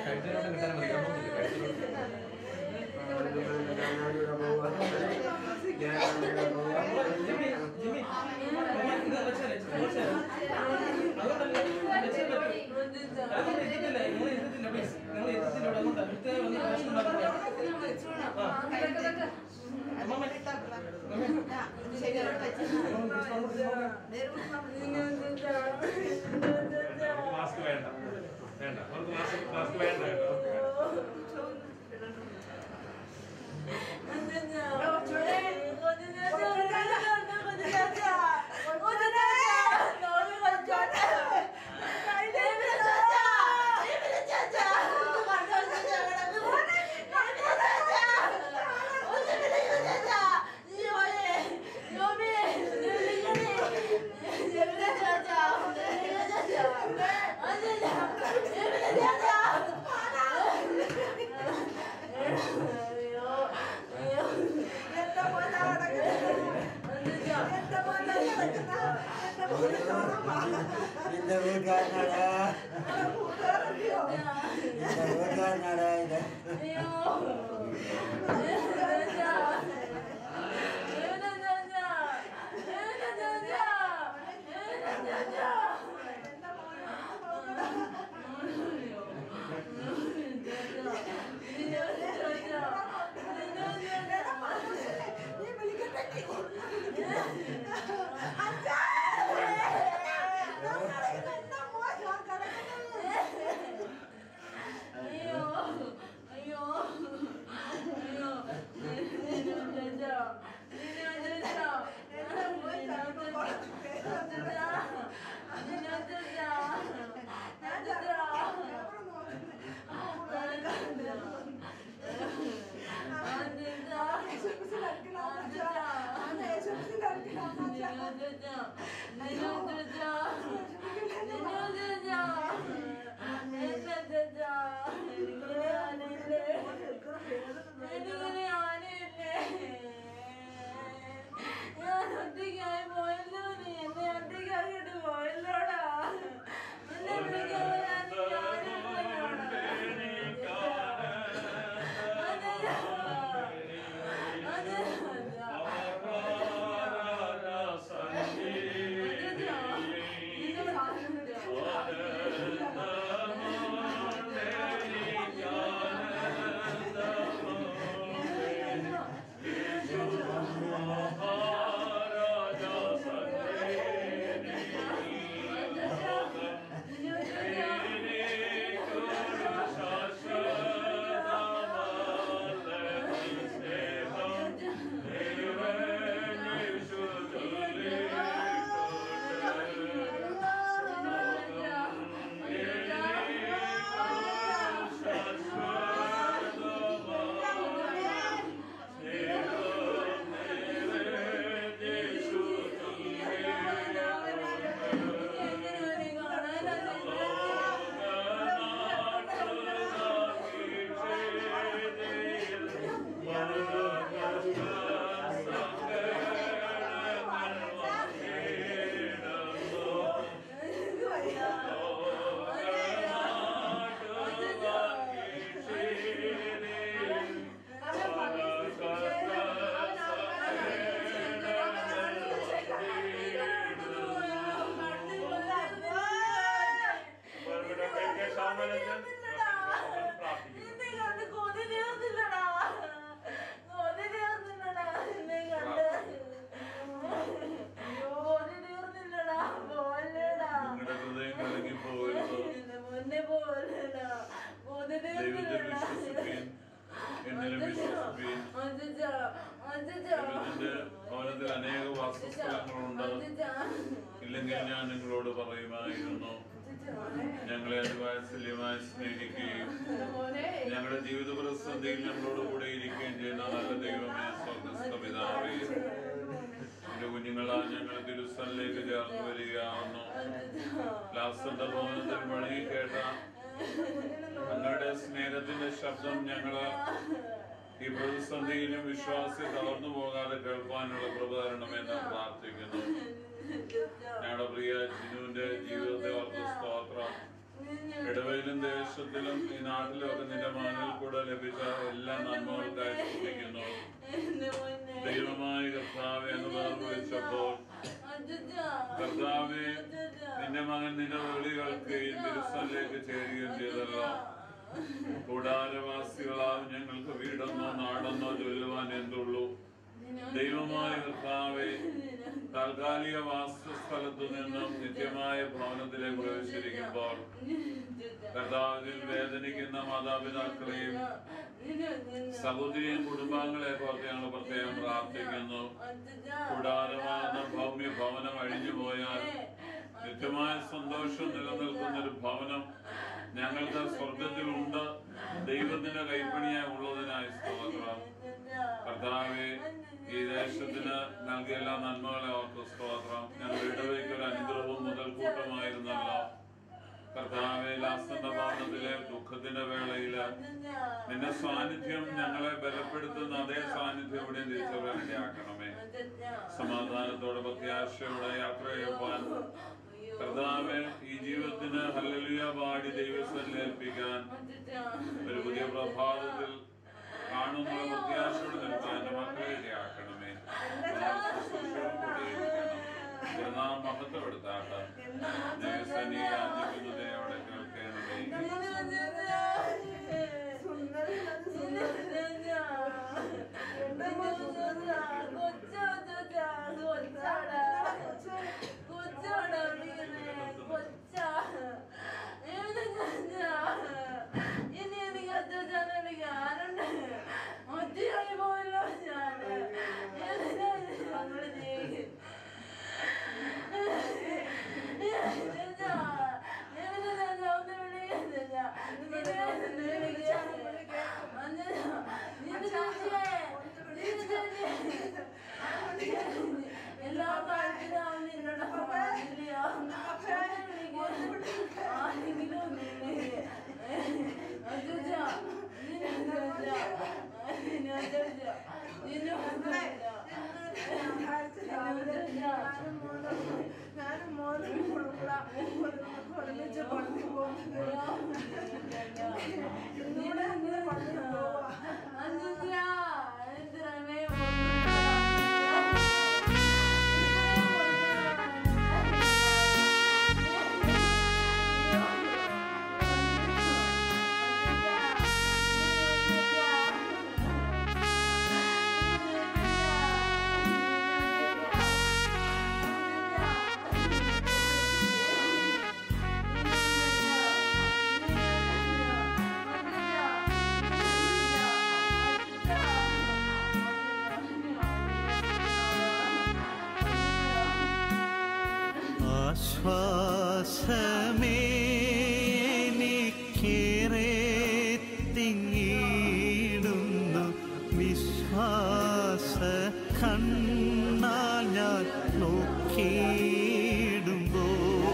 കഴുത്തിലോട്ട് കിട്ടാൻ മതി കുഴപ്പമൊന്നുമില്ല. കഴുത്തിലോട്ട് ജിമ്മി, ജിമ്മി, മോനെ ഇത് വെച്ചേരെ, വെച്ചേരെ. അതുകൊണ്ടല്ലേ, വെച്ചേരെ. അതൊന്നും ഇരുത്തില്ല, നിങ്ങൾ ഇരുത്തില്ല, please. നിങ്ങൾ ഇരുത്തില്ല, ഇവിടെ അങ്ങോട്ടാ. ഇരുത്തേ വന്ന് പ്രശ്നം ഉണ്ടാക്കണ്ട. അമ്മ, അമ്മ. അവർക്ക് മാസ്ക് വേണ്ട വേണ്ട അവർക്ക് മാസ്ക് മാസ്ക് വേണ്ട കേട്ടോ இந்த வீட்டுக்காரனாடா இந்த வீட்டுக்காரனாடா இது ഞാൻ ഒറ്റയ്ക്കായി പോയല്ലോ നീ എന്നെ ഒറ്റയ്ക്കാക്കിട്ട് പോയല്ലോടാ എന്നെ വിളിക്കാൻ വരാൻ നിന്നെ കണ്ട് കൊതി തീർന്നില്ലടാ കൊതി തീർന്നില്ലടാ നിന്നെ കണ്ട് കൊതി തീർന്നില്ലടാ പോലെടാ നിങ്ങളുടെ ഹൃദയം കലങ്ങി പോകരുത് എന്റെ മുന്നേ പോലെടാ കൊതി ദൈവത്തിൽ തീർന്നില്ലടാ വിശ്വസിപ്പീൻ എന്നിലും വിശ്വസിപ്പീൻ അഞ്ചാ അഞ്ചാ ദൈവത്തിന്റെ ഭവനത്തിൽ അനേക വാസസ്ഥലങ്ങളുണ്ട് ഇല്ലെങ്കിൽ ഞാൻ നിങ്ങളോട് പറയുമായിരുന്നു ഞങ്ങളെ അതിവാത്സല്യമായി സ്നേഹിക്കുകയും ഞങ്ങളുടെ ജീവിത പ്രതിസന്ധിയിൽ ഞങ്ങളോട് കൂടെ ഇരിക്കുകയും ചെയ്യുന്ന നല്ല ദൈവമേ സ്വർഗസ്ഥ പിതാവേ എന്റെ കുഞ്ഞുങ്ങളാ ഞങ്ങൾ തിരുസ്ഥലിലേക്ക് ചേർന്ന് വരികയാവുന്നു ലാസ്റ്റന്റെ ഭവനത്തിൽ വഴി കേട്ട അങ്ങയുടെ സ്നേഹത്തിന്റെ ശബ്ദം ഞങ്ങള് ഈ പ്രതിസന്ധിയിലും വിശ്വാസി തളർന്നു പോകാതെ കേൾക്കാനുള്ള കൃപ തരണമെന്ന് പ്രാർത്ഥിക്കുന്നു ഞങ്ങളുടെ പ്രിയ ജിനുവിന്റെ ജീവിതത്തെ ഓർത്ത് സ്തോത്രം ഇടവയിലും ദേശത്തിലും ഈ നാട്ടിലും ഒക്കെ നിന്റെ മകനിൽ കൂടെ ലഭിച്ച എല്ലാ നന്മകൾക്കായി ശ്രദ്ധിക്കുന്നു ദൈവമായ കർത്താവെ എന്ന് പേർ വിളിച്ചപ്പോൾ കർത്താവെ നിന്റെ മകൻ നിന്റെ വിളികൾക്ക് ഈ തിരുസ്ഥലിലേക്ക് ചേരുകയും ചെയ്തല്ലോ കൂടാരവാസികളാവും ഞങ്ങൾക്ക് വീടെന്നോ നാടെന്നോ ചൊല്ലുവാൻ എന്തുള്ളൂ ദൈവമായ കർത്താവെ താൽക്കാലിക വാസസ്ഥലത്തു നിന്നും നിത്യമായ ഭവനത്തിലേക്ക് പ്രവേശിച്ചിരിക്കുമ്പോൾ കർത്താവിൽ വേദനിക്കുന്ന മാതാപിതാക്കളെയും സഹോദരിയും കുടുംബാംഗങ്ങളെ ഓർത്ത് ഞങ്ങൾ പ്രത്യേകം പ്രാർത്ഥിക്കുന്നു കൂടാരമാകുന്ന ഭൗമ്യ ഭവനം അഴിഞ്ഞു പോയാൽ നിത്യമായ സന്തോഷം നിലനിൽക്കുന്ന ഒരു ഭവനം ഞങ്ങൾക്ക് സ്വർഗത്തിലുണ്ട് ദൈവത്തിന്റെ കൈപ്പണിയായി ഉള്ളതിനായി സ്തോത്രം കർത്താവെ ഈ ദേശത്തിന് നൽകിയ എല്ലാ നന്മകളെ ഓർത്ത് സ്തോത്രം ഞങ്ങളുടെ ഇടവയ്ക്ക് ഒരു അനുഗ്രഹവും മുതൽക്കൂട്ടമായിരുന്നല്ലോ കർത്താവെ ലാസ്തന്റെ ഭവനത്തിലെ ദുഃഖത്തിന്റെ വേളയില് നിന്റെ സാന്നിധ്യം ഞങ്ങളെ ബലപ്പെടുത്തുന്ന അതേ സാന്നിധ്യം ഇവിടെ തിരിച്ചറിയാൻ ഇടയാക്കണമേ സമാധാനത്തോടെ പ്രത്യാശയോടെ യാത്ര ചെയ്യുവാൻ കർത്താവെ ഈ ജീവിതത്തിന് ഹല്ലേലൂയ പാടി ദൈവസ്ഥലിൽ ഏൽപ്പിക്കാൻ ഒരു പുതിയ പ്രഭാതത്തിൽ കാണുന്ന പ്രത്യാശയോടെ നിൽക്കാൻ എന്റെ മക്കളെ ഇടയാക്കണമേ ശുശ്രൂഷയോട് കൂടിയിരിക്കണം തിരുനാം മഹത്വപ്പെടുത്താത്ത ദൈവസനി യാചിക്കുന്നത് അവിടെ കേൾക്കണമേ ഇനി എനിക്ക് അച്ഛൻ എനിക്ക് ആരുണ്ട് ഒറ്റയായി പോയല്ലോ ഞാൻ അങ്ങോട്ട് ജീവിക്കും എല്ലാ കാര്യത്തിലും നിന്നോട് ഞാനും മോനും കൂടെ ഒരുമിച്ച് പള്ളി പോകുന്നത് ഇന്നൂടെ അങ്ങനെ പള്ളി പോവാ ആശ്വാസമേനിക്കേറെ തിങ്ങിയിടുന്നു വിശ്വാസ കണ്ണാൽ ഞാൻ നോക്കിയിടുമ്പോ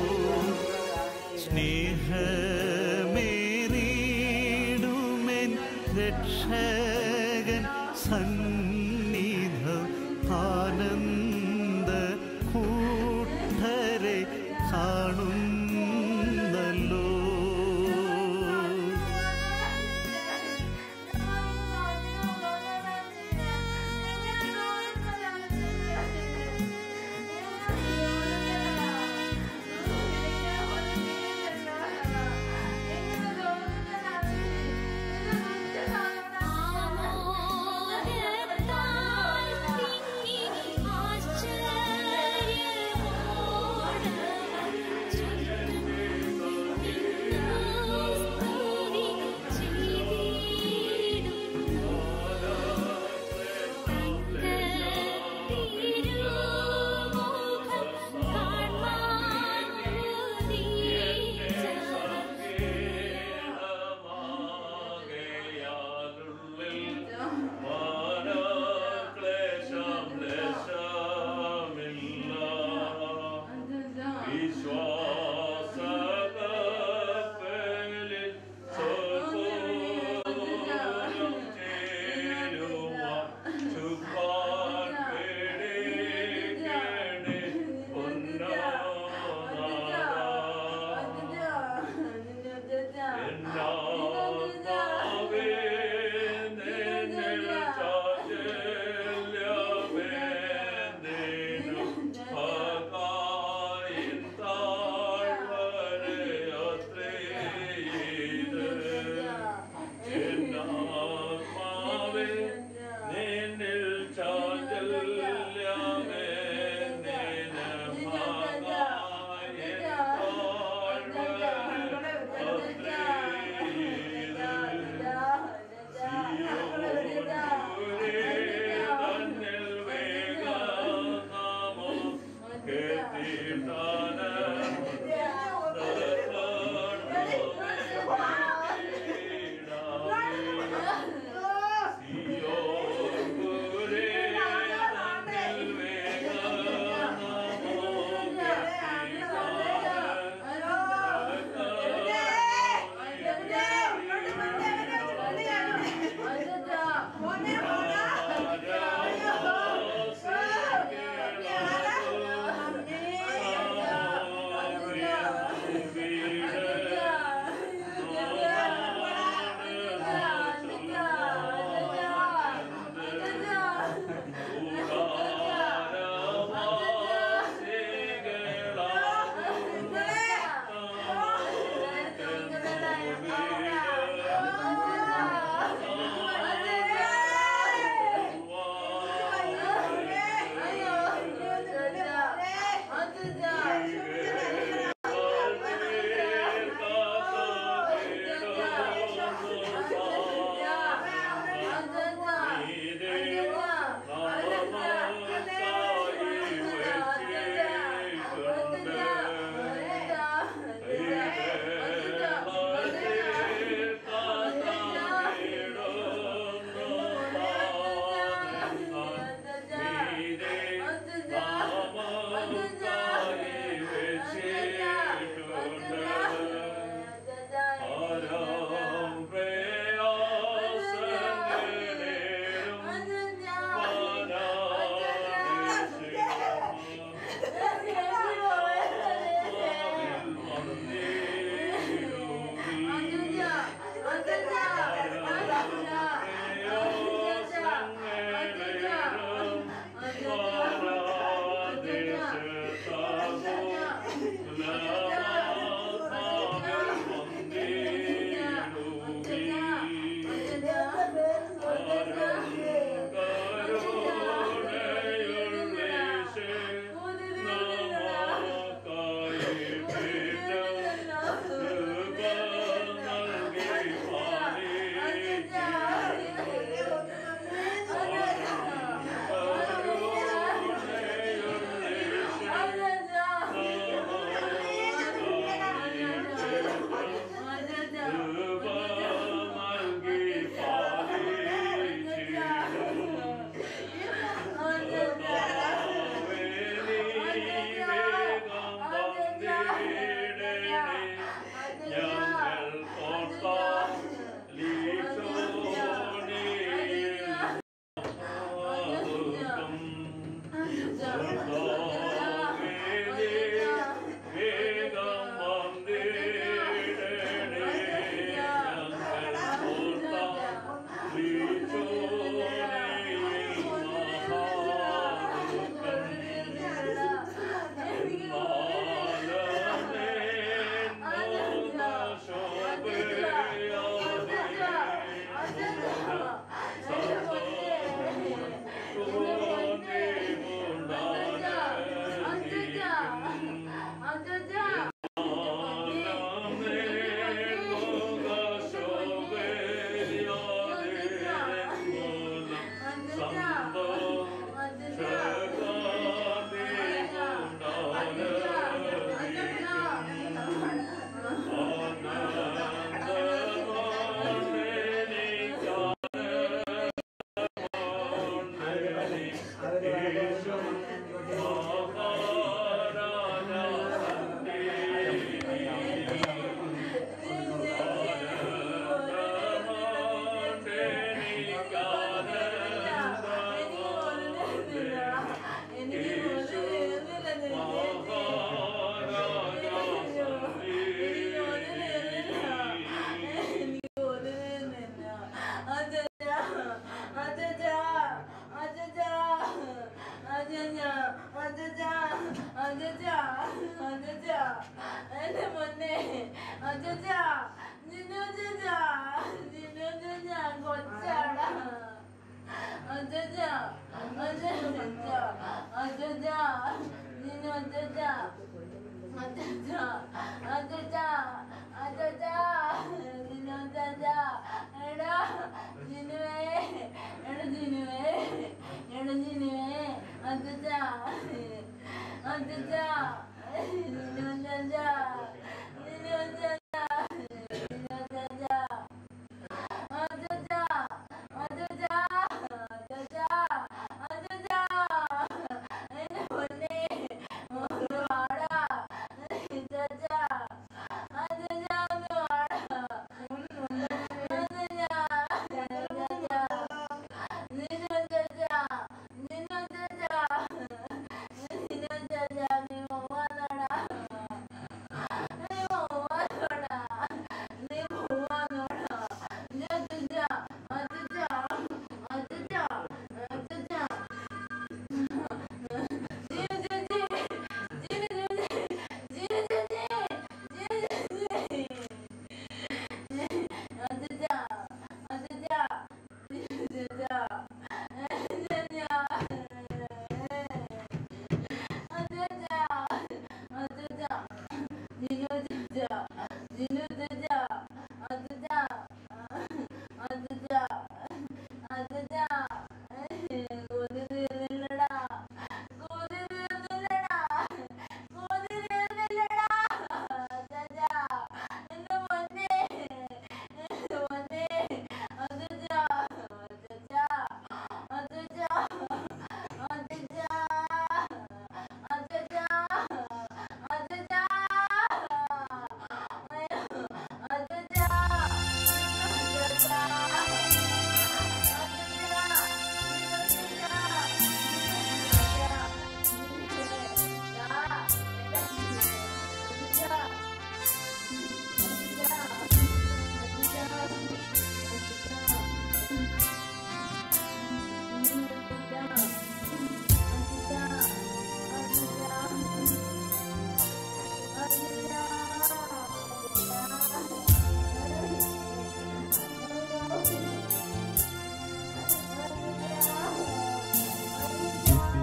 സ്നേഹമേറിയിടുമെൻ രക്ഷകൻ സന്നിധം ആനന്ദ കൂട്ടരെ കാണുന്നല്ലോ ആമോദത്താൽ തിങ്ങി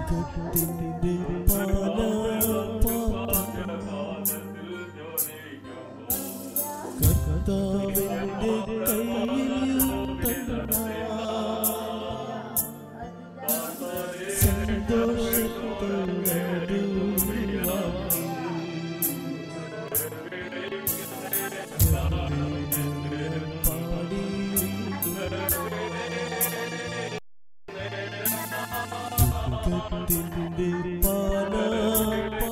സ്വർഗത്തിൻ്റെ പാലപാത്രം കർത്താവിൻ്റെ കയ്യിൽ സ്വർഗത്തിൻ്റെ പാലപാത്രം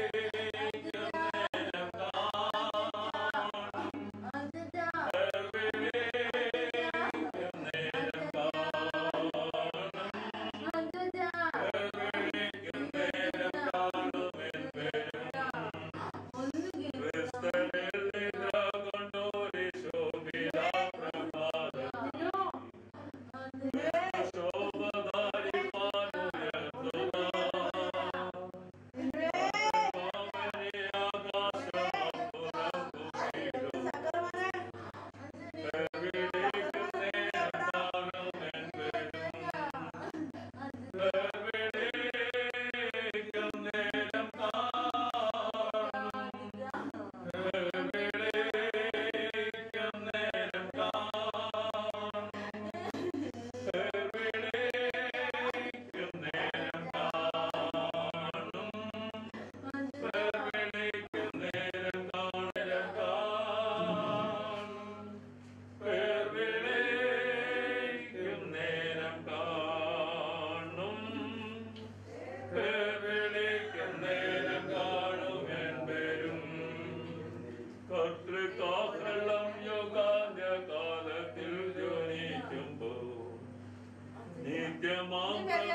കർത്തൃകാഹളം യോഗാന്ത്യകാലത്തിൽ ജ്വലിക്കുമ്പോൾ നിത്യമാം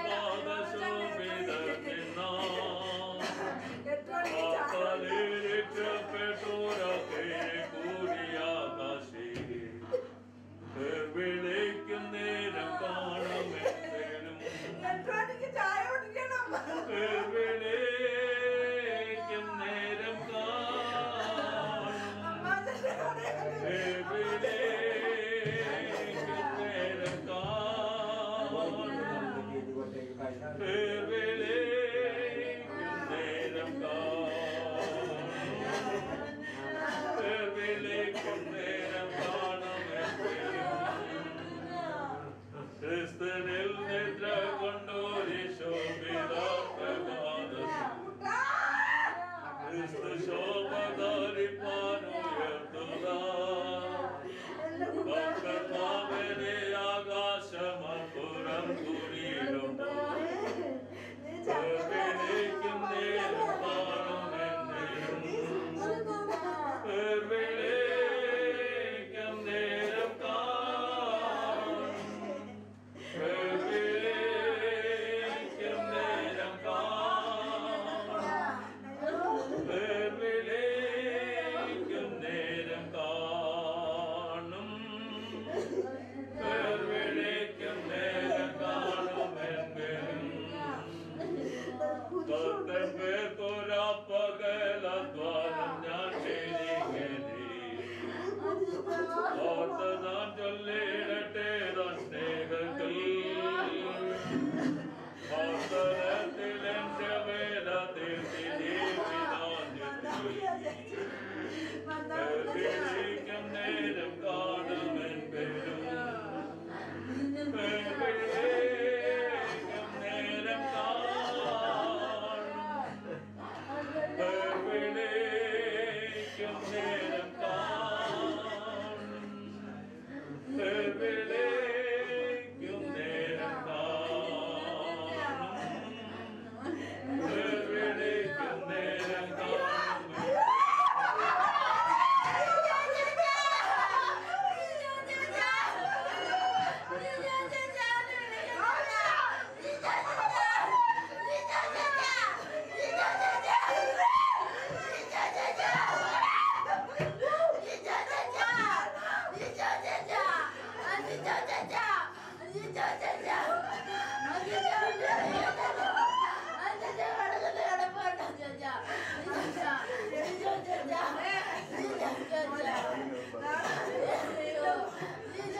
പ്രഭാതശോഭിതത്തിനാം വിളിക്കും നേരം കാണുമെങ്കിലും ഇലക്ട്രോണിക് ചായ കുടിക്കണം വിളിക്കും നേരം കാണും വിളിക്കും നേരം കാണും വിളിക്കും നേരം കാണും വിളിക്കും നേരം ക്രിസ്തനിൽ നിദ്ര കൊണ്ടോരി ശോഭിത പ്രഭാതത്തിൽ ക്രിസ്തു ശോഭധരിപ്പാനുയർത്തുക ഭക്തനാമനെ ആകാശമപ്പുറം കുറിയിടുമ്പോൾ വിളിക്കും നേരം കാണുമെന്നേരും വിളിക്കും നേരം കാണും വിളിക്കും നേരം കാണും വിളിക്കും നേരം കാണും വിളിക്കും നേരം കാണുമെങ്കിലും പകലദ്വാരം ഞാൻ ശരികരി ഓർത്തതാൻ ചൊല്ലിടട്ടെ താൻ സ്നേഹത്തിൽ ഓർത്തരത്തിലെന്റെ വേല തീർത്തി ജീവിതാന്ത്യത്തിൽ നേരം കാണുമെൻ പേരും വിളിക്കും നേരം കാണും വിളിക്കും നേരം കാണും വിളിക്കും നേരം കാണും വിളിക്കും നേരം കാണും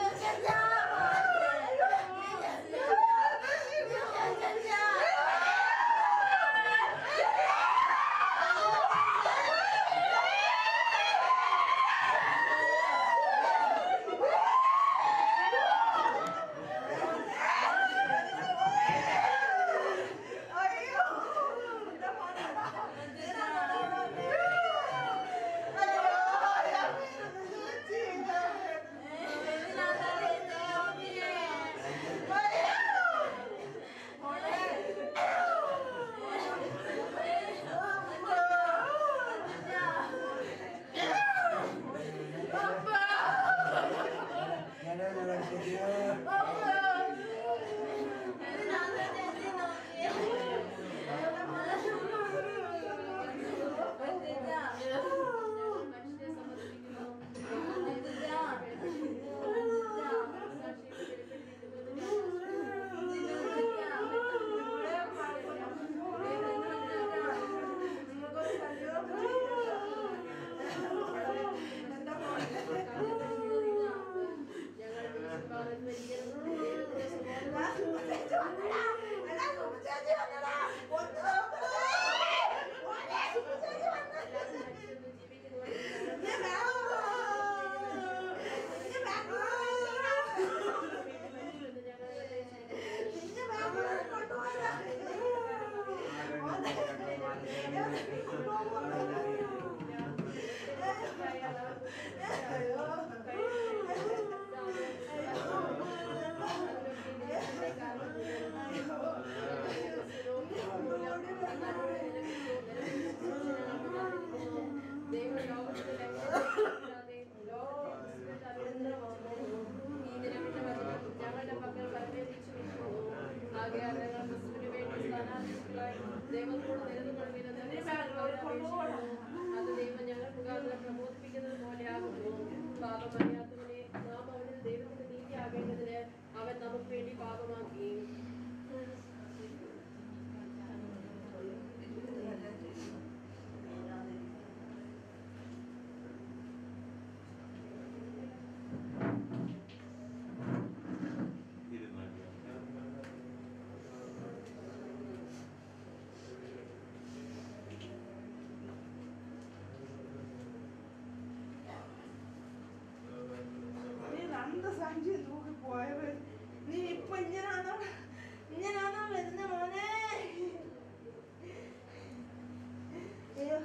Yeah. സ്മരിക്കണം ദൈവത്തിന്റെ സ്വഭാവം ദൈവത്തോട് അത് ദൈവം ഞങ്ങൾ മുഖാന്തരം പ്രബോധിപ്പിക്കുന്നത് പോലെ ആകുന്നു പാപമറിയാത്തവനെ നാം അവന് ദൈവത്തിന്റെ നീതിയാകേണ്ടതിന് അവൻ നമുക്ക് വേണ്ടി പാപമാക്കി നീ രണ്ട് സഞ്ചി തൂക്കി പോയവൻ നീ ഇപ്പൊ ഇങ്ങനാണോ ഇങ്ങനാണോ വരുന്ന മോനെ അയ്യോ.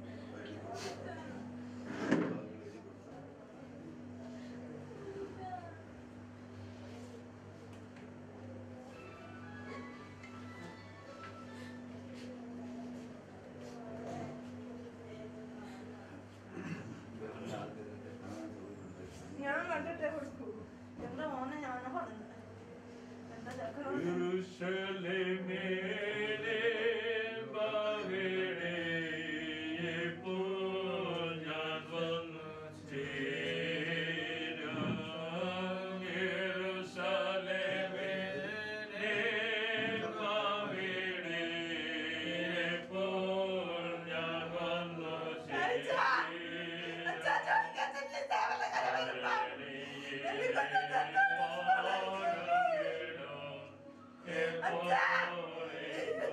ഞാൻ കണ്ടിട്ടേ കൊടുക്കൂ എന്റെ മോനെ ഞാനാ പറഞ്ഞത് എന്റെ ചക്രം യെരൂശലേമേലെ മകളേ, ഇപ്പോൾ ഞാൻ വന്നു ചേരാം. യെരൂശലേമേലെ മകളേ, ഇപ്പോൾ ഞാൻ വന്നു ചേരാം. അച്ഛാ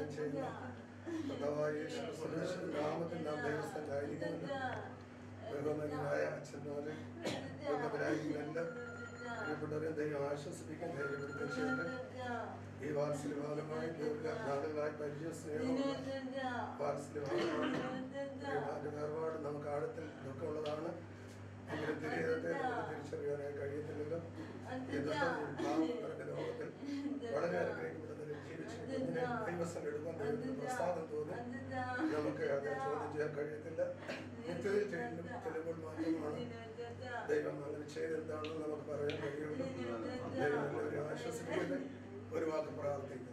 ചെയ്യുന്ന കർത്താവായ യേശു ക്രിസ്തുവിന്റെ നാമത്തിൽ നാം ദൈവസ്ഥനായിരിക്കുന്നുണ്ട് ബഹുമാനായ അച്ഛന്മാരെ ബഹുമാനായിരിക്കുന്ന പ്രിയപ്പെട്ടവരെ ദൈവം ആശ്വസിപ്പിക്കാൻ ധൈര്യപ്പെടുത്തുകയും ചെയ്യട്ടെ ഈ വാത്സല്യഭാഗമായി ദീർഘ നാളുകളായി പരിചയ സ്നേഹമുള്ള വാത്സല്യഭാഗമാണ് ദൈവത്തിന്റെ വേർപാട് നമുക്ക് ആഴത്തിൽ ദുഃഖമുള്ളതാണ് എങ്കിലും തിരിയത്തെ നമുക്ക് തിരിച്ചറിയാനായി കഴിയത്തില്ലല്ലോ എന്തുകൊണ്ട് പാവം നിറഞ്ഞ ലോകത്തിൽ വളരെ അനുഗ്രഹിക്കപ്പെടുന്നതിൽ ജീവിച്ച് കുഞ്ഞിനെ ദൈവസ്ഥ എടുക്കാൻ ദൈവത്തിന് പ്രസാദം തോന്നി നമുക്ക് അത് ചോദ്യം ചെയ്യാൻ കഴിയത്തില്ല നിത്യതയിൽ ചെയ്യുന്ന ചെല്ലുമ്പോൾ മാത്രമാണ് ദൈവം അങ്ങനെ ചെയ്തെന്താണെന്ന് നമുക്ക് പറയാൻ കഴിയുള്ളൂ ദൈവം എല്ലാവരെയും ആശ്വസിപ്പിക്കട്ടെ ഒരു വാക്ക് പ്രാർത്ഥിക്കാം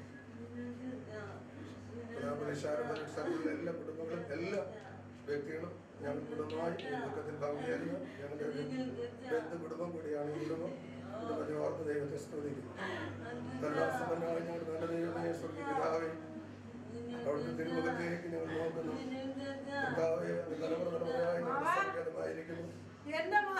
സർവ്വ എല്ലാ കുടുംബങ്ങളും എല്ലാ വ്യക്തികളും ഞങ്ങൾ കുടുംബമായി ഈ ദുഃഖത്തിൽ പങ്കുചേരുന്നു ഞങ്ങളുടെ ഒരു ബന്ധു കുടുംബം കൂടിയാണ് ഈ കുടുംബം കുടുംബത്തെ ഓർത്ത് ദൈവത്തെ സ്തുതിക്കുന്നു കരുണാസമ്പന്നമായ ഞങ്ങളുടെ നല്ല ദൈവമേ സ്വർഗീയപിതാവേ അവിടുത്തെ തിരുമുഖത്തേക്ക് ഞങ്ങൾ നോക്കുന്നു കർത്താവേ അങ്ങ് തലമുറ തലമുറയായി ഞങ്ങൾ സംഖ്യാതമായിരിക്കുന്നു എന്റെ മാ-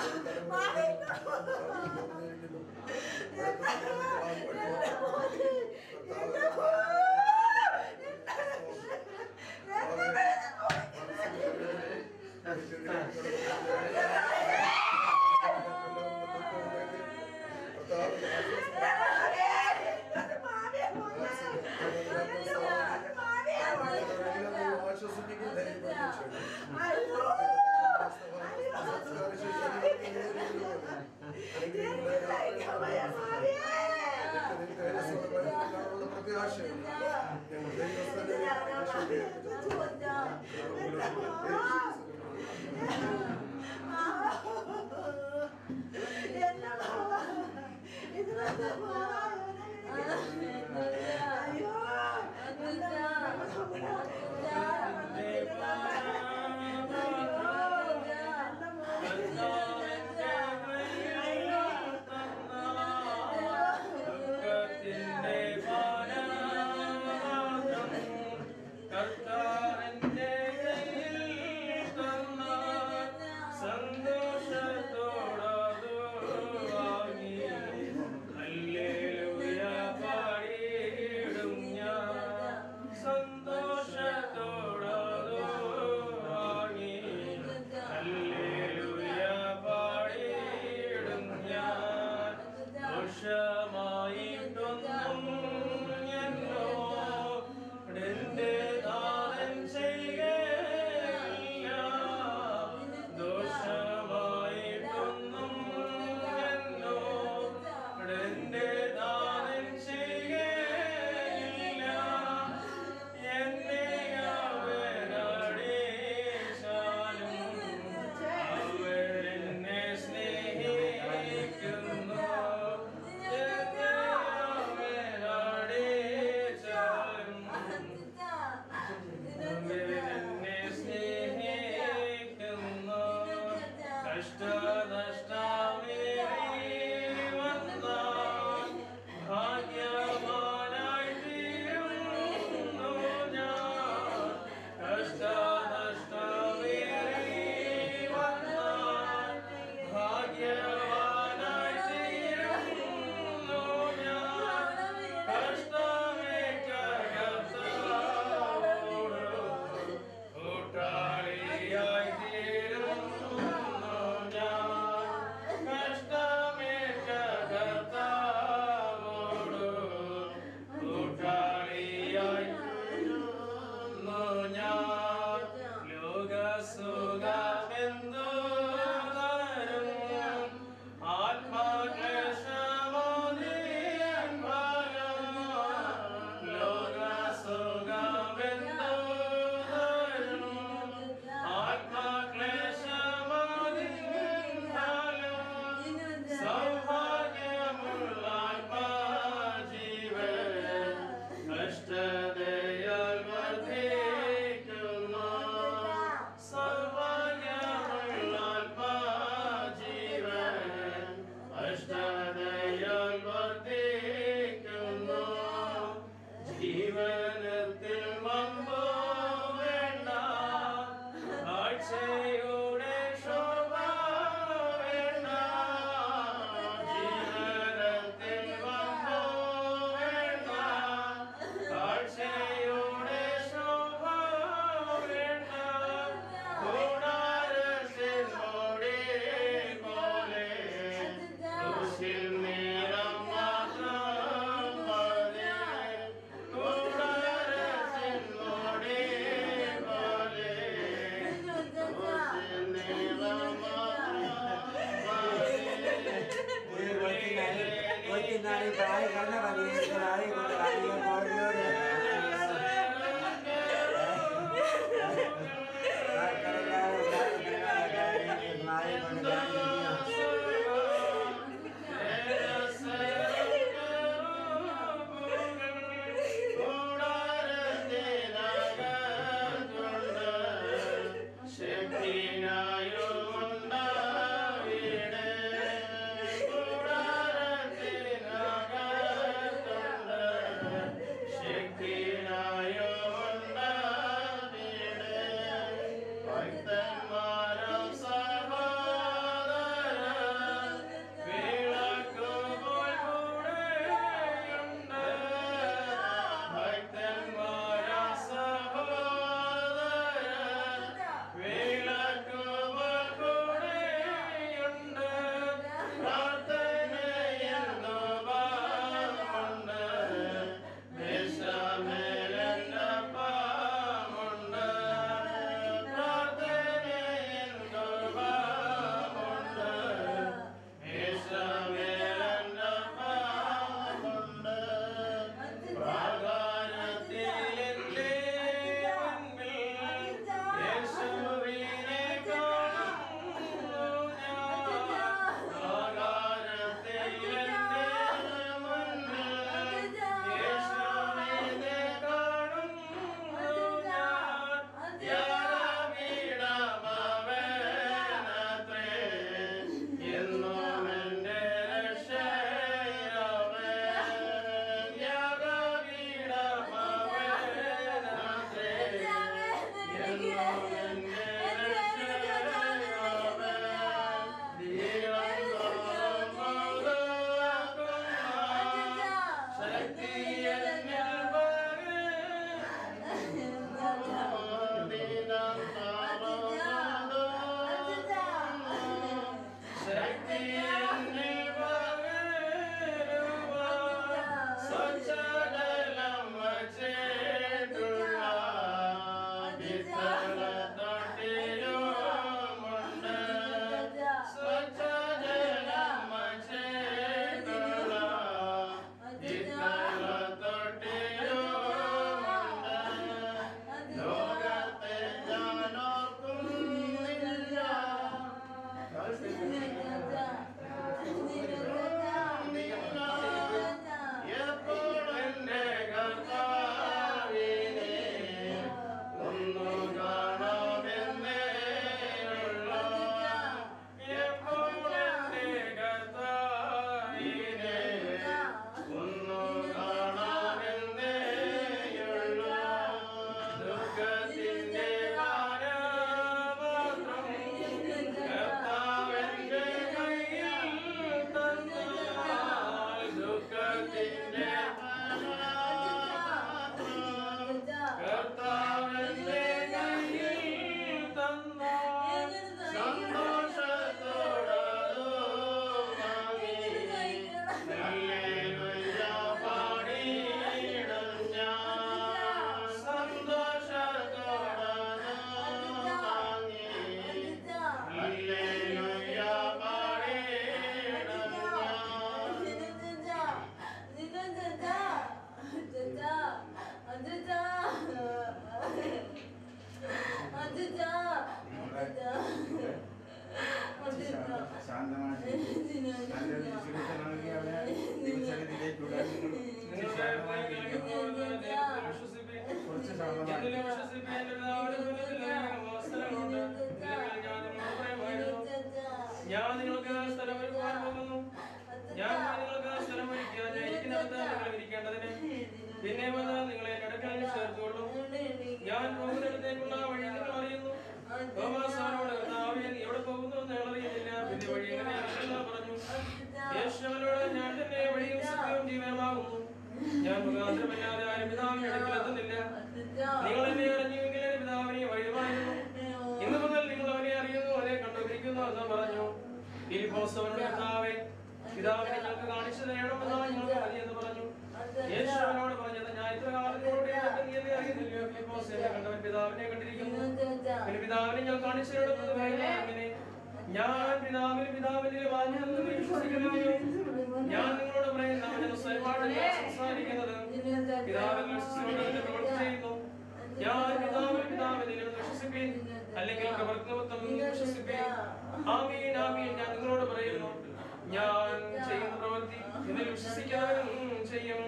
സന്തോഷത്തോടു വാങ്ങി എന്നാണ് ഈ പ്രായം കണ്ട പരിഹരിച്ചതായി കൊണ്ട് കാണിക്കാൻ പോകുന്നതോടെ മക്കളെല്ലാവരും ഉണ്ടാകുന്നതായി കൊണ്ട് കാണിക്കുന്നു ഞാൻ നിങ്ങൾക്ക് സ്ഥലം ഒരുക്കുവാൻ പോകുന്നു ഞാൻ നിങ്ങൾക്ക് സ്ഥലം ഒരുക്കാൻ ഇരിക്കുന്നിടത്ത് നിങ്ങൾ ഇരിക്കേണ്ടതിന് പിന്നെ വന്ന് നിങ്ങളെ കടക്കലിൽ ചേർത്തുകൊള്ളും ഞാൻ പോകുന്നിടത്തേക്കുള്ള വഴി നിങ്ങൾ അറിയുന്നു തോമാസാനോട് കർത്താവേ, നീ എവിടെ പോകുന്നു എന്ന് ഞങ്ങൾ അറിയുന്നില്ല പിന്നെ വഴി എങ്ങനെയാണെന്ന് പറഞ്ഞു യേശുവിനോട് ഞാൻ തന്നെ വഴിയും സത്യവും ജീവനമാകുന്നു ഞാൻ മുഖാന്തരമില്ലാതെ ആരും പിതാവിന്റെ അടുക്കൽ എത്തുന്നില്ല നിങ്ങൾ എന്നെ അറിഞ്ഞുവെങ്കിൽ എന്റെ പിതാവിനെ വഴിയുമായിരുന്നു ഇന്നു മുതൽ നിങ്ങൾ അവനെ അറിയുന്നു അവനെ കണ്ടുപിടിക്കുന്നു എന്ന് പറഞ്ഞു ഫിലിപ്പോസ് അവനോട് കർത്താവേ പിതാവിനെ ഞങ്ങൾക്ക് കാണിച്ചു തരണമെന്നാണ് ഞങ്ങൾക്ക് മതിയെന്ന് പറഞ്ഞു യേശു അവനോട് പറഞ്ഞത് ഞാൻ ഇത്ര കാലത്തോടെ നീ എന്നെ അറിയുന്നില്ലയോ ഫിലിപ്പോസ് എന്നെ കണ്ടവൻ പിതാവിനെ കണ്ടിരിക്കുന്നു പിന്നെ പിതാവിനെ ഞാൻ കാണിച്ചു തരണമെന്ന് പറയുന്നത് അങ്ങനെ ഞാൻ പിതാവിന് പിതാവിനെ വാങ്ങിയെന്ന് വിശ്വസിക്കുന്നില്ലയോ ഞാൻ നിങ്ങളോട് പറയുന്ന അവൻ ഞാൻ സംസാരിക്കുന്നത് പിതാവിൽ വിശ്വസിക്കുന്നതിന്റെ പ്രവൃത്തി ചെയ്യുന്നു ഞാൻ പിതാവിൽ പിതാവിനിലും വിശ്വസിപ്പീൻ അല്ലെങ്കിൽ പ്രവർത്തനത്വം വിശ്വസിപ്പീൻ ആമീൻ ആമീൻ ഞാൻ നിങ്ങളോട് പറയുന്നു ഞാൻ ചെയ്യുന്ന പ്രവൃത്തി ഇതിൽ വിശ്വസിക്കാനും ചെയ്യും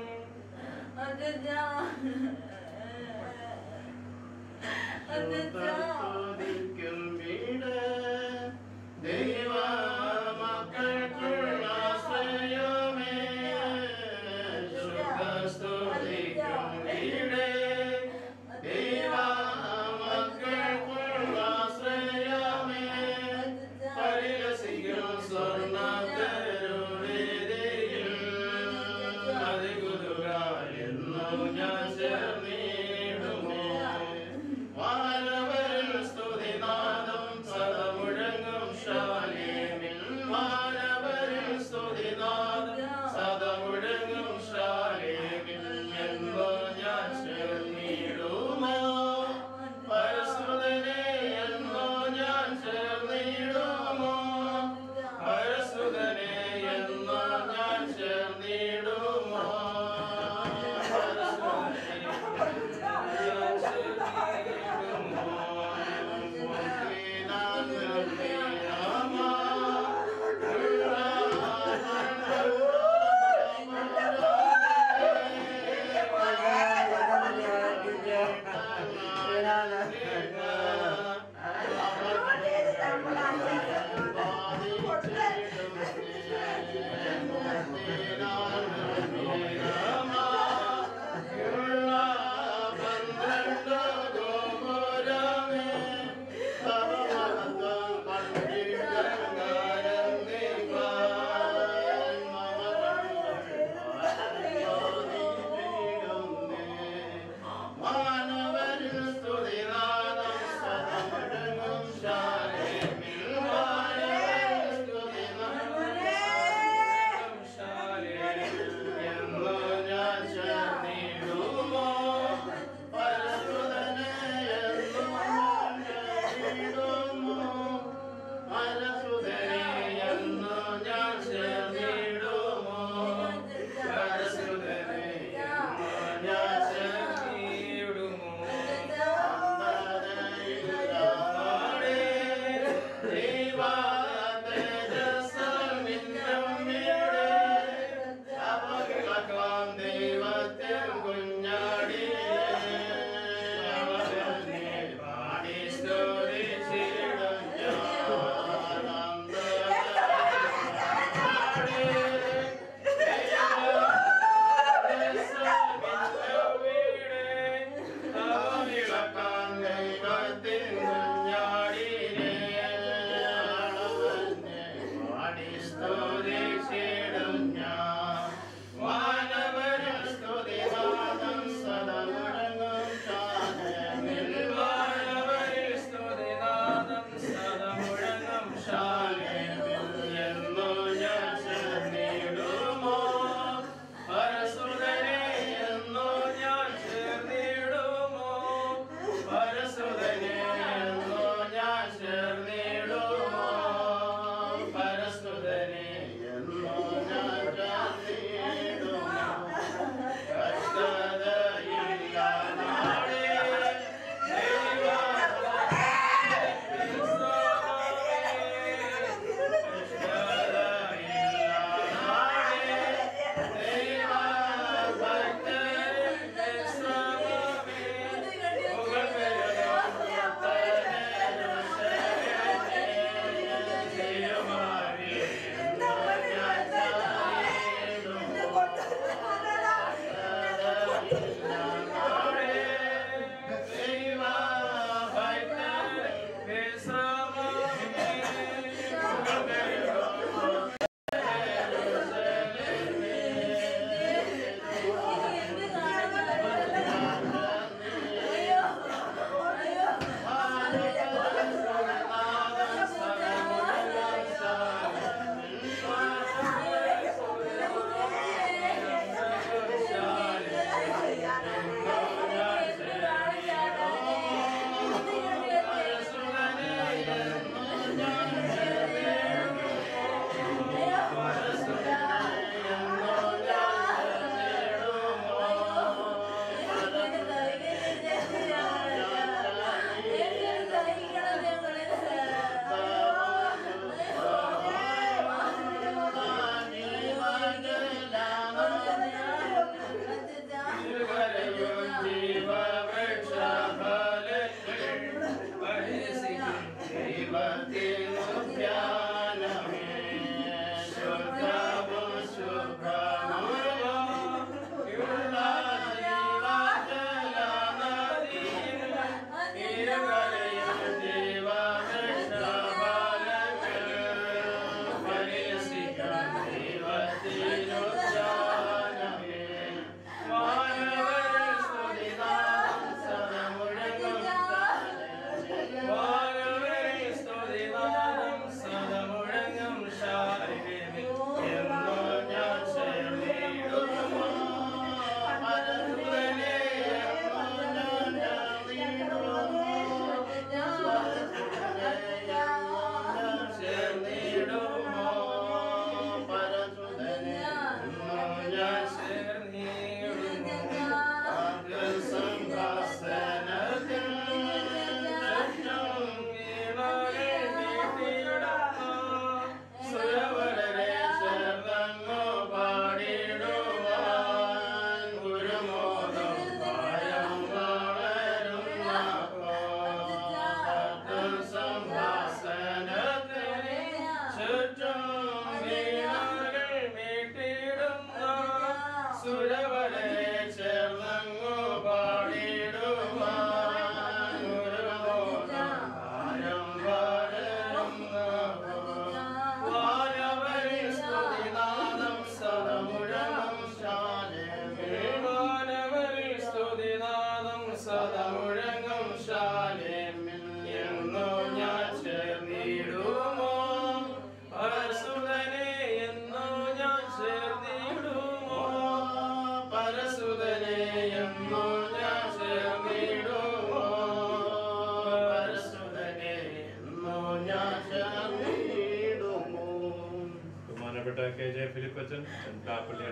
Yeah.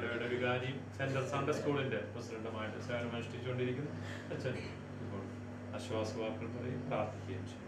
ഇടവേള വികാരിയും സെൻട്രൽ സൺഡേ സ്കൂളിന്റെ പ്രസിഡന്റുമായിട്ട് സേവനം അനുഷ്ഠിച്ചുകൊണ്ടിരിക്കുന്നു അച്ഛൻ ഇപ്പോൾ ആശ്വാസവാക്കുകൾ പറയും പ്രാർത്ഥിക്കുകയും ചെയ്യും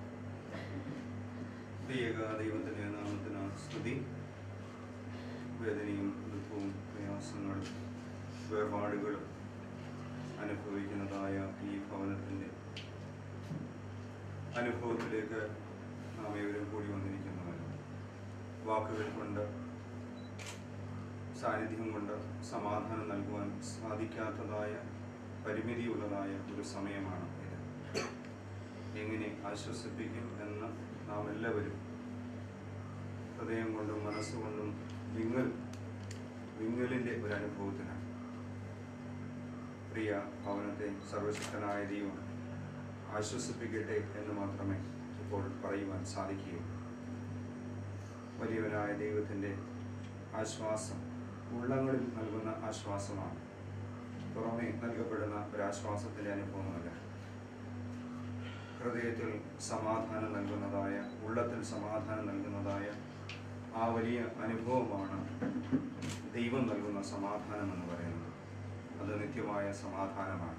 പ്രിയക ദൈവത്തിൻ്റെ നാമത്തിന് സ്തുതി വേദനയും ദുഃഖവും പ്രയാസങ്ങളും വേർപാടുകളും അനുഭവിക്കുന്നതായ ഈ ഭവനത്തിൻ്റെ അനുഭവത്തിലേക്ക് നാം ഏവരും കൂടി വന്നിരിക്കുന്നവരും വാക്കുകൾ കൊണ്ട് സാന്നിധ്യം കൊണ്ട് സമാധാനം നൽകുവാൻ സാധിക്കാത്തതായ പരിമിതിയുള്ളതായ ഒരു സമയമാണ് ഇത് എങ്ങനെ ആശ്വസിപ്പിക്കും എന്ന് നാം എല്ലാവരും ഹൃദയം കൊണ്ടും മനസ്സുകൊണ്ടും വിങ്ങൽ വിങ്ങലിൻ്റെ ഒരു അനുഭവത്തിലാണ് പ്രിയ ഭവനത്തെ സർവശക്തനായ ദൈവം ആശ്വസിപ്പിക്കട്ടെ എന്ന് മാത്രമേ ഇപ്പോൾ പറയുവാൻ സാധിക്കുകയുള്ളൂ വലിയവനായ ദൈവത്തിൻ്റെ ആശ്വാസം ഉള്ളങ്ങളിൽ നൽകുന്ന ആശ്വാസമാണ് പുറമേ നൽകപ്പെടുന്ന ഒരാശ്വാസത്തിൻ്റെ അനുഭവമല്ല ഹൃദയത്തിൽ സമാധാനം നൽകുന്നതായ ഉള്ളത്തിൽ സമാധാനം നൽകുന്നതായ ആ വലിയ അനുഭവമാണ് ദൈവം നൽകുന്ന സമാധാനം എന്ന് പറയുന്നത് അത് നിത്യമായ സമാധാനമാണ്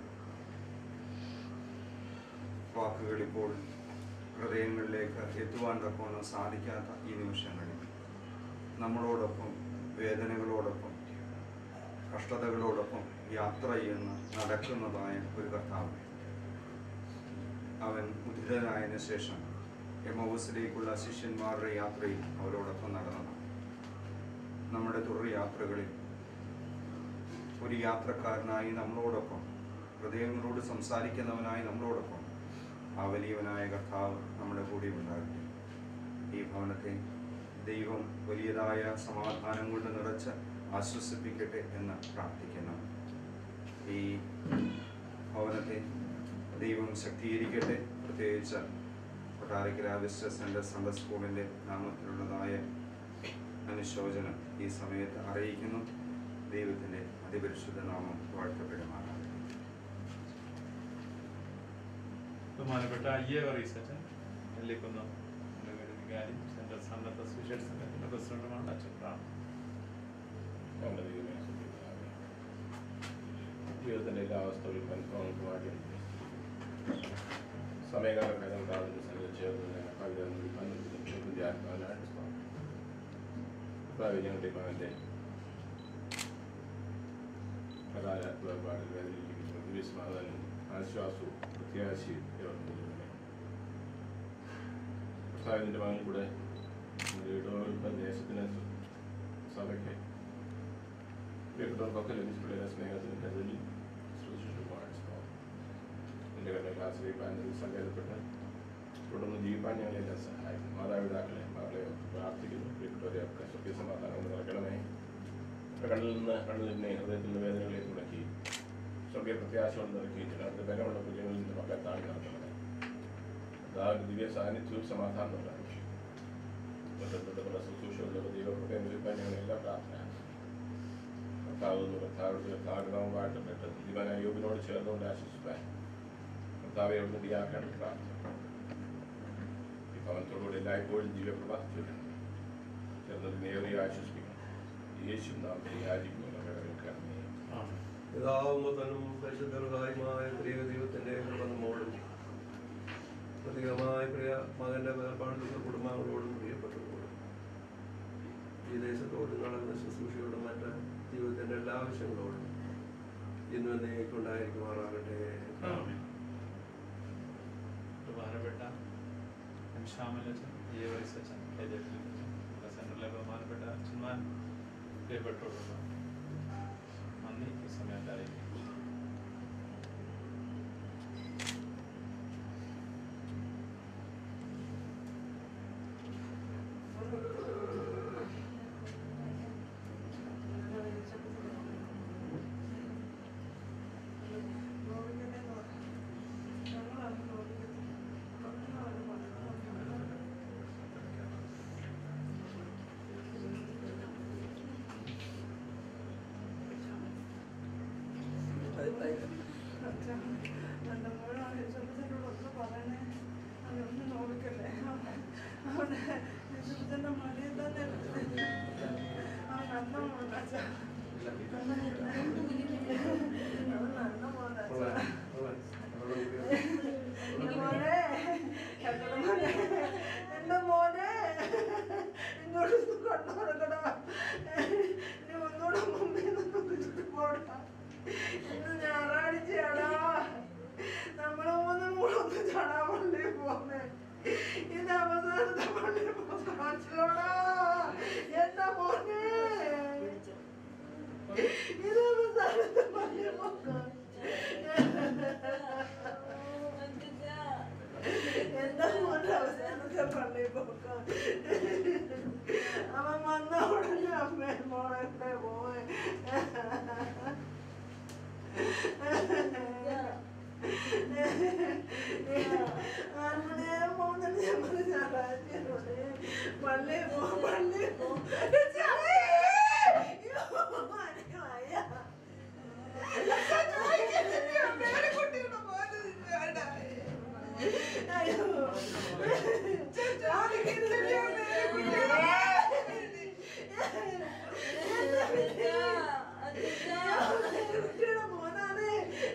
വാക്കുകൾ ഇപ്പോൾ ഹൃദയങ്ങളിലേക്ക് എത്തുവാൻ തക്കവണ്ണം സാധിക്കാത്ത ഈ നിമിഷങ്ങളിൽ നമ്മളോടൊപ്പം വേദനകളോടൊപ്പം കഷ്ടതകളോടൊപ്പം യാത്ര ചെയ്യുന്ന നടക്കുന്നതായ ഒരു കർത്താവ് അവൻ ഉദ്ധിതനായതിനു ശേഷം എമോസിലേക്കുള്ള ശിഷ്യന്മാരുടെ യാത്രയിൽ അവരോടൊപ്പം നടന്നതാണ് നമ്മുടെ തുടർ യാത്രകളിൽ ഒരു യാത്രക്കാരനായി നമ്മളോടൊപ്പം ഹൃദയങ്ങളോട് സംസാരിക്കുന്നവനായി നമ്മളോടൊപ്പം ആ വലിയവനായ കർത്താവ് നമ്മുടെ കൂടെ ഉണ്ടാകട്ടെ ഈ ഭവനത്തെ ദൈവം വലിയതായ സമാധാനം കൊണ്ട് നിറച്ച് ആശ്വസിപ്പിക്കട്ടെ എന്ന് പ്രാർത്ഥിക്കുന്നു ഈ ഭവനത്തെ ദൈവം ശക്തീകരിക്കട്ടെ പ്രത്യേകിച്ച് കൊട്ടാരക്കര വിസ്റ്റർ സെൻറ്റർ സൺഡേ സ്കൂളിൻ്റെ നാമത്തിലുള്ളതായ അനുശോചനം ഈ സമയത്ത് അറിയിക്കുന്നു ദൈവത്തിൻ്റെ അതിപരിശുദ്ധ നാമം വാഴ്ത്തപ്പെടുമാറാണ് ബഹുമാനപ്പെട്ട അയ്യ റീസച്ചൻ നെല്ലിക്കുന്ന വികാരി സെൻട്രൽ സന്നദ്ധ സുവിശേഷ സംഘത്തിന്റെ പ്രസിഡന്റുമാണ് അച്ഛൻ പ്രാർത്ഥന ഞങ്ങളുടെ ദൈവമേ, സ്തുതിക്കണമേ. ജീവിതത്തിന്റെ എല്ലാ അവസ്ഥകളിലും അനുഭവങ്ങൾക്കുമായിട്ട് സമയകാലഭേദം കാതിന് സഞ്ചരിച്ചേർന്ന് കവിത ആത്മാവിനായിട്ട് പ്രാവി ഞങ്ങളുടെ മകന്റെ പ്രകാരാത്മപാടിൽ വേദനിപ്പിക്കുന്നു ദിവസമാകാനും ആശ്വാസവും പ്രത്യാശയും ഇവർക്കുണ്ട് കർത്താവിൻ്റെ മകൻ കൂടെ ഇടവരുടെ ദേശത്തിന് സഭയ്ക്ക് പ്രിയപ്പെട്ടവർക്കൊക്കെ ലഭിച്ചിട്ടുള്ള സ്നേഹത്തിന് കരുതലിൽ ശ്രദ്ധിച്ചിട്ടുമാണ് എൻ്റെ കണ്ണിൽ ആശ്രയിപ്പാൻ സങ്കേതപ്പെട്ട് തുടർന്ന് ജീവിപ്പാൻ ഞങ്ങളെല്ലാം സഹായിക്കും മാതാപിതാക്കളെ മകളെ പ്രാർത്ഥിക്കുന്നു പ്രിയപ്പെട്ടവരെ ഒക്കെ സത്യസമാധാനം നിറയ്ക്കണമേ അവരുടെ കണ്ണിൽ നിന്ന് കണ്ണിൽ നിന്ന് ഹൃദയത്തിൽ നിന്ന് വേദനകളെ തുടക്കി സ്വർഗീയ പ്രത്യാശകൾ നിറക്കി ചിലർക്ക് ബലമുള്ള കുഞ്ഞുങ്ങളിൽ നിന്ന് മക്കളെ താഴെ നടത്തണമേ അതാത് ദിവ്യ സാന്നിധ്യവും സമാധാനം ഉണ്ടാകും ബന്ധപ്പെട്ട ശുശ്രൂഷകളുടെ ദൈവകൃപയും ലഭിക്കാൻ ഞങ്ങളെല്ലാം പ്രാർത്ഥന കർത്താവ് കർത്താവിന്റെ കർത്താവിനാവും വാഴ്ത്തപ്പെട്ട് ദിവന യോബിനോട് ചേർന്നുകൊണ്ട് ആശ്വസിപ്പാൻ കർത്താവെ അവിടുന്ന് ഡിയാക്കാൻ പ്രാർത്ഥന ഈ ഭവനത്തോടുകൂടി എല്ലായ്പ്പോഴും ദിവ്യപ്രഭ ചൊല്ലണം ചേർന്നത് നേരെ ആശ്വസിപ്പിക്കണം യേശു നാം യാചിക്കുന്നു കേൾക്കണമേ പിതാവും പുത്രനും പരിശുദ്ധർഹായുമായ പ്രിയ ദൈവത്തിന്റെ കൃപ നമ്മോടും പ്രത്യേകമായ പ്രിയ മകന്റെ വേർപാടുള്ള കുടുംബങ്ങളോടും പ്രിയപ്പെട്ടവരോടും ഈ ദേശത്തോടും നടന്ന ശുശ്രൂഷയോടും മറ്റ് ജീവിതത്തിന്റെ എല്ലാ ആവശ്യങ്ങളോടും ഇന്നും എന്നേക്കുണ്ടായിരിക്കുമാറാകട്ടെ ബഹുമാനപ്പെട്ട എം ശ്യാമലച്ചൻ എ വൈസ് അച്ഛൻ എ ജെ സെൻറ്ററിലെ ബഹുമാനപ്പെട്ട അച്ഛന്മാർ പ്രിയപ്പെട്ടവരുള്ള നന്ദി ഈ സമയത്ത് അറിയിക്കുന്നു എൻ്റെ മോളാണ് യേശുദനോടൊന്ന് പറയണേ അതൊന്നും നോക്കല്ലേ അവിടെ യേശുദന്റെ മടിയിൽ തന്നെ അവൻ അന്ന മോളാച്ച കൊള്ളാം, കൊള്ളാം. അവിടെ നോക്കിയോ? എന്റെ മോനെ എന്റെ മോനെ എന്റെ മോനെ എന്നോട് കണ്ണുറക്കടാ ഇനി ഒന്നുകൂടെ മുമ്പിൽ നിന്ന് വിളിച്ചിട്ട് പോടാ ഇന്ന് ഞായറാഴ്ചയാടാ നമ്മള് മൂന്നും കൂടെ ഒന്ന് ചടാൻ പള്ളി പോന്നെ ഇത് അവസാനത്തെ പള്ളി പോകാച്ചിലോടാ എന്റെ മോനെ ഇത് അവസാനത്തെ പള്ളി പോകാൻ എന്താ മോനെ അവസാനത്തെ പള്ളി പോക്കാൻ അവൻ വന്ന ഉടനെ അമ്മേ മോളെ പോയെ ആൺമണിയെ പോകുന്നില്ല ഞാൻ പറഞ്ഞു ഞായറാഴ്ചയോട് പള്ളി പോ പള്ളി പോ കുട്ടിയുടെ പോലെ അയ്യോ കുട്ടിയുടെ മോനാണ്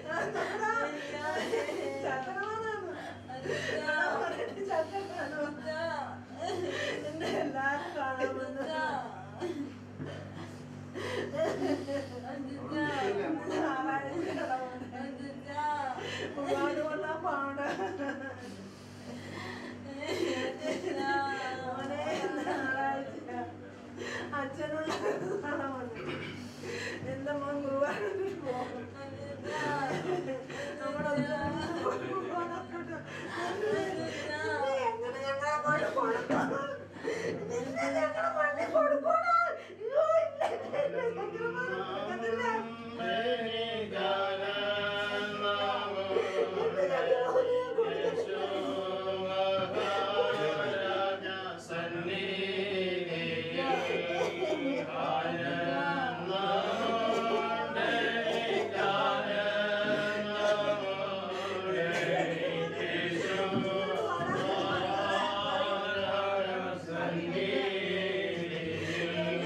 എന്നെ എല്ലാരും കാണാമെന്ന് ഒരുപാട് കൊള്ളാൻ പാട മോനെ ഞായറാഴ്ച അച്ഛനുള്ള കാണാൻ വന്നു എന്റെ മോൻ ഗുരുവായൂരിൽ പോകും നമ്മുടെ എങ്ങനെ ഞങ്ങളെ കൊണ്ട് കൊടുക്കണം നിന്നെ ഞങ്ങളെ പള്ളി കൊടുക്കണം അയ്യോ ഇല്ല ഇല്ല ഇല്ല ഞങ്ങളെ സന്നിധി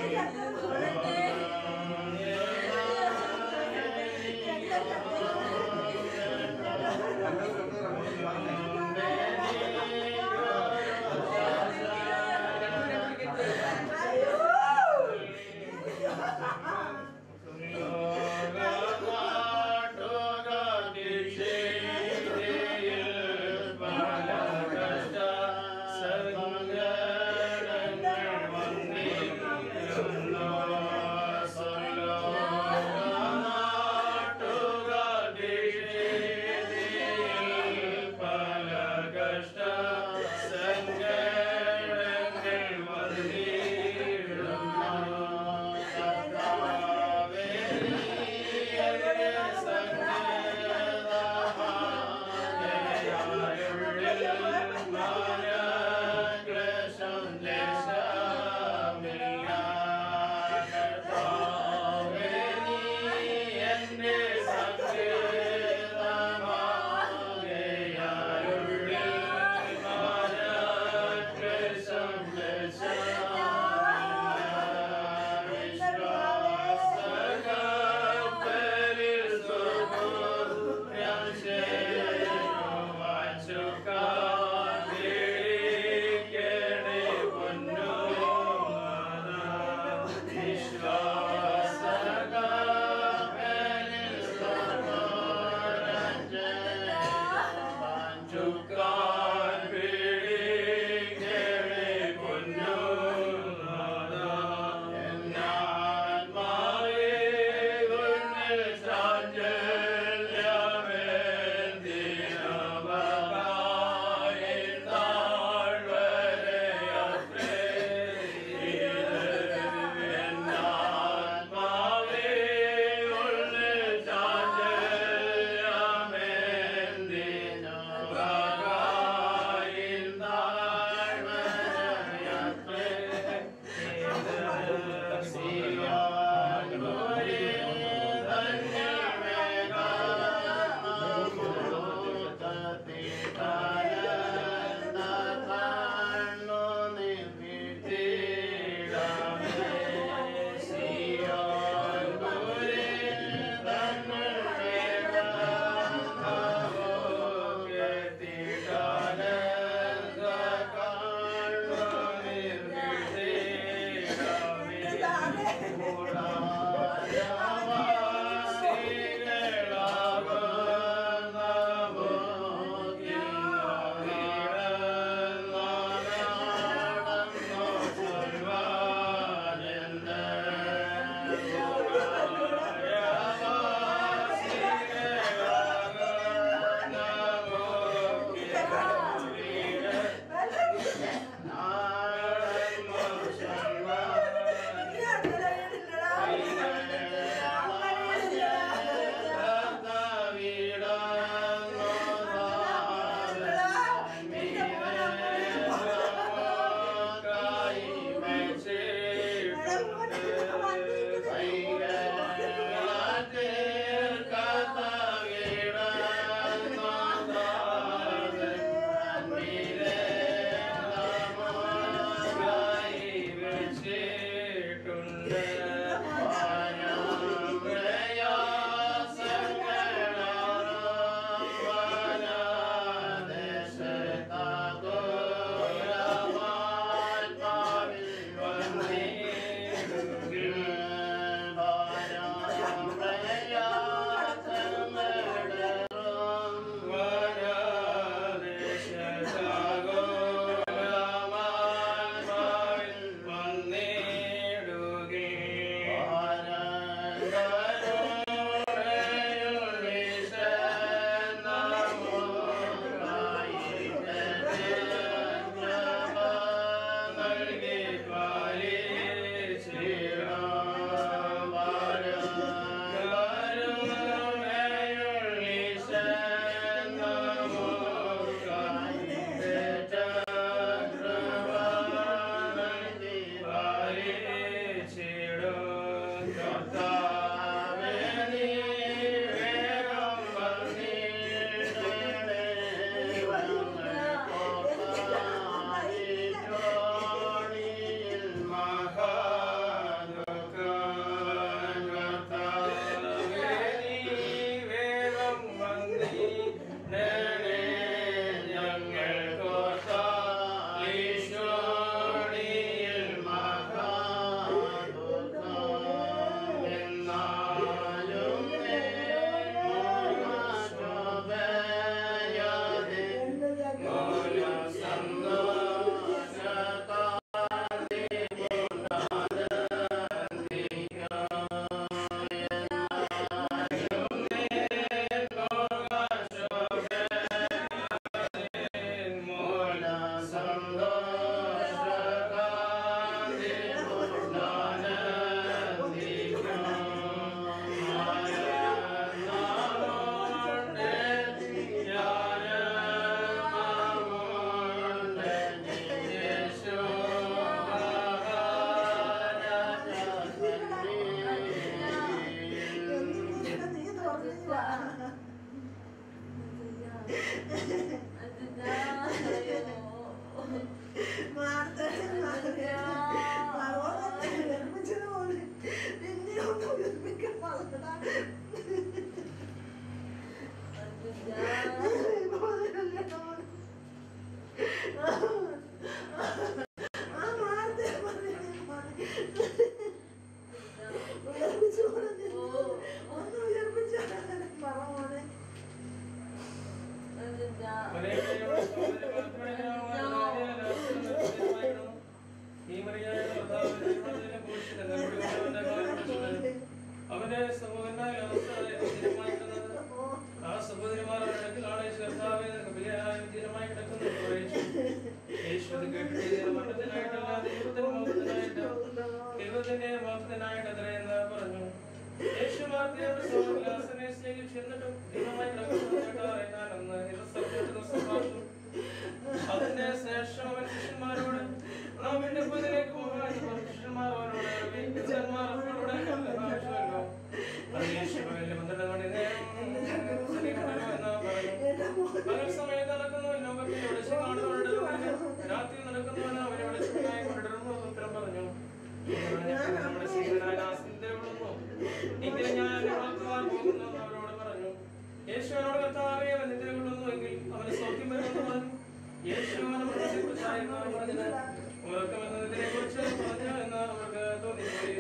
ഉണ്ടായ അവസ്ഥ വിജയമായി കിടന്നത് ആ സഹോദരിമാർ അവരുടെ അടുക്കൽ ആളയച്ച് കർത്താവേ നിനക്ക് ബലിയായ വിജയമായി കിടക്കുന്നു എന്ന് അറിയിച്ചു. യേശു അത് കേട്ടിട്ട് ഇത് മരണത്തിനായിട്ടല്ല ദൈവത്തിന്റെ മൗനത്തിനായിട്ട് ദൈവത്തിന്റെ മൗനത്തിനായിട്ട് അത്രേ എന്ന് പറഞ്ഞു യേശു മാർത്തിയുടെ സോമവിലാസനെ സ്നേഹിച്ചു എന്നിട്ടും ദൈവമായി കിടക്കുന്നു കേട്ടാറേ ഞാനെന്ന് ഇരുസഭയുടെ ദിവസം പാർത്തു. അതിന്റെ ശേഷം അവൻ ശിഷ്യന്മാരോട് നാം എന്റെ പുതിലേക്ക് പോകാൻ ശിഷ്യന്മാർ അവനോട് വിദ്വാൻമാർ അവനോട് ആവശ്യമല്ലോ അത് യേശു പകലിൽ പന്ത്രണ്ട് മണി നേരം സമീപമല്ലോ എന്ന് പറഞ്ഞു പകൽ സമയത്ത് നടക്കുന്നു ലോകത്തിൽ വിളിച്ചു കാണുന്നവരുടെ രാത്രി നടക്കുന്നവന് അവനെ വിളിച്ചുണ്ടായി കൊണ്ടിരുന്നു ഉത്തരം പറഞ്ഞു നമ്മുടെ ശീലനായ നാസിന്റെ വിളുന്നു എങ്കിലും ഞാൻ എന്നെ വളർത്തുവാൻ പോകുന്നു എന്ന് അവരോട് പറഞ്ഞു യേശു അവനോട് കർത്താവേ അവൻ നിദ്ര കൊള്ളുന്നുവെങ്കിൽ അവന് സൗഖ്യം വരുമെന്ന് പറഞ്ഞു യേശു അവനെ കുറിച്ചായിരുന്നു പറഞ്ഞത് ഉറക്കമെന്നതിനെ കുറിച്ച് പറഞ്ഞു എന്ന് അവർക്ക് തോന്നിപ്പോയി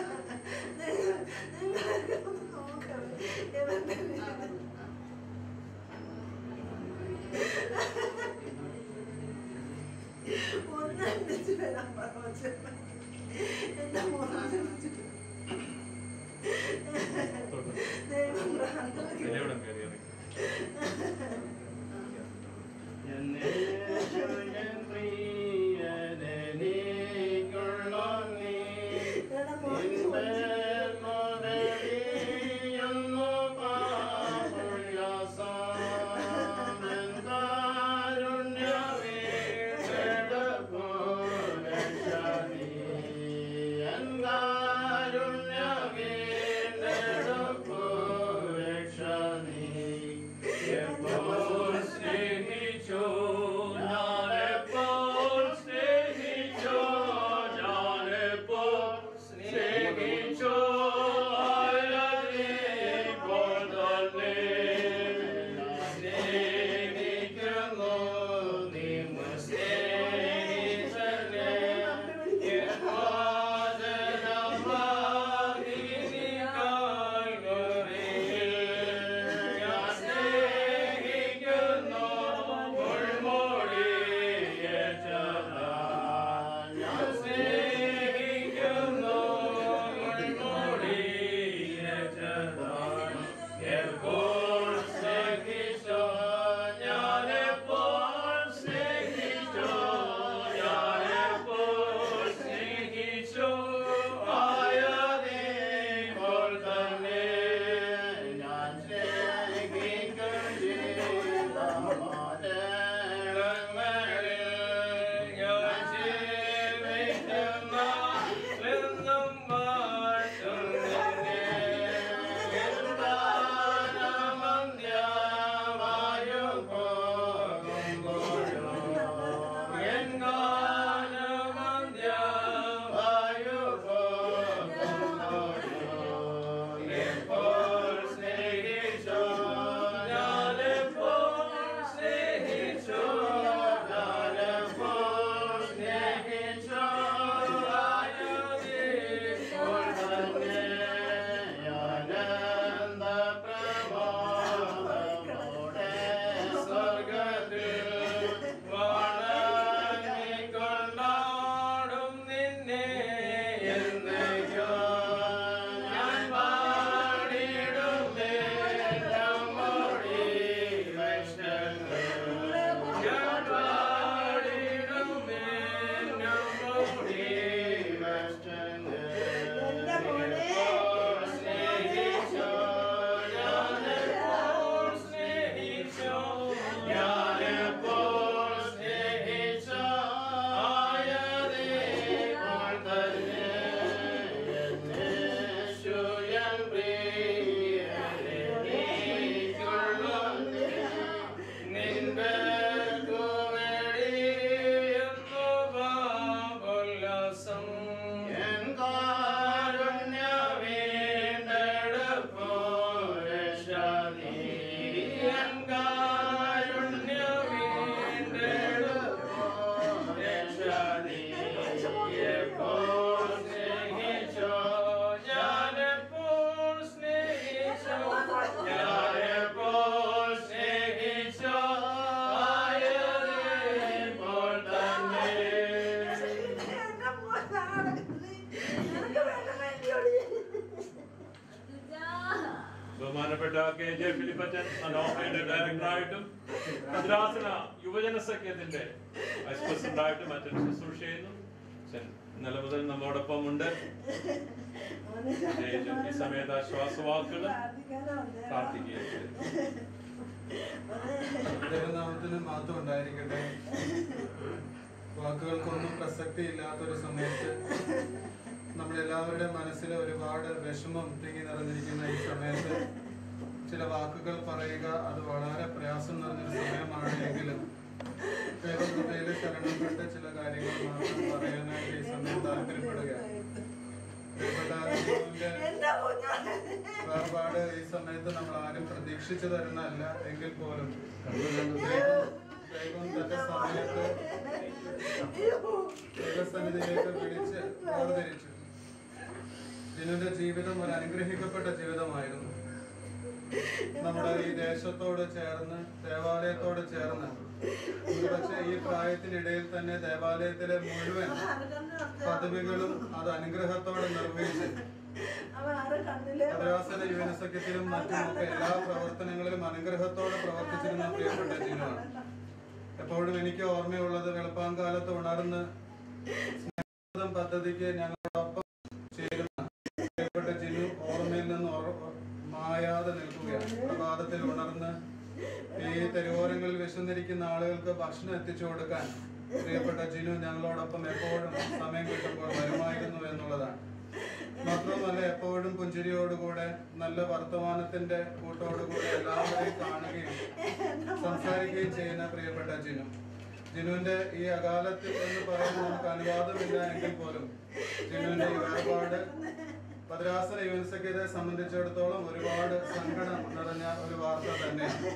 ഒന്നെണ്ണിച്ച് വരാൻ പറഞ്ഞു എന്റെ മോനെ ദൈവം പ്രാർത്ഥന എവിടെ കയറി ഇറങ്ങി Thank ബഹുമാനപ്പെട്ട കെ ജെ ഫിലിപ്പച്ചൻ മനോഹരയുടെ ഡയറക്ടറായിട്ടും ഭദ്രാസന യുവജന സഖ്യത്തിന്റെ വൈസ് പ്രസിഡന്റായിട്ടും അച്ഛൻ ശുശ്രൂഷ ചെയ്യുന്നു അച്ഛൻ ഇന്നലെ മുതൽ നമ്മോടൊപ്പം ഉണ്ട് പ്രത്യേകിച്ചും ഈ സമയത്ത് ആശ്വാസവാക്കുകൾ പ്രാർത്ഥിക്കുകയും ചെയ്തു ദൈവനാമത്തിന് മാത്രം ഉണ്ടായിരിക്കട്ടെ വാക്കുകൾക്കൊന്നും പ്രസക്തി ഇല്ലാത്തൊരു സമയത്ത് നമ്മളെല്ലാവരുടെയും മനസ്സിൽ ഒരുപാട് വിഷമം തിങ്ങി നിറഞ്ഞിരിക്കുന്ന ഈ സമയത്ത് ചില വാക്കുകൾ പറയുക അത് വളരെ പ്രയാസം നിറഞ്ഞൊരു സമയമാണ് എങ്കിലും ദൈവകൃപയിൽ ശരണപ്പെട്ട ചില കാര്യങ്ങൾ മാത്രം പറയാനായിട്ട് ഈ സമയം താല്പര്യപ്പെടുകയാണ് പ്രിയപ്പെട്ട ദൈവത്തിന്റെ വേർപാട് ഈ സമയത്ത് നമ്മൾ ആരും പ്രതീക്ഷിച്ചു തരുന്നതല്ല എങ്കിൽ പോലും ദൈവം ദൈവം തന്റെ സമയത്ത് ദൈവസന്നിധിയിലേക്ക് വിളിച്ച് വേർതിരിച്ചു ജിനുവിന്റെ ജീവിതം ഒരു അനുഗ്രഹിക്കപ്പെട്ട ജീവിതമായിരുന്നു നമ്മുടെ ഈ ദേശത്തോട് ചേർന്ന് ദേവാലയത്തോട് ചേർന്ന് പക്ഷേ ഈ പ്രായത്തിനിടയിൽ തന്നെ ദേവാലയത്തിലെ മുഴുവൻ പദവികളും അത് അനുഗ്രഹത്തോടെ നിർവഹിച്ച് ഭദ്രാസന യുവനസഖ്യത്തിലും മറ്റുമൊക്കെ എല്ലാ പ്രവർത്തനങ്ങളിലും അനുഗ്രഹത്തോടെ പ്രവർത്തിച്ചിരുന്ന പ്രിയപ്പെട്ട ജിനുവാണ് എപ്പോഴും എനിക്ക് ഓർമ്മയുള്ളത് വെളുപ്പാങ്കാലത്ത് ഉണർന്ന് സ്നേഹം പദ്ധതിക്ക് ഞങ്ങളോടൊപ്പം ചേരുന്ന പ്രിയപ്പെട്ട ജിനു ഓർമ്മയിൽ നിന്ന് ഓർ- മായാതെ നിൽക്കുകയാണ് പ്രഭാതത്തിൽ ഉണർന്ന് ഈ തെരുവോരങ്ങളിൽ വിശന്നിരിക്കുന്ന ആളുകൾക്ക് ഭക്ഷണം എത്തിച്ചു കൊടുക്കാൻ പ്രിയപ്പെട്ട ജിനു ഞങ്ങളോടൊപ്പം എപ്പോഴും സമയം കിട്ടുമ്പോൾ വരുമായിരുന്നു എന്നുള്ളതാണ് മാത്രമല്ല എപ്പോഴും പുഞ്ചിരിയോടുകൂടെ നല്ല വർത്തമാനത്തിന്റെ കൂട്ടോടുകൂടെ എല്ലാവരെയും കാണുകയും സംസാരിക്കുകയും ചെയ്യുന്ന പ്രിയപ്പെട്ട ജിനു ജിനുവിന്റെ ഈ അകാലത്തിൽ എന്ന് പറയുന്നത് നമുക്ക് അനുവാദമില്ല എങ്കിൽ പോലും ജിനുവിന്റെ ഈ വേർപാട് ഭദ്രാസന യുവൻസഖ്യത്തെ സംബന്ധിച്ചിടത്തോളം ഒരുപാട് സങ്കടം നിറഞ്ഞ ഒരു വാർത്ത തന്നെയാണ്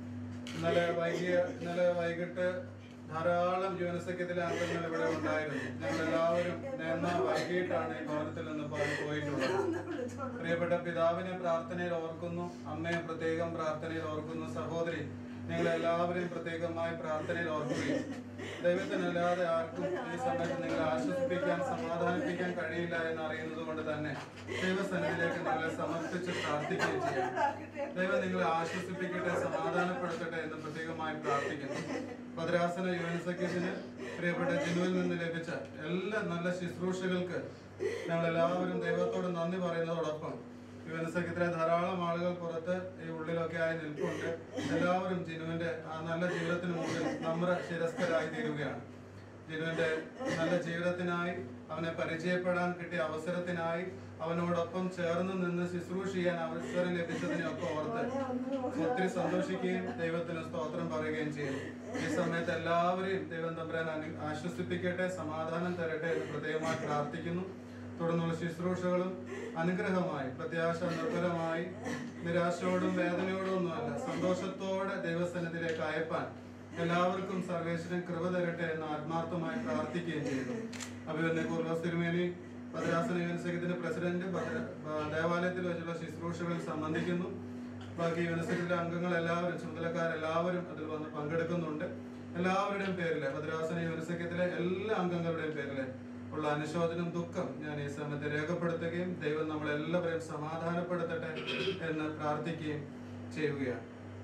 ഇന്നലെ വൈകിയ ഇന്നലെ വൈകിട്ട് ധാരാളം യുവനസഖ്യത്തിലെ അംഗങ്ങൾ ഇവിടെ ഉണ്ടായിരുന്നു ഞങ്ങൾ എല്ലാവരും നേർന്ന വൈകിട്ടാണ് ഈ ഭവനത്തിൽ നിന്ന് പോയി- പോയിട്ടുള്ളത് പ്രിയപ്പെട്ട പിതാവിനെ പ്രാർത്ഥനയിൽ ഓർക്കുന്നു അമ്മയെ പ്രത്യേകം പ്രാർത്ഥനയിൽ ഓർക്കുന്നു സഹോദരി നിങ്ങൾ എല്ലാവരെയും പ്രത്യേകമായി പ്രാർത്ഥനയിൽ ഓർക്കുകയും ദൈവത്തിനല്ലാതെ ആർക്കും ഈ സമയത്ത് നിങ്ങളെ ആശ്വസിപ്പിക്കാൻ സമാധാനിപ്പിക്കാൻ കഴിയില്ല എന്ന് അറിയുന്നത് കൊണ്ട് തന്നെ ദൈവസന്നിധിയിലേക്ക് നിങ്ങളെ സമർപ്പിച്ച് പ്രാർത്ഥിക്കുകയും ചെയ്യാം ദൈവം നിങ്ങളെ ആശ്വസിപ്പിക്കട്ടെ സമാധാനപ്പെടുത്തട്ടെ എന്ന് പ്രത്യേകമായി പ്രാർത്ഥിക്കുന്നു ഭദ്രാസന യുവനസഖ്യത്തിന് പ്രിയപ്പെട്ട ജിനുവിൽ നിന്ന് ലഭിച്ച എല്ലാ നല്ല ശുശ്രൂഷകൾക്ക് ഞങ്ങൾ എല്ലാവരും ദൈവത്തോട് നന്ദി പറയുന്നതോടൊപ്പം യുവനസഖ്യത്തിലെ ധാരാളം ആളുകൾ പുറത്ത് ഈ ഉള്ളിലൊക്കെ ആയി നിൽപ്പുണ്ട് എല്ലാവരും ജിനുവിന്റെ ആ നല്ല ജീവിതത്തിന് മുമ്പിൽ നമ്മുടെ ശിരസ്കരായി തീരുകയാണ് ജിനുവിന്റെ നല്ല ജീവിതത്തിനായി അവനെ പരിചയപ്പെടാൻ കിട്ടിയ അവസരത്തിനായി അവനോടൊപ്പം ചേർന്ന് നിന്ന് ശുശ്രൂഷ ചെയ്യാൻ അവസരം ലഭിച്ചതിനെയൊക്കെ ഓർത്ത് ഒത്തിരി സന്തോഷിക്കുകയും ദൈവത്തിന് സ്തോത്രം പറയുകയും ചെയ്യും ഈ സമയത്ത് എല്ലാവരെയും ദൈവം തമ്പുരാൻ അനു- ആശ്വസിപ്പിക്കട്ടെ സമാധാനം തരട്ടെ എന്ന് പ്രത്യേകമായി പ്രാർത്ഥിക്കുന്നു തുടർന്നുള്ള ശുശ്രൂഷകളും അനുഗ്രഹമായി പ്രത്യാശ നിർഭരമായി നിരാശയോടും വേദനയോടും ഒന്നുമല്ല സന്തോഷത്തോടെ ദൈവസന്നിധിയിലേക്ക് അയപ്പാൻ എല്ലാവർക്കും സർവേശ്വരൻ കൃപ തരട്ടെ എന്ന് ആത്മാർത്ഥമായി പ്രാർത്ഥിക്കുകയും ചെയ്യുന്നു അഭിവന്യ കുർലോസ് തിരുമേനി ഭദ്രാസന യുവനസംഘത്തിന്റെ പ്രസിഡന്റ് ഭദ്ര- ആ, ദേവാലയത്തിൽ വെച്ചുള്ള ശുശ്രൂഷകളിൽ സംബന്ധിക്കുന്നു ബാക്കി യുവനസംഘത്തിലെ അംഗങ്ങൾ എല്ലാവരും ചുമതലക്കാരെല്ലാവരും അതിൽ വന്ന് പങ്കെടുക്കുന്നുണ്ട് എല്ലാവരുടെയും പേരില് ഭദ്രാസന യുവനസംഘത്തിലെ എല്ലാ അംഗങ്ങളുടെയും പേരില് ഉള്ള അനുശോചനം ദുഃഖം ഞാൻ ഈ സമയത്ത് രേഖപ്പെടുത്തുകയും ദൈവം നമ്മളെല്ലാവരെയും സമാധാനപ്പെടുത്തട്ടെ എന്ന് പ്രാർത്ഥിക്കുകയും ചെയ്യുകയാണ്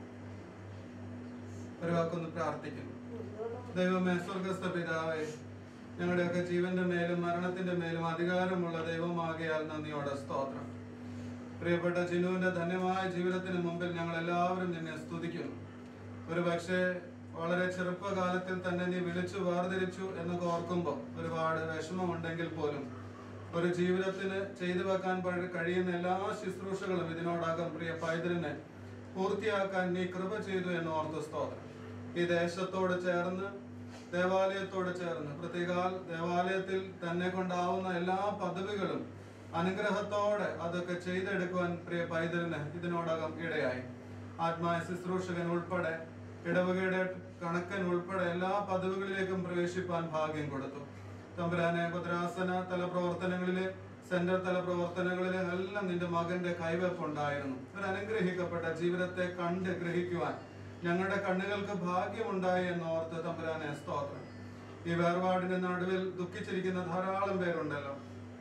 ഒരു വാക്കൊന്ന് പ്രാർത്ഥിക്കുന്നു ദൈവമേ സ്വർഗസ്ഥ പിതാവേ ഞങ്ങളുടെയൊക്കെ ജീവന്റെ മേലും മരണത്തിന്റെ മേലും അധികാരമുള്ള ദൈവമാകിയാൽ നന്ദിയോടെ സ്തോത്രം പ്രിയപ്പെട്ട ചിനുവിന്റെ ധന്യമായ ജീവിതത്തിന് മുമ്പിൽ ഞങ്ങൾ എല്ലാവരും നിന്നെ സ്തുതിക്കുന്നു ഒരു പക്ഷേ വളരെ ചെറുപ്പകാലത്തിൽ തന്നെ നീ വിളിച്ചു വേർതിരിച്ചു എന്നൊക്കെ ഓർക്കുമ്പോൾ ഒരുപാട് വിഷമമുണ്ടെങ്കിൽ പോലും ഒരു ജീവിതത്തിന് ചെയ്തു വെക്കാൻ പഴ- കഴിയുന്ന എല്ലാ ശുശ്രൂഷകളും ഇതിനോടകം പ്രിയ പൈതലിനെ പൂർത്തിയാക്കാൻ നീ കൃപ ചെയ്തു എന്ന് ഓർത്ത് സ്തോത്രം ഈ ദേശത്തോട് ചേർന്ന് ദേവാലയത്തോട് ചേർന്ന് പ്രത്യേകാൽ ദേവാലയത്തിൽ തന്നെ കൊണ്ടാവുന്ന എല്ലാ പദവികളും അനുഗ്രഹത്തോടെ അതൊക്കെ ചെയ്തെടുക്കുവാൻ പ്രിയ പൈതലിന് ഇതിനോടകം ഇടയായി ആത്മായ ശുശ്രൂഷകൻ ഉൾപ്പെടെ ഇടവകയുടെ കണക്കൻ ഉൾപ്പെടെ എല്ലാ പദവികളിലേക്കും പ്രവേശിപ്പാൻ ഭാഗ്യം കൊടുത്തു തമ്പുരാനെ ഭദ്രാസന തല പ്രവർത്തനങ്ങളില് സെന്റർ തല പ്രവർത്തനങ്ങളില് എല്ലാം നിന്റെ മകന്റെ കൈവെപ്പുണ്ടായിരുന്നു ഒരു അനുഗ്രഹിക്കപ്പെട്ട ജീവിതത്തെ കണ്ട് ഗ്രഹിക്കുവാൻ ഞങ്ങളുടെ കണ്ണുകൾക്ക് ഭാഗ്യമുണ്ടായി എന്ന് ഓർത്ത് തമ്പുരാനെ സ്തോത്രം ഈ വേർപാടിന്റെ നടുവിൽ ദുഃഖിച്ചിരിക്കുന്ന ധാരാളം പേരുണ്ടല്ലോ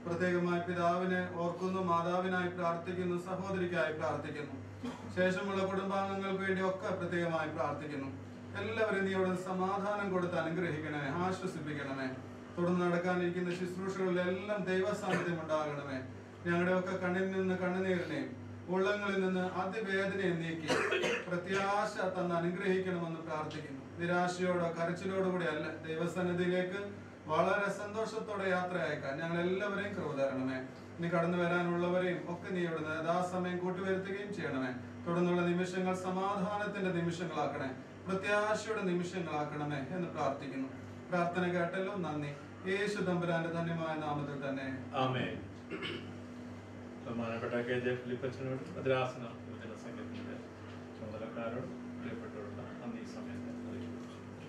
പ്രത്യേകമായി പിതാവിനെ ഓർക്കുന്നു മാതാവിനായി പ്രാർത്ഥിക്കുന്നു സഹോദരിക്കായി പ്രാർത്ഥിക്കുന്നു ശേഷമുള്ള കുടുംബാംഗങ്ങൾക്ക് വേണ്ടി ഒക്കെ പ്രത്യേകമായി പ്രാർത്ഥിക്കുന്നു എല്ലാവരും നീ അവിടെ സമാധാനം കൊടുത്ത് അനുഗ്രഹിക്കണമേ ആശ്വസിപ്പിക്കണമേ തുടർന്ന് നടക്കാനിരിക്കുന്ന ശുശ്രൂഷകളിലെല്ലാം ദൈവ സാന്നിധ്യം ഉണ്ടാകണമേ ഞങ്ങളുടെ ഒക്കെ കണ്ണിൽ നിന്ന് കണ്ണുനീരിനെയും ഉള്ളങ്ങളിൽ നിന്ന് അതിവേദനയെ നീക്കി പ്രത്യാശ തന്ന് അനുഗ്രഹിക്കണമെന്ന് പ്രാർത്ഥിക്കുന്നു നിരാശയോടോ കരച്ചിലോടോ കൂടെ അല്ല ദൈവസന്നിധിയിലേക്ക് വളരെ സന്തോഷത്തോടെ യാത്ര അയക്കാൻ ഞങ്ങൾ എല്ലാവരെയും കൃപ തരണമേ ഇനി കടന്നു വരാനുള്ളവരെയും ഒക്കെ നീ ഇവിടുന്ന് യഥാസമയം കൂട്ടിവരുത്തുകയും ചെയ്യണമേ തുടർന്നുള്ള നിമിഷങ്ങൾ സമാധാനത്തിന്റെ നിമിഷങ്ങളാക്കണേ പ്രത്യാശയുടെ നിമിഷങ്ങളാക്കണമേ എന്ന് പ്രാർത്ഥിക്കുന്നു പ്രാർത്ഥന കേട്ടല്ലോ നന്ദി യേശു തമ്പുരാന്റെ ധന്യമായ നാമത്തിൽ തന്നെ ആമേൻ ബഹുമാനപ്പെട്ട കെ ജെ ഫിലിപ്പച്ചനോട് മദ്രാസന യുവജന സംഘത്തിന്റെ ചുമതലക്കാരോട് പ്രിയപ്പെട്ടവരുടെ നന്ദി ഈ സമയത്ത് അറിയിക്കുന്നു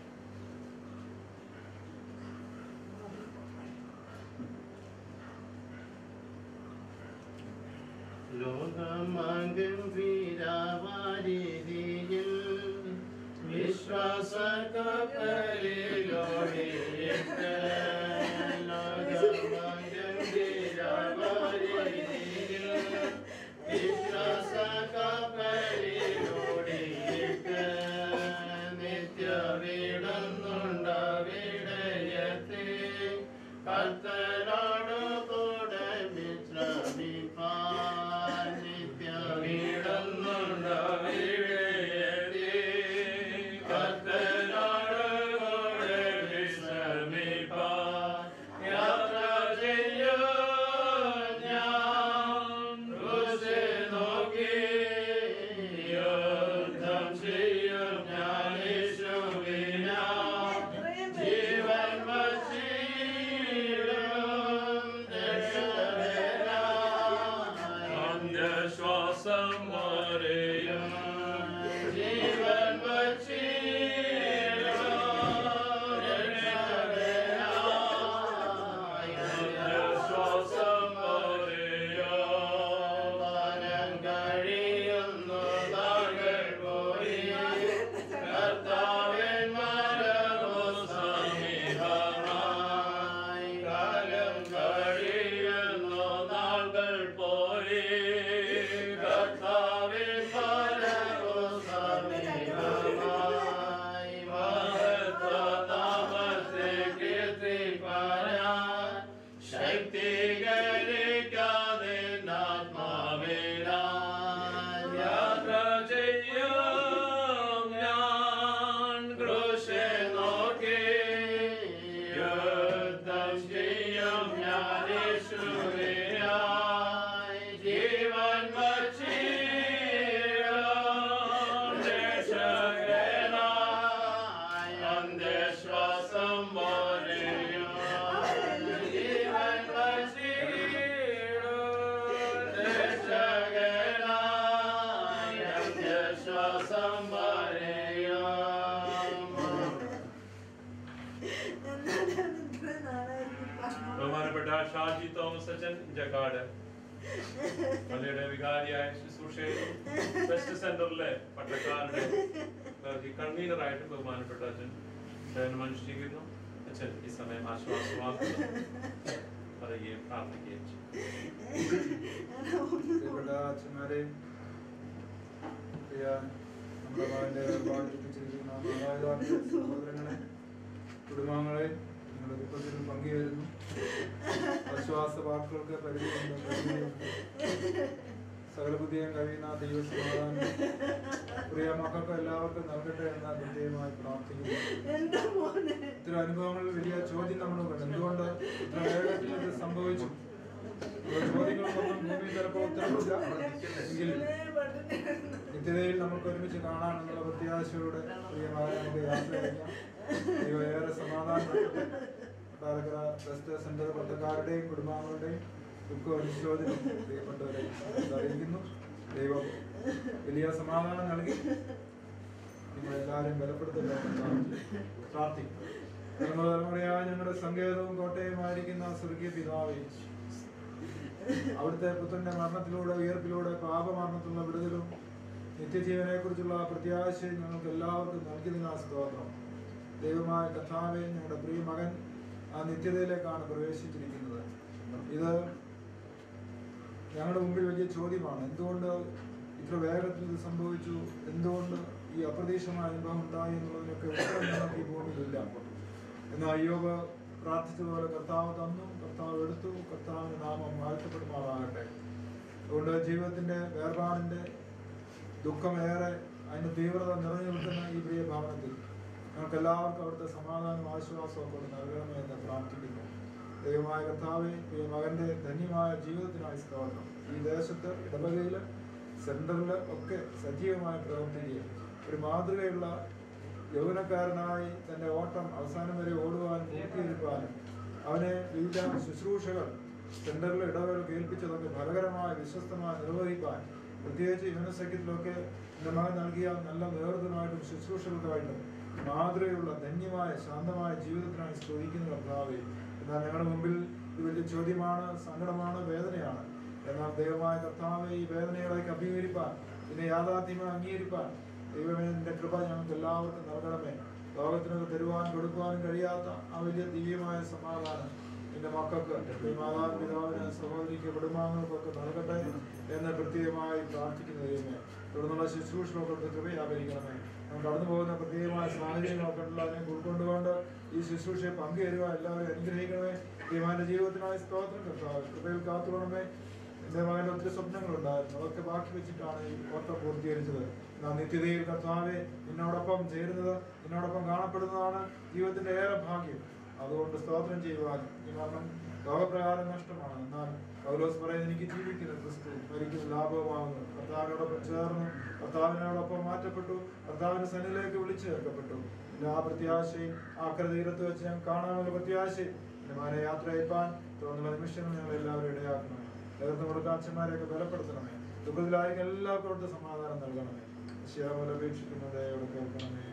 ലോകമാകും വീരാവാരിതിയിൽ വിശ്വാസ കപ്പലിലോടിയിട്ട് ലോകമാകും വീരാവാരിതിയിൽ വിശ്വാസ കപ്പലിലോടിയിട്ട് നിത്യവിടുന്നുണ്ടവിടയത്തെ കർത്തനോട് കൂടെ വിശ്രമിപ്പാൻ നിത്യവിടുന്നുണ്ടവിടയത്തെ കർത്തനോട് കൂടെ വിശ്രമിപ്പാൻ യാത്ര ചെയ്യും ഞാൻ ക്രൂശ് നോക്കി യുദ്ധം ചെയ്യും ഞാൻ യേശുവിനാൽ ജീവൻ വച്ചിടും രക്ഷകനായി അന്യശ്വാസം വരെയും ജീവൻ വച്ചിടും രക്ഷകനായി അന്യശ്വാസം വരെയും മനം കഴിയുന്നു താങ്കൾ പോയി കർത്താവിൻ മരമോ സമീപമായി കാലം കഴിയുന്നു നാളുകൾ പോയി കർത്താവിൻ മരമോ സമീപമായി മഹത്വ താമസേ കീർത്തിപ്പാനാൻ ശക്തീകരിക്കാതെ ആത്മാവിനാൽ യാത്ര ചെയ്യും ഞാൻ ക്രൂശെ നോക്കി യുദ്ധം ചെയ്യും ഞാൻ യേശുവിനായി ജീവൻ വച്ചിടും രക്ഷകനായി അന്ത്യശ്വാസം പോലെയും ജീവൻ വച്ചിടും രക്ഷകനായി അന്ത്യശ്വാസം പോലെയും ബഹുമാനപ്പെട്ട ഷാജി തോമസ് അച്ഛൻ ജക്കാട് പള്ളിയുടെ വികാരിയായ ശുശ്രൂഷയിലും വെസ്റ്റ് സെന്ററിലെ പട്ടക്കാരുടെ കൺവീനറായിട്ട് ബഹുമാനപ്പെട്ട അച്ഛൻ സേവനമനുഷ്ഠിക്കുന്നു അച്ഛൻ ഈ സമയം ആശ്വാസവാക്കുന്നു പറയുകയും പ്രാർത്ഥിക്കുകയും ചെയ്യും പ്രിയപ്പെട്ട അച്ഛന്മാരെ പ്രിയ നമ്മുടെ മകന്റെ ഒരുപാട് ദുഃഖിച്ചിരിക്കുന്ന മാതാപിതാക്കളെ സഹോദരങ്ങളെ കുടുംബാംഗങ്ങളെ നിങ്ങളുടെ ദുഃഖത്തിൽ പങ്കുചേരുന്നു ആശ്വാസ വാക്കുകൾക്ക് പരിധിയുണ്ട് പരിധിയുണ്ട് സകല ബുദ്ധിയും കഴിയുന്ന ദൈവസമാധാനം പ്രിയ മക്കൾക്ക് എല്ലാവർക്കും നൽകട്ടെ എന്ന് പ്രത്യേകമായി പ്രാർത്ഥിക്കുന്നു ഇത്തരം അനുഭവങ്ങളിൽ വലിയ ചോദ്യം നമ്മൾ കണ്ടു എന്തുകൊണ്ട് ഇത്ര വേഗത്തിൽ ഇത് സംഭവിച്ചു ഈ ചോദ്യങ്ങൾക്കൊന്നും ഭൂമി ചിലപ്പോൾ ഉത്തരവില്ല എങ്കിലും നിത്യതയിൽ നമുക്ക് ഒരുമിച്ച് കാണാമെന്നുള്ള പ്രത്യാശയോടെ പ്രിയമായ നമുക്ക് യാത്ര ചെയ്യാം ദൈവം ഏറെ സമാധാനം നൽകട്ടെ. കൊട്ടാരക്കര വെസ്റ്റ് സെന്റർ പട്ടക്കാരുടെയും കുടുംബാംഗങ്ങളുടെയും ദുഃഖം അനുശോചനം പ്രിയപ്പെട്ടവരെ നമുക്ക് അറിയിക്കുന്നു ദൈവം വലിയ സമാധാനം നൽകി നിങ്ങളെല്ലാവരും ബലപ്പെടുത്തല്ലോ എന്ന് പ്രാർത്ഥിക്കും തലമുറ തലമുറയായ ഞങ്ങളുടെ സങ്കേതവും കോട്ടയുമായിരിക്കുന്ന സ്വർഗീയ പിതാവേ അവിടുത്തെ പുത്രന്റെ മരണത്തിലൂടെ ഉയർപ്പിലൂടെ പാപമരണത്തിലുള്ള വിടുതലും നിത്യജീവനെ കുറിച്ചുള്ള പ്രത്യാശയും ഞങ്ങൾക്ക് എല്ലാവർക്കും നൽകിയതിനാ സ്തോത്രം ദൈവമായ കഥാവെ ഞങ്ങളുടെ പ്രിയ മകൻ ആ നിത്യതയിലേക്കാണ് പ്രവേശിച്ചിരിക്കുന്നത് ഇത് ഞങ്ങളുടെ മുമ്പിൽ വലിയ ചോദ്യമാണ് എന്തുകൊണ്ട് ഇത്ര വേഗത്തിൽ ഇത് സംഭവിച്ചു എന്തുകൊണ്ട് ഈ അപ്രതീക്ഷിതമായ അനുഭവം ഉണ്ടായി എന്നുള്ളതിനൊക്കെ ഉത്തരം ഞങ്ങൾക്ക് ഈ ഭൂമിയിലില്ല എന്നാൽ അയ്യോബ് പ്രാർത്ഥിച്ചതുപോലെ കർത്താവ് തന്നു കർത്താവ് എടുത്തു കർത്താവിന്റെ നാമം വാഴ്ത്തപ്പെടുമാറാകട്ടെ അതുകൊണ്ട് ജീവിതത്തിന്റെ വേർപാടിന്റെ ദുഃഖമേറെ അതിന്റെ തീവ്രത നിറഞ്ഞു നിൽക്കുന്ന ഈ പ്രിയ ഭവനത്തിൽ ഞങ്ങൾക്ക് എല്ലാവർക്കും അവിടുത്തെ സമാധാനം ആശ്വാസവും കൊണ്ട് നൽകണമേ എന്ന് പ്രാർത്ഥിക്കുന്നു ദൈവമായ കർത്താവെ പ്രിയ മകന്റെ ധന്യമായ ജീവിതത്തിനായി സ്തോത്രം ഈ ദേശത്ത് ഇടവകയില് സെന്ററില് ഒക്കെ സജീവമായി പ്രവർത്തിക്കുകയും ഒരു മാതൃകയുള്ള യൗവനക്കാരനായി തന്റെ ഓട്ടം അവസാനം വരെ ഓടുവാനും പൂർത്തീകരിക്കുവാനും അവനെ വിവിധ ശുശ്രൂഷകൾ സെന്ററിൽ ഇടവേള കേൾപ്പിച്ചതൊക്കെ ഫലകരമായി വിശ്വസ്തമായി നിർവഹിക്കാൻ പ്രത്യേകിച്ച് യുവനസഖ്യത്തിലൊക്കെ എൻ്റെ മകൻ നൽകിയ നല്ല നേതൃത്വമായിട്ടും ശുശ്രൂഷകൾക്കായിട്ടും മാതൃകയുള്ള ധന്യമായ ശാന്തമായ ജീവിതത്തിനായി സ്തുതിക്കുന്ന കർത്താവെ എന്നാൽ ഞങ്ങളുടെ മുമ്പിൽ ഇത് വലിയ ചോദ്യമാണ് സങ്കടമാണ് വേദനയാണ് എന്നാൽ ദൈവമായ കർത്താവെ ഈ വേദനകളേക്ക് അഭിമുഖീകരിപ്പാൻ ഇതിനെ യാഥാർത്ഥ്യമായി അംഗീകരിപ്പാൻ ദൈവമേ നിന്റെ കൃപ ഞങ്ങൾക്ക് എല്ലാവർക്കും നൽകണമേ ലോകത്തിനൊക്കെ തരുവാൻ കൊടുക്കുവാനും കഴിയാത്ത ആ വലിയ ദിവ്യമായ സമാധാനം നിന്റെ മക്കൾക്ക് ഈ മാതാപിതാവിന് സഹോദരിക്ക് കുടുംബാംഗങ്ങൾക്കൊക്കെ നൽകട്ടെ എന്ന് പ്രത്യേകമായി പ്രാർത്ഥിക്കുന്ന ദൈവമേ തുടർന്നുള്ള ശുശ്രൂഷകളൊക്കെ കൃപയാപരിക്കണമേ നമ്മൾ കടന്നു പോകുന്ന പ്രത്യേകമായ സാഹചര്യങ്ങളൊക്കെ ഉണ്ടല്ലോ അതിനെ ഉൾക്കൊണ്ടുകൊണ്ട് ഈ ശുശ്രൂഷയെ പങ്കുചേരുക എല്ലാവരും അനുഗ്രഹിക്കണമേ ദൈവന്റെ ജീവിതത്തിനായി സ്തോത്രം കർത്താവ് കൃപയിൽ കാത്തുകൊള്ളണമേ എന്റെ മകന്റെ ഒത്തിരി സ്വപ്നങ്ങളുണ്ടായിരുന്നു അതൊക്കെ ബാക്കി വെച്ചിട്ടാണ് ഈ ഓട്ടം പൂർത്തീകരിച്ചത് എന്നാൽ നിത്യതയിൽ കർത്താവെ നിന്നോടൊപ്പം ചേരുന്നത് നിന്നോടൊപ്പം കാണപ്പെടുന്നതാണ് ജീവിതത്തിന്റെ ഏറെ ഭാഗ്യം അതുകൊണ്ട് സ്തോത്രം ചെയ്യുവാനും ഈ മരണം ലോകപ്രകാരം നഷ്ടമാണ് എന്നാൽ പൗലോസ് പറയുന്നത് എനിക്ക് ജീവിക്കുന്ന ക്രിസ്തു മരിക്കുന്ന ലാഭവുമാകുന്നു കർത്താവിനോടൊപ്പം ചേർന്നു കർത്താവിനോടൊപ്പം മാറ്റപ്പെട്ടു കർത്താവിന്റെ സന്നിധിയിലേക്ക് വിളിച്ചു ചേർക്കപ്പെട്ടു എല്ലാ പ്രത്യാശയും ആക്ര തീരത്ത് വെച്ച് ഞാൻ കാണാനുള്ള പ്രത്യാശയും എന്റെ മാനെ യാത്ര അയപ്പാൻ തോന്നുന്ന നിമിഷങ്ങൾ ഞങ്ങൾ എല്ലാവരും ഇടയാക്കണമേ നേതൃത്വം കൊടുക്കാൻ അച്ഛന്മാരെയൊക്കെ ബലപ്പെടുത്തണമേ ദുഃഖത്തിലായി എല്ലാവർക്കും അവിടുത്തെ സമാധാനം നൽകണമേ ശ്യാമല അപേക്ഷിക്കുന്നത് അവിടെ കേൾക്കണമേ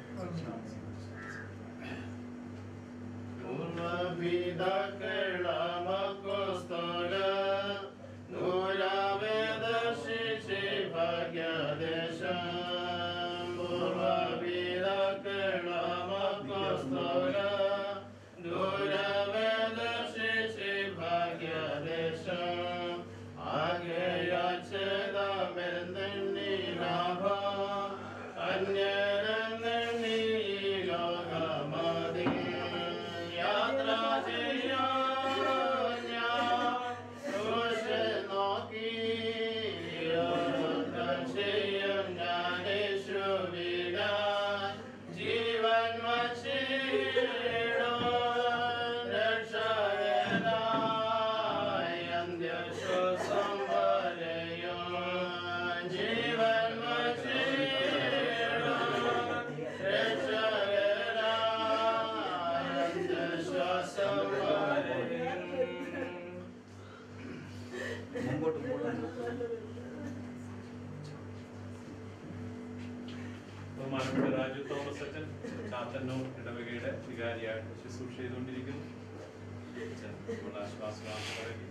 ബഹുമാനപ്പെട്ട രാജു തോമസ് അച്ഛൻ ചാത്തന്നൂർ ഇടവകയുടെ വികാരിയായിട്ട് ശുശ്രൂഷ ചെയ്തുകൊണ്ടിരിക്കുന്നു അച്ഛൻ ഉള്ള ആശ്വാസമാണ് പറയുക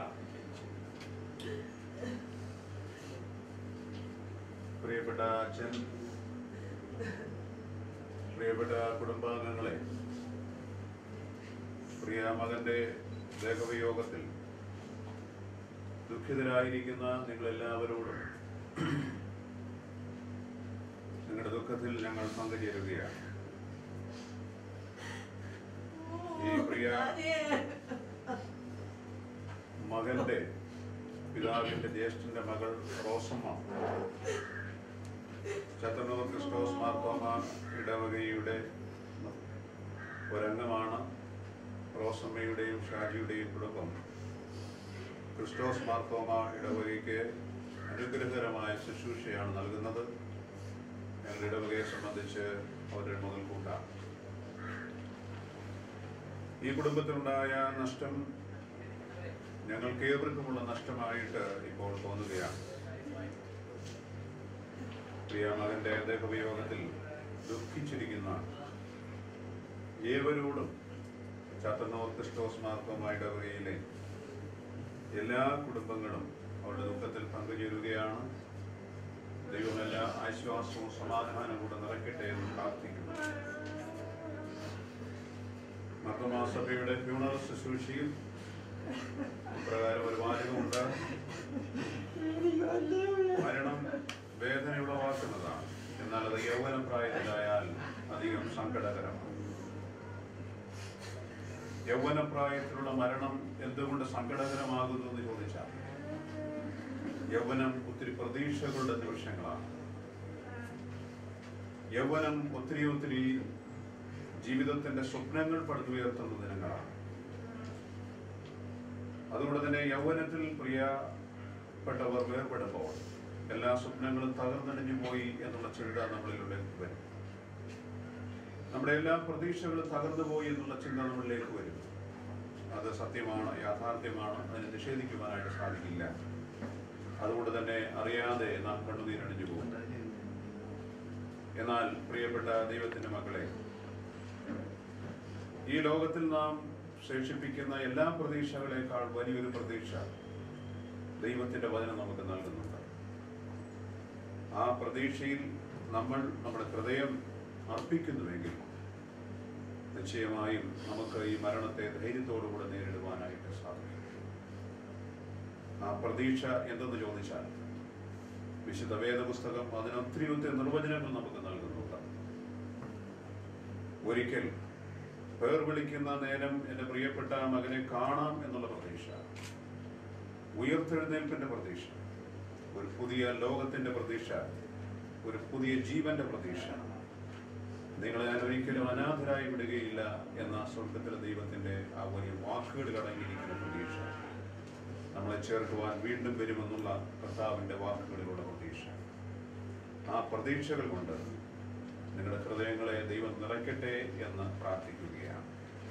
പ്രിയപ്പെട്ട അച്ഛൻ പ്രിയപ്പെട്ട കുടുംബാംഗങ്ങളെ പ്രിയ മകന്റെ ദേഹവിയോഗത്തിൽ ദുഃഖിതരായിരിക്കുന്ന നിങ്ങളെല്ലാവരോടും നിങ്ങളുടെ ദുഃഖത്തിൽ ഞങ്ങൾ പങ്കുചേരുകയാണ് ഈ പ്രിയ മകന്റെ പിതാവിന്റെ ജ്യേഷ്ഠന്റെ മകൾ റോസമ്മ ചത്തന്നൂർ ക്രിസ്റ്റോസ് മാർത്തോമ ഇടവകയുടെ ഒരംഗമാണ് റോസമ്മയുടെയും ഷാജിയുടെയും കുടുംബം ക്രിസ്റ്റോസ് മാർത്തോമ ഇടവകയ്ക്ക് അനുഗ്രഹകരമായ ശുശ്രൂഷയാണ് നൽകുന്നത് ഞങ്ങളുടെ ഇടവകയെ സംബന്ധിച്ച് അവരുടെ മുതൽക്കൂട്ടാണ് ഈ കുടുംബത്തിനുണ്ടായ നഷ്ടം ഞങ്ങൾക്ക് ഏവർക്കുമുള്ള നഷ്ടമായിട്ട് ഇപ്പോൾ തോന്നുകയാണ് പ്രിയ മകന്റെ ദേഹവിയോഗത്തിൽ ദുഃഖിച്ചിരിക്കുന്ന ഏവരോടും ചാത്തന്നൂർ ക്രിസ്റ്റോസ് മാർക്കോമായ ഇടവകയിലെ എല്ലാ കുടുംബങ്ങളും അവരുടെ ദുഃഖത്തിൽ പങ്കുചേരുകയാണ് ദൈവം എല്ലാ ആശ്വാസവും സമാധാനവും കൂടെ നിറയ്ക്കട്ടെ എന്ന് പ്രാർത്ഥിക്കുന്നു മർത്തമാ സഭയുടെ ഫ്യൂണറൽ ശുശ്രൂഷയിൽ ഇപ്രകാരം ഒരു വാചകമുണ്ട് മരണം വേദന ഉളവാക്കുന്നതാണ് എന്നാൽ അത് യൗവന പ്രായത്തിലായാൽ അധികം സങ്കടകരമാണ് യൗവന പ്രായത്തിലുള്ള മരണം എന്തുകൊണ്ട് സങ്കടകരമാകുന്നു എന്ന് ചോദിച്ചാൽ യൗവനം ഒത്തിരി പ്രതീക്ഷകളുടെ നിമിഷങ്ങളാണ് യൗവനം ഒത്തിരി ഒത്തിരി ജീവിതത്തിന്റെ സ്വപ്നങ്ങൾ പടുത്തുയർത്തുന്ന ദിനങ്ങളാണ് അതുകൊണ്ട് തന്നെ യൗവനത്തിൽ പ്രിയപ്പെട്ടവർ വേർപെടുമ്പോൾ എല്ലാ സ്വപ്നങ്ങളും തകർന്നടിഞ്ഞു പോയി എന്നുള്ള ചിന്ത നമ്മളിലേക്ക് വരും നമ്മുടെ എല്ലാ പ്രതീക്ഷകളും തകർന്നു പോയി എന്നുള്ള ചിന്ത നമ്മളിലേക്ക് വരും അത് സത്യമാണ് യാഥാർത്ഥ്യമാണ് അതിനെ നിഷേധിക്കുവാനായിട്ട് സാധിക്കില്ല അതുകൊണ്ട് തന്നെ അറിയാതെ നാം കണ്ണുനീരണിഞ്ഞു പോകും എന്നാൽ പ്രിയപ്പെട്ട ദൈവത്തിന്റെ മക്കളെ ഈ ലോകത്തിൽ നാം ശേഷിപ്പിക്കുന്ന എല്ലാ പ്രതീക്ഷകളെക്കാൾ വലിയൊരു പ്രതീക്ഷ ദൈവത്തിന്റെ വചനം നമുക്ക് നൽകുന്നുണ്ട് ആ പ്രതീക്ഷയിൽ നമ്മൾ നമ്മുടെ ഹൃദയം അർപ്പിക്കുന്നുവെങ്കിൽ നിശ്ചയമായും നമുക്ക് ഈ മരണത്തെ ധൈര്യത്തോടുകൂടെ നേരിടുവാനായിട്ട് സാധിക്കും ആ പ്രതീക്ഷ എന്തെന്ന് ചോദിച്ചാൽ വിശുദ്ധ വേദപുസ്തകം അതിനൊത്തിരി ഒത്തിരി നിർവചനങ്ങൾ നമുക്ക് നൽകുന്നുണ്ട് ഒരിക്കൽ പേർ വിളിക്കുന്ന നേരം എൻ്റെ പ്രിയപ്പെട്ട മകനെ കാണാം എന്നുള്ള പ്രതീക്ഷ ഉയർത്തെഴുന്നേൽപ്പിന്റെ പ്രതീക്ഷ ഒരു പുതിയ ലോകത്തിന്റെ പ്രതീക്ഷ ഒരു പുതിയ ജീവന്റെ പ്രതീക്ഷ നിങ്ങളെ ഞാൻ ഒരിക്കലും അനാഥരായി വിടുകയില്ല എന്ന സ്വർഗത്തിലെ ദൈവത്തിന്റെ ആ വലിയ വാക്കുകളിൽ അടങ്ങിയിരിക്കുന്ന പ്രതീക്ഷ നമ്മളെ ചേർക്കുവാൻ വീണ്ടും വരുമെന്നുള്ള കർത്താവിന്റെ വാക്കുകളിലുള്ള പ്രതീക്ഷ ആ പ്രതീക്ഷകൾ കൊണ്ട് നിങ്ങളുടെ ഹൃദയങ്ങളെ ദൈവം നിറയ്ക്കട്ടെ എന്ന് പ്രാർത്ഥിക്കുകയാണ്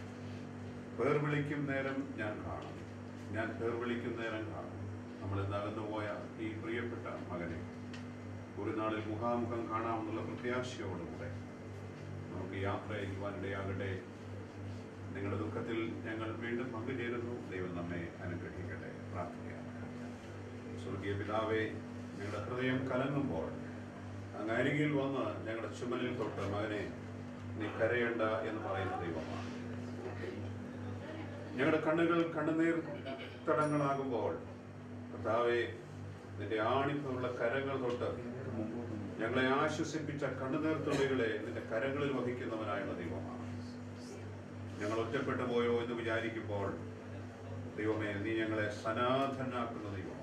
പേർ വിളിക്കും നേരം ഞാൻ കാണും ഞാൻ പേർ വിളിക്കും നേരം കാണും നമ്മൾ ഇന്ന് അകന്നുപോയ ഈ പ്രിയപ്പെട്ട മകനെ ഒരു നാളിൽ മുഖാമുഖം കാണാമെന്നുള്ള പ്രത്യാശയോടുകൂടെ നമുക്ക് യാത്ര ചെയ്യുവാനിടയാകട്ടെ നിങ്ങളുടെ ദുഃഖത്തിൽ ഞങ്ങൾ വീണ്ടും പങ്കുചേരുന്നു ദൈവം നമ്മെ അനുഗ്രഹിക്കട്ടെ പ്രാർത്ഥിക്കാം സ്വർഗീയ പിതാവേ ഞങ്ങളുടെ ഹൃദയം കലങ്ങുമ്പോൾ അങ്ങ് അരികിൽ വന്ന് ഞങ്ങളുടെ ചുമലിൽ തൊട്ട് മകനെ നീ കരയണ്ട എന്ന് പറയുന്ന ദൈവമാണ് ഞങ്ങളുടെ കണ്ണുകൾ കണ്ണുനീർ തടങ്ങളാകുമ്പോൾ കർത്താവെ നിന്റെ ആണിപ്പുള്ള കരങ്ങൾ തൊട്ട് ഞങ്ങളെ ആശ്വസിപ്പിച്ച കണ്ണുനീർ തുള്ളികളെ നിന്റെ കരങ്ങളിൽ വഹിക്കുന്നവനായുള്ള ദൈവമാണ് ഞങ്ങൾ ഒറ്റപ്പെട്ടു പോയോ എന്ന് വിചാരിക്കുമ്പോൾ ദൈവമേ നീ ഞങ്ങളെ സനാഥനാക്കുന്ന ദൈവമാണ്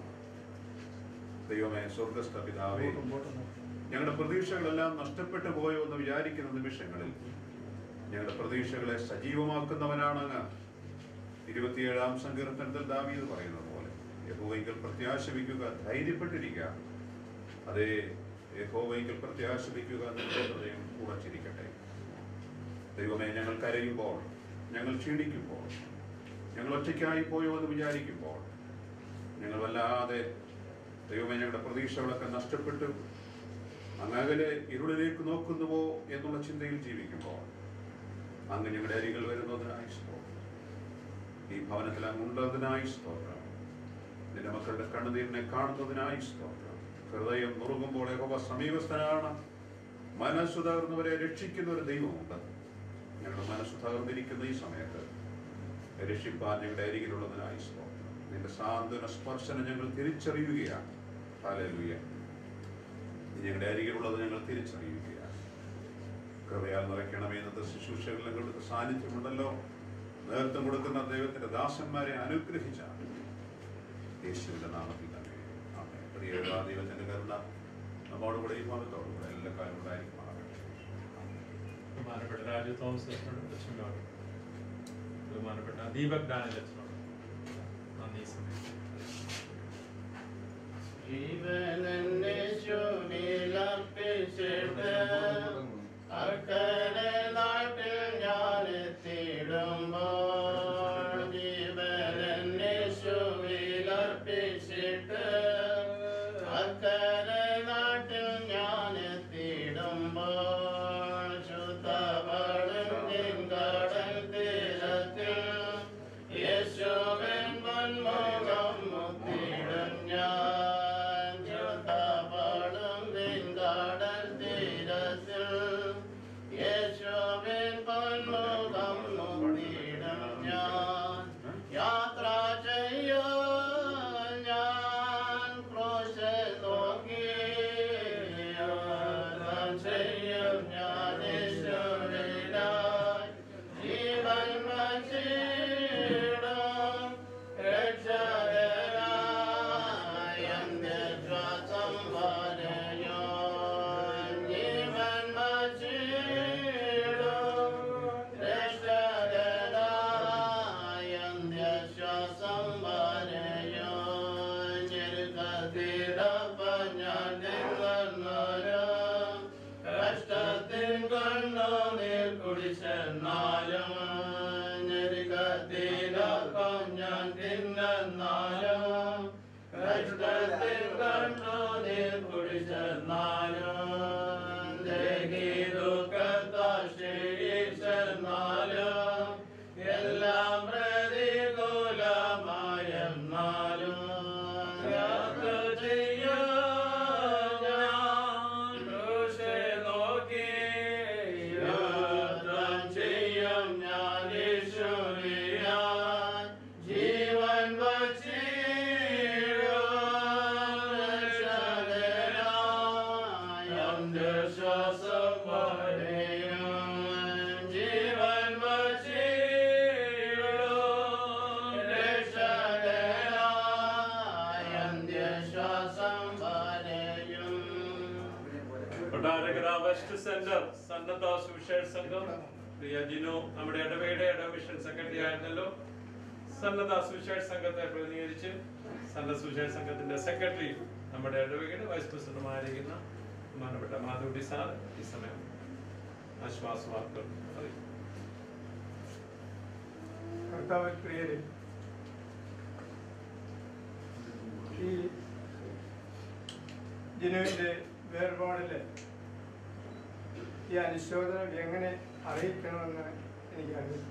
ദൈവമേ സ്വർഗസ്ഥ പിതാവേ ഞങ്ങളുടെ പ്രതീക്ഷകളെല്ലാം നഷ്ടപ്പെട്ടു പോയോ എന്ന് വിചാരിക്കുന്ന നിമിഷങ്ങളിൽ ഞങ്ങളുടെ പ്രതീക്ഷകളെ സജീവമാക്കുന്നവനാണ് അങ്ങ് ഇരുപത്തിയേഴാം സങ്കീർത്തനത്തിൽ ദാവീദ് പറയുന്നത് പോലെ യഹോവൈക്കൽ പ്രത്യാശ വയ്ക്കുക ധൈര്യപ്പെട്ടിരിക്കുക അതേ യഹോവൈക്കൽ പ്രത്യാശ വയ്ക്കുക നിന്റെ ഹൃദയം ഉറച്ചിരിക്കട്ടെ ദൈവമേ ഞങ്ങൾ കരയുമ്പോൾ ഞങ്ങൾ ക്ഷീണിക്കുമ്പോൾ ഞങ്ങൾ ഒറ്റയ്ക്കായി പോയോ എന്ന് വിചാരിക്കുമ്പോൾ ഞങ്ങൾ വല്ലാതെ ദൈവമേ ഞങ്ങളുടെ പ്രതീക്ഷകളൊക്കെ നഷ്ടപ്പെട്ടു അങ്ങകലെ ഇരുളിലേക്ക് നോക്കുന്നുവോ എന്നുള്ള ചിന്തയിൽ ജീവിക്കുമ്പോൾ അങ്ങ് ഞങ്ങളുടെ അരികൾ വരുന്നതിനായി സ്തോത്രം ഈ ഭവനത്തിൽ അങ്ങ് ഉള്ളതിനായി സ്തോത്രം നിന്റെ മക്കളുടെ കണ്ണുനീരിനെ കാണുന്നതിനായി സ്തോത്രം ഹൃദയം നുറുങ്ങുമ്പോൾ യഹോവ സമീപസ്ഥനാണ് മനസ്സു തകർന്നവരെ രക്ഷിക്കുന്ന ഒരു ദൈവമുണ്ട് ഞങ്ങളുടെ മനസ്സ് തകർന്നിരിക്കുന്ന ഈ സമയത്ത് രക്ഷിപ്പാൻ ഞങ്ങളുടെ അരികിലുള്ളതിനായി സ്തോത്രം നിന്റെ സാന്ത്വന സ്പർശനം ഞങ്ങൾ തിരിച്ചറിയുകയാണ് ഹാലലുയ ഞങ്ങളുടെ അരികിലുള്ളത് ഞങ്ങൾ തിരിച്ചറിയുകയാണ് കൃപയാൽ നിറയ്ക്കണമേ എന്നത് ശുശ്രൂഷകളിൽ ഞങ്ങളുടെ സാന്നിധ്യമുണ്ടല്ലോ നേതൃത്വം കൊടുക്കുന്ന ദൈവത്തിന്റെ ദാസന്മാരെ അനുഗ്രഹിച്ച യേശുവിന്റെ നാമത്തിൽ തന്നെ ആമേൻ. പ്രിയ ദൈവത്തിന്റെ കരുണ നമ്മോടുകൂടെ ഈ ഭാഗത്തോടുകൂടെ എല്ലാ കാലം ഉണ്ടായിരിക്കുമാറാകട്ടെ ബഹുമാനപ്പെട്ട രാജു തോമസ് അച്ഛനോട് അച്ഛനോട് ബഹുമാനപ്പെട്ട ദീപക് ഡാനിൽ അച്ഛനോട് നന്ദി സമയം ജീവനെന്നെ ശോഭിലർപ്പിച്ചിട്ട് അക്കരെ നാട്ടിൽ ഞാൻ എത്തിയിടുമ്പോൾ ജീവനെന്നെ ശോഭിലർപ്പിച്ചിട്ട് അക്കരെ നാട്ടിൽ ഞാൻ എത്തിയിടുമ്പോൾ ശുദ്ധവളും കടൽ തീരത്തിൽ യേശുവിൻ മുൻമുഖം മുത്തിടും ഞാൻ ശുദ്ധവളും കടൽ തീരത്തിൽ കുടിച്ചെന്നാലും ഞെരുക്കത്തിലൊപ്പം ഞാൻ തിന്നെന്നാലും കഷ്ടത്തിൽ കണ്ടു നീർ കുടിച്ചെന്നാലും ദേഹി ദുഃഖത്താൽ ക്ഷീണിച്ചെന്നാലും എല്ലാം പ്രതികൂലമായെന്നാലും യാത്ര ചെയ്യും ഞാൻ ക്രൂശെ നോക്കി യാത്രം ചെയ്യും ഞാൻ യേശുവിനാൽ ജീവൻ വച്ചിടും എന്റെ ശ്വാസം വരെയും ജീവൻ ശ്വാസം വരെയും കൊട്ടാരക്കര വെസ്റ്റ് സെന്റർ സന്നദ്ധ സുവിശേഷ സംഘം പ്രിയ ജിനു നമ്മുടെ ഇടവയുടെ ഇടമിഷൻ സെക്രട്ടറി ആയിരുന്നല്ലോ സന്നദ്ധ സുവിശേഷ സംഘത്തെ പ്രതിനിധീകരിച്ച് സന്നദ്ധ സുവിശേഷ സംഘത്തിന്റെ സെക്രട്ടറി നമ്മുടെ ഇടവകയുടെ വൈസ് പ്രസിഡന്റുമായിരിക്കുന്ന ബഹുമാനപ്പെട്ട മാധുട്ടി സാർ ഈ സമയം ആശ്വാസവാർത്തകൾ അറിയിക്കും കർത്താവ് പ്രിയരെ ഈ ജിനുവിൻ്റെ വേർപാടില് ഈ അനുശോചനം എങ്ങനെ അറിയിക്കണമെന്ന് എനിക്കറിയില്ല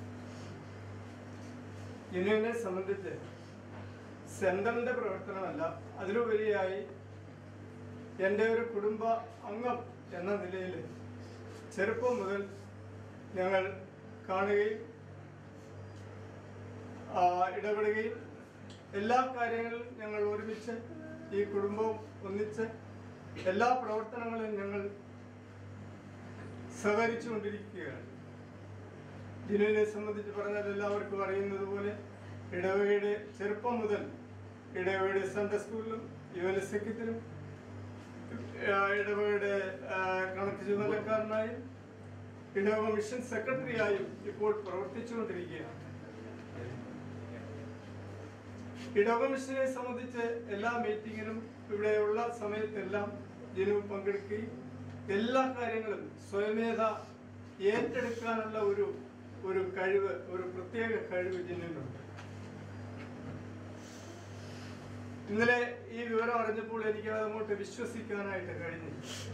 ജിനുവിനെ സംബന്ധിച്ച് സെന്ററിന്റെ പ്രവർത്തനമല്ല അതിലുപരിയായി എൻ്റെ ഒരു കുടുംബ അംഗം എന്ന നിലയിൽ ചെറുപ്പം മുതൽ ഞങ്ങൾ കാണുകയും ആ, ഇടപെടുകയും എല്ലാ കാര്യങ്ങളിലും ഞങ്ങൾ ഒരുമിച്ച് ഈ കുടുംബവും ഒന്നിച്ച് എല്ലാ പ്രവർത്തനങ്ങളിലും ഞങ്ങൾ സഹകരിച്ചുകൊണ്ടിരിക്കുകയാണ് ജിനുവിനെ സംബന്ധിച്ച് പറഞ്ഞാൽ എല്ലാവർക്കും അറിയുന്നത് പോലെ ഇടവകയുടെ ചെറുപ്പം മുതൽ ഇടവകയുടെ സൺഡേ സ്കൂളിലും യുവനസഖ്യത്തിലും ഇടവകയുടെ ആ, കണക്ക് ചുമതലക്കാരനായും ഇടവക മിഷൻ സെക്രട്ടറിയായും ഇപ്പോൾ പ്രവർത്തിച്ചുകൊണ്ടിരിക്കുകയാണ് ഇടവക മിഷനെ സംബന്ധിച്ച് എല്ലാ മീറ്റിങ്ങിലും ഇവിടെയുള്ള സമയത്തെല്ലാം ജിനു പങ്കെടുക്കുകയും എല്ലാ കാര്യങ്ങളും സ്വയമേധ ഏറ്റെടുക്കാനുള്ള ഒരു ഒരു കഴിവ് ഒരു പ്രത്യേക കഴിവ് ജിന്നുണ്ട് ഇന്നലെ ഈ വിവരം അറിഞ്ഞപ്പോൾ എനിക്ക് അത് അങ്ങോട്ട് വിശ്വസിക്കാനായിട്ട് കഴിഞ്ഞു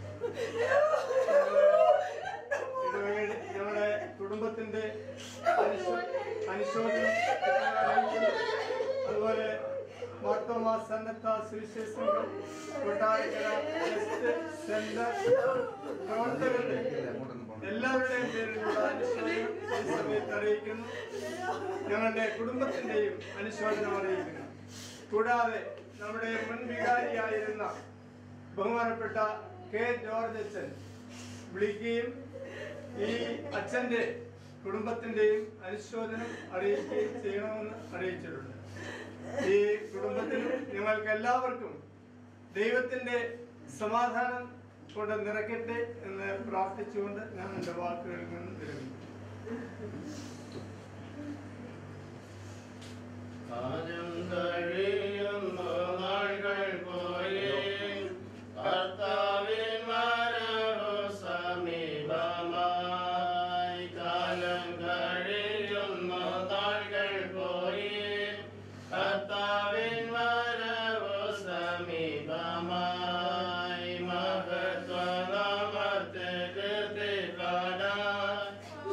ഇടവകയുടെ ഞങ്ങളുടെ കുടുംബത്തിന്റെ അനുശോ- അനുശോചനം അറിയിക്കുന്നു. അതുപോലെ മാർത്തോമാ സന്നദ്ധ സുവിശേഷ സംഘം കൊട്ടാരക്കര വെസ്റ്റ് സെന്റർ പ്രവർത്തകരുടെ എല്ലാവരുടെയും പേരിലുള്ള അനുശോചനം ഈ സമയത്ത് അറിയിക്കുന്നു ഞങ്ങളുടെ കുടുംബത്തിന്റെയും അനുശോചനം അറിയിക്കുന്നു കൂടാതെ നമ്മുടെ മുൻ വികാരിയായിരുന്ന ബഹുമാനപ്പെട്ട കെ ജോർജ് അച്ഛൻ വിളിക്കുകയും ഈ അച്ഛന്റെ കുടുംബത്തിന്റെയും അനുശോചനം അറിയിക്കുകയും ചെയ്യണമെന്ന് അറിയിച്ചിട്ടുണ്ട് ഈ കുടുംബത്തിനും ഞങ്ങൾക്ക് എല്ലാവർക്കും ദൈവത്തിന്റെ സമാധാനം കൊണ്ട് നിറയ്ക്കട്ടെ എന്ന് പ്രാർത്ഥിച്ചുകൊണ്ട് ഞാൻ എൻ്റെ വാക്കുകളിൽ നിന്ന് വിരമിക്കുന്നു കാലം കഴിയുന്നു നാളുകൾ പോയി കർത്താവിൻ വരവു സമീപമായി കാലം കഴിയുന്നു നാളുകൾ പോയി കർത്താവിൻ വരവു സമീപമായി മഹത്വനാമത്തെ കീർത്തിപ്പാടാൻ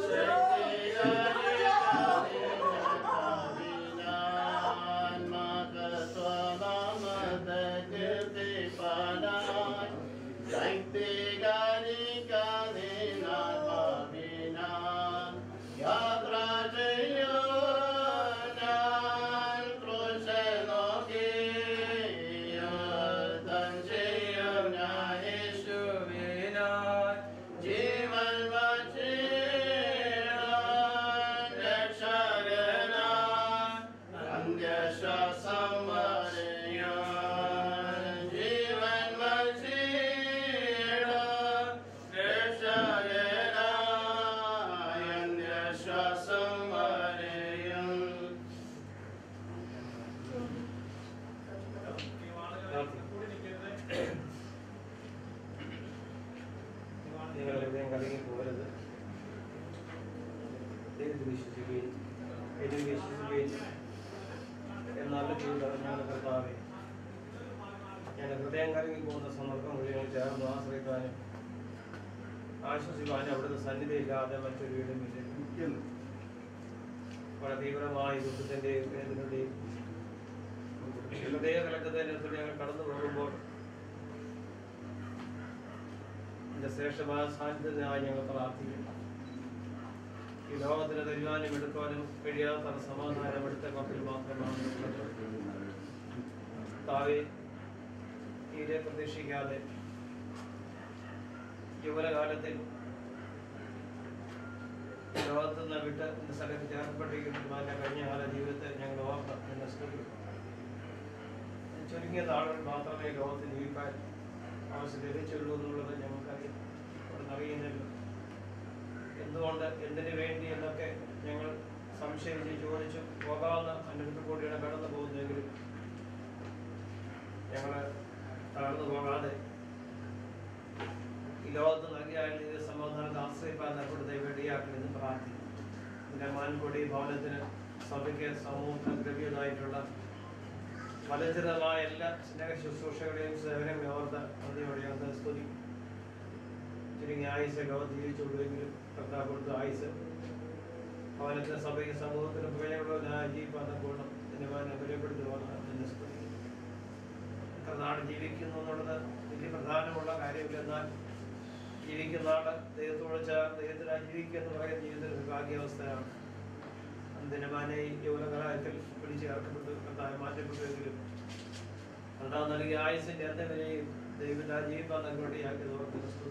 യാത്ര ചെയ്യോ ഞാൻ ക്രൂശെ നോക്കി യുദ്ധം ചെയ്യും ഞാൻ യേശുവിനാൽ ജീവൻ വച്ചിടാൻ രക്ഷകനാൻ അന്ത്യശ്വാസം വരെയാൻ ജീവൻ വച്ചിടാൻ രക്ഷകനാൻ അന്ത്യശ്വാസം വരെയും നിങ്ങളുടെ ഹൃദയം കലങ്ങി പോകരുത് ദൈവത്തിൽ വിശ്വസിക്കുകയും എന്നിൽ വിശ്വസിക്കുകയും എന്നാൽ ചെയ്ത ഞങ്ങളുടെ കർത്താവെ ഞങ്ങളുടെ ഹൃദയം കലങ്ങി പോകുന്ന സന്ദർഭം മുഴുവൻ ചേർന്ന് ആശ്രയിക്കാനും ആശ്വസിക്കാനും അവിടുത്തെ സന്നിധിയില്ലാതെ മറ്റൊരു വീടുമില്ല വളരെ തീവ്രമായ ദുഃഖത്തിന്റെയും വേദനയുടെയും ഹൃദയ കലക്കത്തിനകത്ത് ഞങ്ങൾ കടന്നു പോകുമ്പോൾ എന്റെ ശ്രേഷ്ഠമായ സാന്നിധ്യത്തിനായി ഞങ്ങൾ പ്രാർത്ഥിക്കുന്നു ഈ ലോകത്തിന് തരുവാനും എടുക്കുവാനും കഴിയാത്ത സമാധാനം എടുത്ത പക്കൽ മാത്രമാണ് ഉള്ളത്. താവേ തീരെ പ്രതീക്ഷിക്കാതെ യൗവനകാലത്തിൽ ഈ ലോകത്ത് നിന്ന് വിട്ട് എന്ന സ്ഥലത്ത് ചേർക്കപ്പെട്ടിരിക്കുന്ന എൻ്റെ കഴിഞ്ഞ കാല ജീവിതത്തെ ഞങ്ങൾ ഓർത്ത് എന്നെ സ്തുതിക്കുന്നു ചുരുങ്ങിയ നാളുകൾ മാത്രമേ ലോകത്ത് ജീവിക്കാൻ അവസ്ഥ ലഭിച്ചുള്ളൂ എന്നുള്ളത് ഞങ്ങൾക്കറിയാം അവിടെ അറിയുന്നല്ലോ എന്തുകൊണ്ട് എന്തിനു വേണ്ടി എന്നൊക്കെ ഞങ്ങൾ സംശയിച്ച് ചോദിച്ചു പോകാവുന്ന അനുഭവത്തിൽ കൂടിയാണ് കടന്നു പോകുന്നതെങ്കിലും ഞങ്ങൾ തളർന്നു പോകാതെ ഈ ലോകത്ത് നൽകിയാൽ ഇത് സമാധാനത്തെ ആശ്രയിപ്പാൻ നമ്മുടെ വെടിയാക്കണമെന്ന് പ്രാർത്ഥിക്കുന്നു എൻ്റെ മാൻകൊടി ഭവനത്തിന് സഭയ്ക്ക് സമൂഹത്തിന് ദ്രവ്യതായിട്ടുള്ള ഫലചിതമായ എല്ലാ സ്നേഹ ശുശ്രൂഷകളെയും സേവനങ്ങളെ ഓർത്ത് അതിയോടെ സ്തുതി ചുരുങ്ങിയ ആയുസ് ലോകത്ത് ജീവിച്ചുള്ളൂവെങ്കിലും കർത്താവ് കൊടുത്ത ആയുസ് ഭവനത്തിന് സഭയ്ക്ക് സമൂഹത്തിന് പ്രയോജനമുള്ളവരായി ജീവിപ്പാൻ കൊള്ളും എന്നെ മാനെ ബലപ്പെടുത്തുവാൻ എന്നെ സ്തുതി നാട് ജീവിക്കുന്നു എന്നുള്ളത് വലിയ പ്രധാനമുള്ള കാര്യമില്ല എന്നാൽ ജീവിക്കുന്ന ആള് ദൈവത്തോട് ചേർന്ന് ദൈവത്തിനായി ജീവിക്കുക എന്ന് പറയുന്ന ജീവിതത്തിൽ ഒരു ഭാഗ്യാവസ്ഥയാണ് അന്തിനമാനെ ഈ യൗവനകാലത്തിൽ പിടിച്ചു ചേർക്കപ്പെട്ടു കർത്താവ് മാറ്റപ്പെട്ടുവെങ്കിലും കർത്താവ് നൽകിയ ആയുസിന്റെ എന്തെങ്കിലും ദൈവത്തിനാ ജീവിക്കാൻ നൽകേണ്ടിയാക്കി ഓർത്ത് ക്രിസ്തു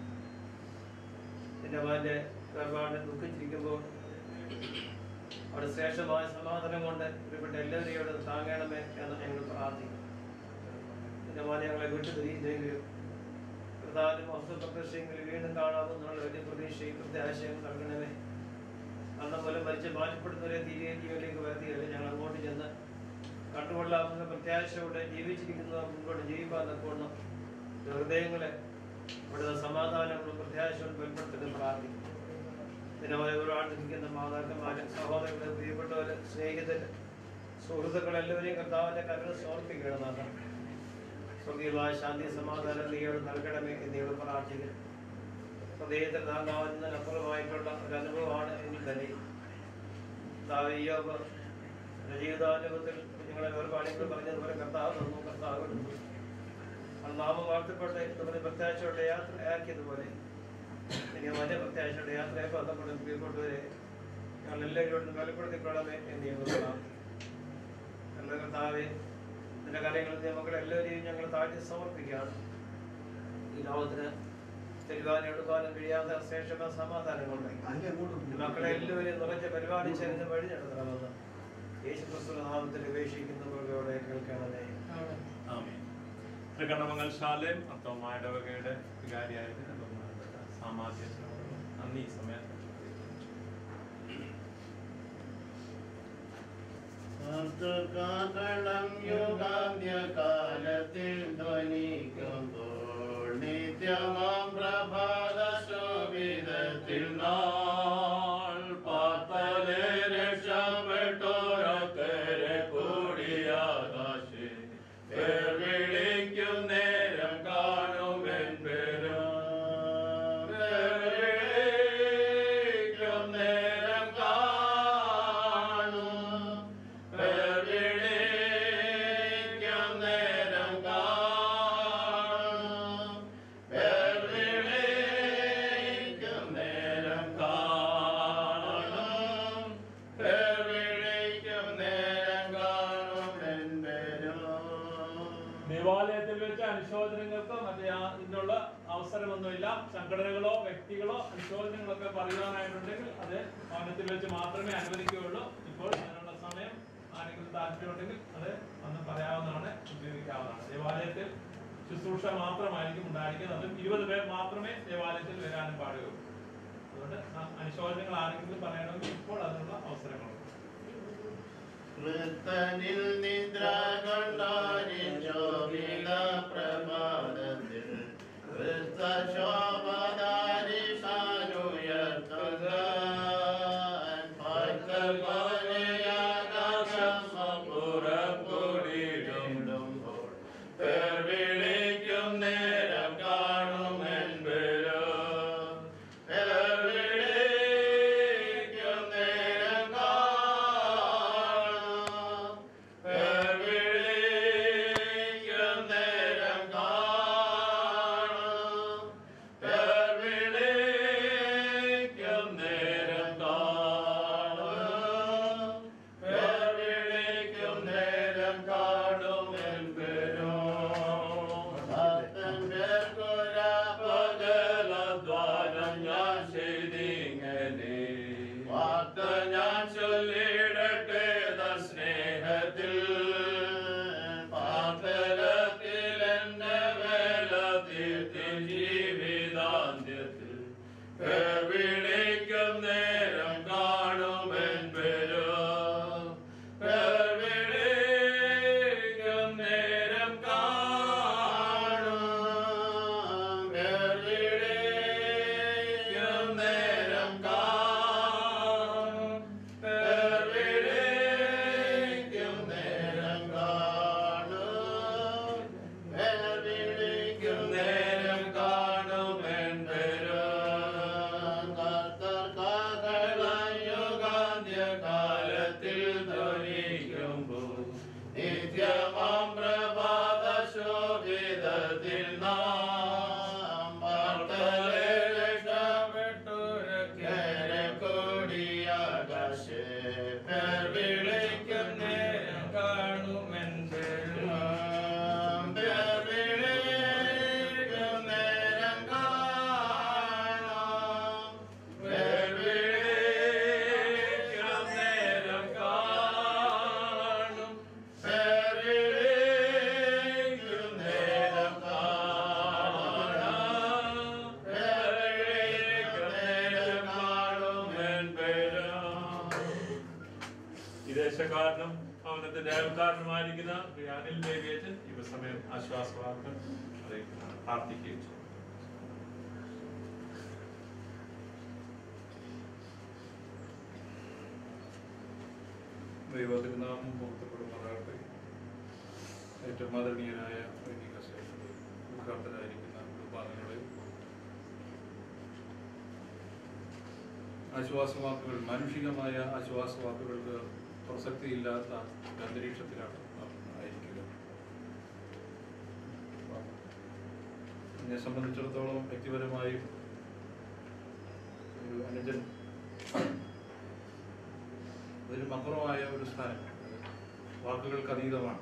എന്റെ മകന്റെ വേർപാടിനെ ദുഃഖിച്ചിരിക്കുമ്പോൾ അവിടെ ശ്രേഷ്ഠമായ സമാധാനം കൊണ്ട് പ്രിയപ്പെട്ട എല്ലാവരെയും അവിടെ താങ്ങണമേ എന്ന് ഞങ്ങൾ പ്രാർത്ഥിക്കും എന്റെ മോനെ ഞങ്ങളെ വിട്ടു തിരിയുന്നെങ്കിലും പ്രധാനം അസുഖപ്രശ്നങ്ങളിൽ വീണ്ടും കാണാമെന്നുള്ള വലിയ പ്രതീക്ഷയും പ്രത്യാശയും നൽകണമേ അന്ന് പോലെ മരിച്ച് മാറ്റപ്പെടുന്നവരെ തിരികെ ജീവനിലേക്ക് വരുത്തിയല്ലേ ഞങ്ങൾ അങ്ങോട്ട് ചെന്ന് കണ്ടുകൊള്ളാവുന്ന പ്രത്യാശയോടെ ജീവിച്ചിരിക്കുന്നവർ മുൻപോട്ട് ജീവിക്കാൻ തക്കോണം ഹൃദയങ്ങളെ ഇവിടുത്തെ സമാധാനങ്ങളും പ്രത്യാശകളും ബലപ്പെടുത്തുന്ന പ്രാർത്ഥിക്കും ദിനമായി ഒരാളിരിക്കുന്ന മാതാക്കന്മാരെ സഹോദരങ്ങളെ പ്രിയപ്പെട്ടവരെ സ്നേഹിതര് സുഹൃത്തുക്കളെല്ലാവരെയും കർത്താവിന്റെ കരുണ സമർപ്പിക്കണം നാഥ സ്വർഗീയമായ ശാന്തി സമാധാനം നീയോട് നൽകണമേ എന്നീയോട് പ്രാർത്ഥിക്കുന്നു ഹൃദയത്തിൽ താങ്ങാവുന്നതിനപ്പുറമായിട്ടുള്ള ഒരു അനുഭവമാണ് എനിക്ക് തന്നെ താവയ്യോബ് ജീവിതാനുഭവത്തിൽ നിങ്ങളെ വേർപാടികൾ പറഞ്ഞതുപോലെ കർത്താവ് തന്നു കർത്താവ് എടുത്തു നാമം വാഴ്ത്തപ്പെട്ട് നമ്മുടെ പ്രത്യാശയുടെ യാത്ര ആക്കിയതുപോലെ ഇനി മറ്റേ പ്രത്യാശയുടെ യാത്രയെ ബന്ധപ്പെടുന്ന പ്രിയപ്പെട്ടവരെ ഞങ്ങൾ എല്ലാവരോടും ബലപ്പെടുത്തിക്കൊള്ളമേ എന്ന് ഞങ്ങൾ പ്രാർത്ഥിക്കുന്നു നല്ല കർത്താവെ നിന്റെ കാര്യങ്ങളിൽ മക്കളെ എല്ലാവരെയും ഞങ്ങൾ താഴ്ത്തി സമർപ്പിക്കുകയാണ് ഈ ലോകത്തിന് തരുവാനും എടുക്കാനും കഴിയാത്ത ശ്രേഷ്ഠമായ സമാധാനങ്ങളുണ്ട് മക്കളെ എല്ലാവരെയും നിറച്ച് പരിപാലിച്ചതിന് വഴി നടത്തണമെന്ന് യേശു ക്രിസ്തു നാമത്തിൽ ഉപേക്ഷിക്കുന്നവരോടെ കേൾക്കണമേ ആമേൻ. തൃക്കണ്ണമംഗൽ ശാലയും അത്തോമായ ഇടവകയുടെ വികാരിയായിട്ട് ബഹുമാനപ്പെട്ട സാമാധ്യത്തിനോട് നന്ദി ഈ സമയത്ത് കാതളം യുഗാന്ത്യകാലത്തിൽ ധ്വനിക്കുമ്പോൾ നിത്യമാം പ്രഭാത ശോഭിതത്തിൽ നാൾ പാർത്തലെ രക്ഷപ്പെട്ടോരക്കരെ കൂടിയാകാശേ പേർ വിളിക്കും നേരം കാണുമെൻ പേരും പേർ വിളിക്കും നേരം കാണും പേർ വിളിക്കും നേരം കാണും പേർ വിളിക്കും നേരം കാണും പേർ വിളിക്കും നേരം കാണും എൻ പേരും ദേവാലയത്തിൽ വെച്ച് അനുശോചനങ്ങൾക്ക് മറ്റേ ആ ഇതിനുള്ള അവസരമൊന്നുമില്ല സംഘടനകളോ വ്യക്തികളോ അനുശോചനങ്ങളൊക്കെ പറയുവാനായിട്ടുണ്ടെങ്കിൽ അത് ഭവനത്തിൽ വെച്ച് മാത്രമേ അനുവദിക്കുകയുള്ളൂ ഇപ്പോൾ അതിനുള്ള സമയം ആരെങ്കിലും താല്പര്യമുണ്ടെങ്കിൽ അത് വന്ന് പറയാവുന്നതാണ് ഉപയോഗിക്കാവുന്നതാണ് ദേവാലയത്തിൽ ശുശ്രൂഷ മാത്രമായിരിക്കും ഉണ്ടായിരിക്കുന്നത് അതും ഇരുപത് പേർ മാത്രമേ ദേവാലയത്തിൽ വരാനും പാടുകയുള്ളൂ അതുകൊണ്ട് ആ അനുശോചനങ്ങൾ ആരെങ്കിലും പറയണമെങ്കിൽ ഇപ്പോൾ അതിനുള്ള അവസരങ്ങളുണ്ട് വൃത്തനിൽ നിദ്ര കൊണ്ടാരി ശോഭിത പ്രഭാതത്തിൽ വൃത്ത ശോഭതാരി സാനുയർത്തുക ജീവിതാന്ത്യത്തിൽ പേർ വിളിക്കും നേരം കാണുമെൻ പേരും പേർ വിളിക്കും നേരം കാണും പേർ വിളിക്കും നേരം കാണും പേർ വിളിക്കും നേരം കാണും പേർ വിളിക്കും നേരം കാണും എൻ പേരും കർത്തർക്കാലത്തിൽ ധ്വനിക്കുമ്പോൾ നിത്യമാം പ്രഭാത ശോഭിതത്തിൽ നാം വാർത്തലെ രക്ഷപ്പെട്ടു കൂടിയാകാശേ പേർ വിളിക്കും നേരം കാണുമെൻ പേരും പേർ വിളിക്കും നേരം കാണാം പേർ വിളിക്കും നേരം കാണും പേർ വിളിക്കും നേരം കാണാം പേർ വിളിക്കും നേരം കാണുമെൻ പേരും ഈ ദേശക്കാരനും ഭവനത്തിന്റെ അയൽക്കാരനുമായിരിക്കുന്ന ശ്രീ അനിൽ ദേവിയച്ചൻ ഈ സമയം ആശ്വാസവാക്കൾ അറിയിക്കുന്നതാണ് പ്രാർത്ഥിക്കുകയും ചെയ്യും ദൈവത്തിന് നാമം പുറത്തപ്പെടുമാറാകട്ടെ ഏറ്റവും ആദരണീയനായ വൈദിക ശ്രേഷ്ഠരെ ഉദ്ഘാടകരായിരിക്കുന്ന കുടുംബാംഗങ്ങളെ ആശ്വാസവാക്കുകൾ മാനുഷികമായ ആശ്വാസവാക്കുകൾക്ക് പ്രസക്തിയില്ലാത്ത ഒരു അന്തരീക്ഷത്തിലാണ് നാം ആയിരിക്കുക എന്നെ സംബന്ധിച്ചിടത്തോളം വ്യക്തിപരമായും ഒരു അനുജൻ അതിലും അപ്പുറമായ ഒരു സ്ഥാനം വാക്കുകൾക്ക് അതീതമാണ്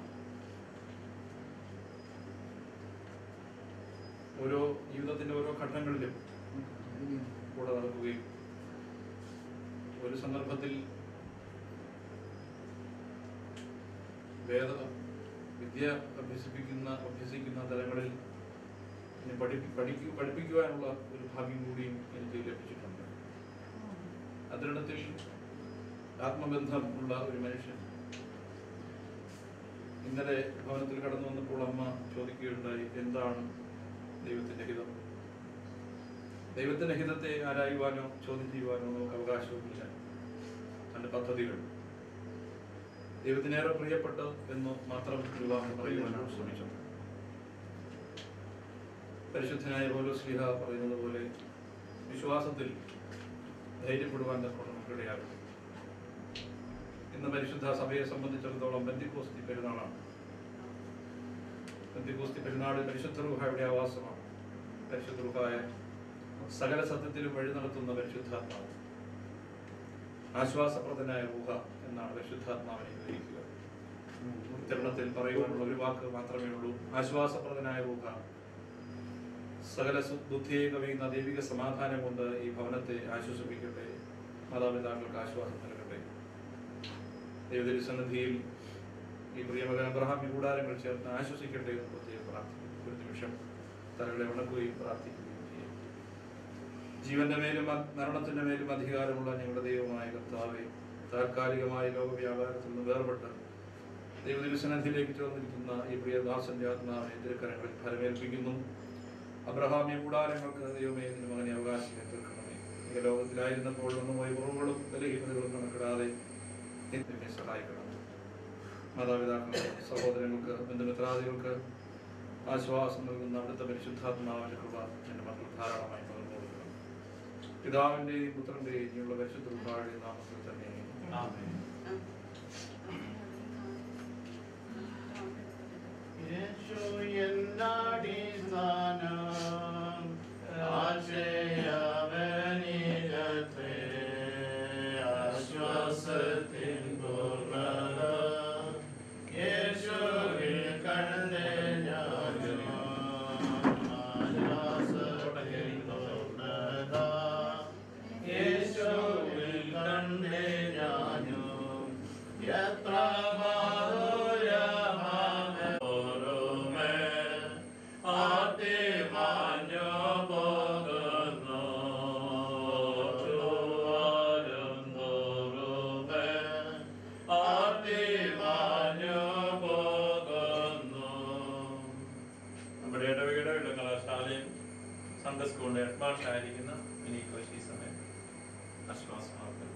ഓരോ ജീവിതത്തിന്റെ ഓരോ ഘട്ടങ്ങളിലും കൂടെ നടക്കുകയും ഒരു സന്ദർഭത്തിൽ വേദ വിദ്യ അഭ്യസിപ്പിക്കുന്ന അഭ്യസിക്കുന്ന തലങ്ങളിൽ എന്നെ പഠിപ്പി പഠിക്കു പഠിപ്പിക്കുവാനുള്ള ഒരു ഭാഗ്യം കൂടിയും എനിക്ക് ലഭിച്ചിട്ടുണ്ട് അതിനിടത്തിൽ ആത്മബന്ധം ഉള്ള ഒരു മനുഷ്യൻ ഇന്നലെ ഭവനത്തിൽ കടന്നു വന്നപ്പോൾ അമ്മ ചോദിക്കുകയുണ്ടായി എന്താണ് ദൈവത്തിന്റെ ഹിതം ദൈവത്തിന്റെ ഹിതത്തെ ആരായുവാനോ ചോദ്യം ചെയ്യുവാനോ നമുക്ക് അവകാശവുമില്ല തന്റെ പദ്ധതികൾ ദൈവത്തിനേറെ പ്രിയപ്പെട്ട എന്ന് മാത്രം വിവാഹം പറയുവാനാണ് ശ്രമിച്ചത് പരിശുദ്ധനായ പോലോ സ്ലിഹ പറയുന്നത് പോലെ വിശ്വാസത്തിൽ ധൈര്യപ്പെടുവാൻ തക്കൊണ്ട് നമുക്ക് ഇടയാകും ഇന്ന് പരിശുദ്ധ സഭയെ സംബന്ധിച്ചിടത്തോളം ബന്ധിക്കോസ്തി പെരുന്നാളാണ് ബന്ധിക്കോസ്തി പെരുന്നാൾ പരിശുദ്ധ റുഹായുടെ ആവാസമാണ് പരിശുദ്ധ റുഹായ സകല സത്യത്തിലും വഴി നടത്തുന്ന പരിശുദ്ധാത്മാവ് ആശ്വാസപ്രദനായ റുഹ എന്നാണ് പരിശുദ്ധാത്മാവിനെ വിവരിക്കുക ഉത്തരണത്തിൽ പറയുവാനുള്ള ഒരു വാക്ക് മാത്രമേ ഉള്ളൂ ആശ്വാസപ്രദനായ റുഹ സകല സു- ബുദ്ധിയെ കവിയുന്ന ദൈവിക സമാധാനം കൊണ്ട് ഈ ഭവനത്തെ ആശ്വസിപ്പിക്കട്ടെ മാതാപിതാക്കൾക്ക് ആശ്വാസം നൽകട്ടെ ദൈവത്തിന്റെ സന്നിധിയിൽ ഈ പ്രിയമകൻ അബ്രഹാം ഈ കൂടാരങ്ങൾ ചേർന്ന് ആശ്വസിക്കട്ടെ എന്ന് പ്രത്യേകം പ്രാർത്ഥിക്കും ഒരു നിമിഷം തലകളെ ഉണക്കുകയും പ്രാർത്ഥിക്കുകയും ചെയ്യും ജീവന്റെ മേലും മ- മരണത്തിന്റെ മേലും അധികാരമുള്ള ഞങ്ങളുടെ ദൈവമായ കർത്താവെ താൽക്കാലികമായ ലോകവ്യാപാരത്തിൽ നിന്ന് വേർപെട്ട് ദൈവദിവസനത്തിലേക്ക് ചേർന്നിരിക്കുന്ന ഈ പ്രിയദാസന്റെ ആത്മാവിനെ തിരുക്കരങ്ങളിൽ ഫലമേൽപ്പിക്കുന്നു അബ്രഹാമ്യ കൂടാരങ്ങൾക്ക് ദൈവമേ നിന്റെ മകനെ അവകാശം തീർക്കണമേ ഈ ലോകത്തിലായിരുന്നപ്പോൾ ഒന്നുമായി കുറവുകളും ബലഹീനതകളും കണക്കിടാതെ എന്നെ സഹായിക്കണം മാതാപിതാക്കൾക്ക് സഹോദരങ്ങൾക്ക് ബന്ധുമിത്രാദികൾക്ക് ആശ്വാസം നൽകുന്ന അവിടുത്തെ പരിശുദ്ധാത്മാവിന്റെ കൃപ എന്റെ മക്കൾ ധാരാളമായി പകർന്നു കൊടുക്കണം പിതാവിന്റെയും പുത്രന്റെയും ഇനിയുള്ള പരിശുദ്ധ കൃപയുടെ നാമത്തിൽ തന്നെ ആമേൻ യേശു എന്നാടിസ്ഥാനം ആശയവനിലത്തെ ആശ്വാസത്തിൻ പൂർണ്ണത യേശുവിൽ കണ്ടേ ഞാനും ആശ്വാസത്തിൻ പൂർണ്ണത യേശുവിൽ കണ്ടേ ഞാനും എത്ര മാധുര്യമാണ് ഓരോമേ ആദ്യമാന സൺഡേ സ്കൂളിന്റെ ഹെഡ് മാഷായിരിക്കുന്ന മിനി കോശി സമയം ആശ്വാസമാക്കുന്നു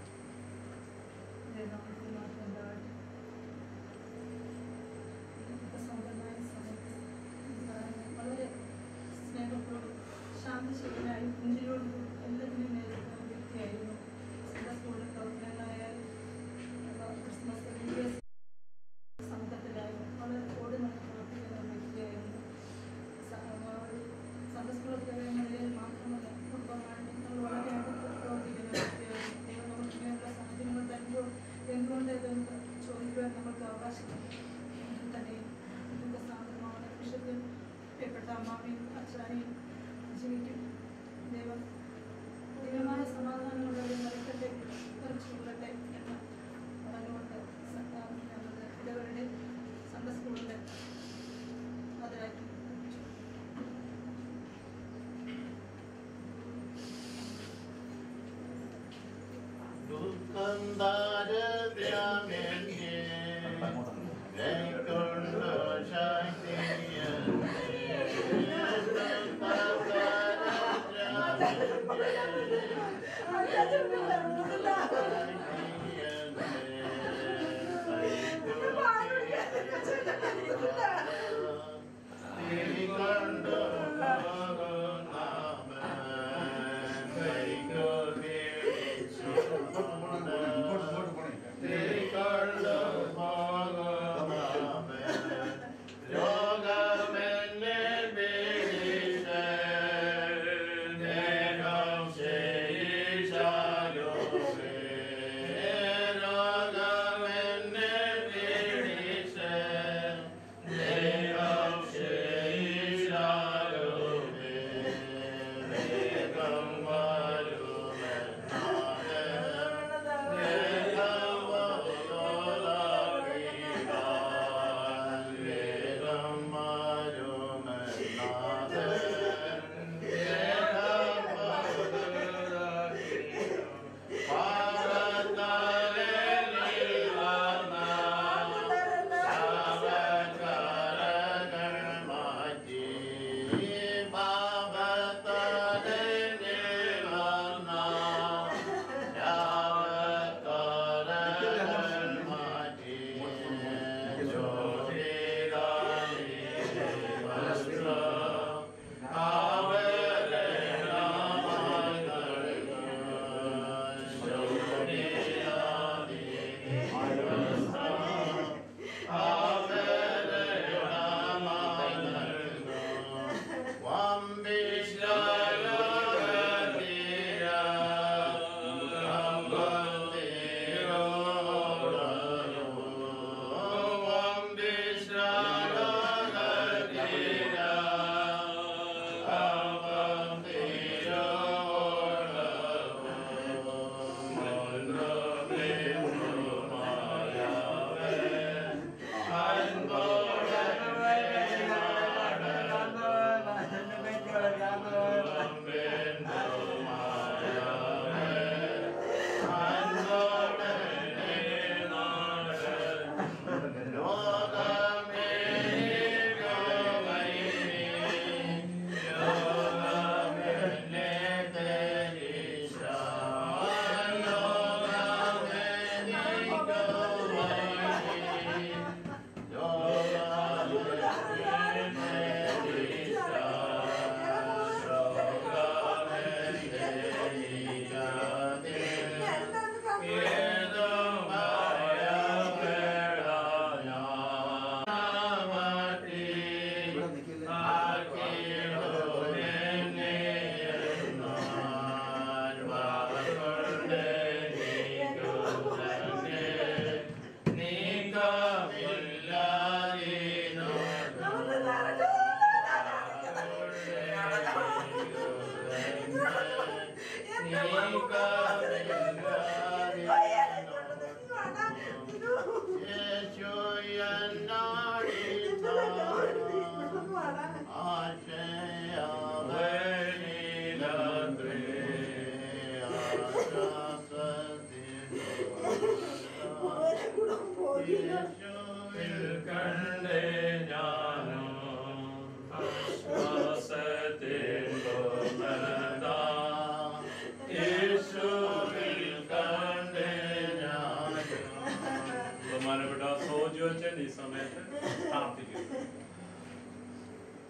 വളരെ സ്നേഹത്തോടും ശാന്തശീലനായും പുഞ്ചിരിയോടും എല്ലാത്തിനും നേരിടുന്ന വ്യക്തിയായിരുന്നു സൺഡേ സ്കൂളിലെ പ്രവർത്തനങ്ങളായാലും ക്രിസ്മസ് ന്യൂ ഇയർ സംഘത്തിലായാലും വളരെ ഓടി നടന്ന് പ്രവർത്തിക്കുന്ന ഒരു വ്യക്തിയായിരുന്നു സ- ആ ഒരു സൺഡേ സ്കൂൾ പ്രവർത്തനങ്ങളിൽ മാത്രമല്ല കുടുംബമായിട്ട് നമ്മൾ വളരെ അടുത്ത് പ്രവർത്തിക്കുന്ന വ്യക്തിയായിരുന്നു ദൈവം നമുക്ക് ഇങ്ങനെയുള്ള സാഹചര്യങ്ങൾ തരുമ്പോൾ എന്തുകൊണ്ട് ഇതെന്ന് ചോദിക്കുവാൻ നമുക്ക് അവകാശമുണ്ട് എങ്കിൽ തന്നെയും ദുഃഖസാന്ദ്രമായ വിഷയത്തിൽ പ്രിയപ്പെട്ട അമ്മാവിയും അച്ഛനെയും ജീവിക്കും ദൈവം ദൈവമായ സമാധാനമുള്ളവരെ നിറയ്ക്കട്ടെ നിറച്ചു കൊള്ളട്ടെ എന്ന് പറഞ്ഞുകൊണ്ട് സർക്കാർ ഞങ്ങളുടെ ഇടവരുടെ സൺഡേ സ്കൂളിൻ്റെ അതിലാക്കി ദുഃഖം ദാരിദ്ര്യമെന്നെ കൈക്കൊണ്ടു കണ്ടേ ഞാനോ ആശ്വാസത്തിൻ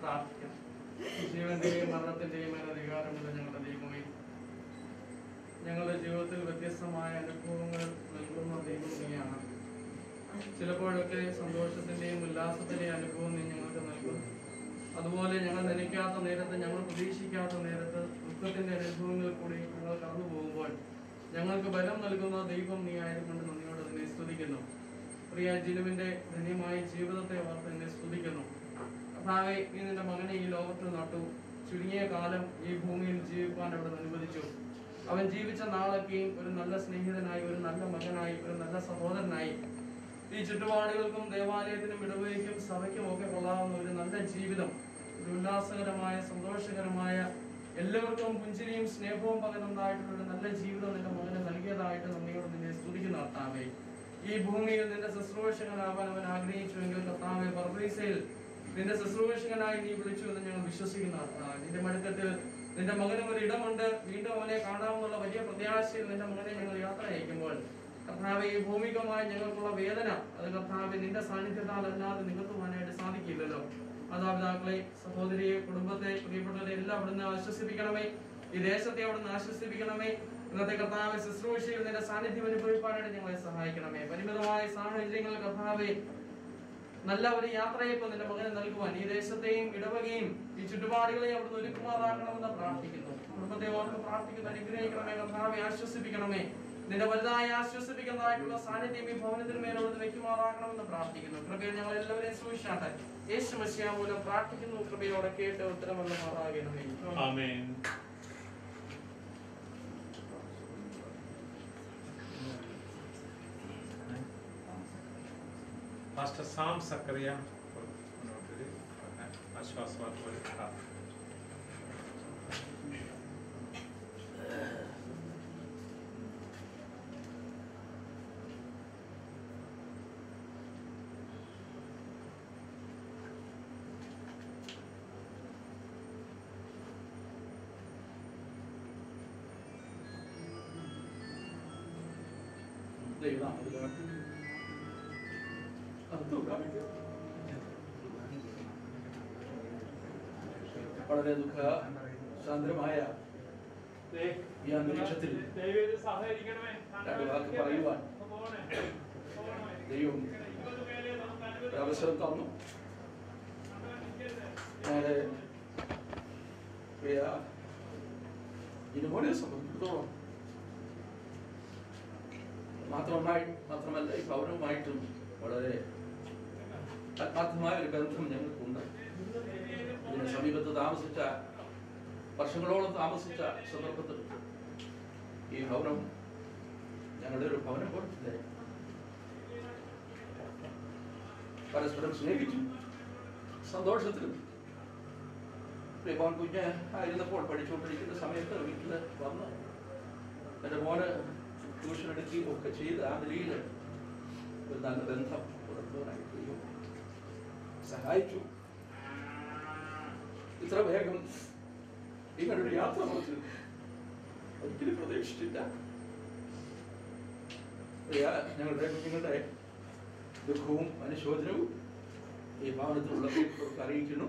പ്രാർത്ഥിക്കാം ജീവന്റെയും മരണത്തിന്റെയും അധികാരമുള്ള ഞങ്ങളുടെ ദൈവമേ ഞങ്ങളുടെ ജീവിതത്തിൽ വ്യത്യസ്തമായ അനുഭവങ്ങൾ നൽകുന്ന ദൈവം നീയാണ് ചിലപ്പോഴൊക്കെ സന്തോഷത്തിന്റെയും ഉല്ലാസത്തിന്റെയും അനുഭവം നീ ഞങ്ങൾക്ക് നൽകും അതുപോലെ ഞങ്ങൾ നനയ്ക്കാത്ത നേരത്ത് ഞങ്ങൾ പ്രതീക്ഷിക്കാത്ത നേരത്ത് ദുഃഖത്തിന്റെ അനുഭവങ്ങളിൽ കൂടി ഞങ്ങൾ കടന്നു പോകുമ്പോൾ ഞങ്ങൾക്ക് ബലം നൽകുന്ന ദൈവം നീ ആയതുകൊണ്ട് നന്ദിയോട് നിന്നെ സ്തുതിക്കുന്നു പ്രിയ ജിനുവിന്റെ ധന്യമായ ജീവിതത്തെ ഓർത്ത് നിന്നെ സ്തുതിക്കുന്നു കർത്താവെ നീ നിന്റെ മകനെ ഈ ലോകത്തിൽ നട്ടു ചുരുങ്ങിയ കാലം ഈ ഭൂമിയിൽ ജീവിക്കാൻ അവിടെ അനുവദിച്ചു അവൻ ജീവിച്ച നാളൊക്കെയും ഒരു നല്ല സ്നേഹിതനായി ഒരു നല്ല മകനായി ഒരു നല്ല സഹോദരനായി ഈ ചുറ്റുപാടുകൾക്കും ദേവാലയത്തിനും ഇടവയ്ക്കും സഭയ്ക്കും ഒക്കെ കൊള്ളാവുന്ന ഒരു നല്ല ജീവിതം ഒരു ഉല്ലാസകരമായ സന്തോഷകരമായ എല്ലാവർക്കും പുഞ്ചിരിയും സ്നേഹവും പകരുന്നതായിട്ടുള്ള ഒരു നല്ല ജീവിതം നിന്റെ മകന് നൽകിയതായിട്ട് നമ്മയോട് നിന്നെ സ്തുതിക്കുന്ന കർത്താവേ ഈ ഭൂമിയിൽ നിന്റെ ശുശ്രൂഷകനാവാൻ അവൻ ആഗ്രഹിച്ചുവെങ്കിൽ കർത്താവെ പർവീസയിൽ നിന്റെ ശുശ്രൂഷകനായി നീ വിളിച്ചു എന്ന് ഞങ്ങൾ വിശ്വസിക്കുന്ന കർത്താവേ. നിന്റെ മടുക്കത്തിൽ നിന്റെ മകനും ഒരു ഇടമുണ്ട് വീണ്ടും അവനെ കാണാമെന്നുള്ള വലിയ പ്രത്യാശയിൽ നിന്റെ മകനെ ഞങ്ങൾ യാത്ര അയക്കുമ്പോൾ കർത്താവെ ഈ ഭൂമികമായി ഞങ്ങൾക്കുള്ള വേദന അത് കർത്താവെ നിന്റെ സാന്നിധ്യത്താൽ അല്ലാതെ നികത്തുവാനായിട്ട് സാധിക്കില്ലല്ലോ മാതാപിതാക്കളെ സഹോദരിയെ കുടുംബത്തെ പ്രിയപ്പെട്ടവരെ എല്ലാം അവിടുന്ന് ആശ്വസിപ്പിക്കണമേ ഈ ദേശത്തെ അവിടുന്ന് ആശ്വസിപ്പിക്കണമേ ഇന്നത്തെ കർത്താവ് ശുശ്രൂഷയിൽ നിന്റെ സാന്നിധ്യം അനുഭവിക്കാനായിട്ട് ഞങ്ങളെ സഹായിക്കണമേ പരിമിതമായ സാഹചര്യങ്ങൾ കർത്താവെ നല്ല ഒരു യാത്രയപ്പ് നിന്റെ മകന് നൽകുവാൻ ഈ ദേശത്തെയും ഇടവകയും ഈ ചുറ്റുപാടുകളെയും അവിടുന്ന് ഒരുക്കുമാറാക്കണമെന്ന് പ്രാർത്ഥിക്കുന്നു കുടുംബത്തെ ഓർത്ത് പ്രാർത്ഥിക്കുന്നു അനുഗ്രഹിക്കണമേ കർത്താവെ ആശ്വസിപ്പിക്കണമേ നിന്റെ വലുതായി ആശ്വസിപ്പിക്കുന്നതായിട്ടുള്ള സാന്നിധ്യം ഈ ഭവനത്തിന് മേലോട് വെക്കുമാറാക്കണമെന്ന് പ്രാർത്ഥിക്കുന്നു കൃപയിൽ ഞങ്ങൾ എല്ലാവരെയും സൂക്ഷിച്ചാട്ടെ യേശു മസിയ മൂലം പ്രാർത്ഥിക്കുന്നു കൃപയോടെ കേട്ട് ഉത്തരമുള്ള മാറാകണമേ ആമേൻ പാസ്റ്റർ സാം സക്കറിയ മുന്നോട്ടൊരു ആശ്വാസവാർത്ത പ്രാർത്ഥന ദൈവനാമത്തിലാണ് വളരെ ദുഃഖ സാന്ദ്രമായ ഈ അന്തരീക്ഷത്തിൽ രണ്ട് വാക്ക് പറയുവാൻ ദൈവം ഒരു അവസരം തന്നു ഞാന് പ്രിയ ഇതുപോലെ സംബന്ധിച്ചിടത്തോളം മാത്രമായി മാത്രമല്ല ഈ പൗരവുമായിട്ടും വളരെ ആത്മാർത്ഥമായ ഒരു ബന്ധം ഞങ്ങൾക്കുണ്ട് ഇതിന് സമീപത്ത് താമസിച്ച വർഷങ്ങളോളം താമസിച്ച സന്ദർഭത്തിൽ ഈ ഭവനം ഞങ്ങളുടെ ഒരു ഭവനം പോലെ പരസ്പരം സ്നേഹിച്ചു സന്തോഷത്തിലും പ്രിയഭവൻ കുഞ്ഞ് ആയിരുന്നപ്പോൾ പഠിച്ചുകൊണ്ടിരിക്കുന്ന സമയത്ത് വീട്ടിൽ വന്ന് എൻ്റെ മോന് ട്യൂഷൻ എടുക്കുകയും ഒക്കെ ചെയ്ത് ആ നിലയിൽ ഒരു നല്ല ബന്ധം പുലർത്തുവാനായി ദൈവം സഹായിച്ചു ഇത്ര വേഗം ഇങ്ങനൊരു യാത്ര നമുക്ക് ഒരിക്കലും പ്രതീക്ഷിച്ചില്ല പ്രിയ, ഞങ്ങളുടെ കുഞ്ഞുങ്ങളുടെ ദുഃഖവും അനുശോചനവും ഈ ഭവനത്തിലുള്ളവർക്ക് അറിയിക്കുന്നു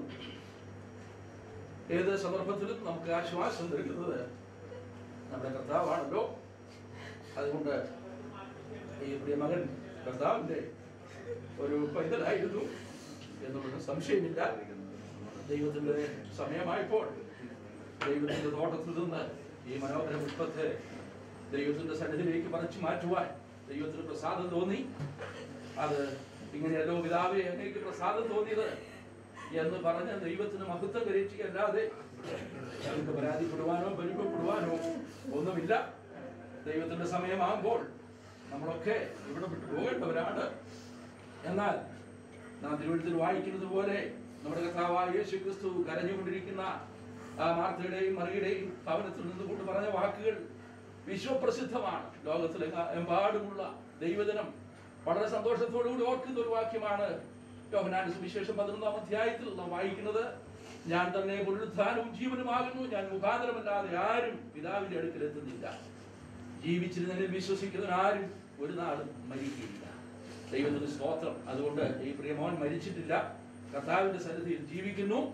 ഏത് സന്ദർഭത്തിലും നമുക്ക് ആശ്വാസം നൽകുന്നത് നമ്മുടെ കർത്താവാണല്ലോ അതുകൊണ്ട് ഈ പ്രിയ മകൻ കർത്താവിന്റെ ഒരു പൈതലായിരുന്നു എന്നുള്ളത് സംശയമില്ല ദൈവത്തിന്റെ സമയമായപ്പോൾ ദൈവത്തിന്റെ തോട്ടത്തിൽ നിന്ന് ഈ മനോഹര പുഷ്പത്തെ ദൈവത്തിന്റെ സന്നിധിയിലേക്ക് പറിച്ചു മാറ്റുവാൻ ദൈവത്തിന് പ്രസാദം തോന്നി അത് ഇങ്ങനെയല്ലോ പിതാവെ അങ്ങേക്ക് പ്രസാദം തോന്നിയത് എന്ന് പറഞ്ഞ് ദൈവത്തിന് മഹത്വം കരീക്ഷിക്കല്ലാതെ ഞങ്ങൾക്ക് പരാതിപ്പെടുവാനോ പരിമപ്പെടുവാനോ ഒന്നുമില്ല ദൈവത്തിന്റെ സമയമാകുമ്പോൾ നമ്മളൊക്കെ ഇവിടെ വിട്ടു പോകേണ്ടവരാണ് എന്നാൽ നാം തിരുവഴുത്തിൽ വായിക്കുന്നത് പോലെ നമ്മുടെ കർത്താവായ യേശു ക്രിസ്തു കരഞ്ഞുകൊണ്ടിരിക്കുന്ന ആ മാർത്തയുടെയും മറിയുടെയും ഭവനത്തിൽ നിന്നുകൊണ്ട് പറഞ്ഞ വാക്കുകൾ വിശ്വപ്രസിദ്ധമാണ് ലോകത്തിലെ എമ്പാടുമുള്ള ദൈവജനം വളരെ സന്തോഷത്തോടുകൂടി ഓർക്കുന്ന ഒരു വാക്യമാണ് യോഹനാന്റെ സുവിശേഷം പതിനൊന്നാം അധ്യായത്തിൽ നാം വായിക്കുന്നത് ഞാൻ തന്നെ പുനരുത്ഥാനവും ജീവനുമാകുന്നു ഞാൻ മുഖാന്തരമല്ലാതെ ആരും പിതാവിന്റെ അടുക്കൽ എത്തുന്നില്ല ജീവിച്ചിരുന്നതിൽ വിശ്വസിക്കുന്നവൻ ആരും ഒരു നാളും മരിക്കുകയില്ല ദൈവത്തിന് സ്തോത്രം അതുകൊണ്ട് ഈ പ്രിയമോൻ മരിച്ചിട്ടില്ല കർത്താവിന്റെ സന്നിധിയിൽ ജീവിക്കുന്നു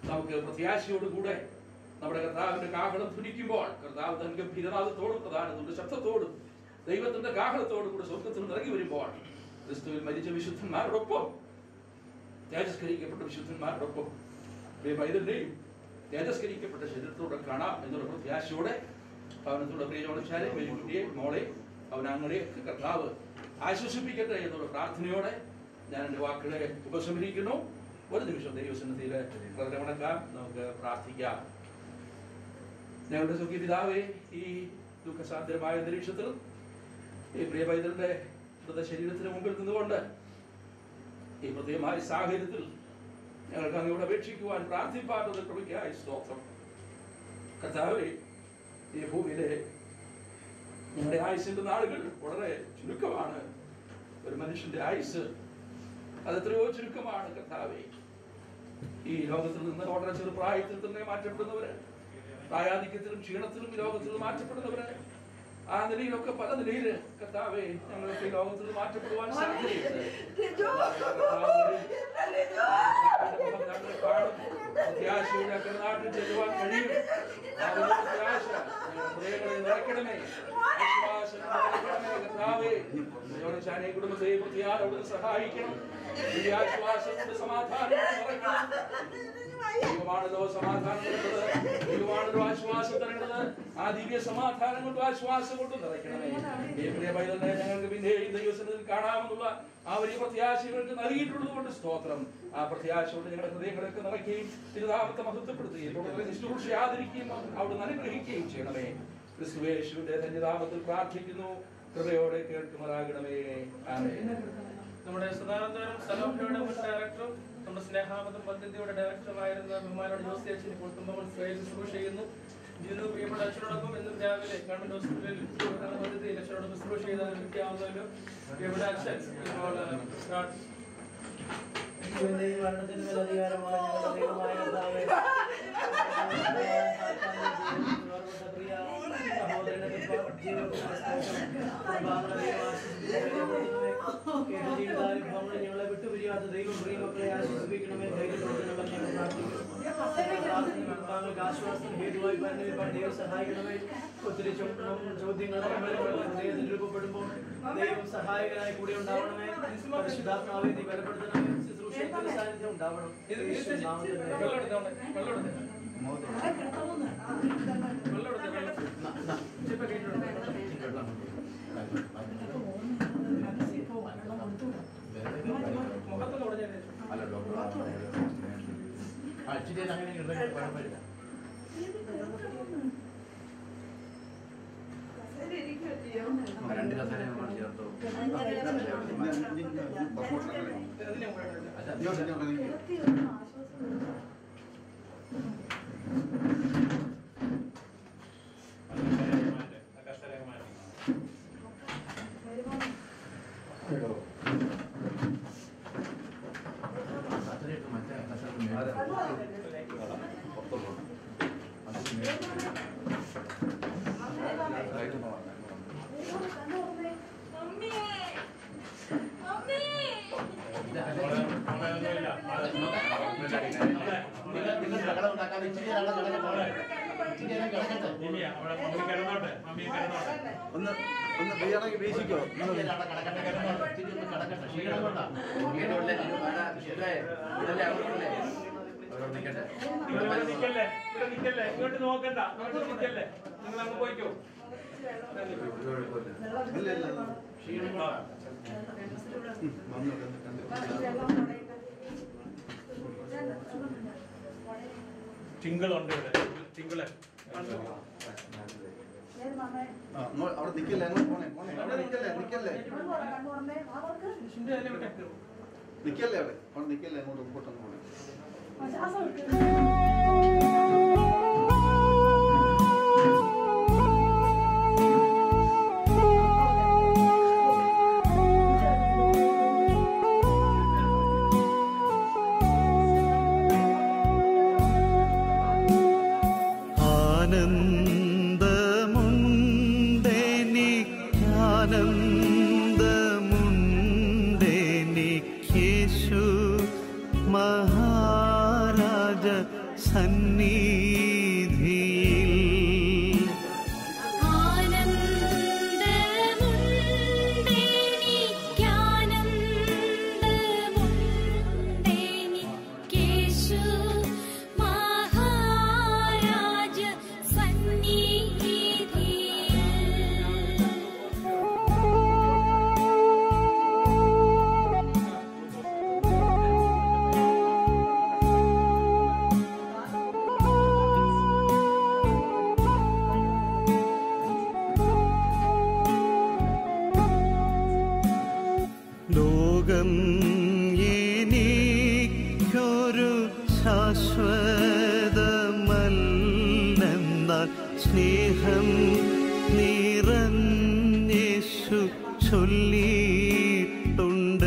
നമുക്ക് പ്രത്യാശയോടുകൂടെ നമ്മുടെ കർത്താവിന്റെ കാഹളം ധുനിക്കുമ്പോൾ കർത്താവ് തൻ ഗംഭീരനാഥത്തോടും പ്രധാനത്തിന്റെ ശബ്ദത്തോടും ദൈവത്തിന്റെ കാഹളത്തോടും കൂടെ സ്വർഗത്തിൽ നിന്ന് ഇറങ്ങി വരുമ്പോൾ ക്രിസ്തുവിൽ മരിച്ച വിശുദ്ധന്മാരോടൊപ്പം തേജസ്കരിക്കപ്പെട്ട വിശുദ്ധന്മാരോടൊപ്പം പ്രിയ പൈതന്റെയും തേജസ്കരിക്കപ്പെട്ട ശരീരത്തോടെ കാണാം എന്നുള്ള പ്രത്യാശയോടെ ഭവനത്തോടെ പ്രിയജോണിച്ചാലെ വലിയ മോളെ അവൻ അങ്ങനെയൊക്കെ കർത്താവ് ആശ്വസിപ്പിക്കട്ടെ എന്നുള്ള പ്രാർത്ഥനയോടെ ഞാൻ എൻ്റെ വാക്കുകളെ ഉപസംഹരിക്കുന്നു ഒരു നിമിഷം ദൈവസന്നിധിയിൽ പ്രകടനക്കാം നമുക്ക് പ്രാർത്ഥിക്കാം ഞങ്ങളുടെ സുഖി പിതാവേ ഈ ദുഃഖസാധ്യമായ അന്തരീക്ഷത്തിൽ ഈ പ്രിയ പൈതലിന്റെ മൃതശരീരത്തിന് മുമ്പിൽ നിന്നുകൊണ്ട് ഈ പ്രത്യേകമായ സാഹചര്യത്തിൽ ഞങ്ങൾക്ക് അങ്ങയോട് അപേക്ഷിക്കുവാൻ പ്രാർത്ഥിപ്പാട്ടത് കൃപയ്ക്കായി സ്തോത്രം കർത്താവേ ഈ ഭൂമിയിലെ ഞങ്ങളുടെ ആയുസിന്റെ നാളുകൾ വളരെ ചുരുക്കമാണ് ഒരു മനുഷ്യന്റെ ആയുസ് അത് എത്രയോ ചുരുക്കമാണ് കർത്താവേ ഈ ലോകത്തിൽ നിന്ന് വളരെ ചെറുപ്രായത്തിൽ തന്നെ മാറ്റപ്പെടുന്നവര് പ്രായാധിക്യത്തിലും ക്ഷീണത്തിലും ഈ ലോകത്തിൽ നിന്ന് മാറ്റപ്പെടുന്നവര് ആ നിലയിലൊക്കെ പല നിലയില് കർത്താവേ ഞങ്ങൾക്ക് ഈ ലോകത്തിൽ നിന്ന് മാറ്റപ്പെടുവാൻ സാധ്യതയുണ്ട് ഞങ്ങളെ കാണും പ്രത്യാശയുടെ അക്കരെ നാട്ടിൽ ചെല്ലുവാൻ കഴിയും ആ ഒരു പ്രത്യാശ ഞങ്ങളുടെ ഹൃദയങ്ങളെ നിറയ്ക്കണമേ വിശ്വാസം നിറയ്ക്കണമേ കർത്താവേ യോനശാനെ കുടുംബത്തെ പ്രത്യാരോട് സഹായിക്കണം ഈ ആശ്വാസം കൊണ്ട് സമാധാനം കൊണ്ട് നിറയ്ക്കണം ദൈവമാണല്ലോ സമാധാനം തരേണ്ടത് ദൈവമാണല്ലോ ആശ്വാസം തരേണ്ടത് ആ ദിവ്യ സമാധാനം കൊണ്ട് ആശ്വാസം കൊണ്ട് നിറയ്ക്കണമേ ഈ പ്രിയ പൈതലിനെ ഞങ്ങൾക്ക് പിന്നെയും ദൈവസനത്തിൽ കാണാമെന്നുള്ള ആ വലിയ പ്രത്യാശകൾക്ക് നൽകിയിട്ടുള്ളത് കൊണ്ട് സ്തോത്രം ആ പ്രത്യാശ കൊണ്ട് ഞങ്ങളുടെ ഹൃദയങ്ങളൊക്കെ നിറയ്ക്കുകയും തിരുനാമത്തെ മഹത്വപ്പെടുത്തുകയും തുടർന്ന് നിഷ്ഠൂർഷ ആദരിക്കുകയും അവിടുന്ന് അനുഗ്രഹിക്കുകയും ചെയ്യണമേ ക്രിസ്തുവേശുവിന്റെ ധന്യനാമത്തിൽ പ്രാർത്ഥിക്കുന്നു കൃപയോടെ കേൾക്കുമാറാകണമേ ആമേൻ നമ്മുടെ സദാനന്ദനും സലോഹയുടെ മുൻ ഡയറക്ടറും നമ്മുടെ സ്നേഹാമതം പദ്ധതിയുടെ ഡയറക്ടറുമായിരുന്ന ബഹുമാനോട് ജോസി അച്ഛൻ ഇപ്പോൾ തുമ്പമൺ സ്വയം ശുശ്രൂഷ ചെയ്യുന്നു ഇന്ന് പ്രിയപ്പെട്ട അച്ഛനോടൊപ്പം ഇന്നും രാവിലെ ഗവൺമെന്റ് ഹോസ്പിറ്റലിൽ എന്ന പദ്ധതിയിൽ അച്ഛനോടൊപ്പം ശുശ്രൂഷ ചെയ്ത നിൽക്കാവുന്നല്ലോ പ്രിയപ്പെട്ട അച്ഛൻ ഇപ്പോൾ സ്റ്റാർട്ട് യേശുവിന്റെ ഈ മരണത്തിന് മേൽ അധികാരമുള്ള ഞങ്ങളുടെ ദൈവമായ കർത്താവേ, പ്രിയ സഹോദരനെ ജീവിതത്തിന്റെ സ്നേഹം, കുർബാനയുടെ ദൈവം ആശീർവദിക്കണമേ. കേട്ട ജീവിതാനുഭവങ്ങളെ ഞങ്ങളെ വിട്ടുപിരിയാത്ത ദൈവം പ്രിയമക്കളെ ആശ്വസിപ്പിക്കണമേ ധൈര്യപ്പെടുത്തണമെന്ന് ഞങ്ങൾ പ്രാർത്ഥിക്കുന്നു പ്രാർത്ഥനയും താങ്കൾക്ക് ആശ്വാസത്തിന് ഹേതുവായി പരന്നവർ ദൈവം സഹായിക്കണമേ ഒത്തിരി ചുമക്കണം ചോദ്യങ്ങൾ ഹൃദയത്തിൽ രൂപപ്പെടുമ്പോൾ ദൈവം സഹായകനായി കൂടെ ഉണ്ടാവണമേ പരിശുദ്ധാത്മാവെ നീ ബലപ്പെടുത്തണമേ ശുശ്രൂഷയുടെ സാന്നിധ്യം ഉണ്ടാവണം യേശുവിൻ നാമത്തിൽ വെള്ളം എടുത്തോണ്ട് വെള്ളം എടുത്തേ വെള്ളം എടുത്തേ വെള്ളം ഇപ്പൊ കേട്ടിട്ടുണ്ട് മുഖത്ത് തുടങ്ങിയത് അല്ല ഡോക്ടർ ആ ഇച്ചിരി അങ്ങനെ ഉണ്ടെങ്കിൽ കുഴപ്പമില്ല രണ്ട് കസേര നമ്മൾ ചേർത്തു മറ്റേ നിങ്ങൾ ബഹളം ഉണ്ടാക്കാതെ ഇച്ചിരി നേരം അവിടെ കിടക്കട്ടെ. ഇച്ചിരി നേരം കിടക്കട്ടെ. ഒന്ന് ഒന്ന് ഫ്രീയാണെങ്കിൽ വീശിക്കോ ഇച്ചിരി നേരം അവിടെ കിടക്കട്ടെ, കിടന്നോട്ടെ. ഇച്ചിരി ഒന്ന് കിടക്കട്ടെ. ക്ഷീണം കൊണ്ടാ. മമ്മിയുടെ ഉള്ളിൽ ഇത് വേണ്ട, ശരിയായോ? ഇതല്ലേ അവരുടെ അവരോട് നിൽക്കട്ടെ ഇവിടെ നിൽക്കല്ലേ ഇവിടെ നിൽക്കല്ലേ ഇങ്ങോട്ട് നോക്കണ്ട ഇങ്ങോട്ട് നിൽക്കല്ലേ നിങ്ങൾ അങ്ങ് പോയിക്കോ ഇല്ല ഇല്ല ക്ഷീണം കൊണ്ടാ. തിങ്കളുണ്ട് ഇവിടെ തിങ്കള് ആ, അങ്ങോ- അവിടെ നിക്കല്ലേ അങ്ങോട്ട് പോണേ പോണേ അവിടെ നിക്കല്ലേ നിക്കല്ലേ നിക്കല്ലേ അവിടെ അവിടെ നിക്കല്ലേ അങ്ങോട്ട് മുമ്പോട്ടൊന്ന് പോണേ ആനന്ദമുണ്ടെനിക്കാനന്ദമുണ്ടെനിക്കേശു മഹാരാജ എന്നാൽ സ്നേഹം നിറഞ്ഞേശു ചൊല്ലിയിട്ടുണ്ട്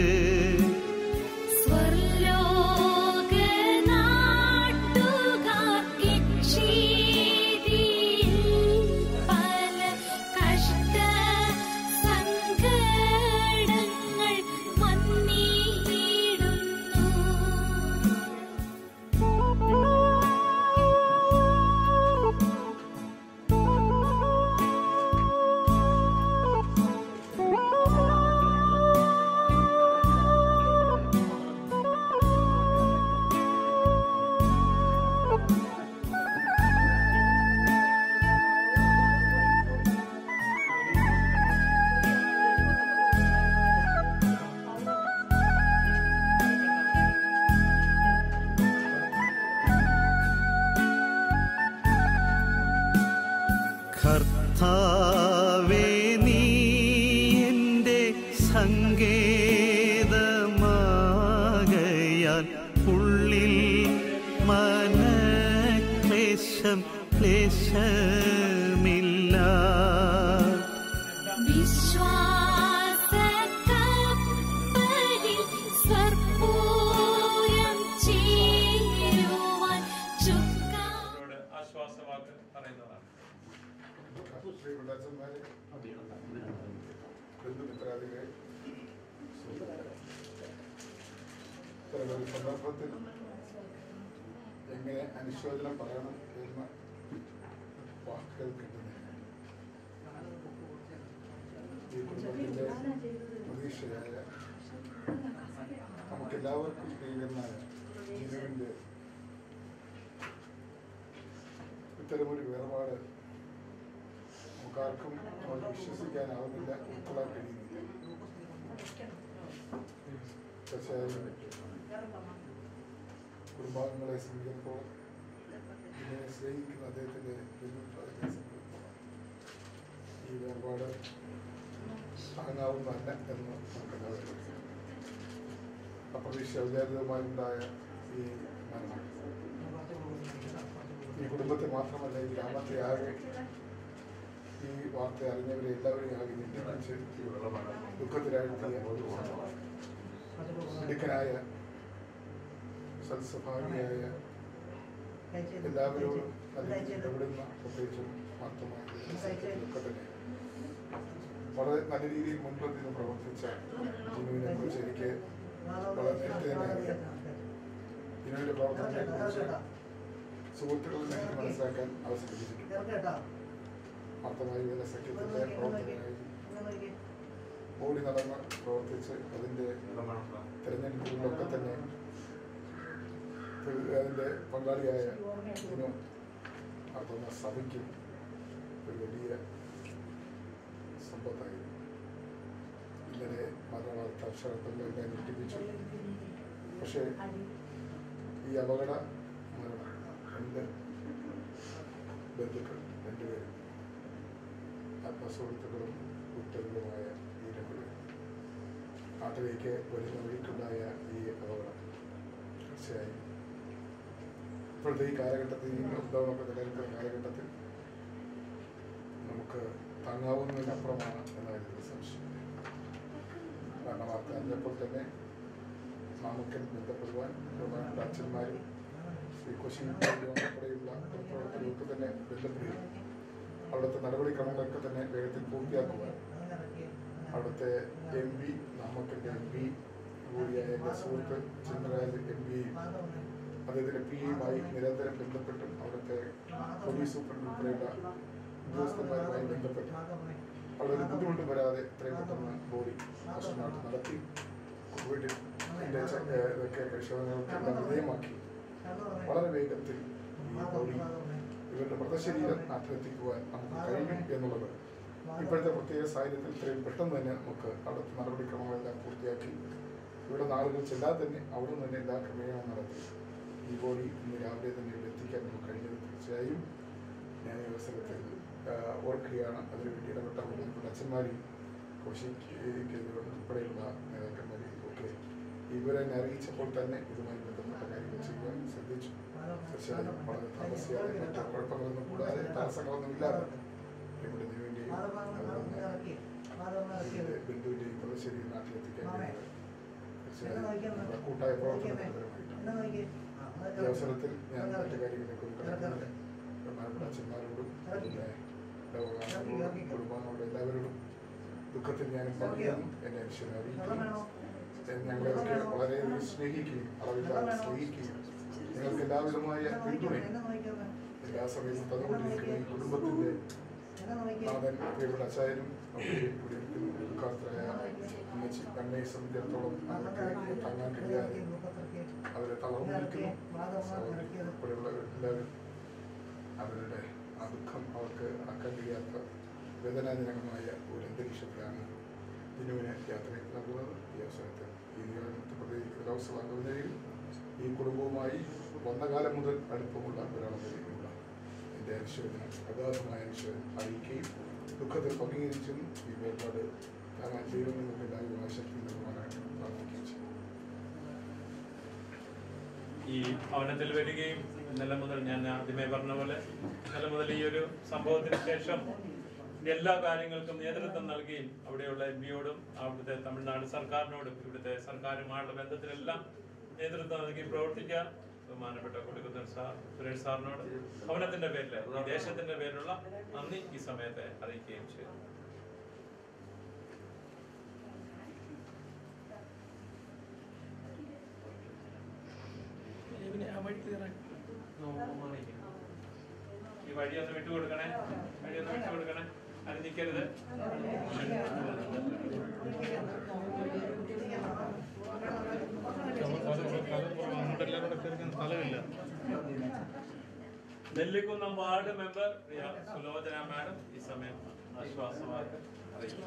കർത്താവേ നീ എൻ്റെ സങ്കേതമാകയാൽ ഉള്ളിൽ മനക്ലേശം ക്ലേശമില്ല അവരോട് ആശ്വാസവാക്ക് പറയുന്നതാണ് പ്രിയപ്പെട്ട അച്ഛന്മാരെ ബന്ധുമിത്രാദികളെ ഇത്തരമൊരു സന്ദർഭത്തിൽ എങ്ങനെ അനുശോചനം പറയണം എന്ന വാക്കുകൾ കിട്ടുന്നില്ല ഈ കുടുംബത്തിന്റെ പ്രതീക്ഷയായ നമുക്കെല്ലാവർക്കും പ്രിയകരനായ ജിനുവിന്റെ ഇത്തരമൊരു വേർപാട് നമുക്കാർക്കും നമ്മൾ വിശ്വസിക്കാനാവുന്നില്ല ഉൾക്കൊള്ളാൻ കഴിയുന്നില്ല തീർച്ചയായും കുടുംബാംഗങ്ങളെ സംബന്ധിച്ചിടത്തോളം ഇതിനെ സ്നേഹിക്കുന്ന അദ്ദേഹത്തിൻ്റെ ബന്ധുക്കളെ സംബന്ധിച്ചിടത്തോളം ഈ വേർപാട് താങ്ങാവുന്നതല്ല എന്ന് നമുക്കെല്ലാവരും അപ്രതീക്ഷ ഔചാരിതമായുണ്ടായ ഈ മരണം ഈ കുടുംബത്തെ മാത്രമല്ല ഈ ഗ്രാമത്തെ ആകെ ഈ വാർത്ത അറിഞ്ഞവരെ എല്ലാവരെയും ആകെ ഞെട്ടിപ്പിച്ച് ദുഃഖത്തിലാഴ്ത്തിയ മിടുക്കനായ സത്സ്വഭാവിയായ എല്ലാവരോടും നല്ല രീതിയിൽ ഇടപെടുന്ന പ്രത്യേകിച്ചും മാത്രമായി ദുഃഖത്തിനെ വളരെ നല്ല രീതിയിൽ മുൻപന്തിൽ നിന്ന് പ്രവർത്തിച്ച ജിനുവിനെ കുറിച്ച് എനിക്ക് വളരെ നേരത്തെ തന്നെ അറിയാം ജിനുവിന്റെ പ്രവർത്തനത്തെ കുറിച്ച് സുഹൃത്തുക്കളിൽ നിന്ന് എനിക്ക് മനസ്സിലാക്കാൻ അവസരം ലഭിച്ചിട്ടുണ്ട് മൊത്തമായി വില സഖ്യത്തിന്റെ പ്രവർത്തനമായി ഓടി നടന്ന് പ്രവർത്തിച്ച് അതിന്റെ തിരഞ്ഞെടുപ്പുകളിലൊക്കെ തന്നെ അതിന്റെ പങ്കാളിയായ ഇതിന് നടത്തുന്ന സഭയ്ക്കും ഒരു വലിയ സമ്പത്തായിരുന്നു ഇന്നലെ മരണവാർത്ത അക്ഷരത്തിൽ എന്നെ ഞെട്ടിപ്പിച്ചു പക്ഷേ ഈ അപകട മരണം രണ്ട് ബന്ധുക്കൾ രണ്ടുപേരും ആത്മസുഹൃത്തുക്കളും ഉത്തരവുമായ ഈ രണ്ടുപേരും നാട്ടിലേക്ക് വരുന്ന വഴിക്കുണ്ടായ ഈ അപകടം തീർച്ചയായും ഇപ്പോഴത്തെ ഈ കാലഘട്ടത്തിൽ ഈ ലോക്ക്ഡൗണൊക്കെ നിലനിൽക്കുന്ന കാലഘട്ടത്തിൽ നമുക്ക് താങ്ങാവുന്നതിനപ്പുറമാണ് എന്ന കാര്യത്തിൽ സംശയമില്ല കാരണം വാർത്ത അറിഞ്ഞപ്പോൾ തന്നെ നമുക്ക് ബന്ധപ്പെടുവാൻ ബഹുമാനപ്പെട്ട അച്ഛന്മാരും ശ്രീ കൊശി ഉൾപ്പെടെയുള്ള പ്രവർത്തകർക്ക് തന്നെ ബന്ധപ്പെടുകയും അവിടുത്തെ നടപടിക്രമങ്ങളൊക്കെ തന്നെ വേഗത്തിൽ പൂർത്തിയാക്കുവാൻ അവിടുത്തെ എം പി നാമക്കൻ്റെ എം പി കൂടിയായ എൻ്റെ സുഹൃത്ത് ചന്ദ്രരാജ് എം പിയും അദ്ദേഹത്തിൻ്റെ പി എയുമായി നിരന്തരം ബന്ധപ്പെട്ടും അവിടുത്തെ പോലീസ് സൂപ്രണ്ട് ഉൾപ്പെടെയുള്ള ഉദ്യോഗസ്ഥന്മാരുമായി ബന്ധപ്പെട്ട് അവിടെ ഒരു ബുദ്ധിമുട്ടും വരാതെ എത്രയും പെട്ടെന്ന് ബോഡി പോസ്റ്റ്മോർട്ടം നടത്തി വീട്ടിൽ എൻ്റെ ഇതൊക്കെ പരിശോധനകൾക്കെല്ലാം വിധേയമാക്കി വളരെ വേഗത്തിൽ ഈ ബോഡി ഇവരുടെ മൃതശരീരം നാട്ടിലെത്തിക്കുവാൻ നമുക്ക് കഴിയും എന്നുള്ളത് ഇപ്പോഴത്തെ പ്രത്യേക സാഹചര്യത്തിൽ ഇത്രയും പെട്ടെന്ന് തന്നെ നമുക്ക് അവിടുത്തെ നടപടിക്രമങ്ങളെല്ലാം പൂർത്തിയാക്കി ഇവിടെ നാളുകൾ ചെല്ലാതെ തന്നെ അവിടെ നിന്ന് തന്നെ എല്ലാ ക്രമീകരണവും നടത്തി ഈ ബോഡി ഇന്ന് രാവിലെ തന്നെ ഇവിടെ എത്തിക്കാൻ നമുക്ക് കഴിഞ്ഞത് തീർച്ചയായും ഞാൻ ഈ അവസരത്തിൽ ആ, ഓർക്കുകയാണ് അതിനുവേണ്ടി ഇടപെട്ട ബഹുമാനപ്പെട്ട അച്ഛന്മാരെയും കോശിക്ക് ഉൾപ്പെടെയുള്ള നേതാക്കന്മാരെയും ഒക്കെ ഇവരെ എന്നെ അറിയിച്ചപ്പോൾ തന്നെ ഇതുമായി ബന്ധപ്പെട്ട കാര്യങ്ങൾ ചെയ്യാൻ ശ്രദ്ധിച്ചു തീർച്ചയായും വളരെ താമസിയാതെ മറ്റു കുഴപ്പങ്ങളൊന്നും കൂടാതെ തടസ്സങ്ങളൊന്നും ഇല്ലാതെ ഇവിടെ ദേവിൻ്റെയും ബിന്ദുവിൻ്റെയും പ്രദേശരി നാട്ടിലെത്തിക്കാൻ കഴിയുന്നത് തീർച്ചയായും നമ്മുടെ കൂട്ടായ പ്രവർത്തനപരമായിട്ടാണ് ഈ അവസരത്തിൽ ഞാൻ മറ്റു കാര്യങ്ങളിലേക്ക് ഒന്ന് കടക്കുന്നില്ല ബഹുമാനപ്പെട്ട അച്ഛന്മാരോടും പിന്നെ ഇടവകാരോടും കുടുംബാംഗങ്ങളോടും എല്ലാവരോടും ദുഃഖത്തിൽ ഞാൻ പങ്കുചേർന്നു എന്നെ ഈശ്വരൻ അറിയിക്കുകയും ഞങ്ങളെയൊക്കെ വളരെ സ്നേഹിക്കുകയും അളവില്ലാതെ സ്നേഹിക്കുകയും ഞങ്ങൾക്ക് എല്ലാവിധമായ പിന്തുണയും എല്ലാ സമയത്തും തന്നുകൊണ്ടിരിക്കുന്ന ഈ കുടുംബത്തിന്റെ നാഥൻ പ്രിയപ്പെട്ട അച്ചായനും ഒക്കെ ഇവിടെ ഇരിക്കുന്നു ദുഃഖാർത്ഥരായ അമ്മച്ചി അമ്മയെ സംബന്ധിച്ചിടത്തോളം അവർക്ക് താങ്ങാൻ കഴിയാതെ അവരെ തളർന്നിരിക്കുന്നു ഉൾപ്പെടെയുള്ള എല്ലാവരും അവരുടെ ആ ദുഃഖം അവർക്ക് അടക്കാൻ കഴിയാത്ത വേദനാജനകമായ ഒരു അന്തരീക്ഷത്തിലാണ് ദിനുവിന് യാത്ര നൽകുന്നത് ഈ അവസരത്തിൽ ഈ നിയോജനത്തിൽ പ്രത്യേകിച്ച് കലോത്സവ നിലയിൽ ഈ കുടുംബവുമായി വന്ന കാലം മുതൽ അടുപ്പമുള്ള ഒരാളെന്ന എൻ്റെ അനുശോചനം അഗാധമായ അനുശോചനം അറിയിക്കുകയും ദുഃഖത്തിൽ പങ്കുകരിച്ചും ഈ വേർപാട് താങ്ങാൻ ദൈവം നമുക്ക് എല്ലാവരും ആശക്തി നൽകുവാനായിട്ട് പ്രാർത്ഥിക്കുകയും ചെയ്യും ഈ ഭവനത്തിൽ വരികയും ഇന്നലെ മുതൽ ഞാൻ ആദ്യമേ പറഞ്ഞ പോലെ ഇന്നലെ മുതൽ ഈ ഒരു സംഭവത്തിന് ശേഷം എല്ലാ കാര്യങ്ങൾക്കും നേതൃത്വം നൽകുകയും അവിടെയുള്ള എം പിയോടും അവിടുത്തെ തമിഴ്നാട് സർക്കാരിനോടും ഇവിടുത്തെ സർക്കാരുമായുള്ള ബന്ധത്തിലെല്ലാം നേതൃത്വം നൽകി പ്രവർത്തിക്കാൻ ബഹുമാനപ്പെട്ട കൊടുക്കുന്നൻ സാർ സുരേഷ് സാറിനോട് ഭവനത്തിന്റെ പേരിൽ ഈ ദേശത്തിന്റെ പേരിലുള്ള നന്ദി ഈ സമയത്തെ അറിയിക്കുകയും ചെയ്തു ഈ വഴി ഒന്ന് വിട്ടുകൊടുക്കണേ വഴി ഒന്ന് വിട്ടുകൊടുക്കണേ അത് നിൽക്കരുത് Nellikunnam ward member Priya Sulochana madam ഈ സമയം ആശ്വാസവാക്ക് അറിയിക്കും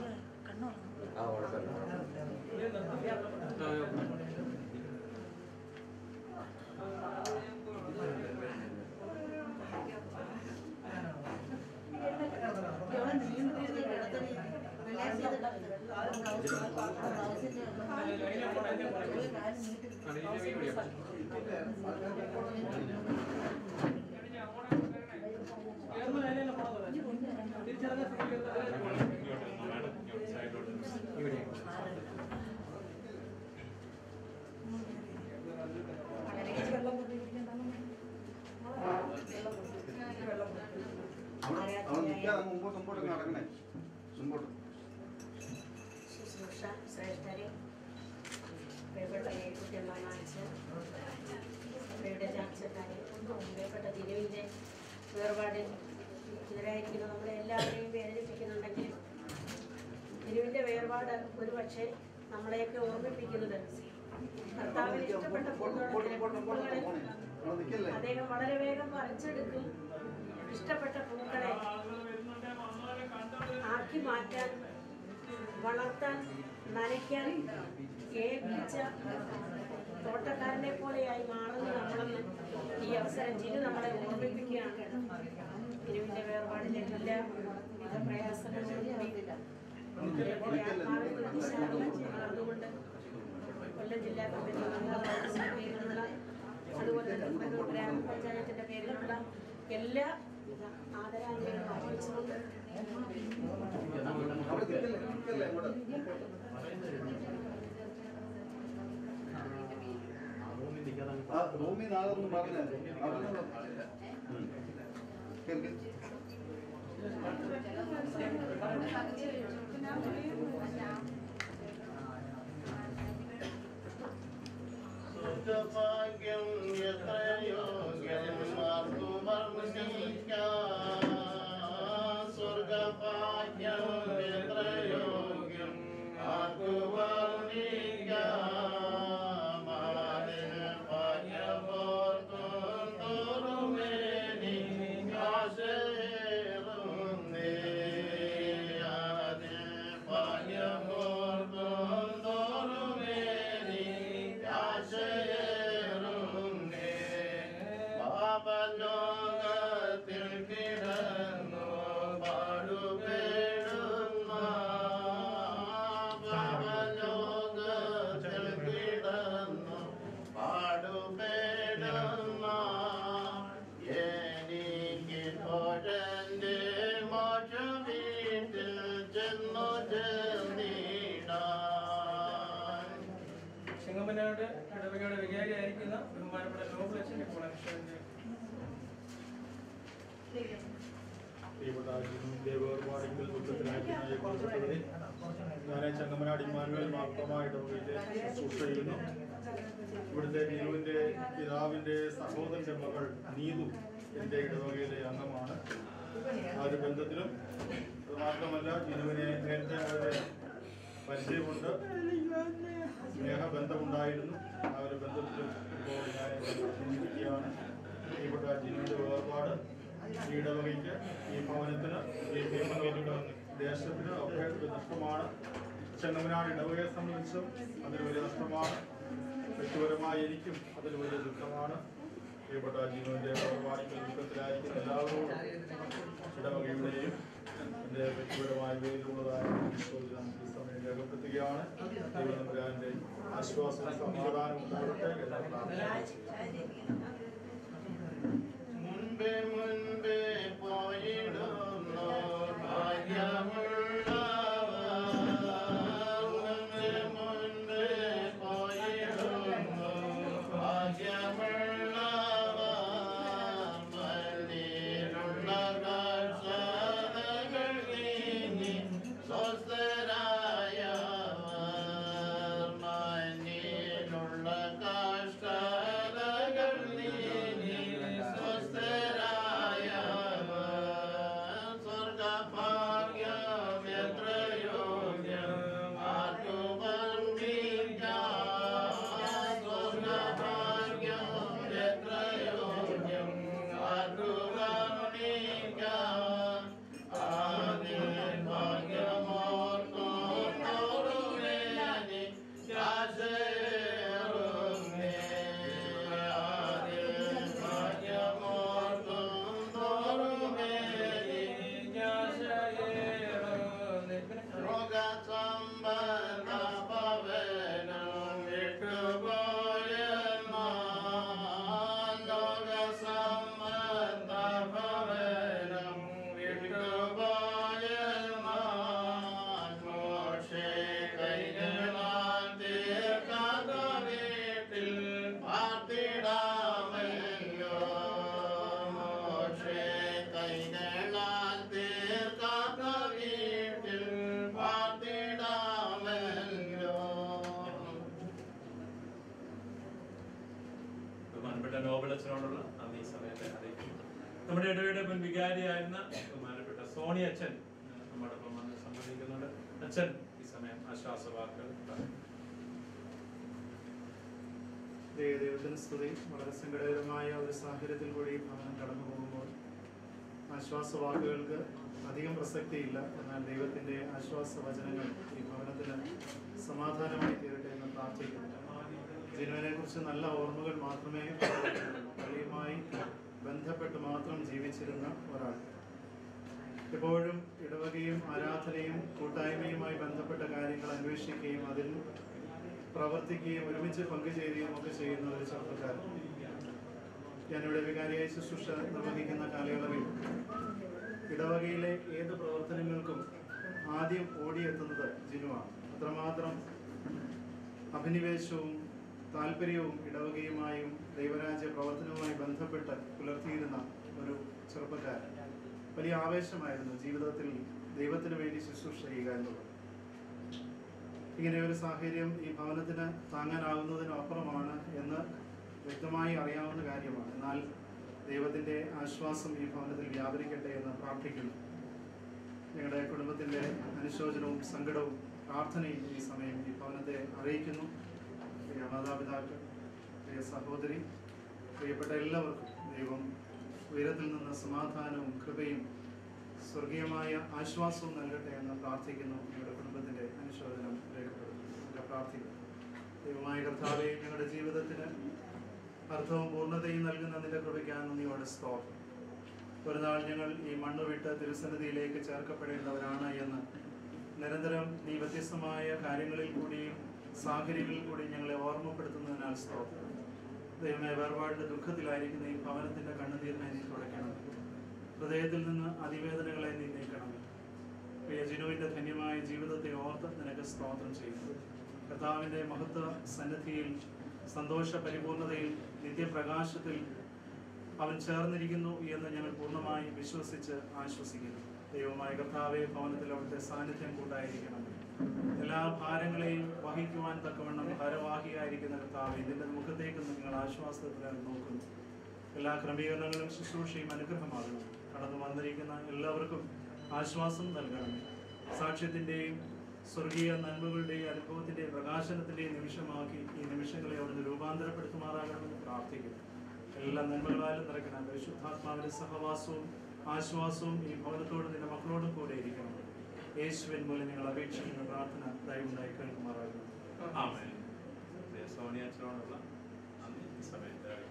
അവൻ നിൽക്കാതെ മുമ്പോട്ട് മുമ്പോട്ട് നടക്കണേ മുമ്പോട്ട് ശുശ്രൂഷ ശ്രേഷ്ഠരെ പ്രിയപ്പെട്ട കുട്ടിയമ്മമാച്ച് പ്രിയപ്പെട്ട ചാച്ചക്കാരെ പ്രിയപ്പെട്ട ദിനുവിൻ്റെ വേർപാടിൽ എതിരായിരിക്കുന്ന നമ്മളെ എല്ലാവരെയും വേദനിപ്പിക്കുന്നുണ്ടെങ്കിൽ ദിനുവിൻ്റെ വേർപാട് ഒരു പക്ഷേ നമ്മളെയൊക്കെ ഓർമ്മിപ്പിക്കുന്നത് കർത്താവിന് ഇഷ്ടപ്പെട്ട പൂക്കളെ പൂക്കളെ അദ്ദേഹം വളരെ വേഗം പറിച്ചെടുക്കും ഇഷ്ടപ്പെട്ട പൂക്കളെ ആക്കി മാറ്റാൻ വളർത്താൻ നനയ്ക്കാൻ ഏൽപ്പിച്ച തോട്ടക്കാരനെ പോലെയായി മാറുന്നു നമ്മളെന്ന് ഈ അവസരം ജിനു നമ്മളെ ഓർമ്മിപ്പിക്കുകയാണ് തിരുവിന്റെ വേർപാടിലെ എല്ലാ വിധ പ്രയാസങ്ങളും കൂടി ആത്മാവിൽ പ്രതിശാഖം വളർന്നുകൊണ്ട് കൊല്ലം ജില്ലാ കമ്മിറ്റി അംഗങ്ങളുടെ പേരിലുള്ള അതുപോലെ തന്നെ കണ്ണൂർ ഗ്രാമപഞ്ചായത്തിന്റെ പേരിലുള്ള എല്ലാ വിധ ആദരാഞ്ജലികളും അർപ്പിച്ചുകൊണ്ട് ആ റൂമിൽ നാളൊന്നും പറഞ്ഞേ അവിടെ കേൾക്ക് ഭാഗ്യം എത്രയോഗ്യം ആർക്കു വർണ്ണിക്കാം സ്വർഗഭാഗ്യം എത്രയോഗ്യം ആർക്കു വർണ്ണിക്കാം ആദിന ഭാഗ്യമോർത്തും തോറുമേനി ആശേറുന്നേ ആദിന ഭാഗ്യമോർത്തും തോറുമേനി ആശേറുന്നേ കുട്ടനാട് ഇടവകയുടെ വികാരിയായിരിക്കുന്ന ബഹുമാനപ്പെട്ട നോബിളച്ചൻ ഇപ്പോൾ അനുഷ്ഠാനിന്റെ പ്രിയപ്പെട്ട അർജുനന്റെ വേർപാടിക്കൽ ദുഃഖത്തിനായി കൊടുത്തവരെ ഞാൻ ചങ്ങമനാട് ഇമ്മാനുവൽ മാത്രമായിട്ട് ശുശ്രൂഷ ചെയ്യുന്നു ഇവിടുത്തെ നീലുവിന്റെ പിതാവിന്റെ സഹോദരന്റെ മകൾ നീതു എന്റെ ഇടവകയിലെ അംഗമാണ് ആ ഒരു ബന്ധത്തിലും അത് മാത്രമല്ല നീലുവിനെ നേരത്തെ അവരുടെ പരിചയമുണ്ട് സ്നേഹബന്ധമുണ്ടായിരുന്നു ആ ഒരു ബന്ധത്തിലും ഇപ്പോൾ ഞാൻ ചിന്തിക്കുകയാണ് പ്രിയപ്പെട്ട ജിനുവിന്റെ വേർപാട് ഈ ഇടവകയ്ക്ക് ഈ ഭവനത്തിന് ഈ ഭീമങ്ങളുടെ ദേശത്തിന് ഒക്കെ ഒരു നഷ്ടമാണ് ചെങ്ങമനാട് ഇടവകയെ സംബന്ധിച്ചും അതൊരു വലിയ നഷ്ടമാണ് വ്യക്തിപരമായി എനിക്കും അതൊരു വലിയ ദുഃഖമാണ് പ്രിയപ്പെട്ട ജീവന്റെ വേർപാടിക്കൽ ദുഃഖത്തിലായിരിക്കുന്ന എല്ലാവരോടും ഇടവകയുടെയും എൻ്റെ വ്യക്തിപരമായ പേരിലുള്ളതായ വിശ്വസിക്കാൻ ഈ സമയം രേഖപ്പെടുത്തുകയാണ് ദൈവനമ്പുരാന്റെ ആശ്വാസവും സമാധാനവും ഉണ്ടാകട്ടെ എന്ന് പ്രാർത്ഥിക്കുന്നു മുൻപേ മുൻപേ പോയിടുന്നു ഭാഗ്യമുള്ളവർ മുൻപേ മുൻപേ പോയിടുന്നു ഭാഗ്യമുള്ളവർ മണ്ണിലുള്ള കർഷകകൾ നീങ്ങി സ്വസ്ഥരായവർ മണ്ണിലുള്ള കഷ്ടതകൾ നീങ്ങി സ്വസ്ഥരായവർ സ്വർഗഭാഗ്യം എത്ര യോഗ്യം ആർക്കു വർണ്ണിക്കാം സ്വർഗഭാഗ്യം എത്ര യോഗ്യം ആർക്കു വർണ്ണിക്കാം ആദ്യം ഭാഗ്യമോർക്കും തോറുമേനി രാശേറുന്നേ ആദ്യം ഭാഗ്യമോർക്കും തോറുമേനി രോഗസമ്പന്ന പവനം വിട്ടുപോയമാൻ രോഗസമ്പന്ന പവനം വിട്ടുപോയമാൻ മോക്ഷേ കൈകളാൽ തീർക്കാത്ത വീട്ടിൽ പാർത്തിടാമല്ലോ മോക്ഷേ കൈകളാൽ തീർക്കാത്ത വീട്ടിൽ പാർത്തിടാമല്ലോ ബഹുമാനപ്പെട്ട നോബലച്ചനോടുള്ള നന്ദി ഈ സമയത്തെ അറിയിക്കുന്നു നമ്മുടെ ഇടവയുടെ മുൻ വികാരിയായിരുന്ന ബഹുമാനപ്പെട്ട സോണി അച്ഛൻ നമ്മോടൊപ്പം വന്ന് സംബന്ധിക്കുന്നുണ്ട് അച്ഛൻ ഈ സമയം ആശ്വാസവാക്കുകൾ പറയും ദൈവത്തിന് സ്തുതി വളരെ സങ്കടകരമായ ഒരു സാഹചര്യത്തിൽ കൂടി ഭവനം കടന്നു പോകുമ്പോൾ ആശ്വാസവാക്കുകൾക്ക് അധികം പ്രസക്തിയില്ല എന്നാൽ ദൈവത്തിന്റെ ആശ്വാസ വചനങ്ങൾ ഈ ഭവനത്തിന് സമാധാനമായി തീരട്ടെ എന്ന് പ്രാർത്ഥിക്കുന്നു ജിനുവിനെ കുറിച്ച് നല്ല ഓർമ്മകൾ മാത്രമേ പള്ളിയുമായി ബന്ധപ്പെട്ട് മാത്രം ജീവിച്ചിരുന്ന ഒരാൾ എപ്പോഴും ഇടവകയും ആരാധനയും കൂട്ടായ്മയുമായി ബന്ധപ്പെട്ട കാര്യങ്ങൾ അന്വേഷിക്കുകയും അതിൽ പ്രവർത്തിക്കുകയും ഒരുമിച്ച് പങ്കുചേരുകയും ഒക്കെ ചെയ്യുന്ന ഒരു ചെറുപ്പക്കാരൻ ഞാനിവിടെ വികാരിയായി ശുശ്രൂഷ നിർവഹിക്കുന്ന കാലയളവിൽ ഇടവകയിലെ ഏത് പ്രവർത്തനങ്ങൾക്കും ആദ്യം ഓടിയെത്തുന്നത് ജിനുവാണ് അത്രമാത്രം അഭിനിവേശവും താല്പര്യവും ഇടവകയുമായും ദൈവരാജ്യ പ്രവർത്തനവുമായി ബന്ധപ്പെട്ട് പുലർത്തിയിരുന്ന ഒരു ചെറുപ്പക്കാരൻ വലിയ ആവേശമായിരുന്നു ജീവിതത്തിൽ ദൈവത്തിന് വേണ്ടി ശുശ്രൂഷ ചെയ്യുക എന്നുള്ളത് ഇങ്ങനെ ഒരു സാഹചര്യം ഈ ഭവനത്തിന് താങ്ങാനാവുന്നതിനും അപ്പുറമാണ് എന്ന് വ്യക്തമായി അറിയാവുന്ന കാര്യമാണ് എന്നാൽ ദൈവത്തിന്റെ ആശ്വാസം ഈ ഭവനത്തിൽ വ്യാപരിക്കട്ടെ എന്ന് പ്രാർത്ഥിക്കുന്നു ഞങ്ങളുടെ കുടുംബത്തിന്റെ അനുശോചനവും സങ്കടവും പ്രാർത്ഥനയും ഈ സമയം ഈ ഭവനത്തെ അറിയിക്കുന്നു പ്രിയ മാതാപിതാക്കൾ പ്രിയ സഹോദരി പ്രിയപ്പെട്ട എല്ലാവർക്കും ദൈവം ഉയരത്തിൽ നിന്ന് സമാധാനവും കൃപയും സ്വർഗീയമായ ആശ്വാസവും നൽകട്ടെ എന്ന് പ്രാർത്ഥിക്കുന്നു ഞങ്ങളുടെ കുടുംബത്തിന്റെ അനുശോചനം രേഖപ്പെടുത്തുന്നു ഞങ്ങൾ പ്രാർത്ഥിക്കുന്നു ദൈവമായ കർത്താവെ ഞങ്ങളുടെ ജീവിതത്തിന് അർത്ഥവും പൂർണ്ണതയും നൽകുന്ന നിന്റെ കൃപയ്ക്കാൻ നന്ദിയോടെ സ്തോത്രം ഒരു നാൾ ഞങ്ങൾ ഈ മണ്ണ് വിട്ട് തിരുസന്നിധിയിലേക്ക് ചേർക്കപ്പെടേണ്ടവരാണ് എന്ന് നിരന്തരം നീ വ്യത്യസ്തമായ കാര്യങ്ങളിൽ കൂടിയും സാഹചര്യങ്ങളിൽ കൂടിയും ഞങ്ങളെ ഓർമ്മപ്പെടുത്തുന്നതിനാൽ സ്തോത്രം ദൈവമേ വേർപാടിന്റെ ദുഃഖത്തിലായിരിക്കുന്ന ഈ ഭവനത്തിന്റെ കണ്ണുനീരിനെ നീ തുടയ്ക്കണം ഹൃദയത്തിൽ നിന്ന് അതിവേദനകളെ നീ നീക്കണം പ്രിയ ജിനുവിന്റെ ധന്യമായ ജീവിതത്തെ ഓർത്ത് നിനക്ക് സ്തോത്രം ചെയ്യുന്നു കർത്താവിന്റെ മഹത്വ സന്നിധിയിൽ സന്തോഷ പരിപൂർണതയിൽ നിത്യപ്രകാശത്തിൽ അവൻ ചേർന്നിരിക്കുന്നു എന്ന് ഞങ്ങൾ പൂർണ്ണമായി വിശ്വസിച്ച് ആശ്വസിക്കുന്നു ദൈവമായ കർത്താവെ ഭവനത്തിൽ അവിടുത്തെ സാന്നിധ്യം കൂട്ടായിരിക്കണം എല്ലാ ഭാരങ്ങളെയും വഹിക്കുവാൻ തക്കവണ്ണം ഭാരവാഹിയായിരിക്കുന്ന കർത്താവെ ഇതിന്റെ മുഖത്തേക്ക് നിങ്ങൾ ആശ്വാസത്തിലാണ് നോക്കുന്നു എല്ലാ ക്രമീകരണങ്ങളും ശുശ്രൂഷയും അനുഗ്രഹമാകണം കടന്നു വന്നിരിക്കുന്ന എല്ലാവർക്കും ആശ്വാസം നൽകണമേ സാക്ഷ്യത്തിന്റെയും സ്വർഗീയ നന്മകളുടെയും അനുഭവത്തിന്റെയും പ്രകാശനത്തിന്റെയും നിമിഷമാക്കി ഈ നിമിഷങ്ങളെ അവിടുന്ന് രൂപാന്തരപ്പെടുത്തുമാറാകണമെന്ന് പ്രാർത്ഥിക്കുന്നു എല്ലാ നന്മകളാലും നിറയ്ക്കണം പരിശുദ്ധാത്മാവിന്റെ സഹവാസവും ആശ്വാസവും ഈ ഭവനത്തോടും നിന്റെ മക്കളോടും കൂടെ ഇരിക്കണം യേശുവിൻ മൂലം ഞങ്ങൾ അപേക്ഷിക്കുന്ന പ്രാർത്ഥന ദയവുണ്ടായി കേൾക്കുമാറാകണം ആമേൻ. പ്രിയ സോണിയ അച്ഛനോടുള്ള നന്ദി ഈ സമയത്ത് അറിയിക്കുന്നു.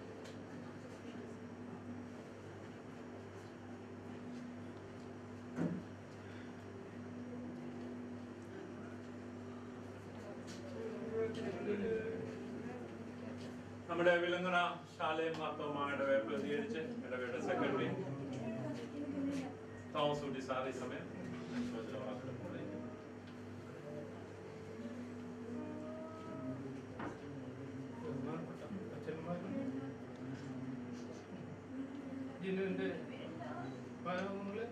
നമ്മുടെ വിലങ്ങുണ ശാലയും മാർത്തോമായുടെ പ്രതികരിച്ച് ഇടവേയുടെ സെക്രട്ടറി തോമസ് കുട്ടി സാർ ഈ സമയം അനുശോചന വാക്കുകൾ പറയും. ബഹുമാനപ്പെട്ട അച്ഛന്മാരും ജിനുവിന്റെ ഭാഗങ്ങള്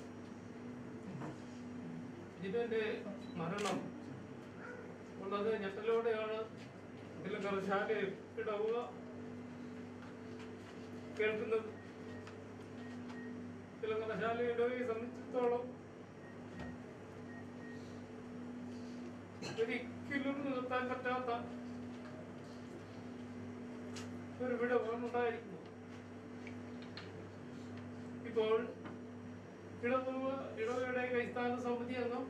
ജിനുവിന്റെ മരണം ഉള്ളത് ഞെട്ടലോടെയാണ് ഇതിലൊക്കെ ശാഖയിൽ ഇടവുക കേൾക്കുന്നത് തിലങ്കശാല ഇടവയെ സംബന്ധിച്ചിടത്തോളം ഒരിക്കലും നിർത്താൻ പറ്റാത്ത ഒരു വിടവാണ് ഉണ്ടായിരിക്കുന്നത് ഇപ്പോൾ ഇടവക ഇടവകയുടെ കൈസ്ഥാന സമിതി അംഗം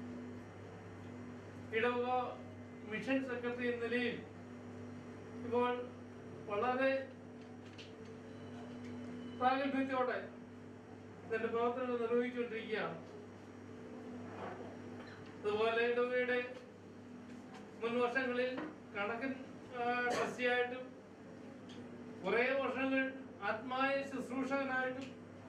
ഇടവക മിഷൻ സെക്രട്ടറി എന്ന നിലയിൽ ഇപ്പോൾ വളരെ പ്രാഗൽഭ്യത്തോടെ തന്റെ പ്രവർത്തനങ്ങൾ നിർവഹിച്ചുകൊണ്ടിരിക്കുകയാണ് അതുപോലെ ഇടവകയുടെ മുൻ വർഷങ്ങളിൽ കണക്കൻ ട്രസ്റ്റിയായിട്ടും കുറെ വർഷങ്ങൾ ആത്മായ ശുശ്രൂഷകനായിട്ടും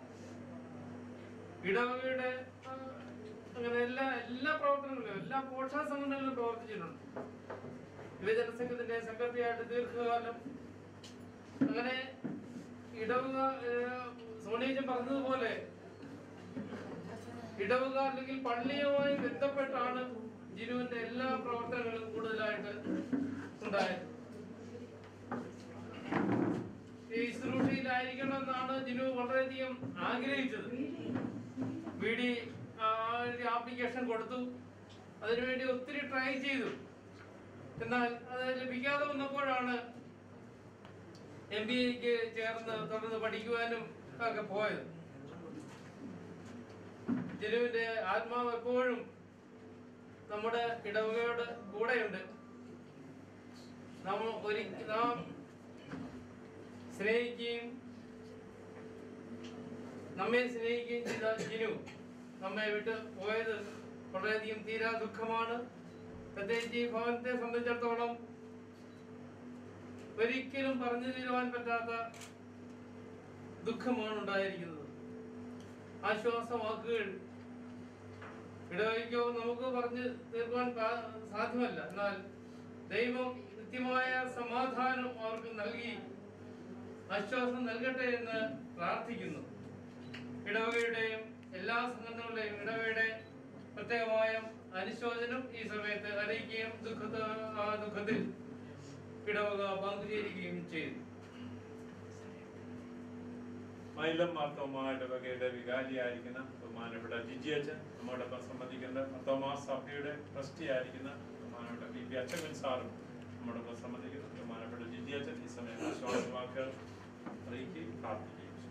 ഇടവകയുടെ ആ, അങ്ങനെ എല്ലാ എല്ലാ പ്രവർത്തനങ്ങളിലും എല്ലാ പോഷക സംഘടനകളിലും പ്രവർത്തിച്ചിട്ടുണ്ട് യുവജന സംഘത്തിന്റെ സെക്രട്ടറി ആയിട്ട് ദീർഘകാലം അങ്ങനെ ഇടവക ഏഹ്, സോണിയച്ചൻ പറഞ്ഞതുപോലെ ഇടവക അല്ലെങ്കിൽ പള്ളിയുമായി ബന്ധപ്പെട്ടാണ് ജിനുവിന്റെ എല്ലാ പ്രവർത്തനങ്ങളും കൂടുതലായിട്ട് ഉണ്ടായത് ഈ ശുശ്രൂഷയിലായിരിക്കണം എന്നാണ് ജിനു വളരെയധികം ആഗ്രഹിച്ചത് ബി ഡി ആപ്ലിക്കേഷൻ കൊടുത്തു അതിനുവേണ്ടി ഒത്തിരി ട്രൈ ചെയ്തു എന്നാൽ അത് ലഭിക്കാതെ വന്നപ്പോഴാണ് എം ബി എക്ക് ചേർന്ന് തുടർന്ന് പഠിക്കുവാനും ഒക്കെ പോയത് ജിനുവിന്റെ ആത്മാവ് എപ്പോഴും നമ്മുടെ ഇടവകയോട് കൂടെയുണ്ട് നാം ഒരു നാം സ്നേഹിക്കുകയും നമ്മെ സ്നേഹിക്കുകയും ചെയ്ത ജിനു നമ്മെ വിട്ട് പോയത് വളരെയധികം തീരാ ദുഃഖമാണ് പ്രത്യേകിച്ച് ഈ ഭവനത്തെ സംബന്ധിച്ചിടത്തോളം ഒരിക്കലും പറഞ്ഞു തീരുവാൻ പറ്റാത്ത ദുഃഖമാണ് ഉണ്ടായിരിക്കുന്നത് ആശ്വാസവാക്കുകൾ ഇടവയ്ക്കോ നമുക്ക് പറഞ്ഞ് തീർക്കുവാൻ പാ- സാധ്യമല്ല എന്നാൽ ദൈവം നിത്യമായ സമാധാനം അവർക്ക് നൽകി ആശ്വാസം നൽകട്ടെ എന്ന് പ്രാർത്ഥിക്കുന്നു ഇടവകയുടെയും എല്ലാ സംഘടനകളുടെയും ഇടവകയുടെ പ്രത്യേകമായ അനുശോചനം ഈ സമയത്ത് അറിയിക്കുകയും ദുഃഖത്ത ആ ദുഃഖത്തിൽ ഇടവക പങ്കുചേരുകയും ചെയ്തു മൈലം മാർത്തോമായുടെ വകയുടെ വികാരിയായിരിക്കുന്ന ബഹുമാനപ്പെട്ട ജിജി അച്ഛൻ നമ്മോടൊപ്പം സംബന്ധിക്കുന്ന മാർത്തോമാ സഭയുടെ ട്രസ്റ്റി ആയിരിക്കുന്ന ബഹുമാനപ്പെട്ട പി പി അച്ഛൻ സാറും നമ്മോടൊപ്പം സംബന്ധിക്കുന്നു ബഹുമാനപ്പെട്ട ജിജി അച്ഛൻ ഈ സമയം ആശ്വാസ വാക്കുകൾ അറിയിക്കുകയും പ്രാർത്ഥിക്കുകയും ചെയ്യും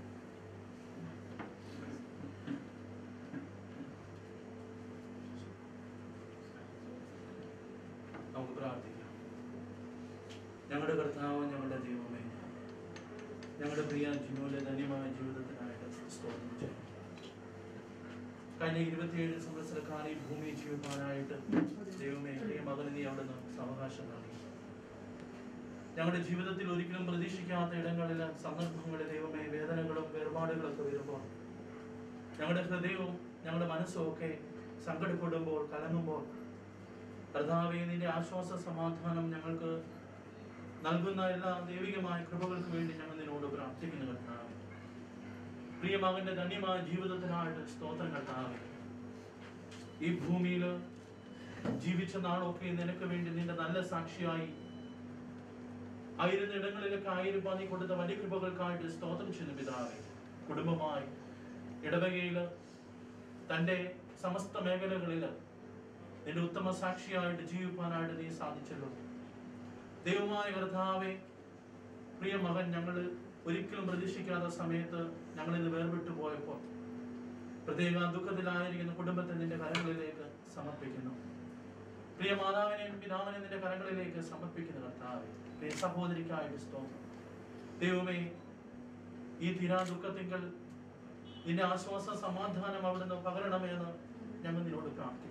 നമുക്ക് പ്രാർത്ഥിക്കാം ഞങ്ങളുടെ കർത്താവ് ഞങ്ങളുടെ ദൈവമേ ഞങ്ങളുടെ പ്രിയ ജിനുവിന്റെ ധന്യമായ ജീവിതത്തിനായിട്ട് സ്തോത്രം ചെയ്യുന്നു കഴിഞ്ഞ ഇരുപത്തിയേഴ് സംവത്സരക്കാലം ഈ ഭൂമിയിൽ ജീവിക്കാനായിട്ട് ദൈവമേ പ്രിയ മകന് നീ അവിടുന്ന് അവകാശം നൽകി ഞങ്ങളുടെ ജീവിതത്തിൽ ഒരിക്കലും പ്രതീക്ഷിക്കാത്ത ഇടങ്ങളിൽ സന്ദർഭങ്ങളിൽ ദൈവമേ വേദനകളും വേർപാടുകളൊക്കെ വരുമ്പോൾ ഞങ്ങളുടെ ഹൃദയവും ഞങ്ങളുടെ മനസ്സും ഒക്കെ സങ്കടപ്പെടുമ്പോൾ കലങ്ങുമ്പോൾ കർത്താവെ നിന്റെ ആശ്വാസ സമാധാനം ഞങ്ങൾക്ക് നൽകുന്ന എല്ലാ ദൈവികമായ കൃപകൾക്ക് വേണ്ടി ഞങ്ങൾ നിന്നോട് പ്രാർത്ഥിക്കുന്നു കർത്താവ് പ്രിയമകന്റെ ധന്യമായ ജീവിതത്തിനായിട്ട് സ്തോത്രം കർത്താവ് ഈ ഭൂമിയിൽ ജീവിച്ച നാളൊക്കെ നിനക്ക് വേണ്ടി നിന്റെ നല്ല സാക്ഷിയായി ആയിരുന്ന ഇടങ്ങളിലൊക്കെ ആയിരം നീ കൊടുത്ത വലിയ കൃപകൾക്കായിട്ട് സ്തോത്രം ചെയ്യുന്നു പിതാവേ കുടുംബമായി ഇടവകയില് തന്റെ സമസ്ത മേഖലകളിൽ നിന്റെ ഉത്തമ സാക്ഷിയായിട്ട് ജീവിപ്പാനായിട്ട് നീ സാധിച്ചല്ലോ ദൈവമായ കർത്താവെ പ്രിയ മകൻ ഞങ്ങൾ ഒരിക്കലും പ്രതീക്ഷിക്കാത്ത സമയത്ത് ഞങ്ങൾ ഇന്ന് വേർവിട്ടു പോയപ്പോൾ പ്രത്യേക ദുഃഖത്തിലായിരിക്കുന്ന കുടുംബത്തെ നിന്റെ കരങ്ങളിലേക്ക് സമർപ്പിക്കുന്നു പ്രിയ മാതാവിനെയും പിതാവിനെയും നിന്റെ കരങ്ങളിലേക്ക് സമർപ്പിക്കുന്ന കർത്താവെ പ്രിയ സഹോദരിക്കായിട്ട് സ്തോത്രം ദൈവമേ ഈ തീരാ ദുഃഖത്തിങ്കൽ നിന്റെ ആശ്വാസ സമാധാനം അവിടുന്ന് പകരണമെന്ന് ഞങ്ങൾ നിന്നോട് പ്രാർത്ഥിക്കുന്നു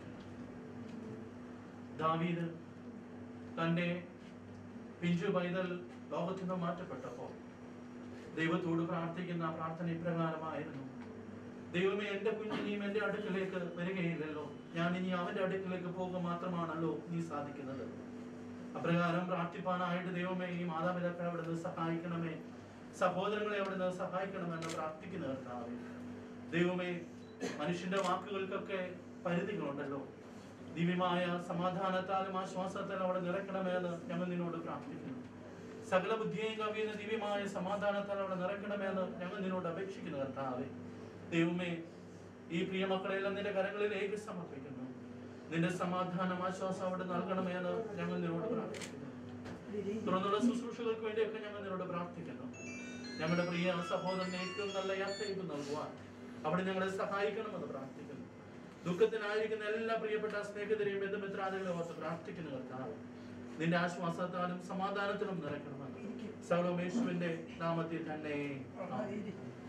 ദാവീദ് തന്റെ പിഞ്ചു പൈതൽ ലോകത്തിൽ നിന്ന് മാറ്റപ്പെട്ടപ്പോൾ ദൈവത്തോട് പ്രാർത്ഥിക്കുന്ന പ്രാർത്ഥന ഇപ്രകാരമായിരുന്നു ദൈവമേ എന്റെ കുഞ്ഞിനെയും എന്റെ അടുക്കിലേക്ക് വരികയില്ലല്ലോ ഞാൻ ഇനി അവന്റെ അടുക്കിലേക്ക് പോകുക മാത്രമാണല്ലോ നീ സാധിക്കുന്നത് അപ്രകാരം പ്രാർത്ഥിപ്പാനായിട്ട് ദൈവമേ ഈ മാതാപിതാക്കളെ അവിടുന്ന് സഹായിക്കണമേ സഹോദരങ്ങളെ അവിടുന്ന് സഹായിക്കണമെന്ന് പ്രാർത്ഥിക്കുന്ന കർത്താവേ ദൈവമേ മനുഷ്യന്റെ വാക്കുകൾക്കൊക്കെ പരിധികളുണ്ടല്ലോ ദിവ്യമായ സമാധാനത്താലും ആശ്വാസത്താലും അവിടെ നിറയ്ക്കണമെന്ന് ഞങ്ങൾ നിന്നോട് പ്രാർത്ഥിക്കുന്നു സകല ബുദ്ധിയെയും കവിയുന്ന ദിവ്യമായ സമാധാനത്താൽ അവിടെ നിറയ്ക്കണമെന്ന് ഞങ്ങൾ നിന്നോട് അപേക്ഷിക്കുന്നു കർത്താവേ ദൈവമേ ഈ പ്രിയ മക്കളെല്ലാം നിന്റെ കരങ്ങളിലേക്ക് സമർപ്പിക്കുന്നു നിന്റെ സമാധാനം ആശ്വാസം അവിടെ നൽകണമെന്ന് ഞങ്ങൾ നിന്നോട് പ്രാർത്ഥിക്കുന്നു തുടർന്നുള്ള ശുശ്രൂഷകൾക്ക് വേണ്ടിയൊക്കെ ഞങ്ങൾ നിന്നോട് പ്രാർത്ഥിക്കുന്നു ഞങ്ങളുടെ പ്രിയ സഹോദരനെ ഏറ്റവും നല്ല യാത്രയ്ക്ക് നൽകുവാൻ അവിടെ ഞങ്ങളെ സഹായിക്കണമെന്ന് പ്രാർത്ഥിക്കുന്നു ദുഃഖത്തിനായിരിക്കുന്ന എല്ലാ പ്രിയപ്പെട്ട സ്നേഹിതരെയും ബന്ധുമിത്രാദികളെ ഓർത്ത് പ്രാർത്ഥിക്കുന്നു കർത്താവ് നിന്റെ ആശ്വാസത്താലും സമാധാനത്തിലും നിറയ്ക്കണമെന്ന് സൗരമേശ്വന്റെ നാമത്തിൽ തന്നെ ആമേൻ.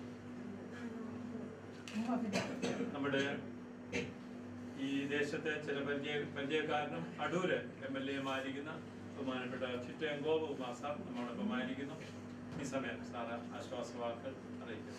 നമ്മുടെ ഈ ദേശത്തെ ചില പരിചയ പരിചയക്കാരനും അടൂര് എം എൽ എമായിരിക്കുന്ന ബഹുമാനപ്പെട്ട ചിറ്റയങ്കോപ ഉമാസ നമ്മോടൊപ്പം ആയിരിക്കുന്നു ഈ സമയം സാറ് ആശ്വാസവാക്കുകൾ അറിയിക്കുന്നു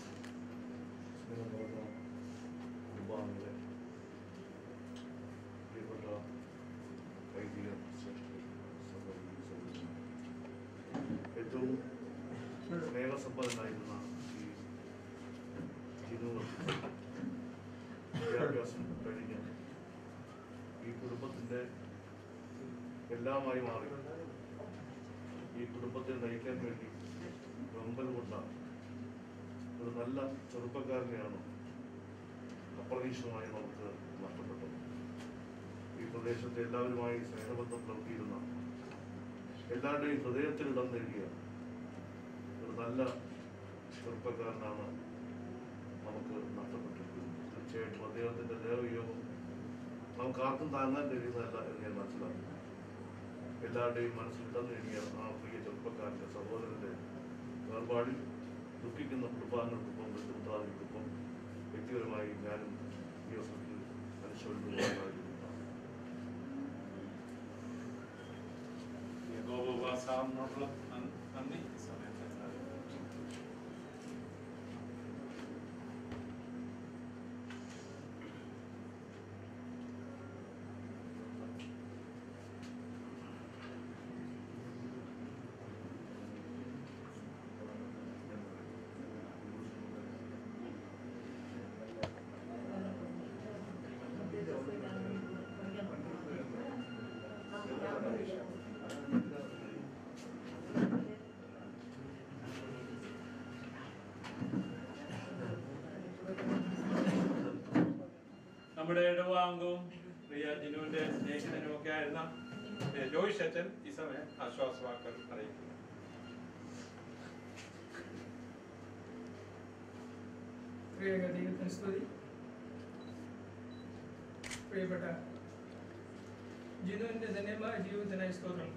കുർബാനയുടെ പ്രിയപ്പെട്ട വൈദിക സഹോദരി സഹോദരന്മാർ, ഏറ്റവും സ്നേഹസമ്പന്നനായിരുന്ന ഈ ജിനു വിദ്യാഭ്യാസം കഴിഞ്ഞ് ഈ കുടുംബത്തിന്റെ എല്ലാമായി മാറി ഈ കുടുംബത്തെ നയിക്കാൻ വേണ്ടി വെമ്പൽ കൊണ്ട ഒരു നല്ല ചെറുപ്പക്കാരനെയാണ് അപ്രതീക്ഷിതമായി നമുക്ക് നഷ്ടപ്പെട്ടത് ഈ പ്രദേശത്തെ എല്ലാവരുമായി സ്നേഹബന്ധം പുലർത്തിയിരുന്ന എല്ലാവരുടെയും ഹൃദയത്തിൽ ഇടം നൽകിയ ഒരു നല്ല ചെറുപ്പക്കാരനാണ് നമുക്ക് നഷ്ടപ്പെട്ടിരിക്കുന്നത് തീർച്ചയായിട്ടും അദ്ദേഹത്തിന്റെ ദേവയോഗം നമുക്ക് ആർക്കും താങ്ങാൻ കഴിയുന്നതല്ല എന്ന് ഞാൻ മനസ്സിലാക്കുന്നു എല്ലാവരുടെയും മനസ്സിൽ ഇടം നേടിയ ആ പ്രിയ ചെറുപ്പക്കാരന്റെ സഹോദരന്റെ വേർപാടിൽ ദുഃഖിക്കുന്ന കുടുംബാംഗങ്ങൾക്കൊപ്പം ബന്ധുമിത്രാദികൾക്കൊപ്പം വ്യക്തിപരമായി ഞാനും ഈ അവസരത്തിൽ അനുശോചിക്കുന്നതായിരുന്നു യഹോവ ഉപാസാവിനോടുള്ള നന്ദി നന്ദി ഈ സമയത്ത് നമ്മുടെ ഇടവാംഗവും പ്രിയ ജിനുവിന്റെ സ്നേഹിതനും ഒക്കെ ആയിരുന്ന ഏ, ജോയിഷ് അച്ഛൻ ഈ സമയം ആശ്വാസവാക്കൾ അറിയിക്കുന്നു പ്രിയ ദൈവത്തിന് സ്തുതി പ്രിയപ്പെട്ട ജിനുവിന്റെ ധന്യമായ ജീവിതത്തിനായി സ്തോത്രം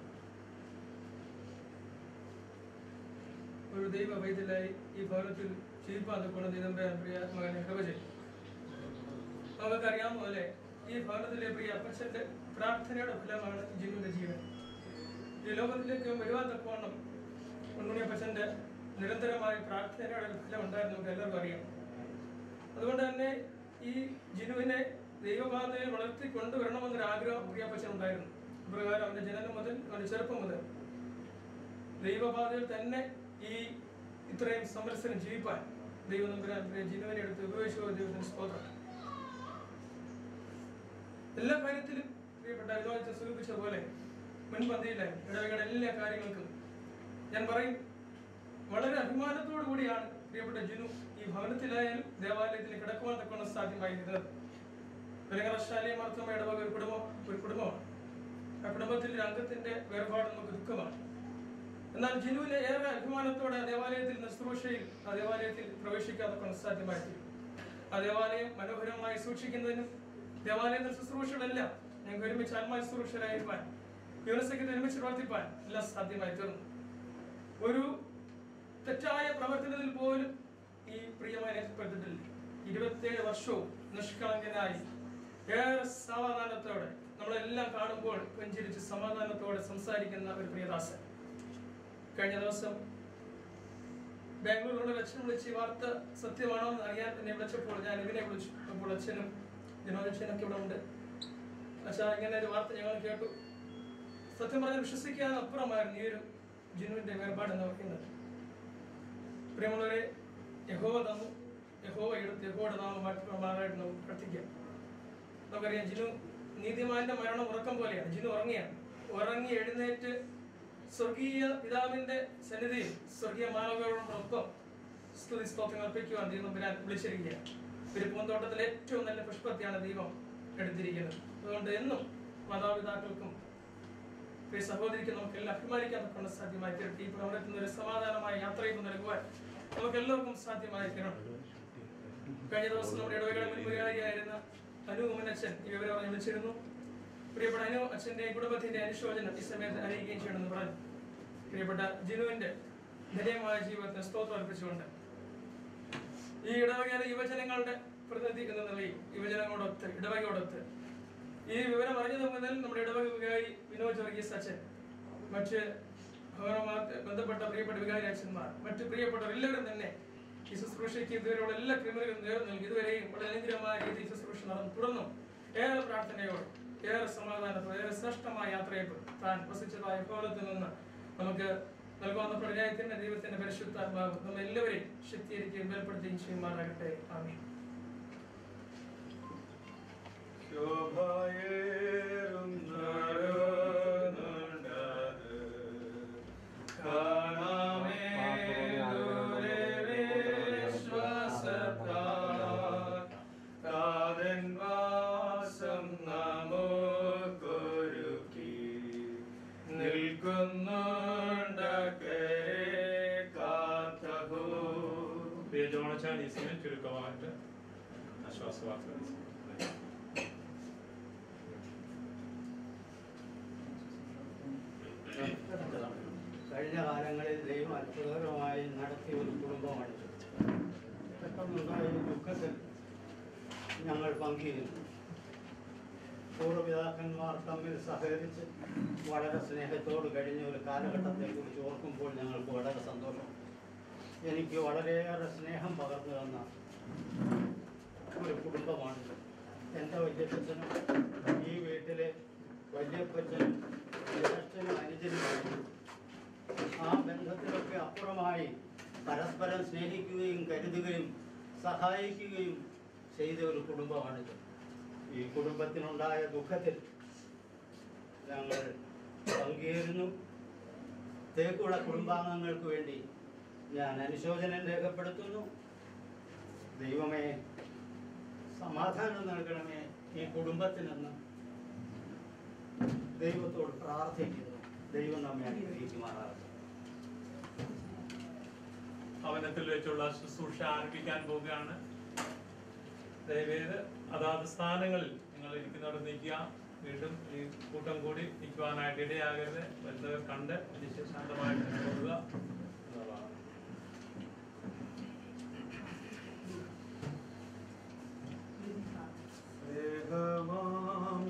ഒരു ദൈവ വൈദ്യലായി ഈ ഭവനത്തിൽ ജീവിപ്പാൻ നിൽക്കുന്ന ദൈവം പ്രിയ മകനെ കൃപ ചെയ്യും നമുക്കറിയാവുന്ന പോലെ ഈ ഭവനത്തിലെ പ്രിയ അപ്പച്ചന്റെ പ്രാർത്ഥനയുടെ ഫലമാണ് ജിനുവിന്റെ ജീവൻ ഈ ലോകത്തിലേക്ക് വരുവാൻ തക്കവണ്ണം ഉണ്ണുണി അപ്പച്ചന്റെ നിരന്തരമായ പ്രാർത്ഥനയുടെ ഒരു ഫലം ഉണ്ടായിരുന്നു നമുക്ക് എല്ലാവർക്കും അറിയാം അതുകൊണ്ട് തന്നെ ഈ ജിനുവിനെ ദൈവപാതയിൽ വളർത്തി കൊണ്ടുവരണമെന്നൊരു ആഗ്രഹം പ്രിയപ്പച്ചൻ ഉണ്ടായിരുന്നു പ്രകാരം അവന്റെ ജനനം മുതൽ അവന്റെ ചെറുപ്പം മുതൽ ദൈവപാതയിൽ തന്നെ ഈ ഇത്രയും സംവത്സരം ജീവിപ്പാൻ ദൈവം നമ്പുരാൻ പ്രിയ ജിനുവിനെ എടുത്ത് ഉപയോഗിച്ചു ദൈവത്തിന് സ്തോത്രം എല്ലാ കാര്യത്തിലും പ്രിയപ്പെട്ട വിനോദത്തെ സൂചിപ്പിച്ച പോലെ മുൻപന്തിയിലായി ഇടവകയുടെ എല്ലാ കാര്യങ്ങൾക്കും ഞാൻ പറയും വളരെ അഭിമാനത്തോടു കൂടിയാണ് പ്രിയപ്പെട്ട ജിനു ഈ ഭവനത്തിലായാലും ദേവാലയത്തിൽ കിടക്കുവാൻ തക്കവണ്ണം സാധ്യമായിരുന്നത് വിലങ്ങറശാലയ മർത്തമ്മ ഇടവക ഒരു കുടുംബം ഒരു കുടുംബമാണ് ആ കുടുംബത്തിൽ ഒരു അംഗത്തിന്റെ വേർപാട് നമുക്ക് ദുഃഖമാണ് എന്നാൽ ജിനുവിനെ ഏറെ അഭിമാനത്തോടെ ആ ദേവാലയത്തിൽ നിസ്ത്രൂഷയിൽ ആ ദേവാലയത്തിൽ പ്രവേശിക്കാൻ തക്കവണ്ണം സാധ്യമായിത്തീരും ആ ദേവാലയം മനോഹരമായി സൂക്ഷിക്കുന്നതിനും ദേവാലയത്തിൽ ശുശ്രൂഷകളെല്ലാം ഞങ്ങൾക്ക് ഒരുമിച്ച് ആത്മാ ശുശ്രൂഷരായിരിക്കാൻ യുവനസംഘത്തെ ഒരുമിച്ച് പ്രവർത്തിപ്പാൻ എല്ലാം സാധ്യമായി തീർന്നു ഒരു തെറ്റായ പ്രവർത്തനത്തിൽ പോലും ഈ പ്രിയമായി രക്ഷപ്പെട്ടിട്ടില്ല ഇരുപത്തിയേഴ് വർഷവും നിഷ്കളങ്കനായി ഏറെ സമാധാനത്തോടെ നമ്മളെല്ലാം കാണുമ്പോൾ പുഞ്ചിരിച്ച് സമാധാനത്തോടെ സംസാരിക്കുന്ന ഒരു പ്രിയദാസൻ കഴിഞ്ഞ ദിവസം ബാംഗ്ലൂരിലുള്ള അച്ഛൻ വിളിച്ച് ഈ വാർത്ത സത്യമാണോ എന്ന് അറിയാൻ എന്നെ വിളിച്ചപ്പോൾ ഞാൻ ഇവനെ വിളിച്ചു അപ്പോൾ അച്ഛനും വിനോദച്ഛനൊക്കെ ഇവിടെ ഉണ്ട് അച്ഛാ ഇങ്ങനെ ഒരു വാർത്ത ഞങ്ങൾ കേട്ടു സത്യം പറഞ്ഞാൽ വിശ്വസിക്കാൻ അപ്പുറമായിരുന്നു ഈ ഒരു ജിനുവിന്റെ വേർപാട് എന്ന് പറയുന്നത് പ്രിയമുള്ളവരെ യഹോവ തന്നു യഹോവ എടുത്ത് യഹോയുടെ നാമം മാറായിട്ട് നമുക്ക് പ്രാർത്ഥിക്കാം നമുക്കറിയാം ജിനു നീതിമാന്റെ മരണം ഉറക്കം പോലെയാണ് ജിനു ഉറങ്ങിയാണ് ഉറങ്ങി എഴുന്നേറ്റ് സ്വർഗീയ പിതാവിന്റെ സന്നിധിയിൽ സ്വർഗീയ മാനവകളോടൊപ്പം സ്തുതി സ്തോത്രം അർപ്പിക്കുവാൻ ദൈവം വരാൻ വിളിച്ചിരിക്കുകയാണ് ഒരു പൂന്തോട്ടത്തിലെ ഏറ്റവും നല്ല പുഷ്പത്തെയാണ് ദൈവം എടുത്തിരിക്കുന്നത് അതുകൊണ്ട് എന്നും മാതാപിതാക്കൾക്കും പ്രിയ സഹോദരിക്ക് നമുക്ക് എല്ലാം അഭിമാനിക്കാൻ കൊണ്ട് സാധ്യമായി തീരട്ടെ ഈ ഭവനത്തിൽ ഒരു സമാധാനമായ യാത്രയും നൽകുവാൻ നമുക്ക് എല്ലാവർക്കും സാധ്യമായി തീരണം കഴിഞ്ഞ ദിവസം നമ്മുടെ ഇടവകളുടെ മുൻപുകാരിയായിരുന്ന അനു ഉമ്മനച്ഛൻ ഈ വിവരം പറഞ്ഞ് വിളിച്ചിരുന്നു പ്രിയപ്പെട്ട അനു അച്ഛന്റെ കുടുംബത്തിന്റെ അനുശോചനം ഈ സമയത്ത് അറിയിക്കുകയും ചെയ്യണമെന്ന് പറഞ്ഞു പ്രിയപ്പെട്ട ജിനുവിന്റെ ധന്യമായ ജീവിതത്തിന് സ്തോത്രം അർപ്പിച്ചുകൊണ്ട് ഈ ഇടവകയിലെ യുവജനങ്ങളുടെ പ്രതിനിധി എന്ന നിലയിൽ യുവജനങ്ങളോടൊത്ത് ഇടവകയോടൊത്ത് ഈ വിവരം അറിഞ്ഞത് മുതൽ നമ്മുടെ ഇടവക വികാരി വിനോദ് വർഗീസ് അച്ഛൻ മറ്റ് ഭവനവുമായി ബന്ധപ്പെട്ട പ്രിയപ്പെട്ട വികാരി അച്ഛന്മാർ മറ്റ് പ്രിയപ്പെട്ടവർ എല്ലാവരും തന്നെ ഈ ശുശ്രൂഷയ്ക്ക് ഇതുവരെയുള്ള എല്ലാ ക്രിമിനലും നേർ നൽകി ഇതുവരെയും വളരെ അനുഗ്രഹമായ രീതിയിൽ ശുശ്രൂഷ നടന്നു തുടർന്നും ഏറെ പ്രാർത്ഥനയോട് ഏറെ സമാധാനത്തോടെ ഏറെ ശ്രേഷ്ഠമായ യാത്രയെ താൻ വസിച്ചതായ ഭവനത്തിൽ നിന്ന് നമുക്ക് നൽകുന്ന പ്രജായത്തിന്റെ ദൈവത്തിന്റെ പരിശുദ്ധാത്മാവ് നമ്മൾ എല്ലാവരെയും ശക്തീകരിക്കുകയും ബലപ്പെടുത്തുകയും ചെയ്യുമാറാകട്ടെ ആമീൻ ശോഭയേറും നാടോനുണ്ടത്. കാണാമേ ദൂരെ വിശ്വാസത്താൽ താതൻ വാസം നമുക്കൊരുക്കി നിൽക്കുന്നുണ്ടക്കരെ കാത്തഹോ പ്രിയ ജോണച്ചാൻ ഈ സമയം ചുരുക്കമായിട്ട് ആശ്വാസവാർത്തകൾ കഴിഞ്ഞ കാലങ്ങളിൽ ദൈവം അത്ഭുതകരമായി നടത്തിയ ഒരു കുടുംബമാണ് പെട്ടെന്നുണ്ടായ ഒരു ദുഃഖത്തിൽ ഞങ്ങൾ പങ്കുചേരുന്നു പൂർവ്വപിതാക്കന്മാർ തമ്മിൽ സഹകരിച്ച് വളരെ സ്നേഹത്തോട് കഴിഞ്ഞ ഒരു കാലഘട്ടത്തെക്കുറിച്ച് ഓർക്കുമ്പോൾ ഞങ്ങൾക്ക് വളരെ സന്തോഷം എനിക്ക് വളരെയേറെ സ്നേഹം പകർന്നു തന്ന ഒരു കുടുംബമാണ് എൻ്റെ വല്യപ്പച്ചനും ഈ വീട്ടിലെ വല്യപ്പച്ചനും ജ്യേഷ്ഠനും അനുജനുമായിരുന്നു ആ ബന്ധത്തിലൊക്കെ അപ്പുറമായി പരസ്പരം സ്നേഹിക്കുകയും കരുതുകയും സഹായിക്കുകയും ചെയ്ത ഒരു കുടുംബമാണിത് ഈ കുടുംബത്തിനുണ്ടായ ദുഃഖത്തിൽ ഞങ്ങൾ പങ്കുചേരുന്നു തേക്കുള്ള കുടുംബാംഗങ്ങൾക്ക് വേണ്ടി ഞാൻ അനുശോചനം രേഖപ്പെടുത്തുന്നു ദൈവമേ സമാധാനം നൽകണമേ ഈ കുടുംബത്തിനെന്ന് ദൈവത്തോട് പ്രാർത്ഥിക്കുന്നു ദൈവം നമ്മെ അനുഗ്രഹിക്കുമാറാകട്ടെ ഭവനത്തിൽ വെച്ചുള്ള ശുശ്രൂഷ ആരംഭിക്കാൻ പോവുകയാണ് ദയവേത് അതാത് സ്ഥാനങ്ങളിൽ നിങ്ങൾ ഇരിക്കുന്നവിടെ നിൽക്കുക വീണ്ടും ഈ കൂട്ടം കൂടി നിൽക്കുവാനായിട്ട് ഇടയാകരുത് വരുന്നവർ കണ്ട് അതിന് ശാന്തമായിട്ട് പോകുക എന്നുള്ളതാണ് സ്നേഹമാം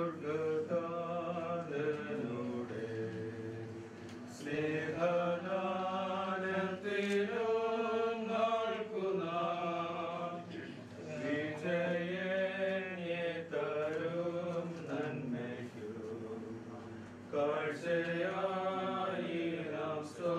സ്വർഗതാതനുടെ സ്നേഹദാനത്തിലും നാൾക്കുനാൾ വിജയനെ തരും നന്മയ്ക്കും കാഴ്ചയായി നാം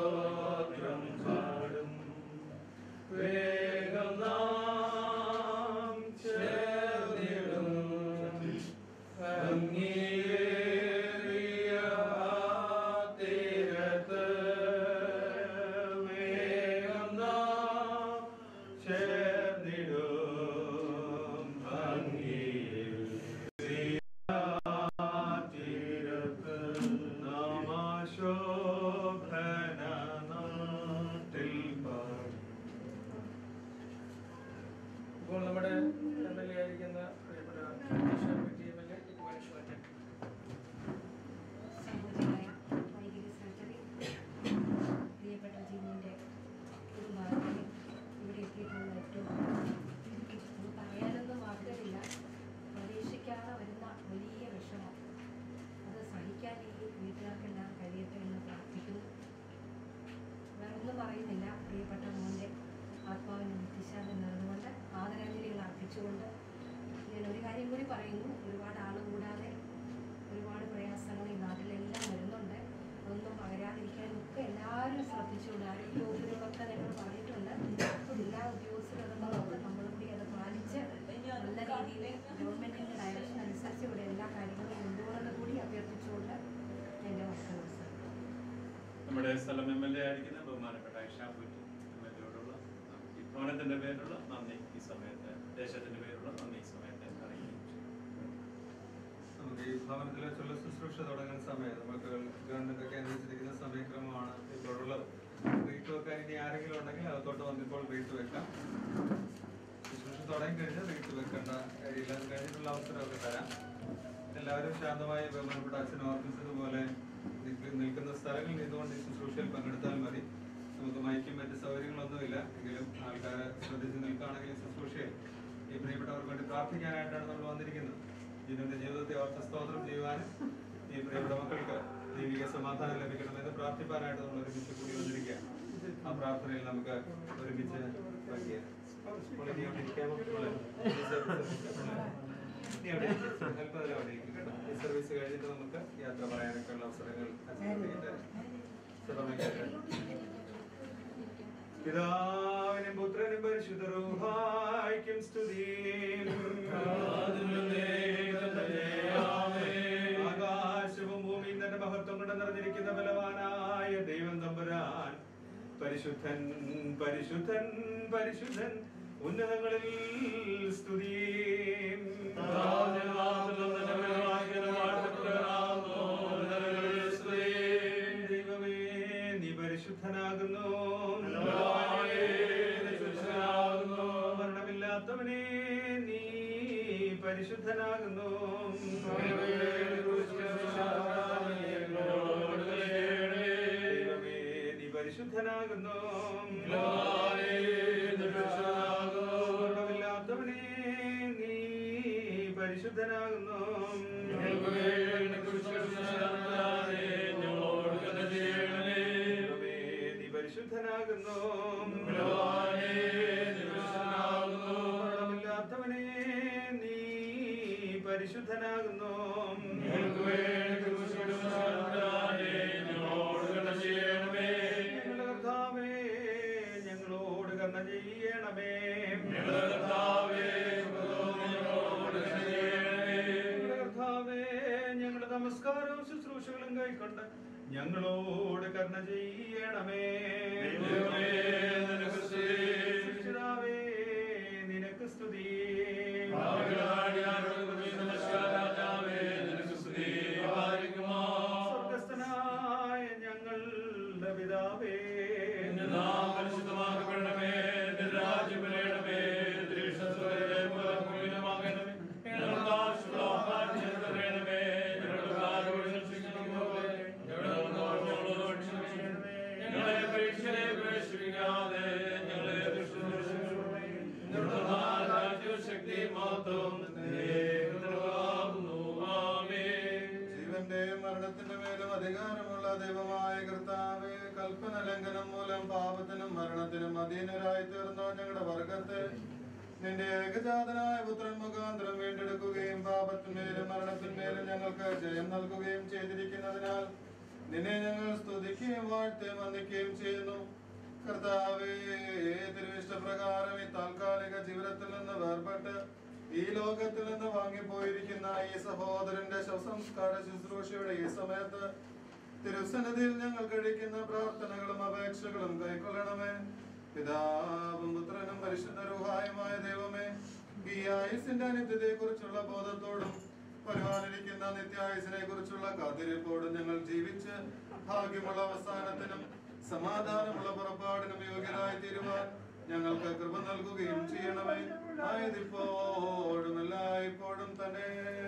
കൂടി പറയുന്നു ഒരുപാട് ആൾ കൂടാതെ ഒരുപാട് പ്രയാസങ്ങൾ ഈ നാട്ടിലെല്ലാം വരുന്നുണ്ട് അതൊന്നും പകരാതിരിക്കാനും ഒക്കെ എല്ലാവരും ശ്രദ്ധിച്ചുകൊണ്ട് ആരോഗ്യ വകുപ്പിനോടൊക്കെ നിങ്ങൾ പറഞ്ഞിട്ടുണ്ട് എല്ലാ ഉദ്യോഗസ്ഥരും അതൊക്കെ നോക്കുക നമ്മൾ കൂടി അത് പാലിച്ച് നല്ല രീതിയിൽ ഗവൺമെൻറ്റിൻ്റെ ഡയറക്ഷൻ അനുസരിച്ച് ഇവിടെ എല്ലാ കാര്യങ്ങളും കൊണ്ടുപോകണമെന്ന് കൂടി അഭ്യർത്ഥിച്ചുകൊണ്ട് എൻ്റെ വാക്കുകൾ അവസാനിപ്പിക്കുന്നു. നമ്മുടെ സ്ഥലം എം എൽ എ ആയിരിക്കുന്ന ബഹുമാനപ്പെട്ട ഷാഫുറ്റ് എം എൽ എയോടുള്ള ഈ ഭവനത്തിന്റെ പേരിലുള്ള നന്ദി ഈ സമയത്ത് ദേശത്തിന്റെ പേരിലുള്ള നന്ദി ഈ സമയത്ത് അറിയിക്കുന്നു നമുക്ക് ഈ ഭവനത്തിലെ ചൊല്ല ശുശ്രൂഷ തുടങ്ങുന്ന സമയം നമുക്ക് ഗവൺമെന്റ് ഒക്കെ അനുവദിച്ചിരിക്കുന്ന സമയക്രമമാണ് ഇപ്പോഴുള്ളത് റീറ്റ് വെക്കാൻ ഇനി ആരെങ്കിലും ഉണ്ടെങ്കിൽ അകത്തോട്ട് വന്നിപ്പോൾ റീറ്റ് വെക്കാം ശുശ്രൂഷ തുടങ്ങി കഴിഞ്ഞാൽ റീറ്റ് വെക്കേണ്ട കാര്യമില്ല അത് കഴിഞ്ഞിട്ടുള്ള അവസരമൊക്കെ തരാം എല്ലാവരും ശാന്തമായി ബഹുമാനപ്പെട്ട അച്ഛൻ ഓർമ്മിച്ചതുപോലെ നിൽക്ക- നിൽക്കുന്ന സ്ഥലങ്ങളിൽ നിന്നുകൊണ്ട് ഈ ശുശ്രൂഷയിൽ പങ്കെടുത്താൽ മതി നമുക്ക് മൈക്കും മറ്റ് സൗകര്യങ്ങളൊന്നുമില്ല എങ്കിലും ആൾക്കാരെ ശ്രദ്ധിച്ച് നിൽക്കുകയാണെങ്കിൽ ഈ ശുശ്രൂഷയിൽ ഈ പ്രിയപ്പെട്ടവർക്ക് വേണ്ടി പ്രാർത്ഥിക്കാനായിട്ടാണ് നമ്മൾ വന്നിരിക്കുന്നത് ജിനുവിന്റെ ജീവിതത്തെ ഓർത്ത സ്തോത്രം ചെയ്യുവാനും ഈ പ്രിയപ്പെട്ട മക്കൾക്ക് ദൈവിക സമാധാനം ലഭിക്കണമെന്ന് പ്രാർത്ഥിപ്പാനായിട്ട് നമ്മൾ ഒരുമിച്ച് കൂടി വന്നിരിക്കുക ആ പ്രാർത്ഥനയിൽ നമുക്ക് ഒരുമിച്ച് പങ്കിയാം അപ്പോൾ ഇനി അവിടെ ഇരിക്കാമോ? ഉള്ളേ? ഈ സർവീസ് ഉള്ളേ? ഇനി അവിടെ ഇരിക്ക്. അല്പം നേരം അവിടെ ഇരിക്ക് കേട്ടോ. ഈ സർവീസ് കഴിഞ്ഞിട്ട് നമുക്ക് യാത്ര പറയാനൊക്കെ ഉള്ള അവസരങ്ങൾ അച്ഛൻ തരാം സഭമേഖല പിതാവിനും പുത്രനും പരിശുദ്ധ റൂഹായിക്കും സ്തുതി ആകാശവും ഭൂമിയും തന്റെ മഹത്വം കൊണ്ട് നിറഞ്ഞിരിക്കുന്ന ബലവാനായ ദൈവം തമ്പുരാൻ പരിശുദ്ധൻ പരിശുദ്ധൻ പരിശുദ്ധൻ ഉന്നതങ്ങളിൽ സ്തുതി ദൈവമേ നീ പരിശുദ്ധനാകുന്നു മരണമില്ലാത്തവനെ നീ പരിശുദ്ധനാകുന്നു ദൈവമേ നീ പരിശുദ്ധനാകുന്നു മരണമില്ലാത്തവനെ നീ പരിശുദ്ധനാകുന്നു ദൈവമേ, നീ പരിശുദ്ധനാകുന്നു മരണമില്ലാത്തവനെ നീ പരിശുദ്ധനാകുന്നു ഞങ്ങളുടെ കർത്താവേ ഞങ്ങളോട് കർണ ചെയ്യണമേ ഞങ്ങളുടെ കർത്താവേ ഞങ്ങളുടെ നമസ്കാരവും ശുശ്രൂഷകളും കൈക്കൊണ്ട് ഞങ്ങളോട് കർണ ചെയ്യണമേ രക്ഷിതാവേ, നിനക്ക് സ്തുതി സ്വർഗസ്ഥനായ ഞങ്ങളുടെ പിതാവേ ജീവന്റെയും മരണത്തിന്റെ മേലും അധികാരമുള്ള ദൈവമായ കർത്താവെ കൽപ്പന ലംഘനം മൂലം പാപത്തിനും മരണത്തിനും അധീനരായി തീർന്ന ഞങ്ങളുടെ വർഗത്തെ നിന്റെ ഏകജാതനായ പുത്രൻ മുഖാന്തരം വീണ്ടെടുക്കുകയും പാപത്തിന്മേലും മരണത്തിന്മേലും ഞങ്ങൾക്ക് ജയം നൽകുകയും ചെയ്തിരിക്കുന്നതിനാൽ നിന്നെ ഞങ്ങൾ സ്തുതിക്കുകയും വാഴ്ത്തുകയും വന്ദിക്കുകയും ചെയ്യുന്നു കർത്താവേ തിരുവിഷ്ടപ്രകാരം ഈ താൽക്കാലിക ജീവിതത്തിൽ നിന്ന് വേർപെട്ട് ഈ ലോകത്തിൽ നിന്ന് വാങ്ങിപ്പോയിരിക്കുന്ന ഈ സഹോദരന്റെ ശവസംസ്കാര ശുശ്രൂഷയുടെ ഈ സമയത്ത് തിരുസന്നിധിയിൽ ഞങ്ങൾ കഴിക്കുന്ന പ്രാർത്ഥനകളും അപേക്ഷകളും കൈക്കൊള്ളണമേ പിതാവും പുത്രനും പരിശുദ്ധ രൂഹായുമായ ദൈവമേ ഈ ആയുസിന്റെ അനിത്യതയെ കുറിച്ചുള്ള ബോധത്തോടും വരുവാനിരിക്കുന്ന നിത്യായുസിനെ കുറിച്ചുള്ള കാത്തിരിപ്പോടും ഞങ്ങൾ ജീവിച്ച് ഭാഗ്യമുള്ള അവസാനത്തിനും സമാധാനമുള്ള പുറപ്പാടിനും യോഗ്യരായി തീരുവാൻ ഞങ്ങൾക്ക് കൃപ നൽകുകയും ചെയ്യണമേ ആയതിപ്പോഴും എല്ലായ്പ്പോഴും തന്നെ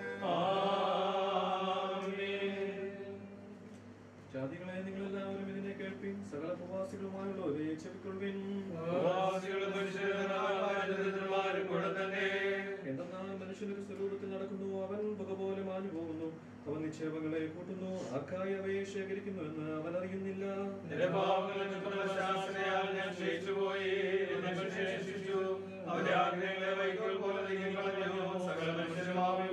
ജാതികളെ നിങ്ങൾ എല്ലാവരും ഇതിനെ കേൾപ്പിൻ സകല പ്രവാസികളുമായുള്ളവരെ ചെവിക്കൊള്ളുവിൻ പ്രവാസികളും പുരുഷന്മാരും കൂടെ തന്നെ എന്തെന്നാൽ മനുഷ്യനൊരു സ്വരൂപത്തിൽ നടക്കുന്നു അവൻ പുക പോലെ മാഞ്ഞു പോകുന്നു അവൻ നിക്ഷേപങ്ങളെ കൂട്ടുന്നു ആർക്കായി അവയെ ശേഖരിക്കുന്നു എന്ന് അവൻ അറിയുന്നില്ല നിന്റെ പാപങ്ങളിൽ നിന്നുള്ള ശാസനയാൽ ഞാൻ ക്ഷയിച്ചുപോയി എന്നെ ശേഷിച്ചു അവന്റെ ആഗ്രഹങ്ങളെ വൈക്കോൽ പോലെ നീങ്ങിക്കളഞ്ഞു സകല മനുഷ്യരും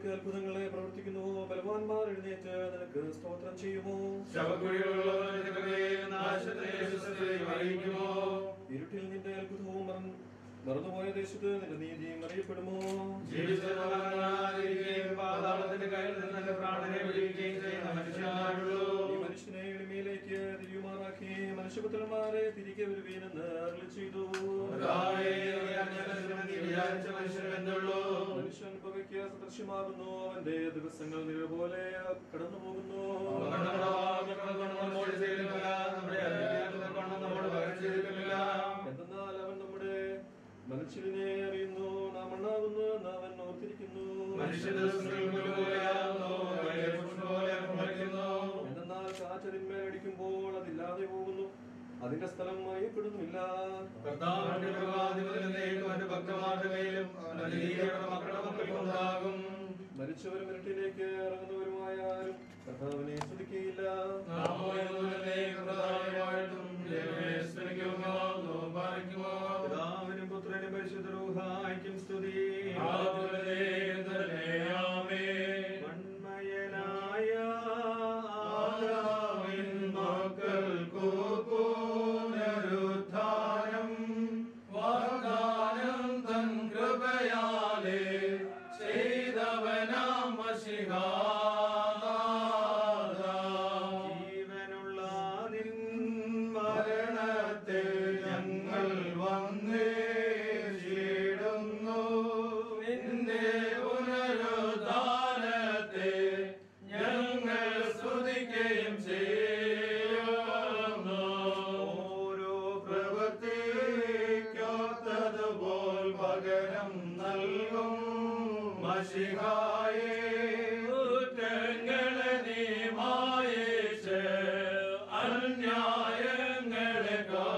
എന്തൊക്കെ അത്ഭുതങ്ങളെ പ്രവർത്തിക്കുന്നുവോ ബലവാന്മാർ എഴുന്നേറ്റ് നിനക്ക് സ്തോത്രം ചെയ്യുമോ ശവക്കുഴികളുള്ളവരുടെ കൃപയെയും നാശത്തെയും വിശ്വസ്തതയും അറിയിക്കുമോ? ഇരുട്ടിൽ നിന്റെ അത്ഭുതവും മറന്നു മറന്നുപോയ ദേശത്ത് നിന്റെ നീതിയും അറിയപ്പെടുമോ ജീവിച്ചിരിക്കുകയും പാതാളത്തിന്റെ കയ്യിൽ നിന്ന് തന്റെ പ്രാണനെ വിടുവിക്കുകയും ചെയ്യുന്ന മനുഷ്യനാരുള്ളൂ ഈ മനുഷ്യനെ എളിമയിലേക്ക് തിരിയുമാറാക്കി മനുഷ്യപുത്രന്മാരെ തിരികെ വരുവീനെന്ന് അരുളി ചെയ്തു കർത്താവേ, നീ വിചാരിച്ച മനുഷ്യരെന്തുള്ളൂ? മനുഷ്യൻ പകയ്ക്ക് സദൃശ്യമാകുന്നു അവന്റെ ദിവസങ്ങൾ നിഴ പോലെ കടന്നു പോകുന്നു നമ്മോട് ചെയ്തിട്ടില്ല നമ്മുടെ അധികാരത്തെ കൊണ്ട് നമ്മോട് പകരം ചെയ്തിട്ടില്ല എന്തെന്നാൽ അവൻ നമ്മുടെ മനുഷ്യനെ അറിയുന്നു നാം മണ്ണാകുന്നു എന്ന് അവൻ ഓർത്തിരിക്കുന്നു മനുഷ്യ ദിവസങ്ങൾ പോലെയാകുന്നു വയലിലെ പുഷ്പം പോലെ മുളയ്ക്കുന്നു എന്തെന്നാൽ കാറ്റതിന്മേൽ അടിക്കുമ്പോൾ അതില്ലാതെ പോകുന്നു അതിന്റെ സ്ഥലം അറിയപ്പെടുന്നില്ല കർത്താവിന്റെ കൃപാധിപതിയിലേക്കും അവന്റെ ഭക്തന്മാരുടെ മേലും അവന്റെ നീതിയുടെ മക്കളുടെ മക്കൾക്കും ഉണ്ടാകും മരിച്ചവരും ഇരുട്ടിലേക്ക് ഇറങ്ങുന്നവരുമായ ആരും കർത്താവിനെ സ്തുതിക്കുകയില്ല നാമോ എന്നതിലേക്ക് പ്രധാനമായിട്ടും ദൈവമേ സ്തുതിക്കുമോ നോമ്പാലിക്കുമോ പിതാവിനും പുത്രനും പരിശുദ്ധ റൂഹായിക്കും സ്തുതി ആദിമുതലേക്കും തന്നെ. ആമേൻ. മൺമയനായ ആദാമിൻ മക്കൾക്കു പുനരുത്ഥാനം വാഗ്ദാനം തൻ കൃപയാലേ ചെയ്തവനാം ജീവനുള്ള നിൻ മരണത്തെ ഞങ്ങൾ വന്നേടുന്നു നിന്റെ പുനരുദ്ധാനത്തെ ഞങ്ങൾ സ്തുതിക്കുകയും ചെയ്യുന്നു ഓരോ പ്രവൃത്തിക്കൊത്തതുപോൽ പകരം നൽകും മഷിഹായേ കുറ്റങ്ങളെ നീ മായേച്ച് അന്യായങ്ങളെ